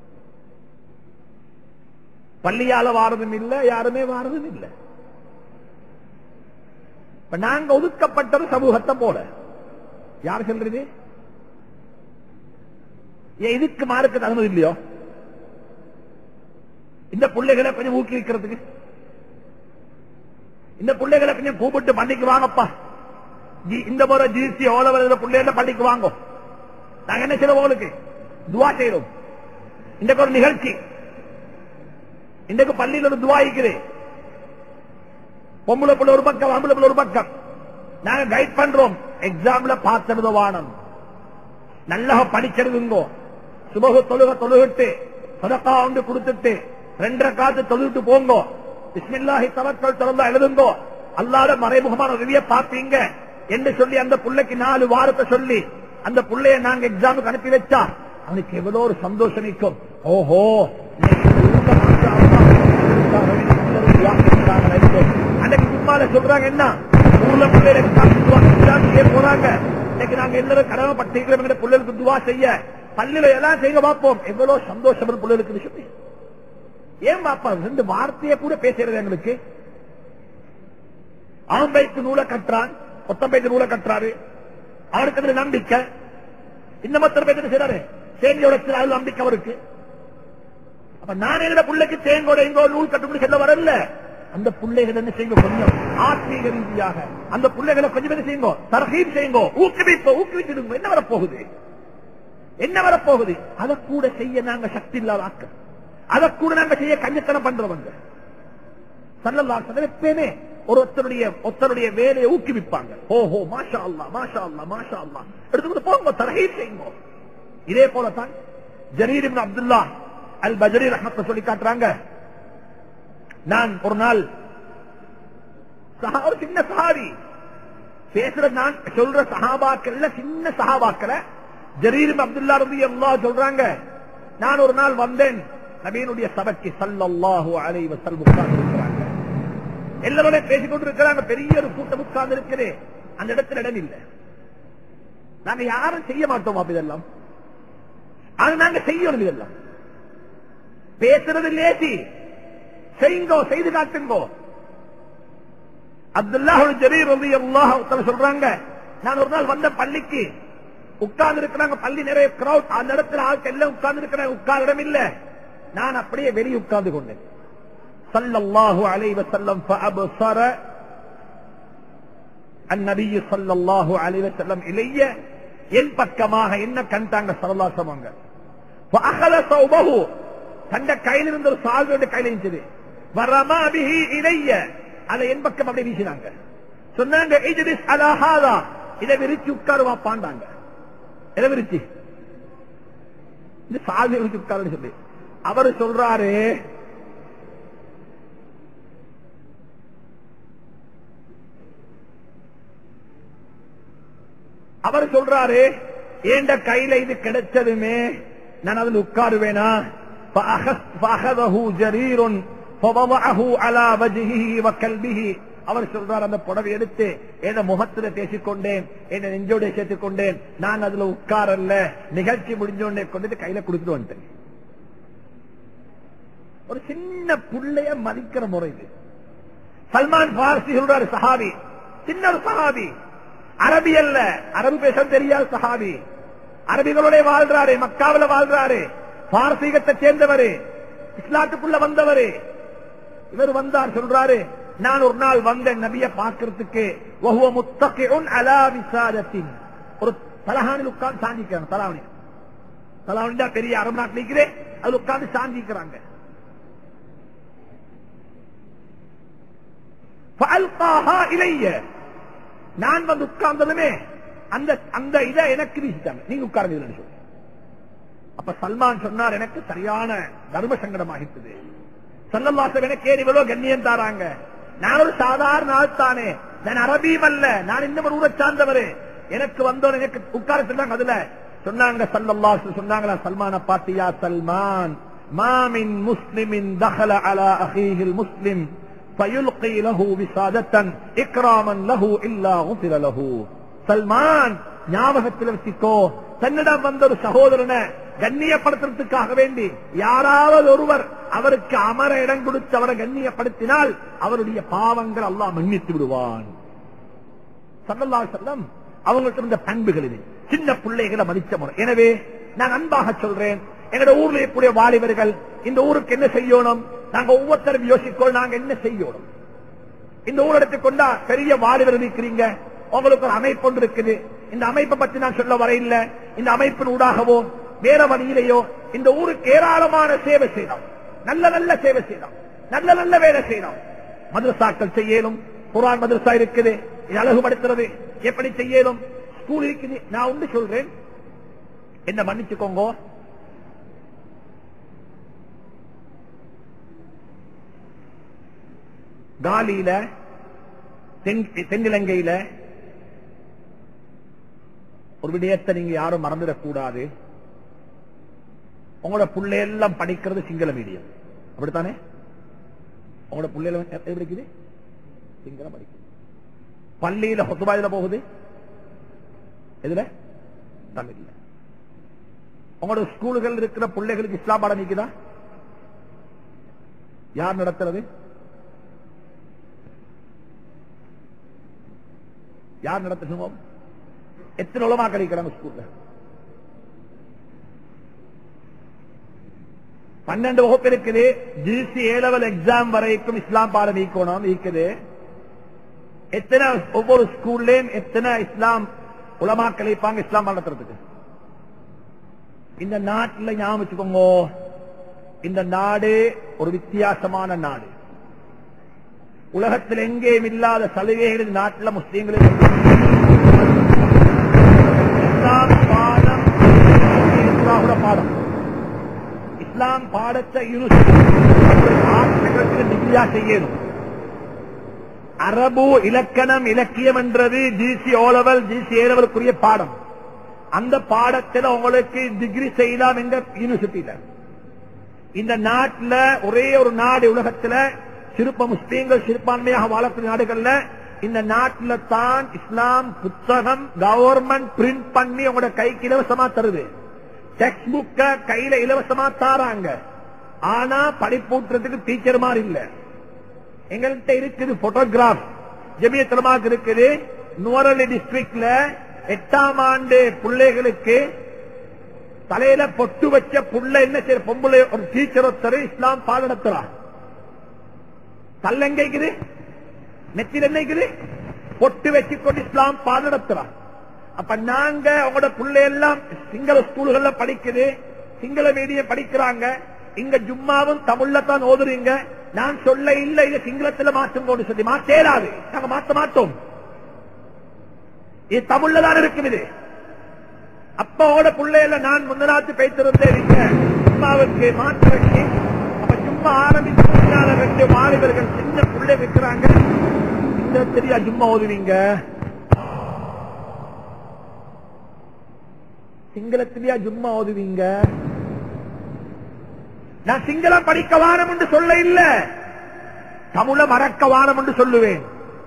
பள்ளியால வாரதும் இல்ல யாருமே வாரதும் இல்ல இப்ப நாங்க ஒதுக்கப்பட்டது சமூகத்தை போல யார் சொல்றது ஏன் இதுக்கு மார்க்கு அனுமதி இல்லையோ இந்த பிள்ளைகளை கொஞ்சம் ஊக்குவிக்கிறதுக்கு இந்த பிள்ளைகளை கொஞ்சம் கூப்பிட்டு பண்ணிக்கு வாங்கப்பா ஜி- இந்த முறை ஜிசி ஓலவர் பிள்ளைகள பண்ணிக்கு வாங்கோ நாங்க என்ன செய்யறோம் உங்களுக்கு துவா செய்யறோம் இன்றைக்கு ஒரு நிகழ்ச்சி இன்றைக்கு பள்ளியில் ஒரு துவா இருக்குது பொம்பளை பிள்ளை ஒரு பக்கம் ஆம்பளை பிள்ளை ஒரு பக்கம் நாங்க கைட் பண்றோம் எக்ஸாம்ல பார்த்தது வானம் நல்லா படிச்சிருதுங்கோ சுபகு தொழுக தொழுகிட்டு சதக்கா ஒன்று கொடுத்துட்டு ரெண்டரை காத்து தொழுகிட்டு போங்கோ பிஸ்மில்லாஹி தவக்கல் திறந்தா எழுதுங்கோ அல்லாத மறைமுகமான ரிவிய பார்ப்பீங்க என்று சொல்லி அந்த புள்ளைக்கு நாலு வாரத்தை சொல்லி அந்த புள்ளைய நாங்க எக்ஸாமுக்கு அனுப்பி வச்சா அவனுக்கு எவ்வளவு ஒரு சந்தோஷம் நிற்கும் ஓஹோ இன்னைக்கு இந்த ஊர்ல மாஷா அல்லாஹ் நினைக்கும். அன்னைக்கு சும்மால சொல்றாங்க என்ன ஊர்ல பிள்ளைகள் எக்ஸாம் செய்ய போறாங்க இன்னைக்கு நாங்க எல்லாரும் கடமைப்பட்டிருக்கிறோம் எங்க பிள்ளைகளுக்கு துவா செய்ய பள்ளியில எல்லாம் செய்ய பார்ப்போம் எவ்வளவு சந்தோஷம் பிள்ளைகளுக்கு சொல்லி ஏன் பாப்பா ரெண்டு வார்த்தையை கூட பேசுறது எங்களுக்கு ஆம்பைக்கு நூலை கட்டுறான் ஒத்தம்பைக்கு நூலை கட்டுறாரு அவருக்கு அதுல நம்பிக்கை இந்த மத்திர பேர் என்ன செய்யறாரு தேங்கோட அது நம்பிக்கை அவருக்கு அப்ப நான் என்னோட பிள்ளைக்கு தேங்கோட எங்கோ நூல் கட்டுப்படி செல்ல வரல அந்த பிள்ளைகள் என்ன செய்யுங்க கொஞ்சம் ஆத்மீக ரீதியாக அந்த பிள்ளைகளை கொஞ்சம் என்ன செய்யுங்க தரகீம் செய்யுங்க ஊக்குவிப்போ ஊக்குவிச்சிடுங்க என்ன வரப்போகுது என்ன வரப்போகுது அதை கூட செய்ய நாங்க சக்தி இல்லாத ஆட்கள் அதை கூட நாங்க செய்ய கஞ்சத்தனம் பண்றவங்க சல்லல்லாஹு எப்பயுமே ஒரு ஒருத்தருடைய ஒருத்தருடைய வேலையை ஊக்குவிப்பாங்க ஓஹோ மாஷா அல்லா மாஷா அல்லா மாஷா அல்லா எடுத்துக்கிட்டு போங்க தரகீம் செய்யுங்க இதே போலத்தான் ஜரீர் இப்னு அப்துல்லா அல் பஜரி ரஹமத்தை சொல்லி காட்டுறாங்க நான் ஒரு நாள் சஹா- ஒரு சின்ன சஹாபி பேசுற நான் சொல்ற சஹாபாக்கள்ல சின்ன சஹாபாக்கள ஜரீரும் அப்துல்லா ரபி அல்லா சொல்றாங்க நான் ஒரு நாள் வந்தேன் நபீனுடைய சபைக்கு சல்லல்லாஹு அலைஹி வஸல்லம் உட்கார்ந்து இருக்கிறாங்க எல்லாரோட பேசிக் கொண்டு இருக்கிறாங்க பெரிய ஒரு கூட்டம் உட்கார்ந்து இருக்குது அந்த இடத்துல இடம் இல்லை நாங்க யாரும் செய்ய மாட்டோம் அப்ப இதெல்லாம் ஆனா நாங்க செய்யணும் இதெல்லாம் பேசுறது லேசி செய்யுங்கோ செய்து காட்டுங்கோ அப்துல்லாஹ் ஜரீர் ரலி அல்லாஹ் சொல்றாங்க நான் ஒரு நாள் வந்த பள்ளிக்கு உட்கார்ந்து இருக்கிறாங்க பள்ளி நிறைய கிரௌட் அந்த இடத்துல ஆட்கள் எல்லாம் உட்கார்ந்து இருக்கிறாங்க உட்கார் இடம் இல்ல நான் அப்படியே வெளியே உட்கார்ந்து கொண்டேன் சல்லல்லாஹு அலைஹி வஸல்லம் ஃபஅப்ஸர النبي صلى الله عليه وسلم இலைய என் பக்கமாக என்ன கண்டாங்க சரலாசமாங்க فأخذ ثوبه தந்த கையில் இருந்த ஒரு சால்வோட கையில இருந்துச்சு வரமா பிஹி இலைய அதை என் பக்கம் அப்படியே வீசினாங்க சொன்னாங்க இஜ்லிஸ் அலா ஹாதா இதை விரிச்சு உட்காருவா பாண்டாங்க எதை விரிச்சு இந்த சால்வை விரிச்சு உட்காருன்னு சொல்லி அவர் சொல்றாரு அவர் சொல்றாரு ஏண்ட கையில இது கிடைச்சதுமே நான் அதில் உட்காருவேனா فأخذ- فأخذه جرير فوضعه على وجهه وكلبه அவர் சொல்றார் அந்த புடவை எடுத்து என் முகத்துல பேசிக்கொண்டேன் என்ன நெஞ்சோட சேர்த்துக் கொண்டேன் நான் அதுல உட்காரல்ல நிகழ்ச்சி முடிஞ்சோடனே கொண்டு கையில கொடுத்துட்டு வந்துட்டேன் ஒரு சின்ன புள்ளைய மதிக்கிற முறை இது சல்மான் பார்சி சொல்றாரு சஹாபி சின்ன ஒரு சஹாபி அரபி அல்ல அரபு பேச தெரியாத சஹாபி அரபிகளோட வாழ்றாரு மக்காவில வாழ்றாரு பாரசீகத்தை சேர்ந்தவரு இஸ்லாத்துக்குள்ள வந்தவரு இவர் வந்தார் சொல்றாரு நான் ஒரு நாள் வந்தேன் நபிய பார்க்கறதுக்கு வஹுவ முத்தகிஉன் அலா விசாதத்தின் ஒரு தலஹானில் உட்கார்ந்து சாந்திக்கிறாங்க தலாவணி தலாவணி பெரிய அரபு நாட்டில் இருக்கிறேன் அதுல உட்கார்ந்து சாந்திக்கிறாங்க فألقاها إلي. நான் வந்து உட்கார்ந்ததுமே அந்த அந்த இதை எனக்கு வீசிட்டாங்க நீங்க உட்கார்ந்து சொல்லி அப்ப சல்மான் சொன்னார் எனக்கு சரியான தர்ம சங்கடமாகிட்டது சல்லல்லாசம் எனக்கு ஏன் இவ்வளவு கண்ணியம் தாராங்க நான் ஒரு சாதாரண ஆள் தானே நான் அரபியும் அல்ல நான் இந்த ஒரு ஊரை சார்ந்தவரு எனக்கு வந்தோம் எனக்கு உட்கார சொன்னாங்க அதுல சொன்னாங்க சல்லல்லாசு சொன்னாங்களா சல்மான பாத்தியா சல்மான் மாமின் முஸ்லிமின் தஹல அலா அஹீஹில் முஸ்லிம் فيلقي له وسادة إكراما له إلا غفر له சல்மான் ஞாபகத்தில் வச்சுக்கோ தன்னிடம் வந்த ஒரு சகோதரனை கண்ணியப்படுத்துறதுக்காக வேண்டி யாராவது ஒருவர் அவருக்கு அமர இடம் கொடுத்து அவரை கண்ணியப்படுத்தினால் அவருடைய பாவங்கள் அல்லாஹ் மன்னித்து விடுவான் சல்லல்லா செல்லம் அவங்கள்ட்ட இருந்த பண்புகள் இது சின்ன பிள்ளைகளை மதிச்ச முறை எனவே நான் அன்பாக சொல்றேன் எங்க ஊர்ல இருக்கக்கூடிய வாலிபர்கள் இந்த ஊருக்கு என்ன செய்யணும் நாங்க ஒவ்வொருத்தரும் யோசிக்கோள் நாங்க என்ன செய்யணும் இந்த ஊர் எடுத்துக்கொண்டா பெரிய வாலிபர் இருக்கிறீங்க உங்களுக்கு ஒரு அமைப்பு ஒன்று இருக்குது இந்த அமைப்பை பத்தி நான் சொல்ல வரையில்ல இந்த அமைப்பின் ஊடாகவோ வேற வழியிலேயோ இந்த ஊருக்கு ஏராளமான சேவை செய்யலாம் நல்ல நல்ல சேவை செய்யலாம் நல்ல நல்ல வேலை செய்யலாம் மதரசாக்கள் செய்யலும் குரான் மதரசா இருக்குது இது அழகுபடுத்துறது எப்படி செய்யலும் ஸ்கூல் இருக்குது நான் ஒன்று சொல்றேன் என்ன மன்னிச்சுக்கோங்க காலியில தென்- தென்னிலங்கையில ஒரு விடயத்தை நீங்க யாரும் மறந்துடக்கூடாது உங்களோட புள்ளை எல்லாம் படிக்கிறது சிங்கள மீடியம் அப்படித்தானே உங்களோட புள்ளையில எப்படி படிக்குது சிங்களம் படிக்குது பள்ளியில ஹொத்துபாயில போகுது எதுல தமிழ்ல உங்களோட ஸ்கூல்கள் இருக்கிற பிள்ளைகளுக்கு இஸ்லாம் பாடம் நிக்குதா யார் நடத்துறது யார் நடத்தணும் எத்தனை உலமா கிடைக்கிறாங்க ஸ்கூல்ல பன்னெண்டு வகுப்பு இருக்குது ஜிசி ஏ லெவல் எக்ஸாம் வரைக்கும் இஸ்லாம் பாடம் நீக்கணும் இருக்குது எத்தனை ஒவ்வொரு ஸ்கூல்லையும் எத்தனை இஸ்லாம் உலமா கழிப்பாங்க இஸ்லாம் நடத்துறதுக்கு இந்த நாட்டில் ஞாபகம் வச்சுக்கோங்க இந்த நாடு ஒரு வித்தியாசமான நாடு உலகத்தில் எங்கேயும் இல்லாத சலுகைகள் இந்த நாட்டில் முஸ்லீம்களுக்கு இஸ்லாம் பாடம் இஸ்லாமோட பாடம் இஸ்லாம் பாடத்தை யூனிவர்சிட்டி டிகிரியா செய்யணும் அரபு இலக்கணம் இலக்கியம் என்றது ஜிசி ஓலவல் ஜிசி ஏலவலுக்குரிய பாடம் அந்த பாடத்தில் உங்களுக்கு டிகிரி செய்யலாம் எங்க யூனிவர்சிட்டியில இந்த நாட்டுல ஒரே ஒரு நாடு உலகத்துல சிறுப முஸ்லீம்கள் சிறுபான்மையாக வாழக்கூடிய நாடுகள்ல இந்த நாட்டுல தான் இஸ்லாம் புத்தகம் கவர்மெண்ட் பிரிண்ட் பண்ணி உங்களோட கைக்கு இலவசமா தருது டெக்ஸ்ட் புக்க கையில இலவசமா தாராங்க ஆனா படிப்பூட்டுறதுக்கு டீச்சர் மாதிரி இல்ல எங்கள்கிட்ட இருக்குது போட்டோகிராஃப் ஜமியத்தலமாக இருக்குது நுவரலி டிஸ்ட்ரிக்ட்ல எட்டாம் ஆண்டு பிள்ளைகளுக்கு தலையில பொட்டு வச்ச புள்ள என்ன செய்ய பொம்பளை ஒரு டீச்சர் ஒருத்தர் இஸ்லாம் பாடம் நடத்துறார் கல்லெங்க இருக்குது நெத்தியில் என்ன இருக்குது பொட்டு வச்சுக்கொண்டு இஸ்லாம் பாடம் நடத்துறார் அப்ப நாங்க உங்களோட பிள்ளை எல்லாம் சிங்கள ஸ்கூல்கள்ல படிக்குது சிங்கள மீடியம் படிக்கிறாங்க இங்க ஜும்மாவும் தமிழ்ல தான் ஓதுறீங்க நான் சொல்ல இல்ல இது சிங்களத்துல மாற்றுங்க சொல்லி மாத்தேராது நாங்க மாத்த மாட்டோம் இது தமிழ்ல தான் இருக்குது அப்பாவோட பிள்ளையில நான் முன்னராத்து பேசிருந்தேன் இங்க ஜும்மாவுக்கு மாற்ற வச்சு அப்ப ஜும்மா ஆரம்பிச்சு முன்னால ரெண்டு மாணவர்கள் சின்ன பிள்ளை இருக்கிறாங்க இந்த தெரியா ஜும்மா ஓதுவீங்க சிங்களத்திலேயா ஜும்மா ஓதுவீங்க நான் சிங்களம் படிக்க வானம் என்று சொல்ல இல்ல தமிழ மறக்க வானம் என்று சொல்லுவேன்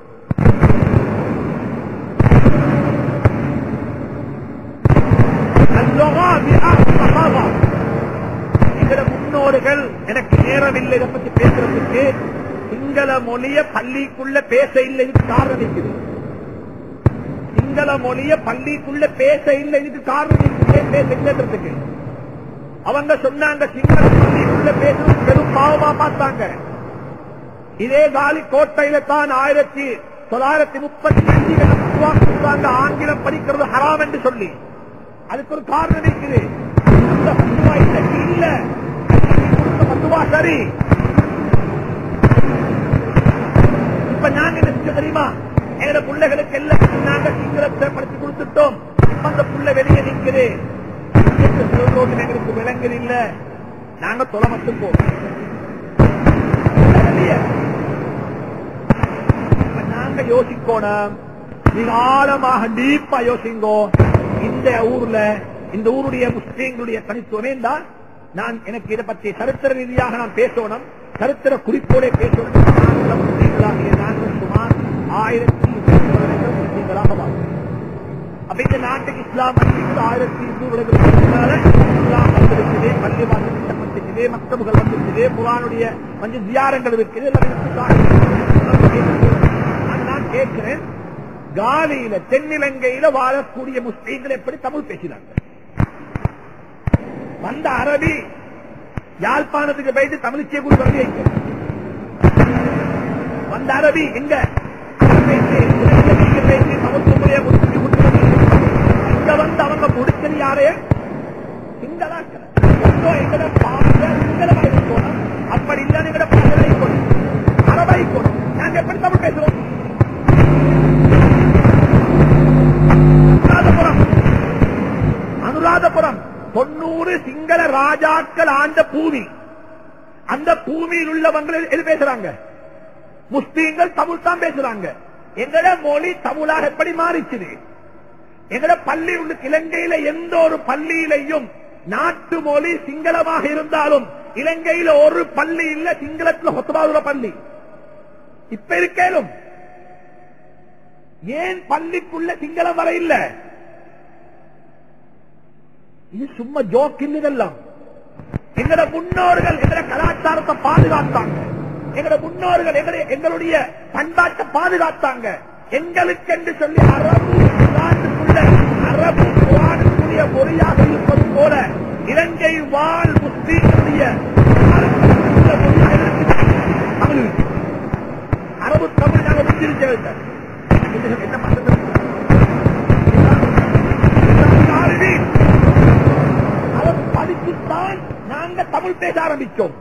எங்கட முன்னோர்கள் எனக்கு நேரம் இல்லை இதை பத்தி பேசுறதுக்கு சிங்கள மொழிய பள்ளிக்குள்ள பேச இல்லை இதுக்கு காரணம் இருக்குது சிங்கள மொழிய பள்ளிக்குள்ள பேச இல்லை இதுக்கு காரணம் இருக்குது பேச இல்லைன்றதுக்கு அவங்க சொன்னாங்க சிங்கள பள்ளிக்குள்ள பேசுறது பெரும் பாவமா பார்த்தாங்க இதே காலி கோட்டையில தான் ஆயிரத்தி தொள்ளாயிரத்தி முப்பத்தி அஞ்சுல உருவாக்குறாங்க ஆங்கிலம் படிக்கிறது ஹராம் என்று சொல்லி அதுக்கு ஒரு காரணம் இருக்குது அந்த பத்துவா இன்னைக்கு இல்ல அன்னைக்கு கொடுத்த பத்துவா சரி இப்ப நாங்க என்ன செஞ்சோம் தெரியுமா எங்க பிள்ளைகளுக்கு எல்லாம் நாங்க சிங்களத்தை படிச்சு கொடுத்துட்டோம் இப்ப அந்த புள்ள வெளியே நிக்குது இங்கிருந்து சொல்றோம் எங்களுக்கு விளங்குது இல்ல நாங்க தொலை மட்டும் போவோம் வெளியே. இப்ப நாங்க யோசிக்கணும் நீங்க ஆழமாக டீப்பா யோசிங்கோ இந்த ஊர்ல இந்த ஊருடைய முஸ்லீம்களுடைய தனித்துவமே தான் நான் எனக்கு இதை பற்றி சரித்திர ரீதியாக நான் பேசணும் சரித்திர குறிப்போட பேசணும் நாங்கள் முஸ்லீம்களாகிய நாங்கள் சுமார் ஆயிரத்தி முஸ்லீம்களாக வாழ்ந்தோம் அப்ப இந்த நாட்டுக்கு இஸ்லாம் வந்து ஆயிரத்தி இருநூறு வருடங்களுக்கு முன்னால இஸ்லாம் வந்திருக்குது பள்ளி வாசல் கட்டப்பட்டிருக்குது மக்தபுகள் வந்திருக்குது குரானுடைய கொஞ்சம் தியாரங்கள் இருக்குது எல்லாம் இருக்குது. ஆனா நான் கேட்கிறேன் காலியில தென்னிலங்கையில வாழக்கூடிய முஸ்லீம்கள் எப்படி தமிழ் பேசினாங்க வந்த அரபி யாழ்ப்பாணத்துக்கு போயிட்டு தமிழ்ச்சியை கூட சொல்லி வைக்கிறேன் வந்த அரபி எங்க பேசி, இலங்கைக்கு பேசி, சமத்துவ முறையை முடிச்சு கொடுத்து இங்க வந்து அவங்க முடிச்சது யாரே சிங்களாக்கள் எங்கோ எங்கட பாங்க சிங்களமா இருக்கணும் அப்படி இல்ல எங்கட பாங்கலை இருக்கணும் அரபை இருக்கணும் நாங்க எப்படி தமிழ் பேசுறோம் அனுராதபுரம் அனுராதபுரம் தொண்ணூறு சிங்கள ராஜாக்கள் ஆண்ட பூமி அந்த பூமியில் உள்ளவங்க எது பேசுறாங்க முஸ்லீம்கள் தமிழ் தான் பேசுறாங்க எங்கட மொழி தமிழாக எப்படி மாறிச்சுது எங்கட பள்ளி உள்ள இலங்கையில எந்த ஒரு பள்ளியிலையும் நாட்டு மொழி சிங்களமாக இருந்தாலும் இலங்கையில ஒரு பள்ளி இல்ல சிங்களத்துல ஹொத்தபாதுல பள்ளி இப்ப இருக்கேனும் ஏன் பள்ளிக்குள்ள சிங்களம் வர இல்ல இது சும்மா ஜோக் இதெல்லாம் எங்கட முன்னோர்கள் எங்கட கலாச்சாரத்தை பாதுகாத்தாங்க எங்கட முன்னோர்கள் எங்கட எங்களுடைய பண்பாட்டை பாதுகாத்தாங்க எங்களுக்கு என்று சொல்லி அரபு குரானுக்குள்ள அரபு குரானுக்குரிய மொழியாக இருப்பது போல இலங்கை வாழ் முஸ்லீம்களுடைய அரபுக்குள்ள மொழியாக இருக்குது. தமிழ் இருக்கு. அரபு தமிழ் நாங்க முந்திரிச்சவர்கள் என்ன பண்றது அறிவீன். அதை படிச்சுத்தான் நாங்க தமிழ் பேச ஆரம்பிச்சோம்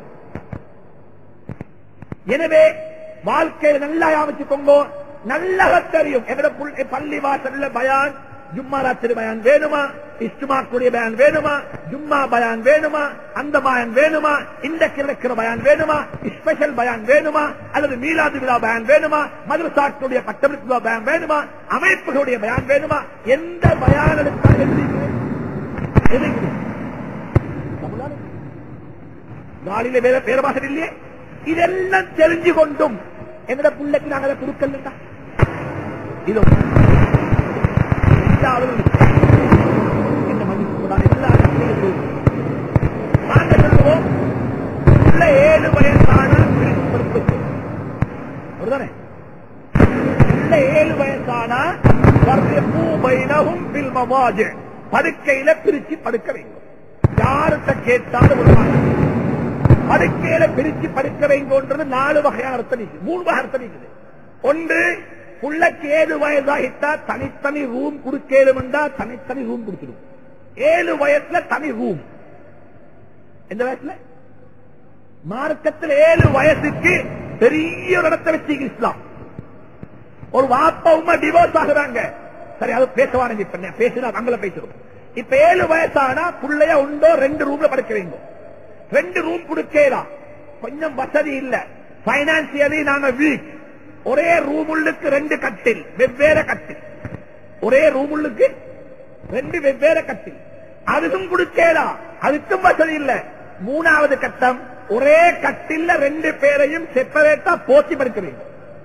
எனவே வாழ்க்கையில நல்லா அமைச்சுக்கோங்க நல்லக தெரியும் எங்கட புள்ள- பள்ளி வாசல்ல பயான் ஜும்மா ராத்திரி பயான் வேணுமா இஸ்துமாக்குடைய பயான் வேணுமா ஜும்மா பயான் வேணுமா அந்த பயான் வேணுமா இந்த கிழக்கிற பயான் வேணுமா ஸ்பெஷல் பயான் வேணுமா அல்லது மீலாது விழா பயான் வேணுமா மதுரசாட்டுடைய பட்டமளிப்பு விழா பயான் வேணுமா அமைப்புகளுடைய பயான் வேணுமா எந்த பயான் எடுத்தால் எழுதிக்கிறேன் எழுதிக்கிறேன் தமிழான நாளில வேற பேர பாசம் இல்லையே இதெல்லாம் தெரிஞ்சு கொண்டும் எங்கட பிள்ளைக்கு நாங்க அதை கொடுக்கல இதோ எல்லாரும் இந்த மதிப்பு கூடாது, எல்லாரும் செய்யுது. நாங்க சொல்லுவோம் உள்ள ஏழு வயசான பிரிப்படுத்து ஒருதானே உள்ள ஏழு வயசான வர்யப்பூ பைனஹும் பில் மவாஜி. படுக்கையில பிரிச்சு படுக்க வேண்டும் யார்கிட்ட கேட்டாலும் விடுவாங்க படுக்கையில பிரிச்சு படுக்க வைங்கன்றது நாலு வகையான அர்த்தம் இருக்குது மூணு வகை அர்த்தம் இருக்குது ஒன்று புள்ளக்கு ஏழு வயதாகிட்டா தனித்தனி ரூம் கொடுக்கலும்டா தனித்தனி ரூம் கொடுத்துடும் ஏழு வயசுல தனி ரூம் எந்த வயசுல மார்க்கத்தில் ஏழு வயசுக்கு பெரிய ஒரு இடத்தை வச்சு இஸ்லாம் ஒரு வாப்பா உமா டிவோர்ஸ் ஆகுறாங்க சரி அது பேசவானுங்க இப்ப நான் பேசினா அங்கல பேசுறோம் இப்ப ஏழு வயசானா புள்ளைய உண்டோ ரெண்டு ரூம்ல படுக்க வைங்க ரெண்டு ரூம் கொடுக்கலாம் கொஞ்சம் வசதி இல்ல பைனான்சியலி நாங்க வீக் ஒரே ரூம் உள்ளுக்கு ரெண்டு கட்டில் வெவ்வேறு கட்டில் ஒரே ரூம் உள்ளுக்கு ரெண்டு வெவ்வேறு கட்டில் அதுக்கும் கொடுக்கலாம் அதுக்கும் வசதி இல்ல மூணாவது கட்டம் ஒரே கட்டில்ல ரெண்டு பேரையும் செப்பரேட்டா போத்தி படுக்க வேண்டும்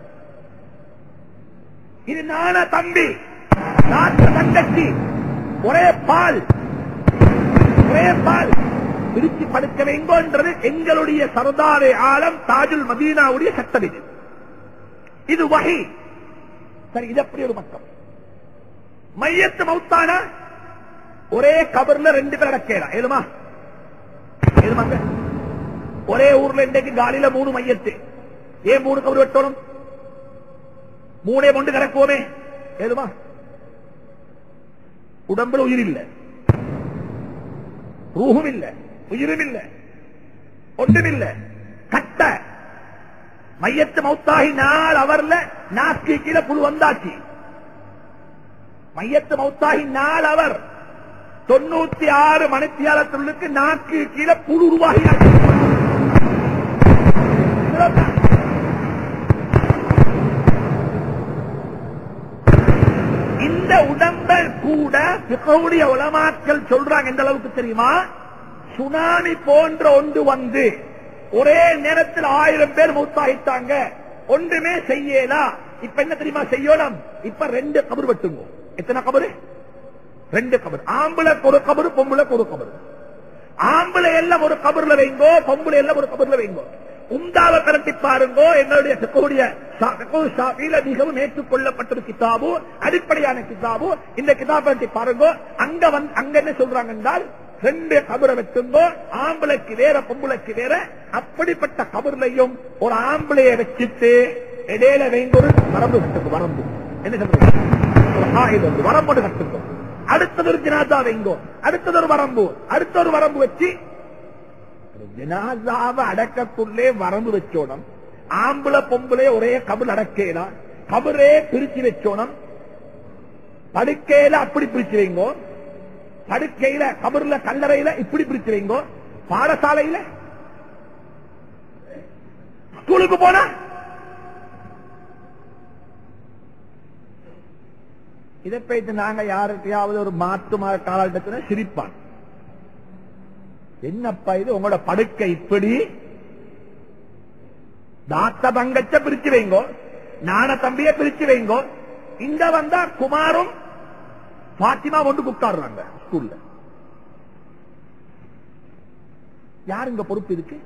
இது நானா தம்பி நாட்டு தங்கச்சி ஒரே பால் ஒரே பால் பிரிச்சு படுக்க வைங்கோன்றது எங்களுடைய சர்தாரே ஆலம் தாஜுல் மதீனாவுடைய சட்டம் இது இது வகை சரி இது அப்படி ஒரு பக்கம் மையத்து மௌத்தானா ஒரே கபர்ல ரெண்டு பேர் அடக்கலாம் ஏழுமா ஏழுமாங்க ஒரே ஊர்ல இன்றைக்கு காலில மூணு மையத்து ஏன் மூணு கபர் வெட்டணும் மூணே கொண்டு கிடக்குவோமே ஏதுமா உடம்புல உயிர் இல்ல ரூஹும் இல்ல உயிரும் இல்ல ஒன்றும் இல்ல கட்ட மையத்து மௌத்தாகி நாள் அவர்ல நாக்கு கீழே புழு வந்தாச்சு மையத்து மௌத்தாகி நாள் அவர் தொண்ணூத்தி ஆறு மணித்தியாலத்துள்ளுக்கு நாக்கு கீழே புழு உருவாகினாச்சு இந்த உடம்ப கூட பிகவுடைய உலமாக்கள் சொல்றாங்க எந்த அளவுக்கு தெரியுமா சுனாமி போன்ற ஒன்று வந்து ஒரே நேரத்தில் ஆயிரம் பேர் மூத்தாயிட்டாங்க ஒன்றுமே செய்யலா இப்ப என்ன தெரியுமா செய்யணும் இப்ப ரெண்டு கபர் வெட்டுங்க எத்தனை கபரு ரெண்டு கபர் ஆம்பளைக்கு ஒரு கபரு பொம்பளைக்கு ஒரு கபரு ஆம்பளை எல்லாம் ஒரு கபர்ல வைங்கோ பொம்பளை எல்லாம் ஒரு கபர்ல வைங்கோ உண்டாவை கரட்டி பாருங்கோ எங்களுடைய சிக்கோடைய ஷாஃபியில மிகவும் ஏற்றுக்கொள்ளப்பட்ட ஒரு கிதாபு அடிப்படையான கிதாபு இந்த கிதாபை கரட்டி பாருங்கோ அங்க வந்து அங்க என்ன சொல்றாங்க என்றால் ரெண்டு கபரை வச்சுங்கோ ஆம்பளைக்கு வேற பொம்பளைக்கு வேற அப்படிப்பட்ட கபர்லையும் ஒரு ஆம்பளைய வச்சுட்டு இடையில வைங்க ஒரு வரம்பு கட்டுங்க வரம்பு என்ன சொல்றீங்க ஒரு ஆயுதம் ஒன்று, வரம்பு ஒன்று கட்டுங்க அடுத்தது ஒரு ஜனாதா வைங்கோ அடுத்தது ஒரு வரம்பு அடுத்த ஒரு வரம்பு வச்சு ஜனாதாவை அடக்கக்குள்ளே வரம்பு வச்சோணும் ஆம்பளை பொம்பளை ஒரே கபல் அடக்கலாம் கபரே பிரிச்சு வச்சோணும் படுக்கையில அப்படி பிரிச்சு வைங்கோ படுக்கையில கபர்ல கல்லறையில இப்படி பிரிச்சு வைங்கோ பாடசாலையில ஸ்கூலுக்கு போனா இதை போயிட்டு நாங்க யாருக்கையாவது ஒரு மாத்து மாத காலகட்டத்துல சிரிப்பான் என்னப்பா இது உங்களோட படுக்கை இப்படி தாத்த தங்கச்ச பிரிச்சு வைங்கோ நான தம்பிய பிரிச்சு வைங்கோ இங்க வந்தா குமாரும் பாத்திமா கொண்டு உட்காடுறாங்க ஸ்கூல்ல யார் இங்க பொறுப்பு இதுக்கு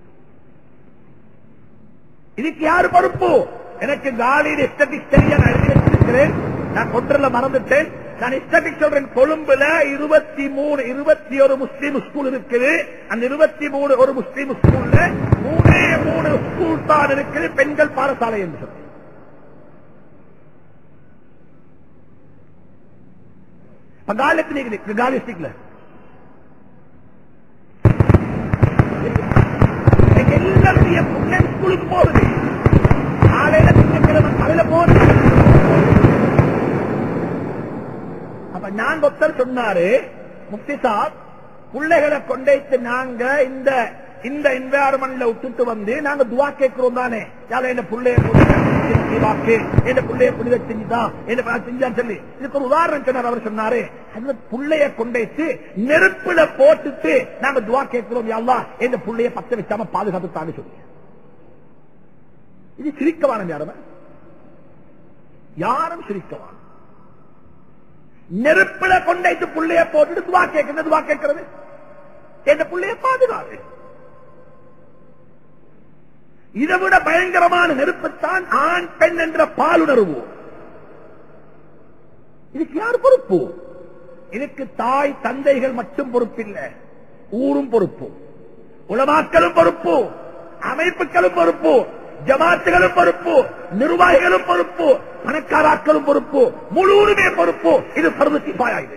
இதுக்கு யாரு பொறுப்பு எனக்கு காலியில் எஸ்டபிக் தெரிய நான் எழுதி வச்சிருக்கிறேன் நான் கொண்டுல மறந்துட்டேன் நான் எஸ்டபிக் சொல்றேன் கொழும்புல இருபத்தி மூணு இருபத்தி ஒரு முஸ்லீம் ஸ்கூல் இருக்குது அந்த இருபத்தி மூணு ஒரு முஸ்லீம் ஸ்கூல்ல மூணே மூணு ஸ்கூல் தான் இருக்குது பெண்கள் பாடசாலை என்று சொல்லி இப்ப காலத்து நீங்க காலிஸ்டிக்ல எல்லாருடைய புண்ணை ஸ்கூலுக்கு போகுது காலையில திங்கக்கிழமை காலையில போகுது அப்ப நான் ஒருத்தர் சொன்னாரு முக்தி சாப் பிள்ளைகளை கொண்டைத்து நாங்க இந்த இந்த என்வாரன்மெண்ட்ல விட்டுட்டு வந்து நாங்க துவா கேட்கிறோம் தானே யார என்ன பிள்ளைய வாக்கு என்ன பிள்ளைய புனித செஞ்சுதான் என்ன செஞ்சான்னு சொல்லி இதுக்கு ஒரு உதாரணம் சொன்னார் அவர் சொன்னாரு அந்த புள்ளைய கொண்டைத்து நெருப்புல போட்டுட்டு நாங்க துவா கேட்கிறோம் யாழ்லா இந்த புள்ளைய பத்த வச்சாம பாதுகாத்து தானே சொல்லி இது சிரிக்கவான யாரும் யாரும் சிரிக்கவான நெருப்புல கொண்டைத்து புள்ளைய போட்டுட்டு துவா கேட்கிறது துவா கேட்கிறது எந்த புள்ளைய பாதுகாது இதை விட பயங்கரமான நெருப்புத்தான் ஆண் பெண் என்ற பாலுணர்வு இதுக்கு யார் பொறுப்பு இதுக்கு தாய் தந்தைகள் மட்டும் பொறுப்பில்லை ஊரும் பொறுப்பு உலமாக்களும் பொறுப்பு அமைப்புகளும் பொறுப்பு ஜமாத்துகளும் பொறுப்பு நிர்வாகிகளும் பொறுப்பு பணக்காராக்களும் பொறுப்பு முழுவதுமே பொறுப்பு இது பருவத்தி பாயாது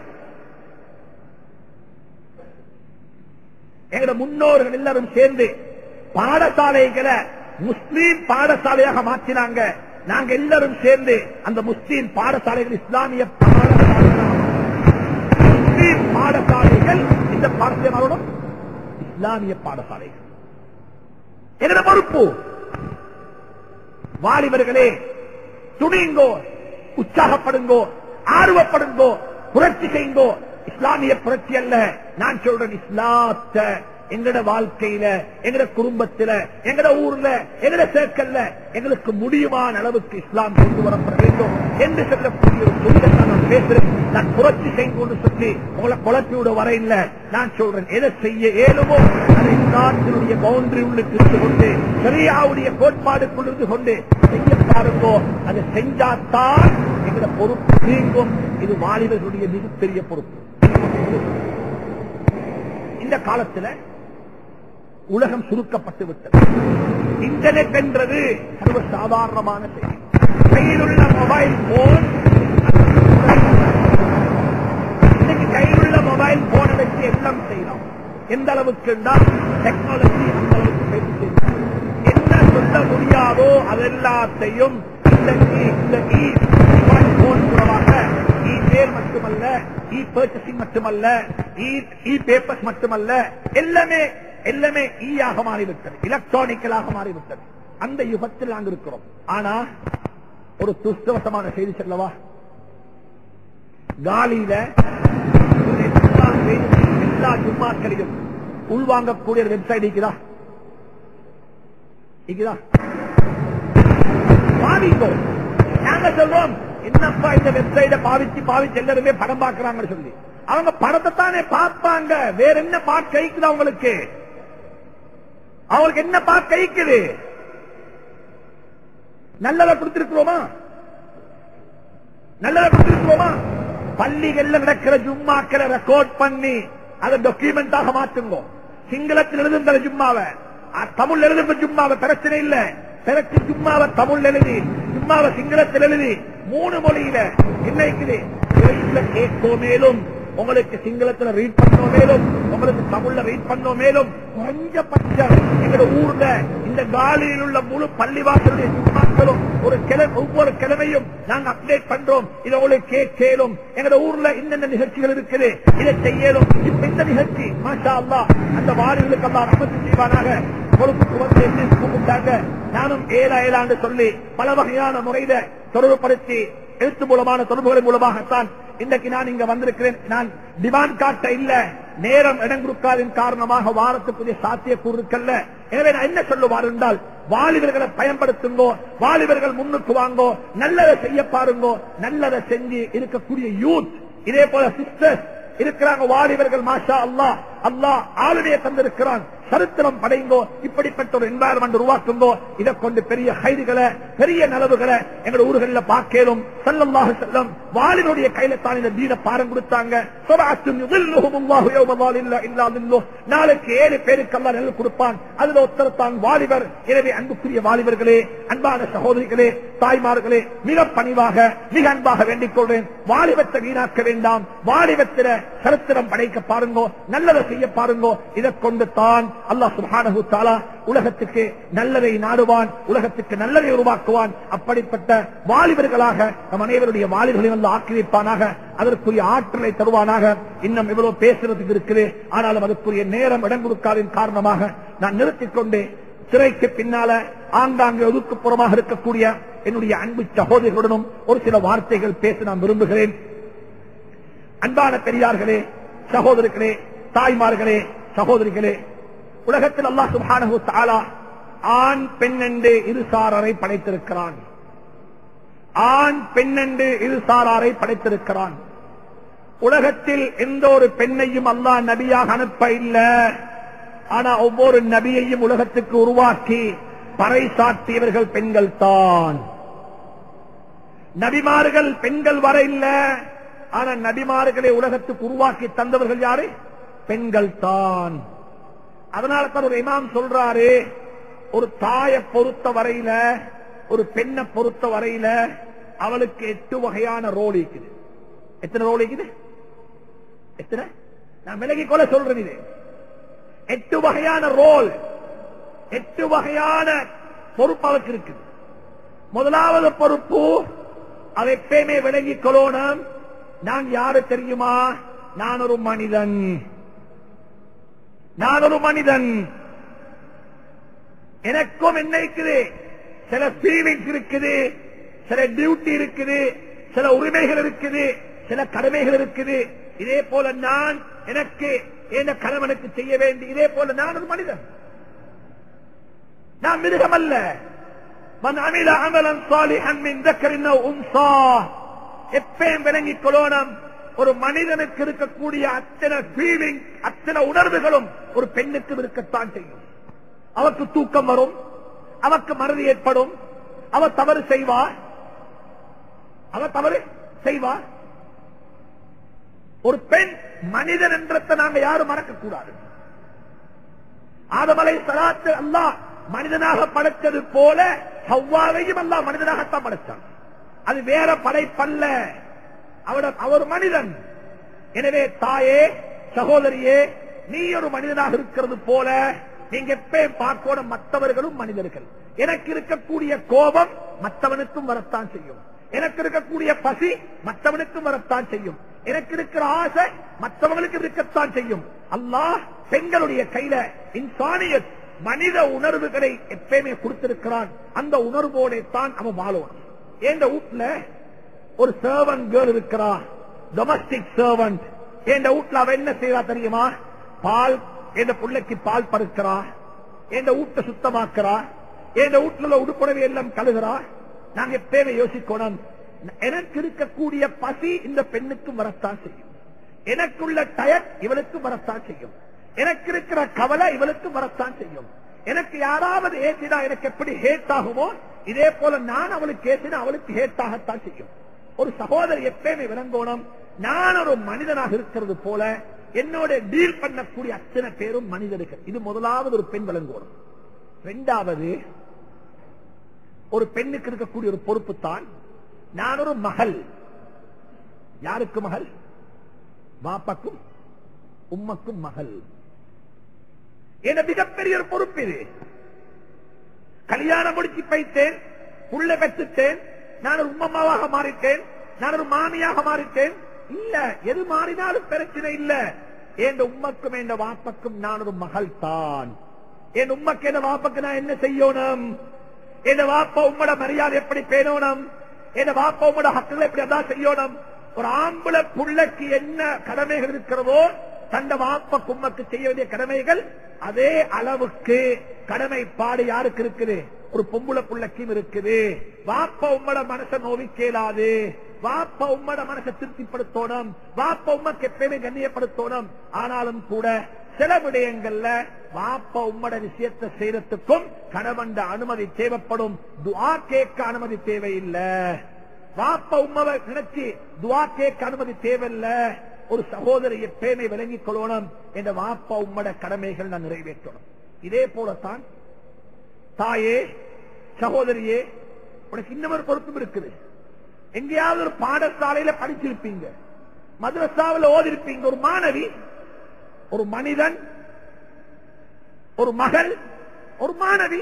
எங்களோட முன்னோர்கள் எல்லாரும் சேர்ந்து பாடசாலைகளை முஸ்லீம் பாடசாலையாக மாற்றினாங்க நாங்க எல்லாரும் சேர்ந்து அந்த முஸ்லீம் பாடசாலைகள் இஸ்லாமிய பாடசாலைகளாக முஸ்லீம் பாடசாலைகள் இந்த பாடசாலைகளோட இஸ்லாமிய பாடசாலைகள் எங்கட பொறுப்பு வாலிபர்களே துணிங்கோ உற்சாகப்படுங்கோ ஆர்வப்படுங்கோ புரட்சி செய்யுங்கோ இஸ்லாமிய புரட்சி அல்ல நான் சொல்றேன் இஸ்லாத்த எங்கட வாழ்க்கையில எங்கட குடும்பத்தில எங்கட ஊர்ல எங்கட சேர்க்கல்ல எங்களுக்கு முடியுமான அளவுக்கு இஸ்லாம் கொண்டு வரப்பட வேண்டும் என்று சொல்லக்கூடிய ஒரு தொழிலை நான் பேசுறேன் நான் புரட்சி செய்யுங்கன்னு சொல்லி உங்களை குழப்பி விட வர இல்ல நான் சொல்றேன் எதை செய்ய ஏழுமோ அதை இஸ்லாத்தினுடைய பவுண்டரி உள்ளுக்கு இருந்து கொண்டு சரியாவுடைய கோட்பாடுக்குள் இருந்து கொண்டு செய்ய பாருங்கோ அதை செஞ்சாத்தான் எங்கட பொறுப்பு நீங்கும் இது வாலிபர்களுடைய மிகப்பெரிய பொறுப்பு இந்த காலத்துல உலகம் சுருக்கப்பட்டு விட்டது இன்டர்நெட் என்றது சர்வ சாதாரணமான செய்தி கையில் உள்ள மொபைல் போன் இன்னைக்கு கையில் உள்ள மொபைல் போனை வச்சு எல்லாம் செய்யலாம் எந்த அளவுக்கு டெக்னாலஜி அந்த அளவுக்கு பேசி என்ன சொன்ன சொல்ல முடியாதோ அதெல்லாத்தையும் இந்த e- இந்த இ மூலமாக இ சேல் மட்டுமல்ல இ பர்ச்சசிங் மட்டுமல்ல இ பேப்பர்ஸ் மட்டுமல்ல எல்லாமே எல்லாமே ஈயாக மாறிவிட்டது எலக்ட்ரானிக்கலாக மாறிவிட்டது அந்த யுகத்தில் நாங்கள் இருக்கிறோம் ஆனா ஒரு துஷ்டவசமான செய்தி சொல்லவா காலியில எல்லா செய்தியும், எல்லா ஜும்மாக்களையும் உள்வாங்கக்கூடிய வெப்சைட் இருக்குதா இருக்குதா பாவித்தோம் நாங்க சொல்றோம் என்னப்பா இந்த வெப்சைட பாவிச்சு பாவிச்சு எல்லாருமே படம் பார்க்கறாங்கன்னு சொல்லி அவங்க படத்தை தானே பார்ப்பாங்க வேற என்ன பார்க்க கைக்குது அவங்களுக்கு அவங்களுக்கு என்ன பார்க்க கைக்குது நல்லதை கொடுத்திருக்கிறோமா நல்லதை கொடுத்திருக்கிறோமா பள்ளிகள்ல நடக்கிற ஜும்மாக்களை ரெக்கார்ட் பண்ணி அதை டாக்குமெண்டாக மாற்றுங்க சிங்களத்தில் எழுதுகிற ஜும்மாவை அ- தமிழ் எழுதுகிற ஜும்மாவை பிரச்சனை இல்ல பிறகு ஜும்மாவை தமிழ் எழுதி ஜும்மாவை சிங்களத்தில் எழுதி மூணு மொழியில என்ன இருக்குது இங்கிலீஷ்ல கேட்கோ மேலும் உங்களுக்கு சிங்களத்துல ரீட் பண்ணோ மேலும் உங்களுக்கு தமிழ்ல ரீட் பண்ணோ மேலும் குறைஞ்சபட்சம் எங்க ஊர்ல இந்த காலியில் உள்ள முழு பள்ளிவாசலுடைய ஜும்மாக்களும் ஒரு கிழமை ஒவ்வொரு கிழமையும் நாங்க அப்டேட் பண்றோம் இதை உங்களுக்கு கேட்கலும் எங்க ஊர்ல இன்னென்ன நிகழ்ச்சிகள் இருக்குது இதை செய்யலும் இப்ப இந்த நிகழ்ச்சி மாஷா அல்லாஹ் அந்த வாரிகளுக்கு எல்லாம் ரமத்து செய்வானாக பொறுப்புக்கு வந்து என்ன கூப்பிட்டாங்க நானும் ஏழா ஏழாண்டு சொல்லி பல வகையான முறையில தொடர்புபடுத்தி எழுத்து மூலமான தொடர்புகளின் மூலமாகத்தான் இன்றைக்கு நான் இங்க வந்திருக்கிறேன் நான் டிமாண்ட் காட்ட இல்ல நேரம் இடம் கொடுக்காதின் காரணமாக வாரத்துக்குரிய சாத்தியக்கூறு இருக்கல்ல எனவே நான் என்ன சொல்லுவார் என்றால் வாலிபர்களை பயன்படுத்துங்கோ வாலிபர்கள் முன்னுக்கு வாங்கோ நல்லதை செய்ய பாருங்கோ நல்லதை செஞ்சு இருக்கக்கூடிய யூத் இதே போல சிஸ்டர்ஸ் இருக்கிறாங்க வாலிபர்கள் மாஷா அல்லாஹ் அல்லாஹ் ஆளுடைய தந்திருக்கிறான் சரித்திரம் படைங்கோ இப்படிப்பட்ட ஒரு என்வாயர்மெண்ட் உருவாக்குங்கோ இதை கொண்டு பெரிய கைதுகளை பெரிய நலவுகளை எங்க ஊர்களில் பார்க்கலும் செல்லமாக செல்லம் வாலினுடைய கையில தான் இந்த தீன பாரம் கொடுத்தாங்க சொராத்தும் யுதில்லுஹும் அல்லாஹு யௌம லா இல்லா இல்லா தில்லு. நாளைக்கு ஏழு பேருக்கு அல்லாஹ் நெல் கொடுப்பான் அதுல ஒருத்தர் தான் வாலிபர் எனவே அன்புக்குரிய வாலிபர்களே அன்பான சகோதரிகளே தாய்மார்களே மிக பணிவாக மிக அன்பாக வேண்டிக் கொள்றேன் வாலிபத்தை வீணாக்க வேண்டாம் வாலிபத்தில சரித்திரம் படைக்க பாருங்கோ நல்லதை செய்ய பாருங்கோ இதை கொண்டு தான் அல்லாஹ் சுப்ஹானஹு தஆலா உலகத்துக்கு நல்லதை நாடுவான் உலகத்துக்கு நல்லதை உருவாக்குவான் அப்படிப்பட்ட வாலிபர்களாக நம் அனைவருடைய வாலிபர்களையும் அல்ல ஆக்கி வைப்பானாக அதற்குரிய ஆற்றலை தருவானாக இன்னும் இவ்வளவு பேசுறதுக்கு இருக்குது ஆனாலும் அதற்குரிய நேரம் இடம் கொடுக்காதின் காரணமாக நான் நிறுத்திக் கொண்டு திரைக்கு பின்னால ஆங்காங்கே ஒதுக்குப்புறமாக இருக்கக்கூடிய என்னுடைய அன்பு சகோதரிகளுடனும் ஒரு சில வார்த்தைகள் பேச நான் விரும்புகிறேன் அன்பான பெரியார்களே சகோதரர்களே தாய்மார்களே சகோதரிகளே உலகத்தில் அல்லாஹ் சுப்ஹானஹு தஆலா ஆண் பெண் என்று இரு சாராரை படைத்திருக்கிறான் ஆண் பெண் என்று இரு சாராரை படைத்திருக்கிறான் உலகத்தில் எந்த ஒரு பெண்ணையும் அல்லாஹ் நபியாக அனுப்ப இல்ல ஆனா ஒவ்வொரு நபியையும் உலகத்துக்கு உருவாக்கி பறைசாற்றியவர்கள் பெண்கள் தான் நபிமார்கள் பெண்கள் வர இல்ல ஆனா நபிமார்களை உலகத்துக்கு உருவாக்கி தந்தவர்கள் யாரு பெண்கள் தான் அதனால தான் ஒரு இமாம் சொல்றாரு ஒரு தாயை பொறுத்த வரையில ஒரு பெண்ணை பொறுத்த வரையில அவளுக்கு எட்டு வகையான ரோல் இருக்குது எத்தனை ரோல் இருக்குது எத்தனை நான் விலகி கொள்ள சொல்றேன் இது எட்டு வகையான ரோல் எட்டு வகையான பொறுப்பு அவருக்கு இருக்குது முதலாவது பொறுப்பு அதை எப்பயுமே விலகிக் கொள்ளணும் நான் யாரு தெரியுமா நான் ஒரு மனிதன் நான் ஒரு மனிதன் எனக்கும் என்ன இருக்குது சில ஃபீலிங்ஸ் இருக்குது சில டியூட்டி இருக்குது சில உரிமைகள் இருக்குது சில கடமைகள் இருக்குது இதே போல நான் எனக்கு என்ன கணவனுக்கு செய்ய வேண்டி இதே போல நான் ஒரு மனிதன் நான் மிருகம் அல்ல மன் அமில அமலன் சாலிஹன் மின் தக்கரின் அவ் உன்சா எப்பயும் விளங்கிக் கொள்ளணும் ஒரு மனிதனுக்கு இருக்கக்கூடிய அத்தனை ஃபீலிங் அத்தனை உணர்வுகளும் ஒரு பெண்ணுக்கு இருக்கத்தான் செய்யும் அவருக்கு தூக்கம் வரும் அவருக்கு மறதி ஏற்படும் அவ தவறு செய்வார் அவ தவறு செய்வார் ஒரு பெண் மனிதன் என்றத்தை நாங்க யாரும் மறக்க கூடாது ஆதமலை சலாத்து அல்லாஹ் மனிதனாக படைத்தது போல ஹவ்வாவையும் அல்லாஹ் மனிதனாகத்தான் படைத்தான் அது வேற படைப்பல்ல அவட அவர் மனிதன் எனவே தாயே சகோதரியே நீ ஒரு மனிதனாக இருக்கிறது போல நீங்க எப்பயும் பார்க்கணும் மற்றவர்களும் மனிதர்கள் எனக்கு இருக்கக்கூடிய கோபம் மற்றவனுக்கும் வரத்தான் செய்யும் எனக்கு இருக்கக்கூடிய பசி மற்றவனுக்கும் வரத்தான் செய்யும் எனக்கு இருக்கிற ஆசை மற்றவங்களுக்கு இருக்கத்தான் செய்யும் அல்லாஹ் பெண்களுடைய கையில இன்சானியத் மனித உணர்வுகளை எப்பயுமே கொடுத்திருக்கிறான் அந்த உணர்வோட தான் அவன் வாழுவான் எந்த வீட்டுல ஒரு சர்வன்ட் கேர்ள் இருக்கிறா டொமஸ்டிக் சர்வன்ட் எந்த வீட்டுல அவ என்ன செய்யறா தெரியுமா பால் எந்த பிள்ளைக்கு பால் பருக்கிறா எந்த வீட்டை சுத்தமாக்குறா எந்த வீட்டுல உள்ள உடுப்புடவை எல்லாம் கழுகுறா நாங்க எப்பயுமே யோசிக்கணும் எனக்கு இருக்கக்கூடிய பசி இந்த பெண்ணுக்கும் வரத்தான் செய்யும் எனக்குள்ள டயர் இவளுக்கு வரத்தான் செய்யும் எனக்கு இருக்கிற கவலை இவளுக்கு வரத்தான் செய்யும் எனக்கு யாராவது ஏசினா எனக்கு எப்படி ஹேட் ஆகுமோ இதே போல நான் அவளுக்கு ஏசினா அவளுக்கு ஹேட் ஆகத்தான் செய்யும் ஒரு சகோதரி எப்பயுமே விளங்கோணும் நான் ஒரு மனிதனாக இருக்கிறது போல என்னோட டீல் பண்ணக்கூடிய அத்தனை பேரும் மனிதர்கள் இது முதலாவது ஒரு பெண் விளங்கோணும் இரண்டாவது ஒரு பெண்ணுக்கு இருக்கக்கூடிய ஒரு பொறுப்பு தான் நான் ஒரு மகள் யாருக்கு மகள் பாப்பாக்கும் உம்மக்கும் மகள் என மிகப்பெரிய ஒரு பொறுப்பு இது கல்யாணம் முடிச்சு பைத்தேன் புள்ள பெற்றுட்டேன் நான் ஒரு உம்மம்மாவாக மாறிட்டேன் நான் ஒரு மாமியாக மாறிட்டேன் இல்ல எது மாறினாலும் பிரச்சனை இல்ல என் உம்மக்கும் என் வாப்பக்கும் நான் ஒரு மகள் தான் என் உம்மக்கு என் வாப்பக்கு நான் என்ன செய்யணும் என் வாப்பா உம்மட மரியாதை எப்படி பேணணும் என் வாப்பா உம்மட ஹக்குகள் எப்படி அதான் செய்யணும் ஒரு ஆம்பளை புள்ளைக்கு என்ன கடமைகள் இருக்கிறதோ தண்ட வாப்ப கும்மக்கு செய்ய வேண்டிய கடமைகள் அதே அளவுக்கு கடமைப்பாடு யாருக்கு இருக்குது ஒரு பொம்புளை புள்ளைக்கும் இருக்குது வாப்ப உம்மட மனசை நோவிக்கேலாது வாப்ப உம்மட மனசை திருப்திப்படுத்தணும் வாப்ப உம்மக்கு எப்பயுமே கண்ணியப்படுத்தணும் ஆனாலும் கூட சில விடயங்கள்ல வாப்ப உம்மட விஷயத்தை செய்யறதுக்கும் கணவன் அனுமதி தேவைப்படும் துவா கேட்க அனுமதி தேவையில்லை வாப்ப உம்மவை நினைச்சு துவா கேட்க அனுமதி தேவையில்ல ஒரு சகோதரி எப்பயுமே விளங்கிக் கொள்ளணும் என்ற வாப்பா உம்மட கடமைகள் நான் நிறைவேற்றணும் இதே போலத்தான் தாயே சகோதரியே உனக்கு இன்னொரு பொருத்தம் இருக்குது எங்கேயாவது ஒரு பாடசாலையில படிச்சிருப்பீங்க மதுரசாவில் ஓதிருப்பீங்க ஒரு மாணவி ஒரு மனிதன் ஒரு மகள் ஒரு மாணவி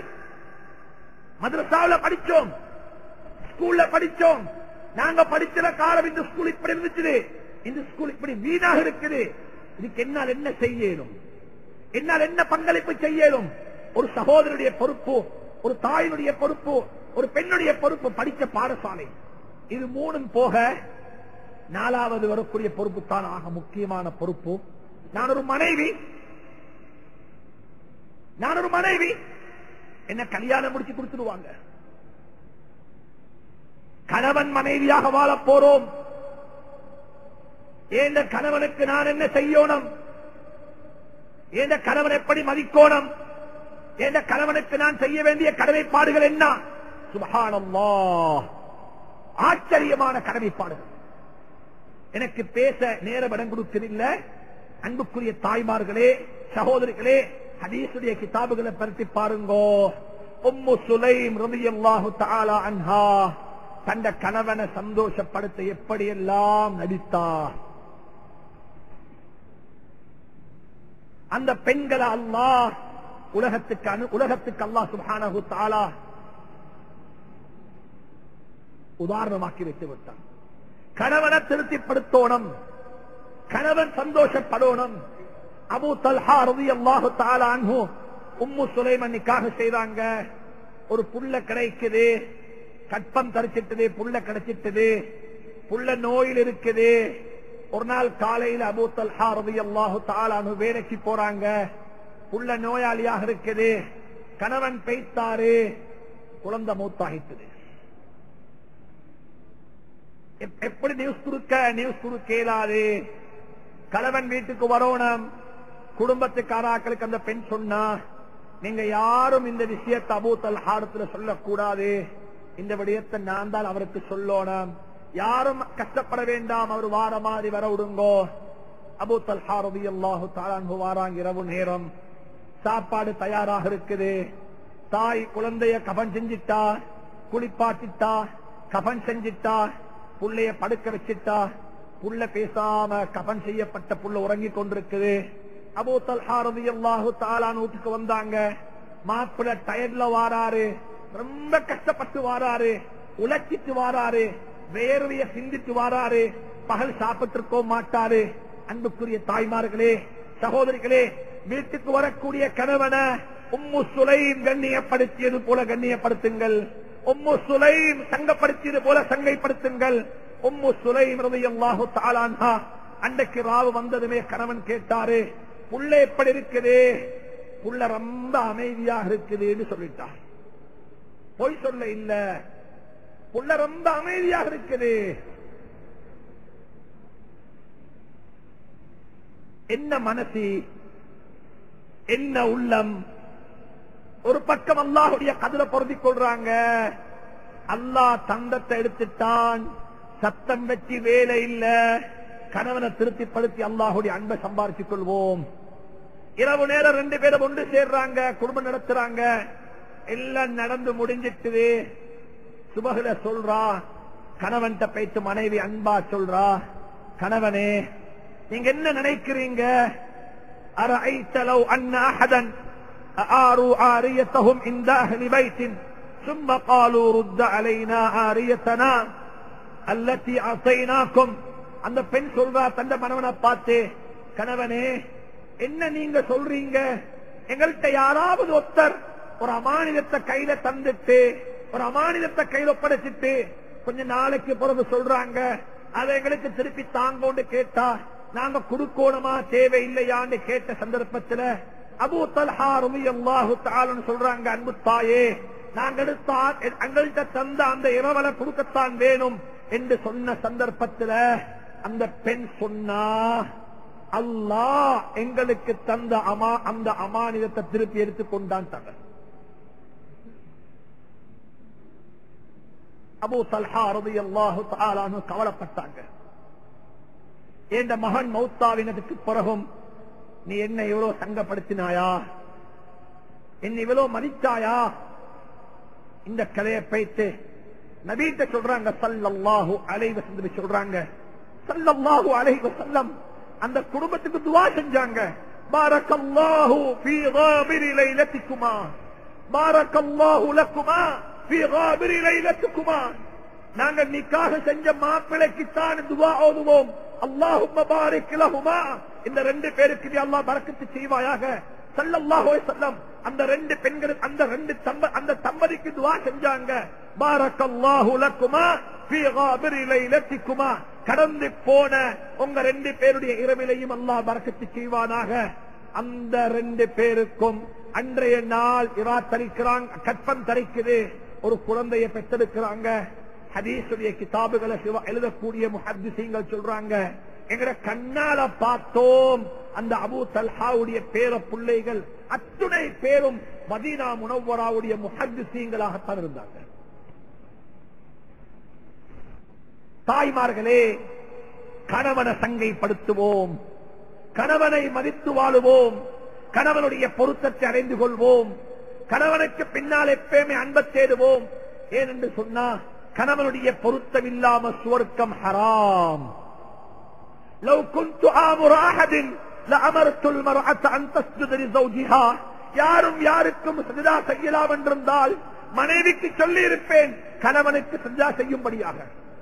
மதுரசாவில் படிச்சோம் ஸ்கூல்ல படிச்சோம் நாங்க படிச்சத காலம் இந்த ஸ்கூல் இப்படி இருந்துச்சு இந்த ஸ்கூல் இப்படி வீணாக இருக்குது இதுக்கு என்னால் என்ன செய்யணும் என்னால் என்ன பங்களிப்பு செய்யணும் ஒரு சகோதரனுடைய பொறுப்பு ஒரு தாயினுடைய பொறுப்பு ஒரு பெண்ணுடைய பொறுப்பு படித்த பாடசாலை இது மூணும் போக நாலாவது வரக்கூடிய பொறுப்பு தான் ஆக முக்கியமான பொறுப்பு நான் ஒரு மனைவி நான் ஒரு மனைவி என்ன கல்யாணம் முடிச்சு கொடுத்துடுவாங்க கணவன் மனைவியாக வாழப் போறோம் ஏந்த கணவனுக்கு நான் என்ன செய்யணும் ஏந்த கணவன் எப்படி மதிக்கோணும் ஏந்த கணவனுக்கு நான் செய்ய வேண்டிய கடமைப்பாடுகள் என்ன சுபஹானல்லா ஆச்சரியமான கடமைப்பாடுகள் எனக்கு பேச நேரம் இடம் கொடுக்கவில்லை அன்புக்குரிய தாய்மார்களே சகோதரிகளே ஹதீசுடைய கிதாபுகளை பரத்தி பாருங்கோ உம்மு சுலைம் ரலியல்லாஹு தஆலா அன்ஹா தந்த கணவனை சந்தோஷப்படுத்த எப்படியெல்லாம் நடித்தார் அந்த பெண்களை அல்லாஹ் உலகத்துக்கு அனு உலகத்துக்கு அல்லாஹ் சுப்ஹானஹு தஆலா உதாரணமாக்கி வைத்து விட்டான் கணவனை திருப்திப்படுத்தோணும் கணவன் சந்தோஷப்படணும் அபு தல்ஹா ரலியல்லாஹு தஆலா அன்ஹு உம்மு சுலைமன் நிக்காஹ் செய்றாங்க ஒரு புள்ள கிடைக்குது கற்பம் தரிச்சிட்டது புள்ள கிடைச்சிட்டது புள்ள நோயில் இருக்குது ஒரு நாள் காலையில் அபு தல்ஹா ரலியல்லாஹு தஆலா அன்ஹு வேலைக்கு போறாங்க புள்ள நோயாளியாக இருக்குது கணவன் பெய்த்தாரு குழந்தை மூத்தாகிட்டது எப்- எப்படி நியூஸ் கொடுக்க நியூஸ் கொடுக்க இயலாது கணவன் வீட்டுக்கு வரணும் குடும்பத்துக்காராக்களுக்கு அந்த பெண் சொன்னா நீங்க யாரும் இந்த விஷயத்தை அபூத்தல் ஹாரத்துல சொல்லக்கூடாது இந்த விடயத்தை நான் தான் அவருக்கு சொல்லணும் யாரும் கஷ்டப்பட வேண்டாம் அவர் வார மாதிரி வர விடுங்கோ அபூத்தல் ஹாரதி அல்லாஹு தாலான்ஹு வாராங்க இரவு நேரம் சாப்பாடு தயாராக இருக்குது தாய் குழந்தைய கபன் செஞ்சிட்டா குளிப்பாட்டிட்டா கபன் செஞ்சிட்டா புள்ளைய படுக்க வச்சிட்டா புள்ள பேசாம கபன் செய்யப்பட்ட புள்ள உறங்கிக் கொண்டிருக்குது அபூ தல்ஹா ரலியல்லாஹு தஆலா வீட்டுக்கு வந்தாங்க மாப்பிள்ளை டயர்ல வாராரு ரொம்ப கஷ்டப்பட்டு வாராரு உழைச்சிட்டு வாராரு வேர்வைய சிந்திட்டு வாராரு பகல் சாப்பிட்டிருக்கோ மாட்டாரு அன்புக்குரிய தாய்மார்களே சகோதரிகளே வீட்டுக்கு வரக்கூடிய கணவன உம்மு சுலைம் கண்ணியப்படுத்தியது போல கண்ணியப்படுத்துங்கள் உம்மு சுலைம் சங்கப்படுத்தியது போல சங்கைப்படுத்துங்கள் உம்மு சுலைம் ரலியல்லாஹு தஆலா அன்றைக்கு ராவு வந்ததுமே கணவன் கேட்டாரு புள்ள எப்படி இருக்குது புள்ள ரொம்ப அமைதியாக இருக்குதுன்னு சொல்லிட்டார் பொய் சொல்ல இல்ல புள்ள ரொம்ப அமைதியாக இருக்குது என்ன மனசு என்ன உள்ளம் ஒரு பக்கம் அல்லாஹுடைய கதிர பொருந்திக் கொள்றாங்க அல்லாஹ் தந்தத்தை எடுத்துட்டான் சத்தம் வச்சு வேலை இல்ல கணவனை திருப்திப்படுத்தி அல்லாஹுடைய அன்பை சம்பாரிச்சுக் கொள்வோம் இரவு நேரம் ரெண்டு பேரும் ஒன்று சேர்றாங்க குடும்பம் நடத்துறாங்க எல்லாம் நடந்து முடிஞ்சிட்டுது சுபகுல சொல்றா கணவன்கிட்ட போயிட்டு மனைவி அன்பா சொல்றா கணவனே நீங்க என்ன நினைக்கிறீங்க أرأيت لو أن أحدا أعاروا عاريتهم عند أهل بيت ثم قالوا رد علينا عاريتنا التي أعطيناكم அந்த பெண் சொல்றா தந்த மனவனை பார்த்து கணவனே என்ன நீங்க சொல்றீங்க எங்கள்கிட்ட யாராவது ஒருத்தர் ஒரு அமானிதத்தை கையில தந்துட்டு ஒரு அமானிதத்தை கையில ஒப்படைச்சிட்டு கொஞ்ச நாளைக்கு பிறகு சொல்றாங்க அதை எங்களுக்கு திருப்பி தாங்கோன்னு கேட்டா நாங்க குடுக்கோணமா தேவையில்லையான்னு கேட்ட சந்தர்ப்பத்துல அபூ தல்ஹா ரலியல்லாஹு தஆலான்னு சொல்றாங்க அன்பு தாயே நாங்க எடுத்தா எங்கள்கிட்ட தந்த அந்த இரவலை கொடுக்கத்தான் வேணும் என்று சொன்ன சந்தர்ப்பத்துல அந்த பெண் சொன்னா அல்லாஹ் எங்களுக்கு தந்த அமா அந்த அமானிதத்தை திருப்பி எடுத்துக் கொண்டான் தங்க அபூ தல்ஹா ரலியல்லாஹு தஆலான்னு கவலைப்பட்டாங்க என்ற மகன் மௌத்தாவினதுக்கு பிறகும் நீ என்ன இவ்வளவு சங்கப்படுத்தினாயா என்ன இவ்வளவு மதித்தாயா இந்த கதையை பைத்து நபீட்ட சொல்றாங்க சல்லல்லாஹு அலைவ சென்று சொல்றாங்க சல்லல்லாஹு அலைவ செல்லம் அந்த குடும்பத்துக்கு துவா செஞ்சாங்க பாரக்கல்லாஹு ஃபீ காபிரி லைலத்திக்குமா பாரக்கல்லாஹு லக்குமா ஃபீ காபிரி லைலத்திக்குமா நாங்க நிக்காக செஞ்ச மாப்பிளைக்கு தான் துவா ஓதுவோம் அல்லாஹும்ம பாரிக் லஹுமா இந்த ரெண்டு பேருக்கு நீ அல்லாஹ் பரக்கத்து செய்வாயாக ஸல்லல்லாஹு அலைஹி வஸல்லம் அந்த ரெண்டு பெண்கள் அந்த ரெண்டு தம்ப அந்த தம்பதிக்கு துவா செஞ்சாங்க பாரக்கல்லாஹு லக்குமா ஃபீ காபிரி லைலத்திக்குமா கடந்து போன உங்க ரெண்டு பேருடைய இரவிலையும் அல்லாஹ் பரக்கத்து செய்வானாக அந்த ரெண்டு பேருக்கும் அன்றைய நாள் இரா தரிக்கிறாங்க கற்பம் தரிக்குது ஒரு குழந்தையை பெற்றெடுக்கிறாங்க ஹதீசுடைய கிதாபுகளை சிவ- எழுதக்கூடிய முஹத்திசீங்கள் சொல்றாங்க எங்கட கண்ணால பார்த்தோம் அந்த அபூ தல்ஹாவுடைய பேர பிள்ளைகள் அத்துணை பேரும் மதீனா முனவராவுடைய முஹத்திசீங்களாகத்தான் இருந்தாங்க தாய்மார்களே கணவனை சங்கைப்படுத்துவோம் கணவனை மதித்து வாழுவோம் கணவனுடைய பொருத்தத்தை அடைந்து கொள்வோம் கணவனுக்கு பின்னால் எப்பயுமே அன்பை தேடுவோம் ஏனென்று சொன்னா கணவனுடைய பொருத்தம் இல்லாம சுவர்க்கம் ஹராம் لو كنت آمر أحد لأمرت المرأة أن تسجد لزوجها யாரும் யாருக்கும் சஜிதா செய்யலாம் என்றிருந்தால் மனைவிக்கு சொல்லி இருப்பேன் கணவனுக்கு சஜிதா செய்யும்படியாக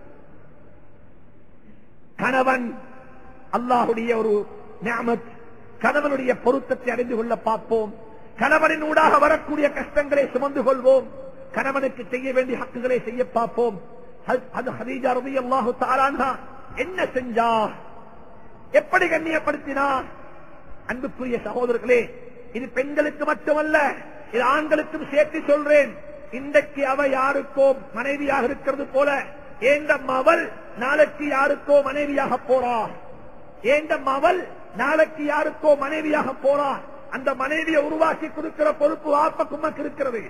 கணவன் அல்லாஹுடைய ஒரு நியமத் கணவனுடைய பொருத்தத்தை அறிந்து கொள்ள பார்ப்போம் கணவனின் ஊடாக வரக்கூடிய கஷ்டங்களை சுமந்து கொள்வோம் கணவனுக்கு செய்ய வேண்டிய ஹக்குகளை செய்ய பார்ப்போம் அது- அது ஹதீஜா ரவி அல்லாஹு தாரானா என்ன செஞ்சா எப்படி கண்ணியப்படுத்தினா அன்புக்குரிய சகோதரர்களே இது பெண்களுக்கு மட்டுமல்ல இது ஆண்களுக்கும் சேர்த்து சொல்றேன் இன்றைக்கு அவ யாருக்கோ மனைவியாக இருக்கிறது போல ஏந்த மவள் நாளைக்கு யாருக்கோ மனைவியாக போறா ஏந்த மவள் நாளைக்கு யாருக்கோ மனைவியாக போறா அந்த மனைவியை உருவாக்கி கொடுக்கிற பொறுப்பு ஆப்ப குமக்கு இருக்கிறது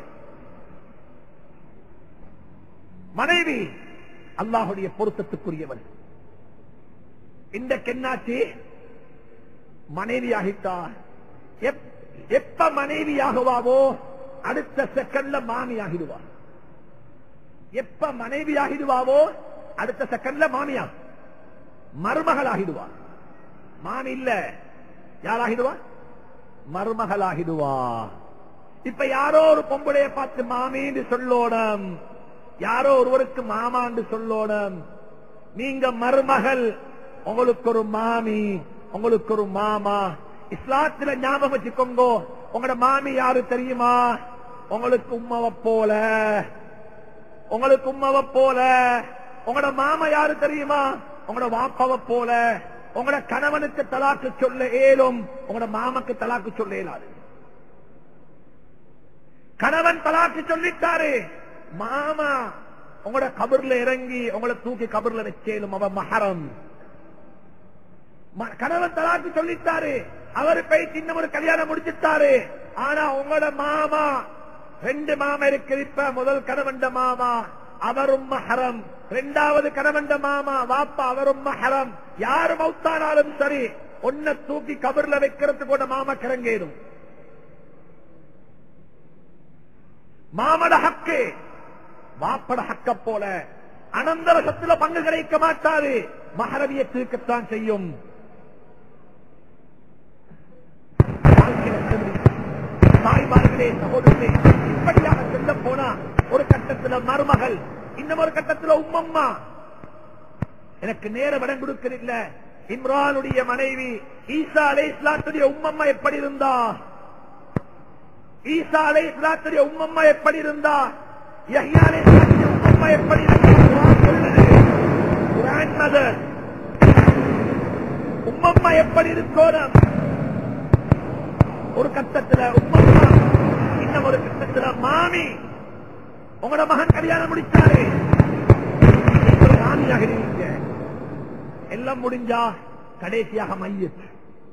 மனைவி அல்லாஹுடைய பொருத்தத்துக்குரியவன் இந்த கென்னாச்சி மனைவியாகிட்டார் எப்- எப்ப மனைவியாகுவாவோ அடுத்த செகண்ட்ல மாமியாகிடுவார் எப்ப மனைவியாகிடுவாவோ அடுத்த செகண்ட்ல மாமியா மருமகள் ஆகிடுவார் மாமி இல்ல யாராகிடுவா மருமகளாகிடுவா இப்ப யாரோ ஒரு பொம்பளைய பார்த்து மாமின்னு சொல்லோடம் யாரோ ஒருவருக்கு மாமான்னு சொல்லோடம் நீங்க மருமகள் உங்களுக்கு ஒரு மாமி உங்களுக்கு ஒரு மாமா இஸ்லாத்துல ஞாபகம் வச்சுக்கோங்க உங்களோட மாமி யாரு தெரியுமா உங்களுக்கு உம்மவ போல உங்களுக்கு உம்மவ போல உங்களோட மாமா யாரு தெரியுமா உங்களோட வாப்பவ போல உங்களோட கணவனுக்கு தலாக்கு சொல்ல ஏலும் உங்களோட மாமக்கு தலாக்கு சொல்ல இயலாது கணவன் தலாக்கு சொல்லிட்டாரு மாமா உங்களோட கபர்ல இறங்கி உங்களை தூக்கி கபர்ல வச்சேலும் அவன் மகரம் ம- கணவன் தலாக்கு சொல்லிட்டாரு அவரு போய் சின்ன ஒரு கல்யாணம் முடிச்சிட்டாரு ஆனா உங்களோட மாமா ரெண்டு மாமா இருக்கு இப்ப முதல் கணவன்ட மாமா அவரும் மஹரம் ரெண்டாவது கணவன்ட மாமா வாப்பா அவரும் மஹரம் யாரு மௌத்தானாலும் சரி ஒன்ன தூக்கி கபர்ல வைக்கிறதுக்கு கூட மாமா கிறங்கேடும் மாமட ஹக்கு வாப்பட ஹக்க போல அனந்தரசத்துல பங்கு கிடைக்க மாட்டாது மகரவிய தீர்க்கத்தான் செய்யும் வாழ்க்கையில எப்படி? தாய்மார்களே சகோதரர்களே இப்படியாக சொல்ல போனா ஒரு கட்டத்துல மருமகள் இன்னும் ஒரு கட்டத்துல உம்மம்மா எனக்கு நேரம் இடம் கொடுக்கறில்ல இம்ரானுடைய மனைவி ஈசா அலை இஸ்லாத்துடைய உம்மம்மா எப்படி இருந்தா ஈசா அலை இஸ்லாத்துடைய உம்மம்மா எப்படி இருந்தா யஹ்யா அலை இஸ்லாத்துடைய உம்மம்மா எப்படி இருந்தா குர்ஆன் சொல்லுது குர்ஆன் மதர் உம்மம்மா எப்படி இருக்கோம் ஒரு கட்டத்துல உம்மம்மா இன்னும் ஒரு கட்டத்துல மாமி உங்களோட மகன் கல்யாணம் முடிச்சாரு நீங்க ஒரு மாமியாக இருக்கீங்க எல்லாம் முடிஞ்சா கடைசியாக மையத்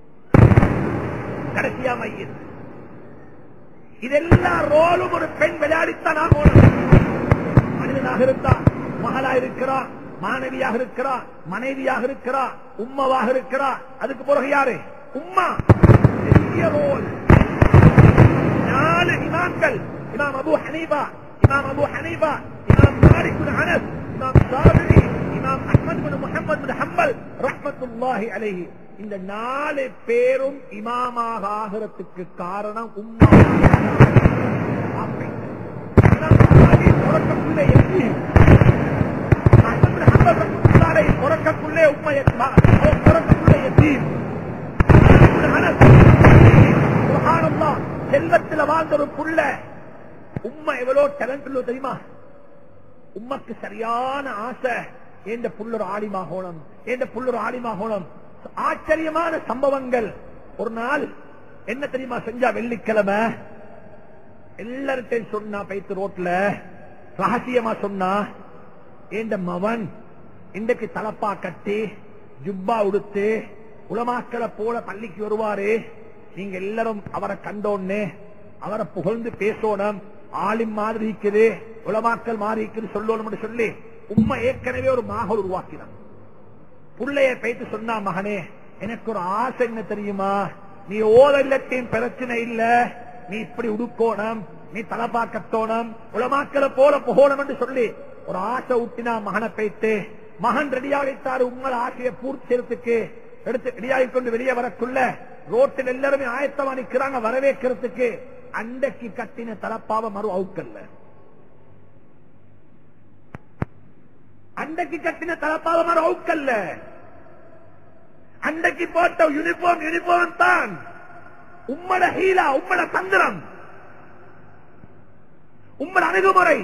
கடைசியா மையத் இதெல்லாம் ரோலும் ஒரு பெண் விளையாடித்தான் ஆகணும் மனிதனாக இருந்தா மகளா இருக்கிறா மாணவியாக இருக்கிறா மனைவியாக இருக்கிறா உம்மவாக இருக்கிறா அதுக்கு பிறகு யாரு உம்மா பெரிய ரோல் நாலு இமாம்கள் இமாம் அபு ஹனீபா இமாம் அபு ஹனீபா இமாம் மாலிக் பின் அனஸ் இமாம் ஷாஃபிஈ இமாம் அஹ்மத் பின் முஹம்மத் பின் ஹம்பல் ரஹ்மத்துல்லாஹி அலைஹி இந்த நாலு பேரும் இமாமாக ஆகிறதுக்கு காரணம் உம்மா இமாம் ஷாஃபிஈ பிறக்கக்குள்ளே எப்படி அஹ்மத் பின் ஹம்பல் ரஹ்மத்துல்லாஹி அலைஹி பிறக்கக்குள்ளே உம்மா எத்மா அவர் பிறக்கக்குள்ளே எத்தீம் சுப்ஹானல்லாஹ், செல்வத்துல வாழ்ந்த ஒரு புள்ள உம்மா எவ்வளவு டேலண்ட் உள்ள தெரியுமா உம்மக்கு சரியான ஆசை எந்த புள்ளொரு ஆலிமாகோணம் எந்த புள்ளொரு ஆலிமாகோணம் ஆச்சரியமான சம்பவங்கள் ஒரு நாள் என்ன தெரியுமா செஞ்சா வெள்ளிக்கிழமை எல்லார்ட்டையும் சொன்னா பைத்து ரோட்ல ரகசியமா சொன்னா ஏண்ட மவன் இன்றைக்கு தலப்பா கட்டி ஜுப்பா உடுத்து உலமாக்களை போல பள்ளிக்கு வருவாரு நீங்க எல்லாரும் அவரை கண்டோன்னு அவரை புகழ்ந்து பேசணும் ஆளின் மாதிரி இருக்குது உலமாக்கல் மாறி இருக்குது சொல்லணும்னு சொல்லி உம்மை ஏற்கனவே ஒரு மாகல் உருவாக்கினான் புள்ளைய பேத்து சொன்னா மகனே எனக்கு ஒரு ஆசை என்ன தெரியுமா நீ ஓதல்லத்தையும் பிரச்சனை இல்ல நீ இப்படி உடுக்கோணும் நீ தலப்பா கட்டோணும் உலமாக்களை போல புகோணம் என்று சொல்லி ஒரு ஆசை ஊட்டினா மகனை பேத்து மகன் ரெடியாகிட்டாரு உங்கள் ஆசையை பூர்த்தி செய்யறதுக்கு எடுத்து ரெடியாகி கொண்டு வெளியே வரக்குள்ள ரோட்டில் எல்லாருமே ஆயத்தமா நிக்கிறாங்க வரவேற்கிறதுக்கு அண்டைக்கு கட்டின தலப்பாவ மறு அவுக்கல்ல அண்டைக்கு கட்டின தலப்பாவ மறு அவுக்கல்ல அண்டைக்கு போட்ட யூனிஃபார்ம் யூனிஃபார்ம் தான் உம்மட ஹீலா உம்மட தந்திரம் உம்மட அணுகுமுறை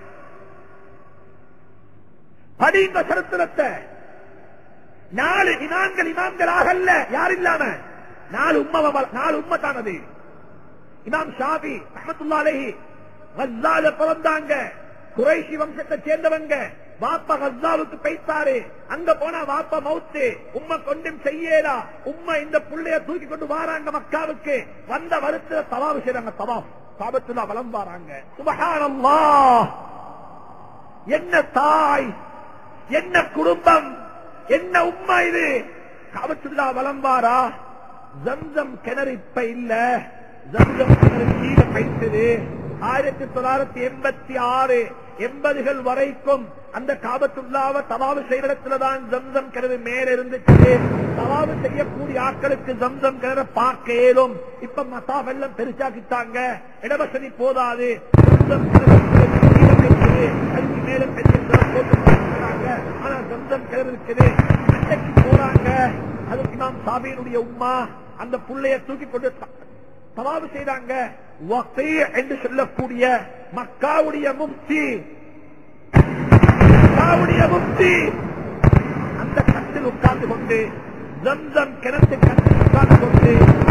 படிங்க சரித்திரத்தை நாலு இமாம்கள் இமாம்கள் ஆகல்ல யார் இல்லாம நாலு உம்ம நாலு உம்மத்தானது இமாம் ஷாபி ரஹமத்துல்லா அலைஹி கஸ்ஸால பிறந்தாங்க குறைஷி வம்சத்தை சேர்ந்தவங்க வாப்பா கஸ்ஸாவுக்கு பைத்தாரு அங்க போனா வாப்பா மவுத்து உம்ம கொண்டும் செய்யலா உம்ம இந்த புள்ளைய தூக்கி கொண்டு வாராங்க மக்காவுக்கு வந்த வருத்த தவாவு செய்றாங்க தவாப் காபத்துல்லா வலம் வாராங்க சுபஹானல்லாஹ் என்ன தாய் என்ன குடும்பம் என்ன உண்மை இது காபத்துல்லா வலம்பாரா ஜம்சம் கிணறு இப்ப இல்ல ஜம்சம் கிணறு கீழே பைத்தது ஆயிரத்தி தொள்ளாயிரத்தி எண்பத்தி ஆறு எண்பதுகள் வரைக்கும் அந்த காபத்துள்ளாவ தவாவு செய்யற இடத்துலதான் ஜம்சம் கிணறு மேல இருந்துச்சு தவாவு செய்யக்கூடிய ஆட்களுக்கு ஜம்சம் கிணற பார்க்க இயலும் இப்ப மசா வெள்ளம் பெருசாக்கிட்டாங்க இடவசதி போதாது ஜம்சம் கிணறு கீழே இருக்குது. அதுக்கு மேல பெரிய கிணறு போட்டு பார்க்கிறாங்க. ஆனா ஜம்சம் கிணறு இருக்குது அன்னைக்கு போறாங்க அதுக்கு நாம் சாபியினுடைய உம்மா அந்த புள்ளைய தூக்கி கொண்டு த- தவாவு செய்தாங்க வகீ என்று சொல்லக்கூடிய மக்காவுடைய முக்தி மக்காவுடைய முக்தி அந்த கட்டில் உட்கார்ந்து கொண்டு ஜம்சம் கிணத்து கட்டில் உட்கார்ந்து கொண்டு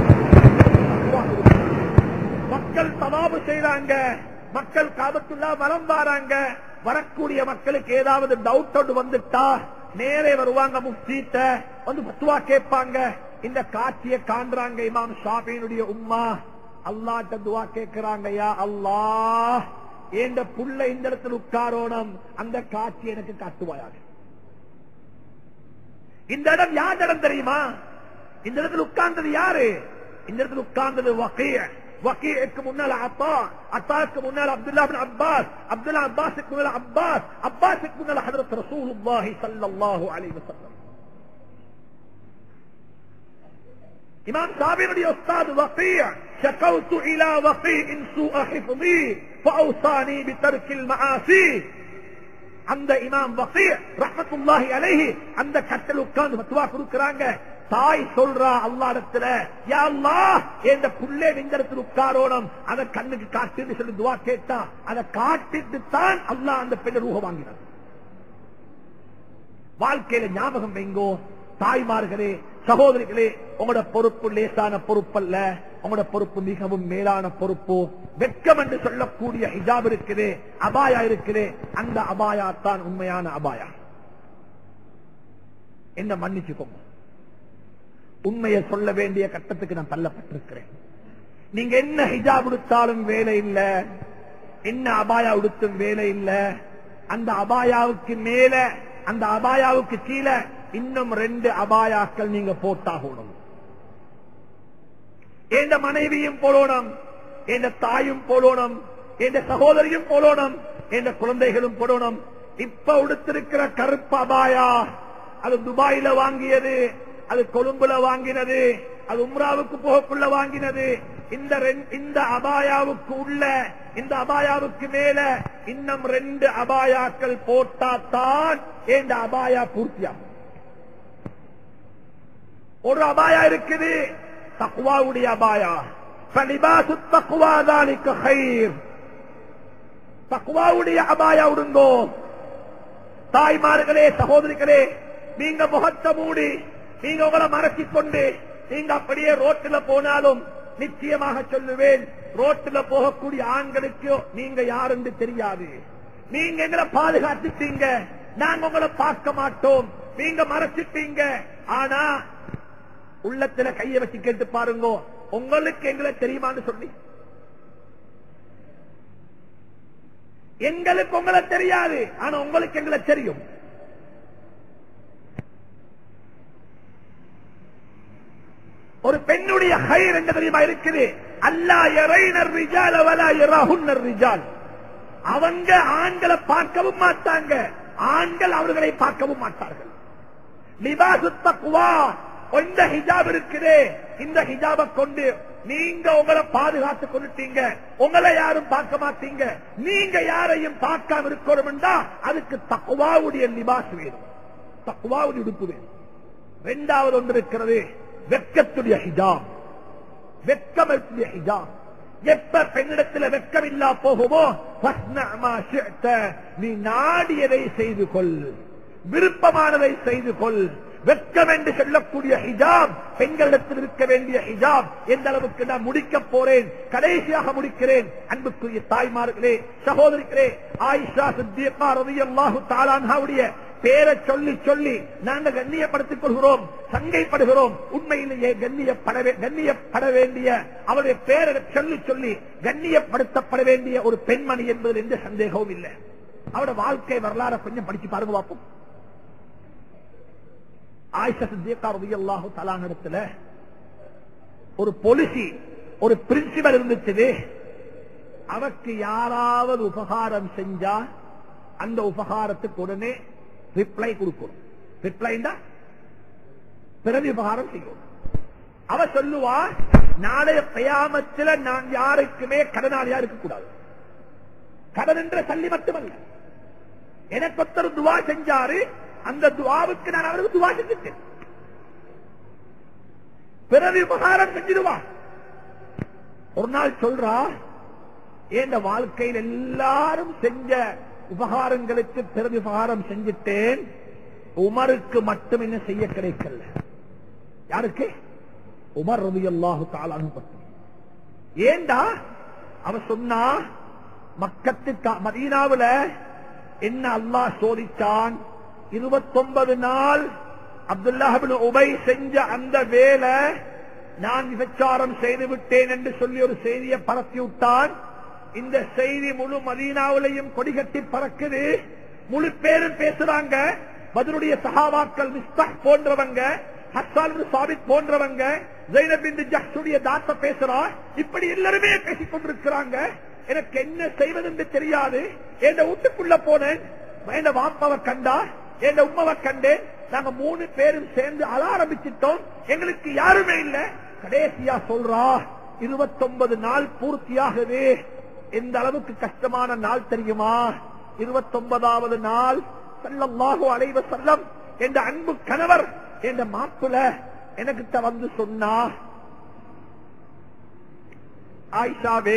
மக்கள் தவாபு செய்றாங்க மக்கள் காபத்துள்ளா வலம் வாராங்க வரக்கூடிய மக்களுக்கு ஏதாவது டவுட் ஒன்று வந்துட்டா நேரே வருவாங்க முஃப்தீட்ட வந்து பத்துவா கேட்பாங்க இந்த காட்சியை காண்றாங்க இமாம் ஷாபியினுடைய உம்மா அல்லாட்ட துவா கேட்கிறாங்க யா அல்லாஹ் என்ற புள்ள இந்த இடத்துல உட்காரோணும் அந்த காட்சி எனக்கு காட்டுவாயாக இந்த இடம் யார் இடம் தெரியுமா இந்த இடத்துல உட்கார்ந்தது யாரு இந்த இடத்துல உட்கார்ந்தது வகீ வகீக்கு முன்னால அப்பா அத்தாக்கு முன்னால அப்துல்லா பின் அப்பாஸ் அப்துல்லா அப்பாஸுக்கு முன்னால அப்பாஸ் அப்பாஸுக்கு முன்னால ஹதரத் ரசூலுல்லாஹி ஸல்லல்லாஹு அலைஹி வஸல்லம் இமாம் சாபினுடைய உஸ்தாத் வகீ شكوت الى وقيع سوء حفظي فاوصاني بترك المعاصي அந்த இமாம் வகீ ரஹ்மத்துல்லாஹி அலைஹி அந்த கட்டல் உட்கார்ந்து மத்துவா கொடுக்கறாங்க தாய் சொல்றா அல்லாஹ்விடத்துல யா அல்லாஹ் இந்த புள்ளே இந்த இடத்துல உட்காரோணும் அத கண்ணுக்கு காட்டுன்னு சொல்லி துவா கேட்டா அதை காட்டிட்டு தான் அல்லாஹ் அந்த பெண்ணை ரூஹ வாங்கினார் வாழ்க்கையில ஞாபகம் வைங்கோ தாய்மார்களே சகோதரிகளே உங்களோட பொறுப்பு லேசான பொறுப்பல்ல உங்களோட பொறுப்பு மிகவும் மேலான பொறுப்பு வெட்கம் என்று சொல்லக்கூடிய ஹிஜாப் இருக்குது அபாயா இருக்குது அந்த அபாயா தான் உண்மையான அபாயா என்ன மன்னிச்சுக்கோங்க உண்மையை சொல்ல வேண்டிய கட்டத்துக்கு நான் தள்ளப்பட்டிருக்கிறேன் நீங்க என்ன ஹிஜாப் உடுத்தாலும் வேலை இல்ல என்ன அபாயா உடுத்தும் வேலை இல்ல அந்த அபாயாவுக்கு மேல அந்த அபாயாவுக்கு கீழே இன்னும் ரெண்டு அபாயாக்கள் நீங்க போட்டாகணும் எந்த மனைவியும் போலோணும் எந்த தாயும் போலோணும் எந்த சகோதரியும் போலோணும் எந்த குழந்தைகளும் போலோணும் இப்ப உடுத்திருக்கிற கருப்பு அபாயா அது துபாயில வாங்கியது அது கொழும்புல வாங்கினது அது உம்ராவுக்கு போகக்குள்ள வாங்கினது இந்த ரெண்- இந்த அபாயாவுக்கு உள்ள இந்த அபாயாவுக்கு மேல இன்னும் ரெண்டு அபாயாக்கள் போட்டாத்தான் இந்த அபாயா பூர்த்தியாகும் ஒரு அபாயா இருக்குது தக்குவாவுடைய அபாயா فَلِبَاسُ التَّقْوَى ذَلِكَ خَيْرٌ தக்குவாவுடைய அபாயா உடுங்கோ தாய்மார்களே சகோதரிகளே நீங்க முகத்தை மூடி நீங்க உங்களை மறைச்சிக் கொண்டு நீங்க அப்படியே ரோட்டில் போனாலும் நிச்சயமாக சொல்லுவேன் ரோட்டில் போகக்கூடிய ஆண்களுக்கு நீங்க யாருன்னு தெரியாது நீங்க எங்களை பாதுகாத்துட்டீங்க நாங்க உங்களை பார்க்க மாட்டோம் நீங்க மறைச்சிட்டீங்க ஆனா உள்ளத்துல கைய வச்சு கேட்டு பாருங்க உங்களுக்கு எங்களை தெரியுமான்னு சொல்லி எங்களுக்கு உங்களை தெரியாது ஆனா உங்களுக்கு எங்களை தெரியும் ஒரு பெண்ணுடைய ஹைர் என்ன தெரியுமா இருக்குது அல்லா இறைனர் ரிஜால் அவலா இராகுன்னர் ரிஜால் அவங்க ஆண்களை பார்க்கவும் மாட்டாங்க ஆண்கள் அவர்களை பார்க்கவும் மாட்டார்கள் லிபாசு தக்குவா இந்த ஹிஜாப் இருக்குதே இந்த ஹிஜாபை கொண்டு நீங்க உங்களை பாதுகாத்துக் கொண்டுட்டீங்க உங்களை யாரும் பார்க்க மாட்டீங்க நீங்க யாரையும் பார்க்காம இருக்கணும்டா அதுக்கு தக்குவாவுடைய லிபாஸ் வேணும் தக்குவாவுடைய உடுப்பு வேணும் ரெண்டாவது ஒன்று இருக்கிறது வெட்கத்துடைய ஹிஜாப் வெட்கமத்துடைய ஹிஜாப் எப்ப பெண்ணிடத்தில் வெட்கம் இல்லா போகுமோ ஃபஸ்ன மா ஷிஅத. நீ நாடியதை செய்து கொள் விருப்பமானதை செய்து கொள் வெட்கம் என்று சொல்லக்கூடிய ஹிஜாப் பெண்களிடத்தில் இருக்க வேண்டிய ஹிஜாப் எந்த அளவுக்கு நான் முடிக்க போறேன் கடைசியாக முடிக்கிறேன் அன்புக்குரிய தாய்மார்களே சகோதரிகளே ஆயிஷா சித்தியப்பா ரலியல்லாஹு தஆலாவுடைய பேரை சொல்லி சொல்லி நாங்கள் கண்ணியப்படுத்திக் கொள்கிறோம் சங்கைப்படுகிறோம் உண்மையிலேயே கண்ணியப்பட வே- கண்ணியப்பட வேண்டிய அவருடைய பேரை சொல்லி சொல்லி கண்ணியப்படுத்தப்பட வேண்டிய ஒரு பெண்மணி என்பதில் எந்த சந்தேகமும் இல்லை அவருடைய வாழ்க்கை வரலாறு கொஞ்சம் படிச்சு பாருங்க பார்ப்போம் ஆயிஷா சித்தியக்கா ரலியல்லாஹு தஆலா இடத்துல ஒரு பொலிசி ஒரு பிரின்சிபல் இருந்துச்சு அவக்கு யாராவது உபகாரம் செஞ்சா அந்த உபகாரத்துக்கு உடனே ரிப்ளை கொடுக்கணும் ரிப்ளைண்டா பிறகு உபகாரம் செய்யணும் அவ சொல்லுவா நாளைய கயாமத்தில் நான் யாருக்குமே கடனாளியா இருக்கக்கூடாது கடன் என்ற தள்ளி மட்டுமல்ல எனக்கு ஒருத்தர் துவா செஞ்சாரு அந்த துவாவுக்கு நான் அவருக்கு துவா செஞ்சுட்டேன் பிறகு உபகாரம் செஞ்சிருவா ஒரு நாள் சொல்றா என் வாழ்க்கையில் எல்லாரும் செஞ்ச உபகாரங்களுக்கு பிறகு உபகாரம் செஞ்சுட்டேன் உமருக்கு மட்டும் என்ன செய்ய கிடைக்கல யாருக்கு உமர் ரவி அல்லாஹு தாலானு பற்றி ஏண்டா அவ சொன்னா மக்கத்து கா- மதீனாவுல என்ன அல்லாஹ் சோதிச்சான் இருபத்தொன்பது நாள் அப்துல்லாஹிபின் உபை செஞ்ச அந்த வேலை நான் விபச்சாரம் செய்து விட்டேன் என்று சொல்லி ஒரு செய்தியை பரப்பி விட்டான் இந்த செய்தி முழு மதீனாவிலையும் கொடிகட்டி பறக்குது முழு பேரும் பேசுறாங்க பதிலுடைய சஹாபாக்கள் மிஸ்தாக் போன்றவங்க ஹஸ்ஸான் இப்னு சாபித் போன்றவங்க ஜைனப் பின் ஜஹ்ஷுடைய தாத்த பேசுறா இப்படி எல்லாருமே பேசிக் கொண்டிருக்கிறாங்க எனக்கு என்ன செய்வது என்று தெரியாது என் வீட்டுக்குள்ள போனேன் என் வாப்பாவை கண்டா என் உம்மாவை கண்டேன் நாங்க மூணு பேரும் சேர்ந்து அழ ஆரம்பிச்சிட்டோம் எங்களுக்கு யாருமே இல்ல கடைசியா சொல்றா இருபத்தொன்பது நாள் பூர்த்தியாகுது எந்த அளவுக்கு கஷ்டமான நாள் தெரியுமா இருபத்தொன்பதாவது நாள் ஸல்லல்லாஹு அலைஹி வஸல்லம் என்ற அன்பு கணவர் என்ற மாப்பிள எனக்கிட்ட வந்து சொன்னா ஆயிஷாவே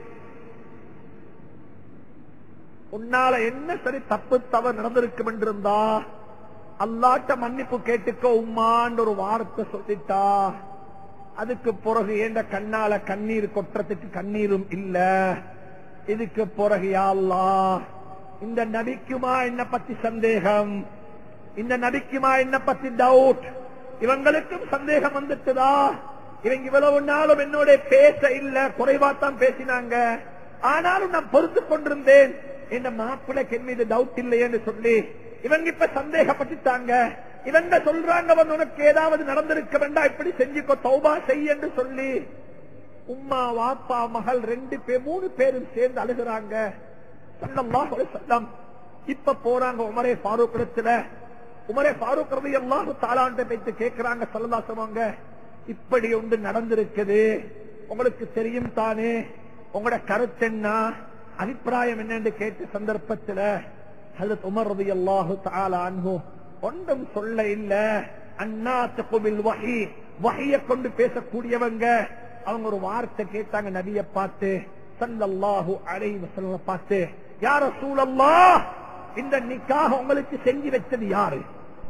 உன்னால என்ன சரி தப்பு தவறு நடந்திருக்கும் என்றிருந்தா அல்லாட்ட மன்னிப்பு கேட்டுக்கோ உம்மான்னு ஒரு வார்த்தை சொல்லிட்டா அதுக்கு பிறகு ஏண்ட கண்ணால கண்ணீர் கொட்டுறதுக்கு கண்ணீரும் இல்ல இதுக்கு பிறகு யா அல்லாஹ் இந்த நபிக்குமா என்ன பத்தி சந்தேகம் இந்த நபிக்குமா என்ன பத்தி டவுட் இவங்களுக்கும் சந்தேகம் வந்துட்டுதா இவங்க இவ்வளவு நாளும் என்னோட பேச இல்ல குறைவாத்தான் பேசினாங்க ஆனாலும் நான் பொறுத்து கொண்டிருந்தேன் என் மாப்பிள்ளைக்கு என் மீது டவுட் இல்லையேன்னு சொல்லி இவங்க இப்ப சந்தேகப்பட்டுட்டாங்க இவங்க சொல்றாங்க அவன் உனக்கு ஏதாவது நடந்திருக்க வேண்டாம் இப்படி செஞ்சுக்கோ தௌபா செய் என்று சொல்லி உம்மா வாப்பா மகள் ரெண்டு பேர் மூணு பேரும் சேர்ந்து அழுகுறாங்க ஸல்லல்லாஹு அலைஹி வஸல்லம் இப்ப போறாங்க உமரே ஃபாரூக் இடத்துல உமரே ஃபாரூக் ரவி அல்லாஹு தாலாண்ட பேச்சு கேட்கிறாங்க சல்லல்லாசவங்க இப்படி ஒன்று நடந்திருக்குது உங்களுக்கு தெரியும் தானே உங்களோட கருத்து என்ன அபிப்பிராயம் என்னன்னு கேட்ட சந்தர்ப்பத்துல ஹஜரத் உமர் ரவி அல்லாஹு தாலா அன்ஹு ஒன்றும் சொல்ல இல்ல அண்ணா தகுபில் வஹி வஹிய கொண்டு பேசக்கூடியவங்க அவங்க ஒரு வார்த்தை கேட்டாங்க நபிய பார்த்து சல்லல்லாஹு அலைஹி வஸல்லம் பார்த்து யார ரசூலல்லாஹ் இந்த நிக்காக உங்களுக்கு செஞ்சு வச்சது யாரு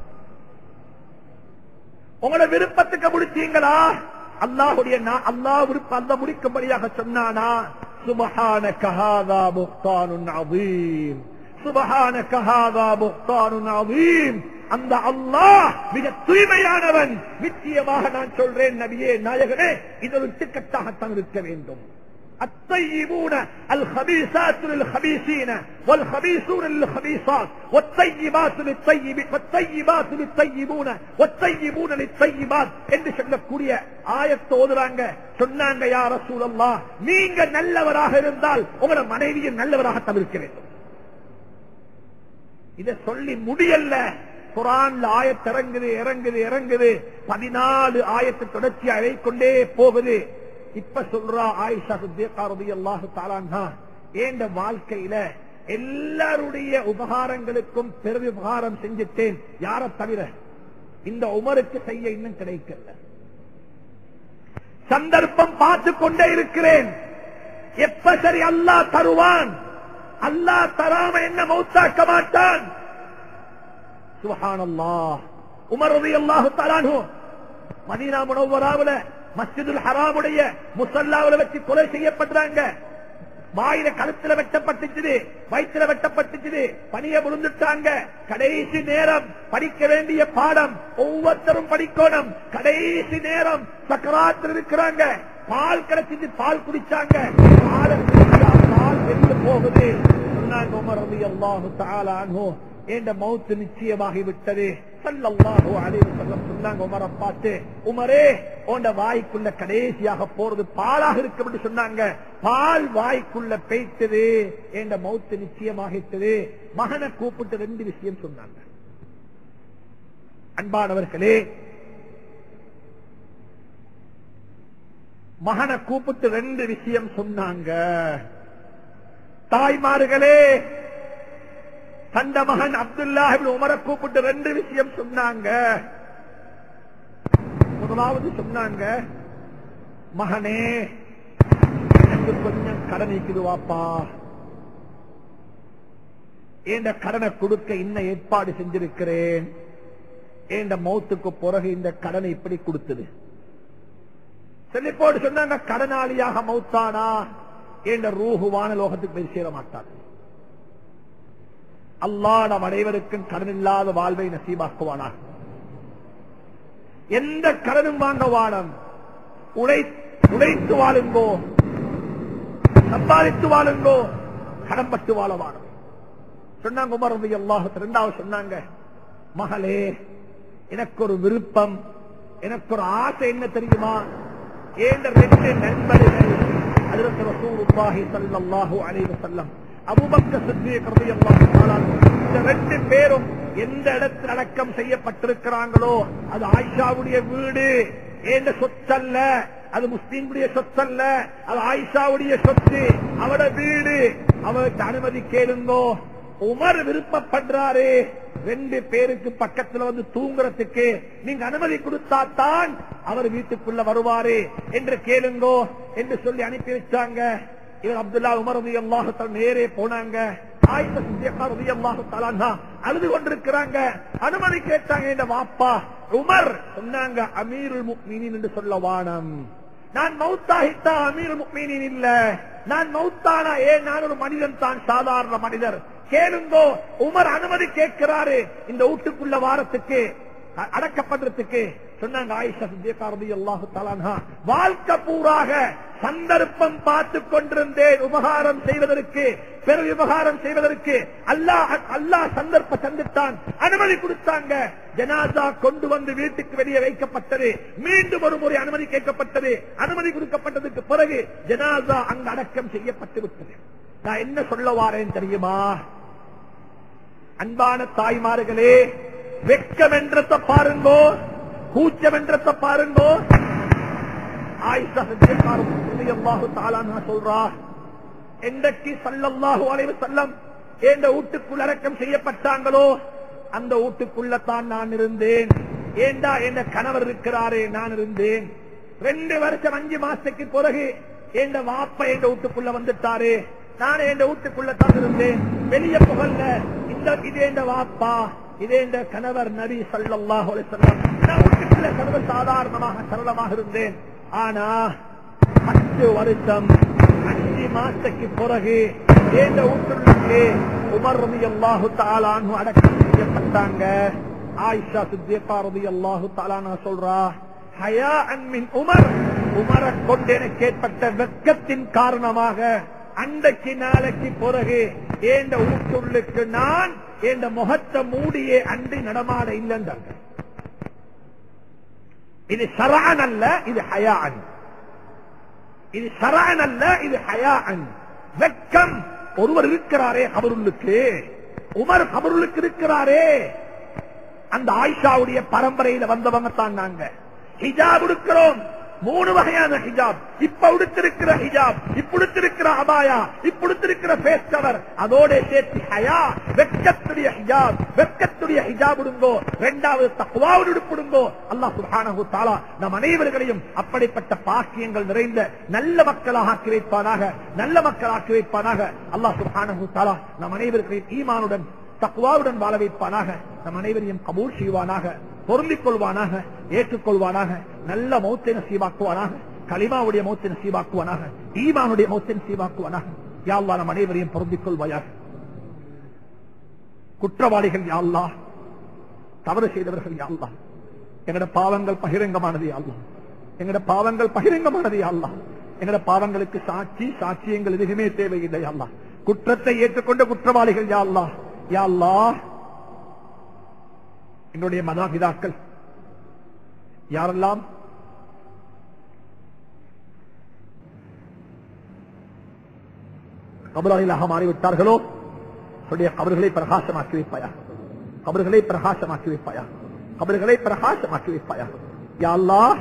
உங்களோட விருப்பத்துக்கு முடிச்சீங்களா அல்லாஹுடைய நா- அல்லாஹ் விருப்பம் அல்ல முடிக்கும்படியாக சொன்னானா சுபஹான கஹாதா புக்தானுன் அதீம் சுபஹான கஹாதா புக்தானுன் அதீம் அந்த அல்லாஹ் மிக தூய்மையானவன் நிச்சயமாக நான் சொல்றேன் நபியே நாயகனே இது ஒரு திக்கட்டாகத்தான் இருக்க வேண்டும் الطيبون الخبيثات للخبيثين والخبيثون للخبيثات والطيبات للطيب والطيبات للطيبون والطيبون للطيبات என்று சொல்லக்கூடிய ஆயத்தை ஓதுறாங்க சொன்னாங்க யா ரசூலல்லாஹ் நீங்க நல்லவராக இருந்தால் உங்களோட மனைவியும் நல்லவராக தவிர்க்க வேண்டும் இத சொல்லி முடியல குரான்ல ஆயத்து இறங்குது இறங்குது இறங்குது பதினாலு ஆயத்து தொடர்ச்சி அழைக்கொண்டே போகுது இப்ப சொல்றா ஆயிஷா சுத்தியக்காரதி அல்லாஹு தாலான்ஹா ஏண்ட வாழ்க்கையில எல்லாருடைய உபகாரங்களுக்கும் பெரு உபகாரம் செஞ்சுட்டேன் யார தவிர இந்த உமருக்கு செய்ய இன்னும் கிடைக்கல சந்தர்ப்பம் பார்த்து கொண்டே இருக்கிறேன் எப்ப சரி அல்லாஹ் தருவான் அல்லாஹ் தராம என்ன மௌத்தாக்க மாட்டான் சுபஹானல்லாஹ் உமர் ரலியல்லாஹு தஆலாஹு மதீனா முனவ்வராவுல மஸ்ஜிதுல் ஹராமுடைய முஸல்லாவுல வச்சு கொலை செய்யப்படுறாங்க வாயில கழுத்துல வெட்டப்பட்டுச்சு வயிற்றுல வெட்டப்பட்டுச்சு பணிய விழுந்துட்டாங்க கடைசி நேரம் படிக்க வேண்டிய பாடம் ஒவ்வொருத்தரும் படிக்கணும் கடைசி நேரம் சக்கராத்தில் இருக்கிறாங்க பால் கிடைச்சிட்டு பால் குடிச்சாங்க பாலை குடிச்சா பால் வெளியே போகுது சொன்னாங்க உமர் ரலியல்லாஹு தஆலா அன்ஹு என்ற மௌத்து நிச்சயமாகி விட்டது சல்லல்லாஹு அலைஹி வஸல்லம் சொன்னாங்க உமரை பார்த்து உமரே உண்ட வாய்க்குள்ள கடைசியாக போறது பாலாக இருக்கும் என்று சொன்னாங்க பால் வாய்க்குள்ள பெய்த்தது என்ற மௌத்து நிச்சயமாகிட்டது மகனை கூப்பிட்டு ரெண்டு விஷயம் சொன்னாங்க அன்பானவர்களே மகனை கூப்பிட்டு ரெண்டு விஷயம் சொன்னாங்க தாய்மார்களே தந்த மகன் அப்துல்லா உமரை கூப்பிட்டு ரெண்டு விஷயம் சொன்னாங்க முதலாவது சொன்னாங்க மகனே எனக்கு கொஞ்சம் கடன் இருக்குது வாப்பா என்ற கடனை கொடுக்க இன்னும் ஏற்பாடு செஞ்சிருக்கிறேன் என்ற மௌத்துக்கு பிறகு இந்த கடனை இப்படி கொடுத்தது செல்லிப்போடு சொன்னாங்க கடனாளியாக மௌத்தானா என்ற ரூஹு வானலோகத்துக்கு போய் சேர மாட்டார் அல்லாஹ் நம் அனைவருக்கும் கடன் இல்லாத வாழ்வை நசீபாக்குவானா எந்த கடனும் வாங்க வானம் உழை உழைத்து வாழுங்கோ சம்பாதித்து வாழுங்கோ கடன்பட்டு வாழ வாழும் சொன்னாங்க உமர் ரவி அல்லாஹ் ரெண்டாவது சொன்னாங்க மகளே எனக்கு ஒரு விருப்பம் எனக்கு ஒரு ஆசை என்ன தெரியுமா ஏண்ட ரெண்டு நண்பர்கள் அதிரத்து ரசூலுல்லாஹி ஸல்லல்லாஹு அலைஹி வஸல்லம் அபூபக்கர் சித்திக் ரலியல்லாஹு தஆலா இந்த ரெண்டு பேரும் எந்த இடத்தில் அடக்கம் செய்யப்பட்டிருக்கிறாங்களோ அது ஆயிஷாவுடைய வீடு ஏண்ட சொத்தல்ல அது முஸ்லீம்களுடைய சொத்தல்ல அது ஆயிஷாவுடைய சொத்து அவட வீடு அவருக்கு அனுமதி கேளுங்கோ உமர் விருப்பப்படுறாரு ரெண்டு பேருக்கு பக்கத்துல வந்து தூங்குறதுக்கு நீங்க அனுமதி கொடுத்தாத்தான் அவர் வீட்டுக்குள்ள வருவாரு என்று கேளுங்கோ என்று சொல்லி அனுப்பி வச்சாங்க இவர் அப்துல்லா உமர் ரதி அல்லாஹு நேரே போனாங்க ஆயிஷா சித்தியக்கா ரதி அல்லாஹு தலான்ஹா அழுது கொண்டிருக்கிறாங்க அனுமதி கேட்டாங்க இந்த வாப்பா உமர் சொன்னாங்க அமீருல் முக்மீனின் என்று சொல்ல வானம் நான் மௌத்தாகித்தா அமீர் முக்மீனின் இல்ல நான் மௌத்தானா ஏன் நான் ஒரு மனிதன் தான் சாதாரண மனிதர் கேளுங்கோ உமர் அனுமதி கேட்கிறாரு இந்த வீட்டுக்குள்ள வாரத்துக்கு அ- அடக்கப்படுறதுக்கு சொன்னாங்க ஆயிஷா சித்தியக்காரதி அல்லாஹு தலான்ஹா வாழ்க்கை பூராக சந்தர்ப்பம் பார்த்து கொண்டிருந்தேன் உபகாரம் செய்வதற்கு பெரு விவகாரம் செய்வதற்கு அல்லாஹ் அல்லாஹ் சந்தர்ப்பம் தந்துட்டான் அனுமதி கொடுத்தாங்க ஜனாதா கொண்டு வந்து வீட்டுக்கு வெளியே வைக்கப்பட்டது மீண்டும் ஒரு முறை அனுமதி கேட்கப்பட்டது அனுமதி கொடுக்கப்பட்டதுக்கு பிறகு ஜனாதா அங்கு அடக்கம் செய்யப்பட்டு விட்டது நான் என்ன சொல்ல வாரேன் தெரியுமா அன்பான தாய்மார்களே வெட்கம் என்றத பாருங்கோ கூச்சம் என்றத பாருங்கோ ஆயிஷா சித்தியக்காரும் ரலியல்லாஹு தஆலா அன்ஹா சொல்றா என்றைக்கு ஸல்லல்லாஹு அலைஹி வஸல்லம் என்ற வீட்டுக்குள் அடக்கம் செய்யப்பட்டாங்களோ அந்த வீட்டுக்குள்ள தான் நான் இருந்தேன் ஏண்டா என்ற கணவர் இருக்கிறாரே நான் இருந்தேன் ரெண்டு வருஷம் அஞ்சு மாசத்துக்கு பிறகு என்ற வாப்ப என்ற வீட்டுக்குள்ள வந்துட்டாரு நான் என்ற வீட்டுக்குள்ள தான் இருந்தேன் வெளியே புகழ்ல இந்த இது என்ற வாப்பா இதே இந்த கணவர் நபி ஸல்லல்லாஹு அலைஹி வஸல்லம் நான் வீட்டுக்குள்ள சர்வ சாதாரணமாக சரளமாக இருந்தேன் ஆனா பத்து வருஷம் அஞ்சு மாசத்துக்கு பிறகு ஏந்த வீட்டுக்கு உமர் ரவி அல்லாஹு தாலானு அடக்கம் செய்யப்பட்டாங்க ஆயிஷா சித்தியப்பா ரவி அல்லாஹு தாலானா சொல்றா ஹயா அன்மின் உமர் உமரை கொண்டு எனக்கு ஏற்பட்ட வெட்கத்தின் காரணமாக அன்றைக்கு நாளைக்கு பிறகு ஏந்த ஊட்டுள்ளுக்கு நான் என்ற முகத்தை மூடியே அன்றி நடமாட இல்லைன்றாங்க இது ஷரான் அல்ல இது ஹயான் இது ஷரான் அல்ல இது ஹயான் வெட்கம் ஒருவர் இருக்கிறாரே கபருளுக்கு உமர் கபருளுக்கு இருக்கிறாரே அந்த ஆயிஷாவுடைய பரம்பரையில வந்தவங்க தான் நாங்க ஹிஜாப் உடுக்கிறோம் மூணு வகையான ஹிஜாப் இப்ப உடுத்திருக்கிற ஹிஜாப் இப்ப உடுத்திருக்கிற அபாயா இப்ப உடுத்திருக்கிற ஃபேஸ் கவர் அதோட சேர்த்து ஹயா வெட்கத்துடைய ஹிஜாப் வெட்கத்துடைய ஹிஜாப் உடுங்கோ இரண்டாவது தக்குவாவோடு உடுப்பிடுங்கோ அல்லாஹ் சுப்ஹானஹு தஆலா நம் அனைவர்களையும் அப்படிப்பட்ட பாக்கியங்கள் நிறைந்த நல்ல மக்களாக ஆக்கி வைப்பானாக நல்ல மக்களாக்கி வைப்பானாக அல்லாஹ் சுப்ஹானஹு தஆலா நம் அனைவர்களையும் ஈமானுடன் தக்குவாவுடன் வாழ வைப்பானாக நம் அனைவரையும் கபூல் செய்வானாக பொருந்திக் கொள்வானாக ஏற்றுக்கொள்வானாக நல்ல மௌத்தை நசீவாக்குவானாக கலிமாவுடைய மௌத்தை நசீவாக்குவானாக ஈமானுடைய மௌத்தை நசீவாக்குவானாக யாழ்லா நம் அனைவரையும் பொருந்திக் கொள்வாயாக குற்றவாளிகள் யாழ்லா தவறு செய்தவர்கள் யாழ்லா எங்கட பாவங்கள் பகிரங்கமானது யாழ்லா எங்கட பாவங்கள் பகிரங்கமானது யாழ்லா எங்கட பாவங்களுக்கு சாட்சி சாட்சியங்கள் எதுவுமே தேவையில்லை யாழ்லா குற்றத்தை ஏற்றுக்கொண்ட குற்றவாளிகள் யாழ்லா யாழ்லா எங்களுடைய மதாபிதாக்கள் யாரெல்லாம் கபராளிகளாக மாறிவிட்டார்களோ அவருடைய கபர்களை பிரகாசமாக்கி வைப்பாயா கபர்களை பிரகாசமாக்கி வைப்பாயா கபர்களை பிரகாசமாக்கி வைப்பாயா யா அல்லாஹ்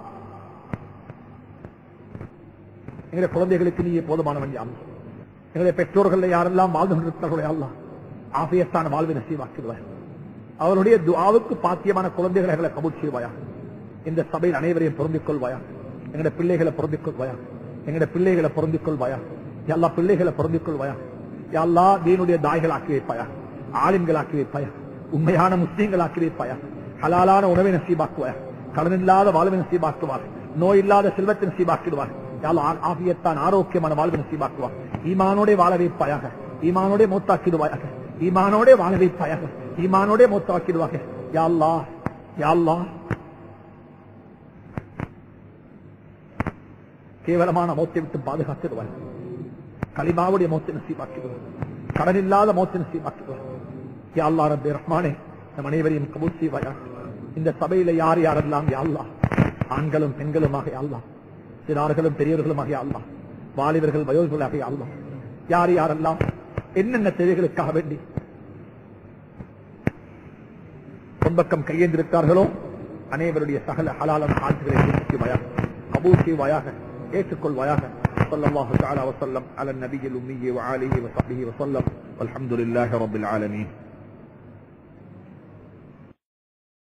எங்களுடைய குழந்தைகளுக்கு நீ போதுமானவன் யா அல்லாஹ். எங்களுடைய பெற்றோர்கள் யாரெல்லாம் வாழ்ந்து கொண்டிருக்கிறார்களோ யா அல்லாஹ் ஆபியத்தான வாழ்வை நசீவாக்கிடுவாய் அவருடைய துஆவுக்கு பாத்தியமான குழந்தைகளை எங்களை கபூல் செய்வாயா இந்த சபையில் அனைவரையும் பொருந்திக் கொள்வாயா எங்களுடைய பிள்ளைகளை பொருந்திக் கொள்வாயா எங்களுடைய பிள்ளைகளை பொருந்திக் கொள்வாயா எல்லா பிள்ளைகளை பொருந்திக் கொள்வாயா எல்லா தீனுடைய தாய்கள் ஆக்கி வைப்பாயா ஆலிம்கள் ஆக்கி வைப்பாயா உண்மையான முஸ்லீம்கள் ஆக்கி வைப்பாயா ஹலாலான உணவை நசீபாக்குவாயா கடன் இல்லாத வாழ்வை நசீபாக்குவார் நோய் இல்லாத செல்வத்தை நசீபாக்கிடுவார் யாழ்லா ஆபியத்தான் ஆரோக்கியமான வாழ்வை நசீபாக்குவார் ஈமானோட வாழ வைப்பாயாக ஈமானோட மூத்தாக்கிடுவாயாக ஈமானோட வாழ வைப்பாயாக ஈமானோட மூத்தாக்கிடுவாங்க யாழ்லா யாழ்லா கேவலமான மௌத்தை விட்டு பாதுகாத்திடுவார் களிமாவுடைய மௌத்தை நசீபாக்கிடுவார் கடன் இல்லாத மௌத்தை நசீபாக்கிடுவார் யா அல்லா ரப்பே ரஹ்மானே நம் அனைவரையும் கபூல் செய்வாயா இந்த சபையில யார் யாரெல்லாம் யா அல்லாஹ் ஆண்களும் பெண்களுமாக யா அல்லாஹ் சிறார்களும் பெரியவர்களுமாக யா அல்லாஹ் வாலிபர்கள் வயோதிகளாக யா அல்லாஹ் யார் யாரெல்லாம் என்னென்ன தேவைகளுக்காக வேண்டி பொன்பக்கம் கையேந்திருக்கிறார்களோ அனைவருடைய சகல ஹலாலம் ஆட்சிகளை செய்வாயாக கபூல் செய்வாயாக ஏற்றுக்கொள்வாயாக صلى الله تعالى وسلم على النبي الأمي وعليه وصحبه وسلم والحمد لله رب العالمين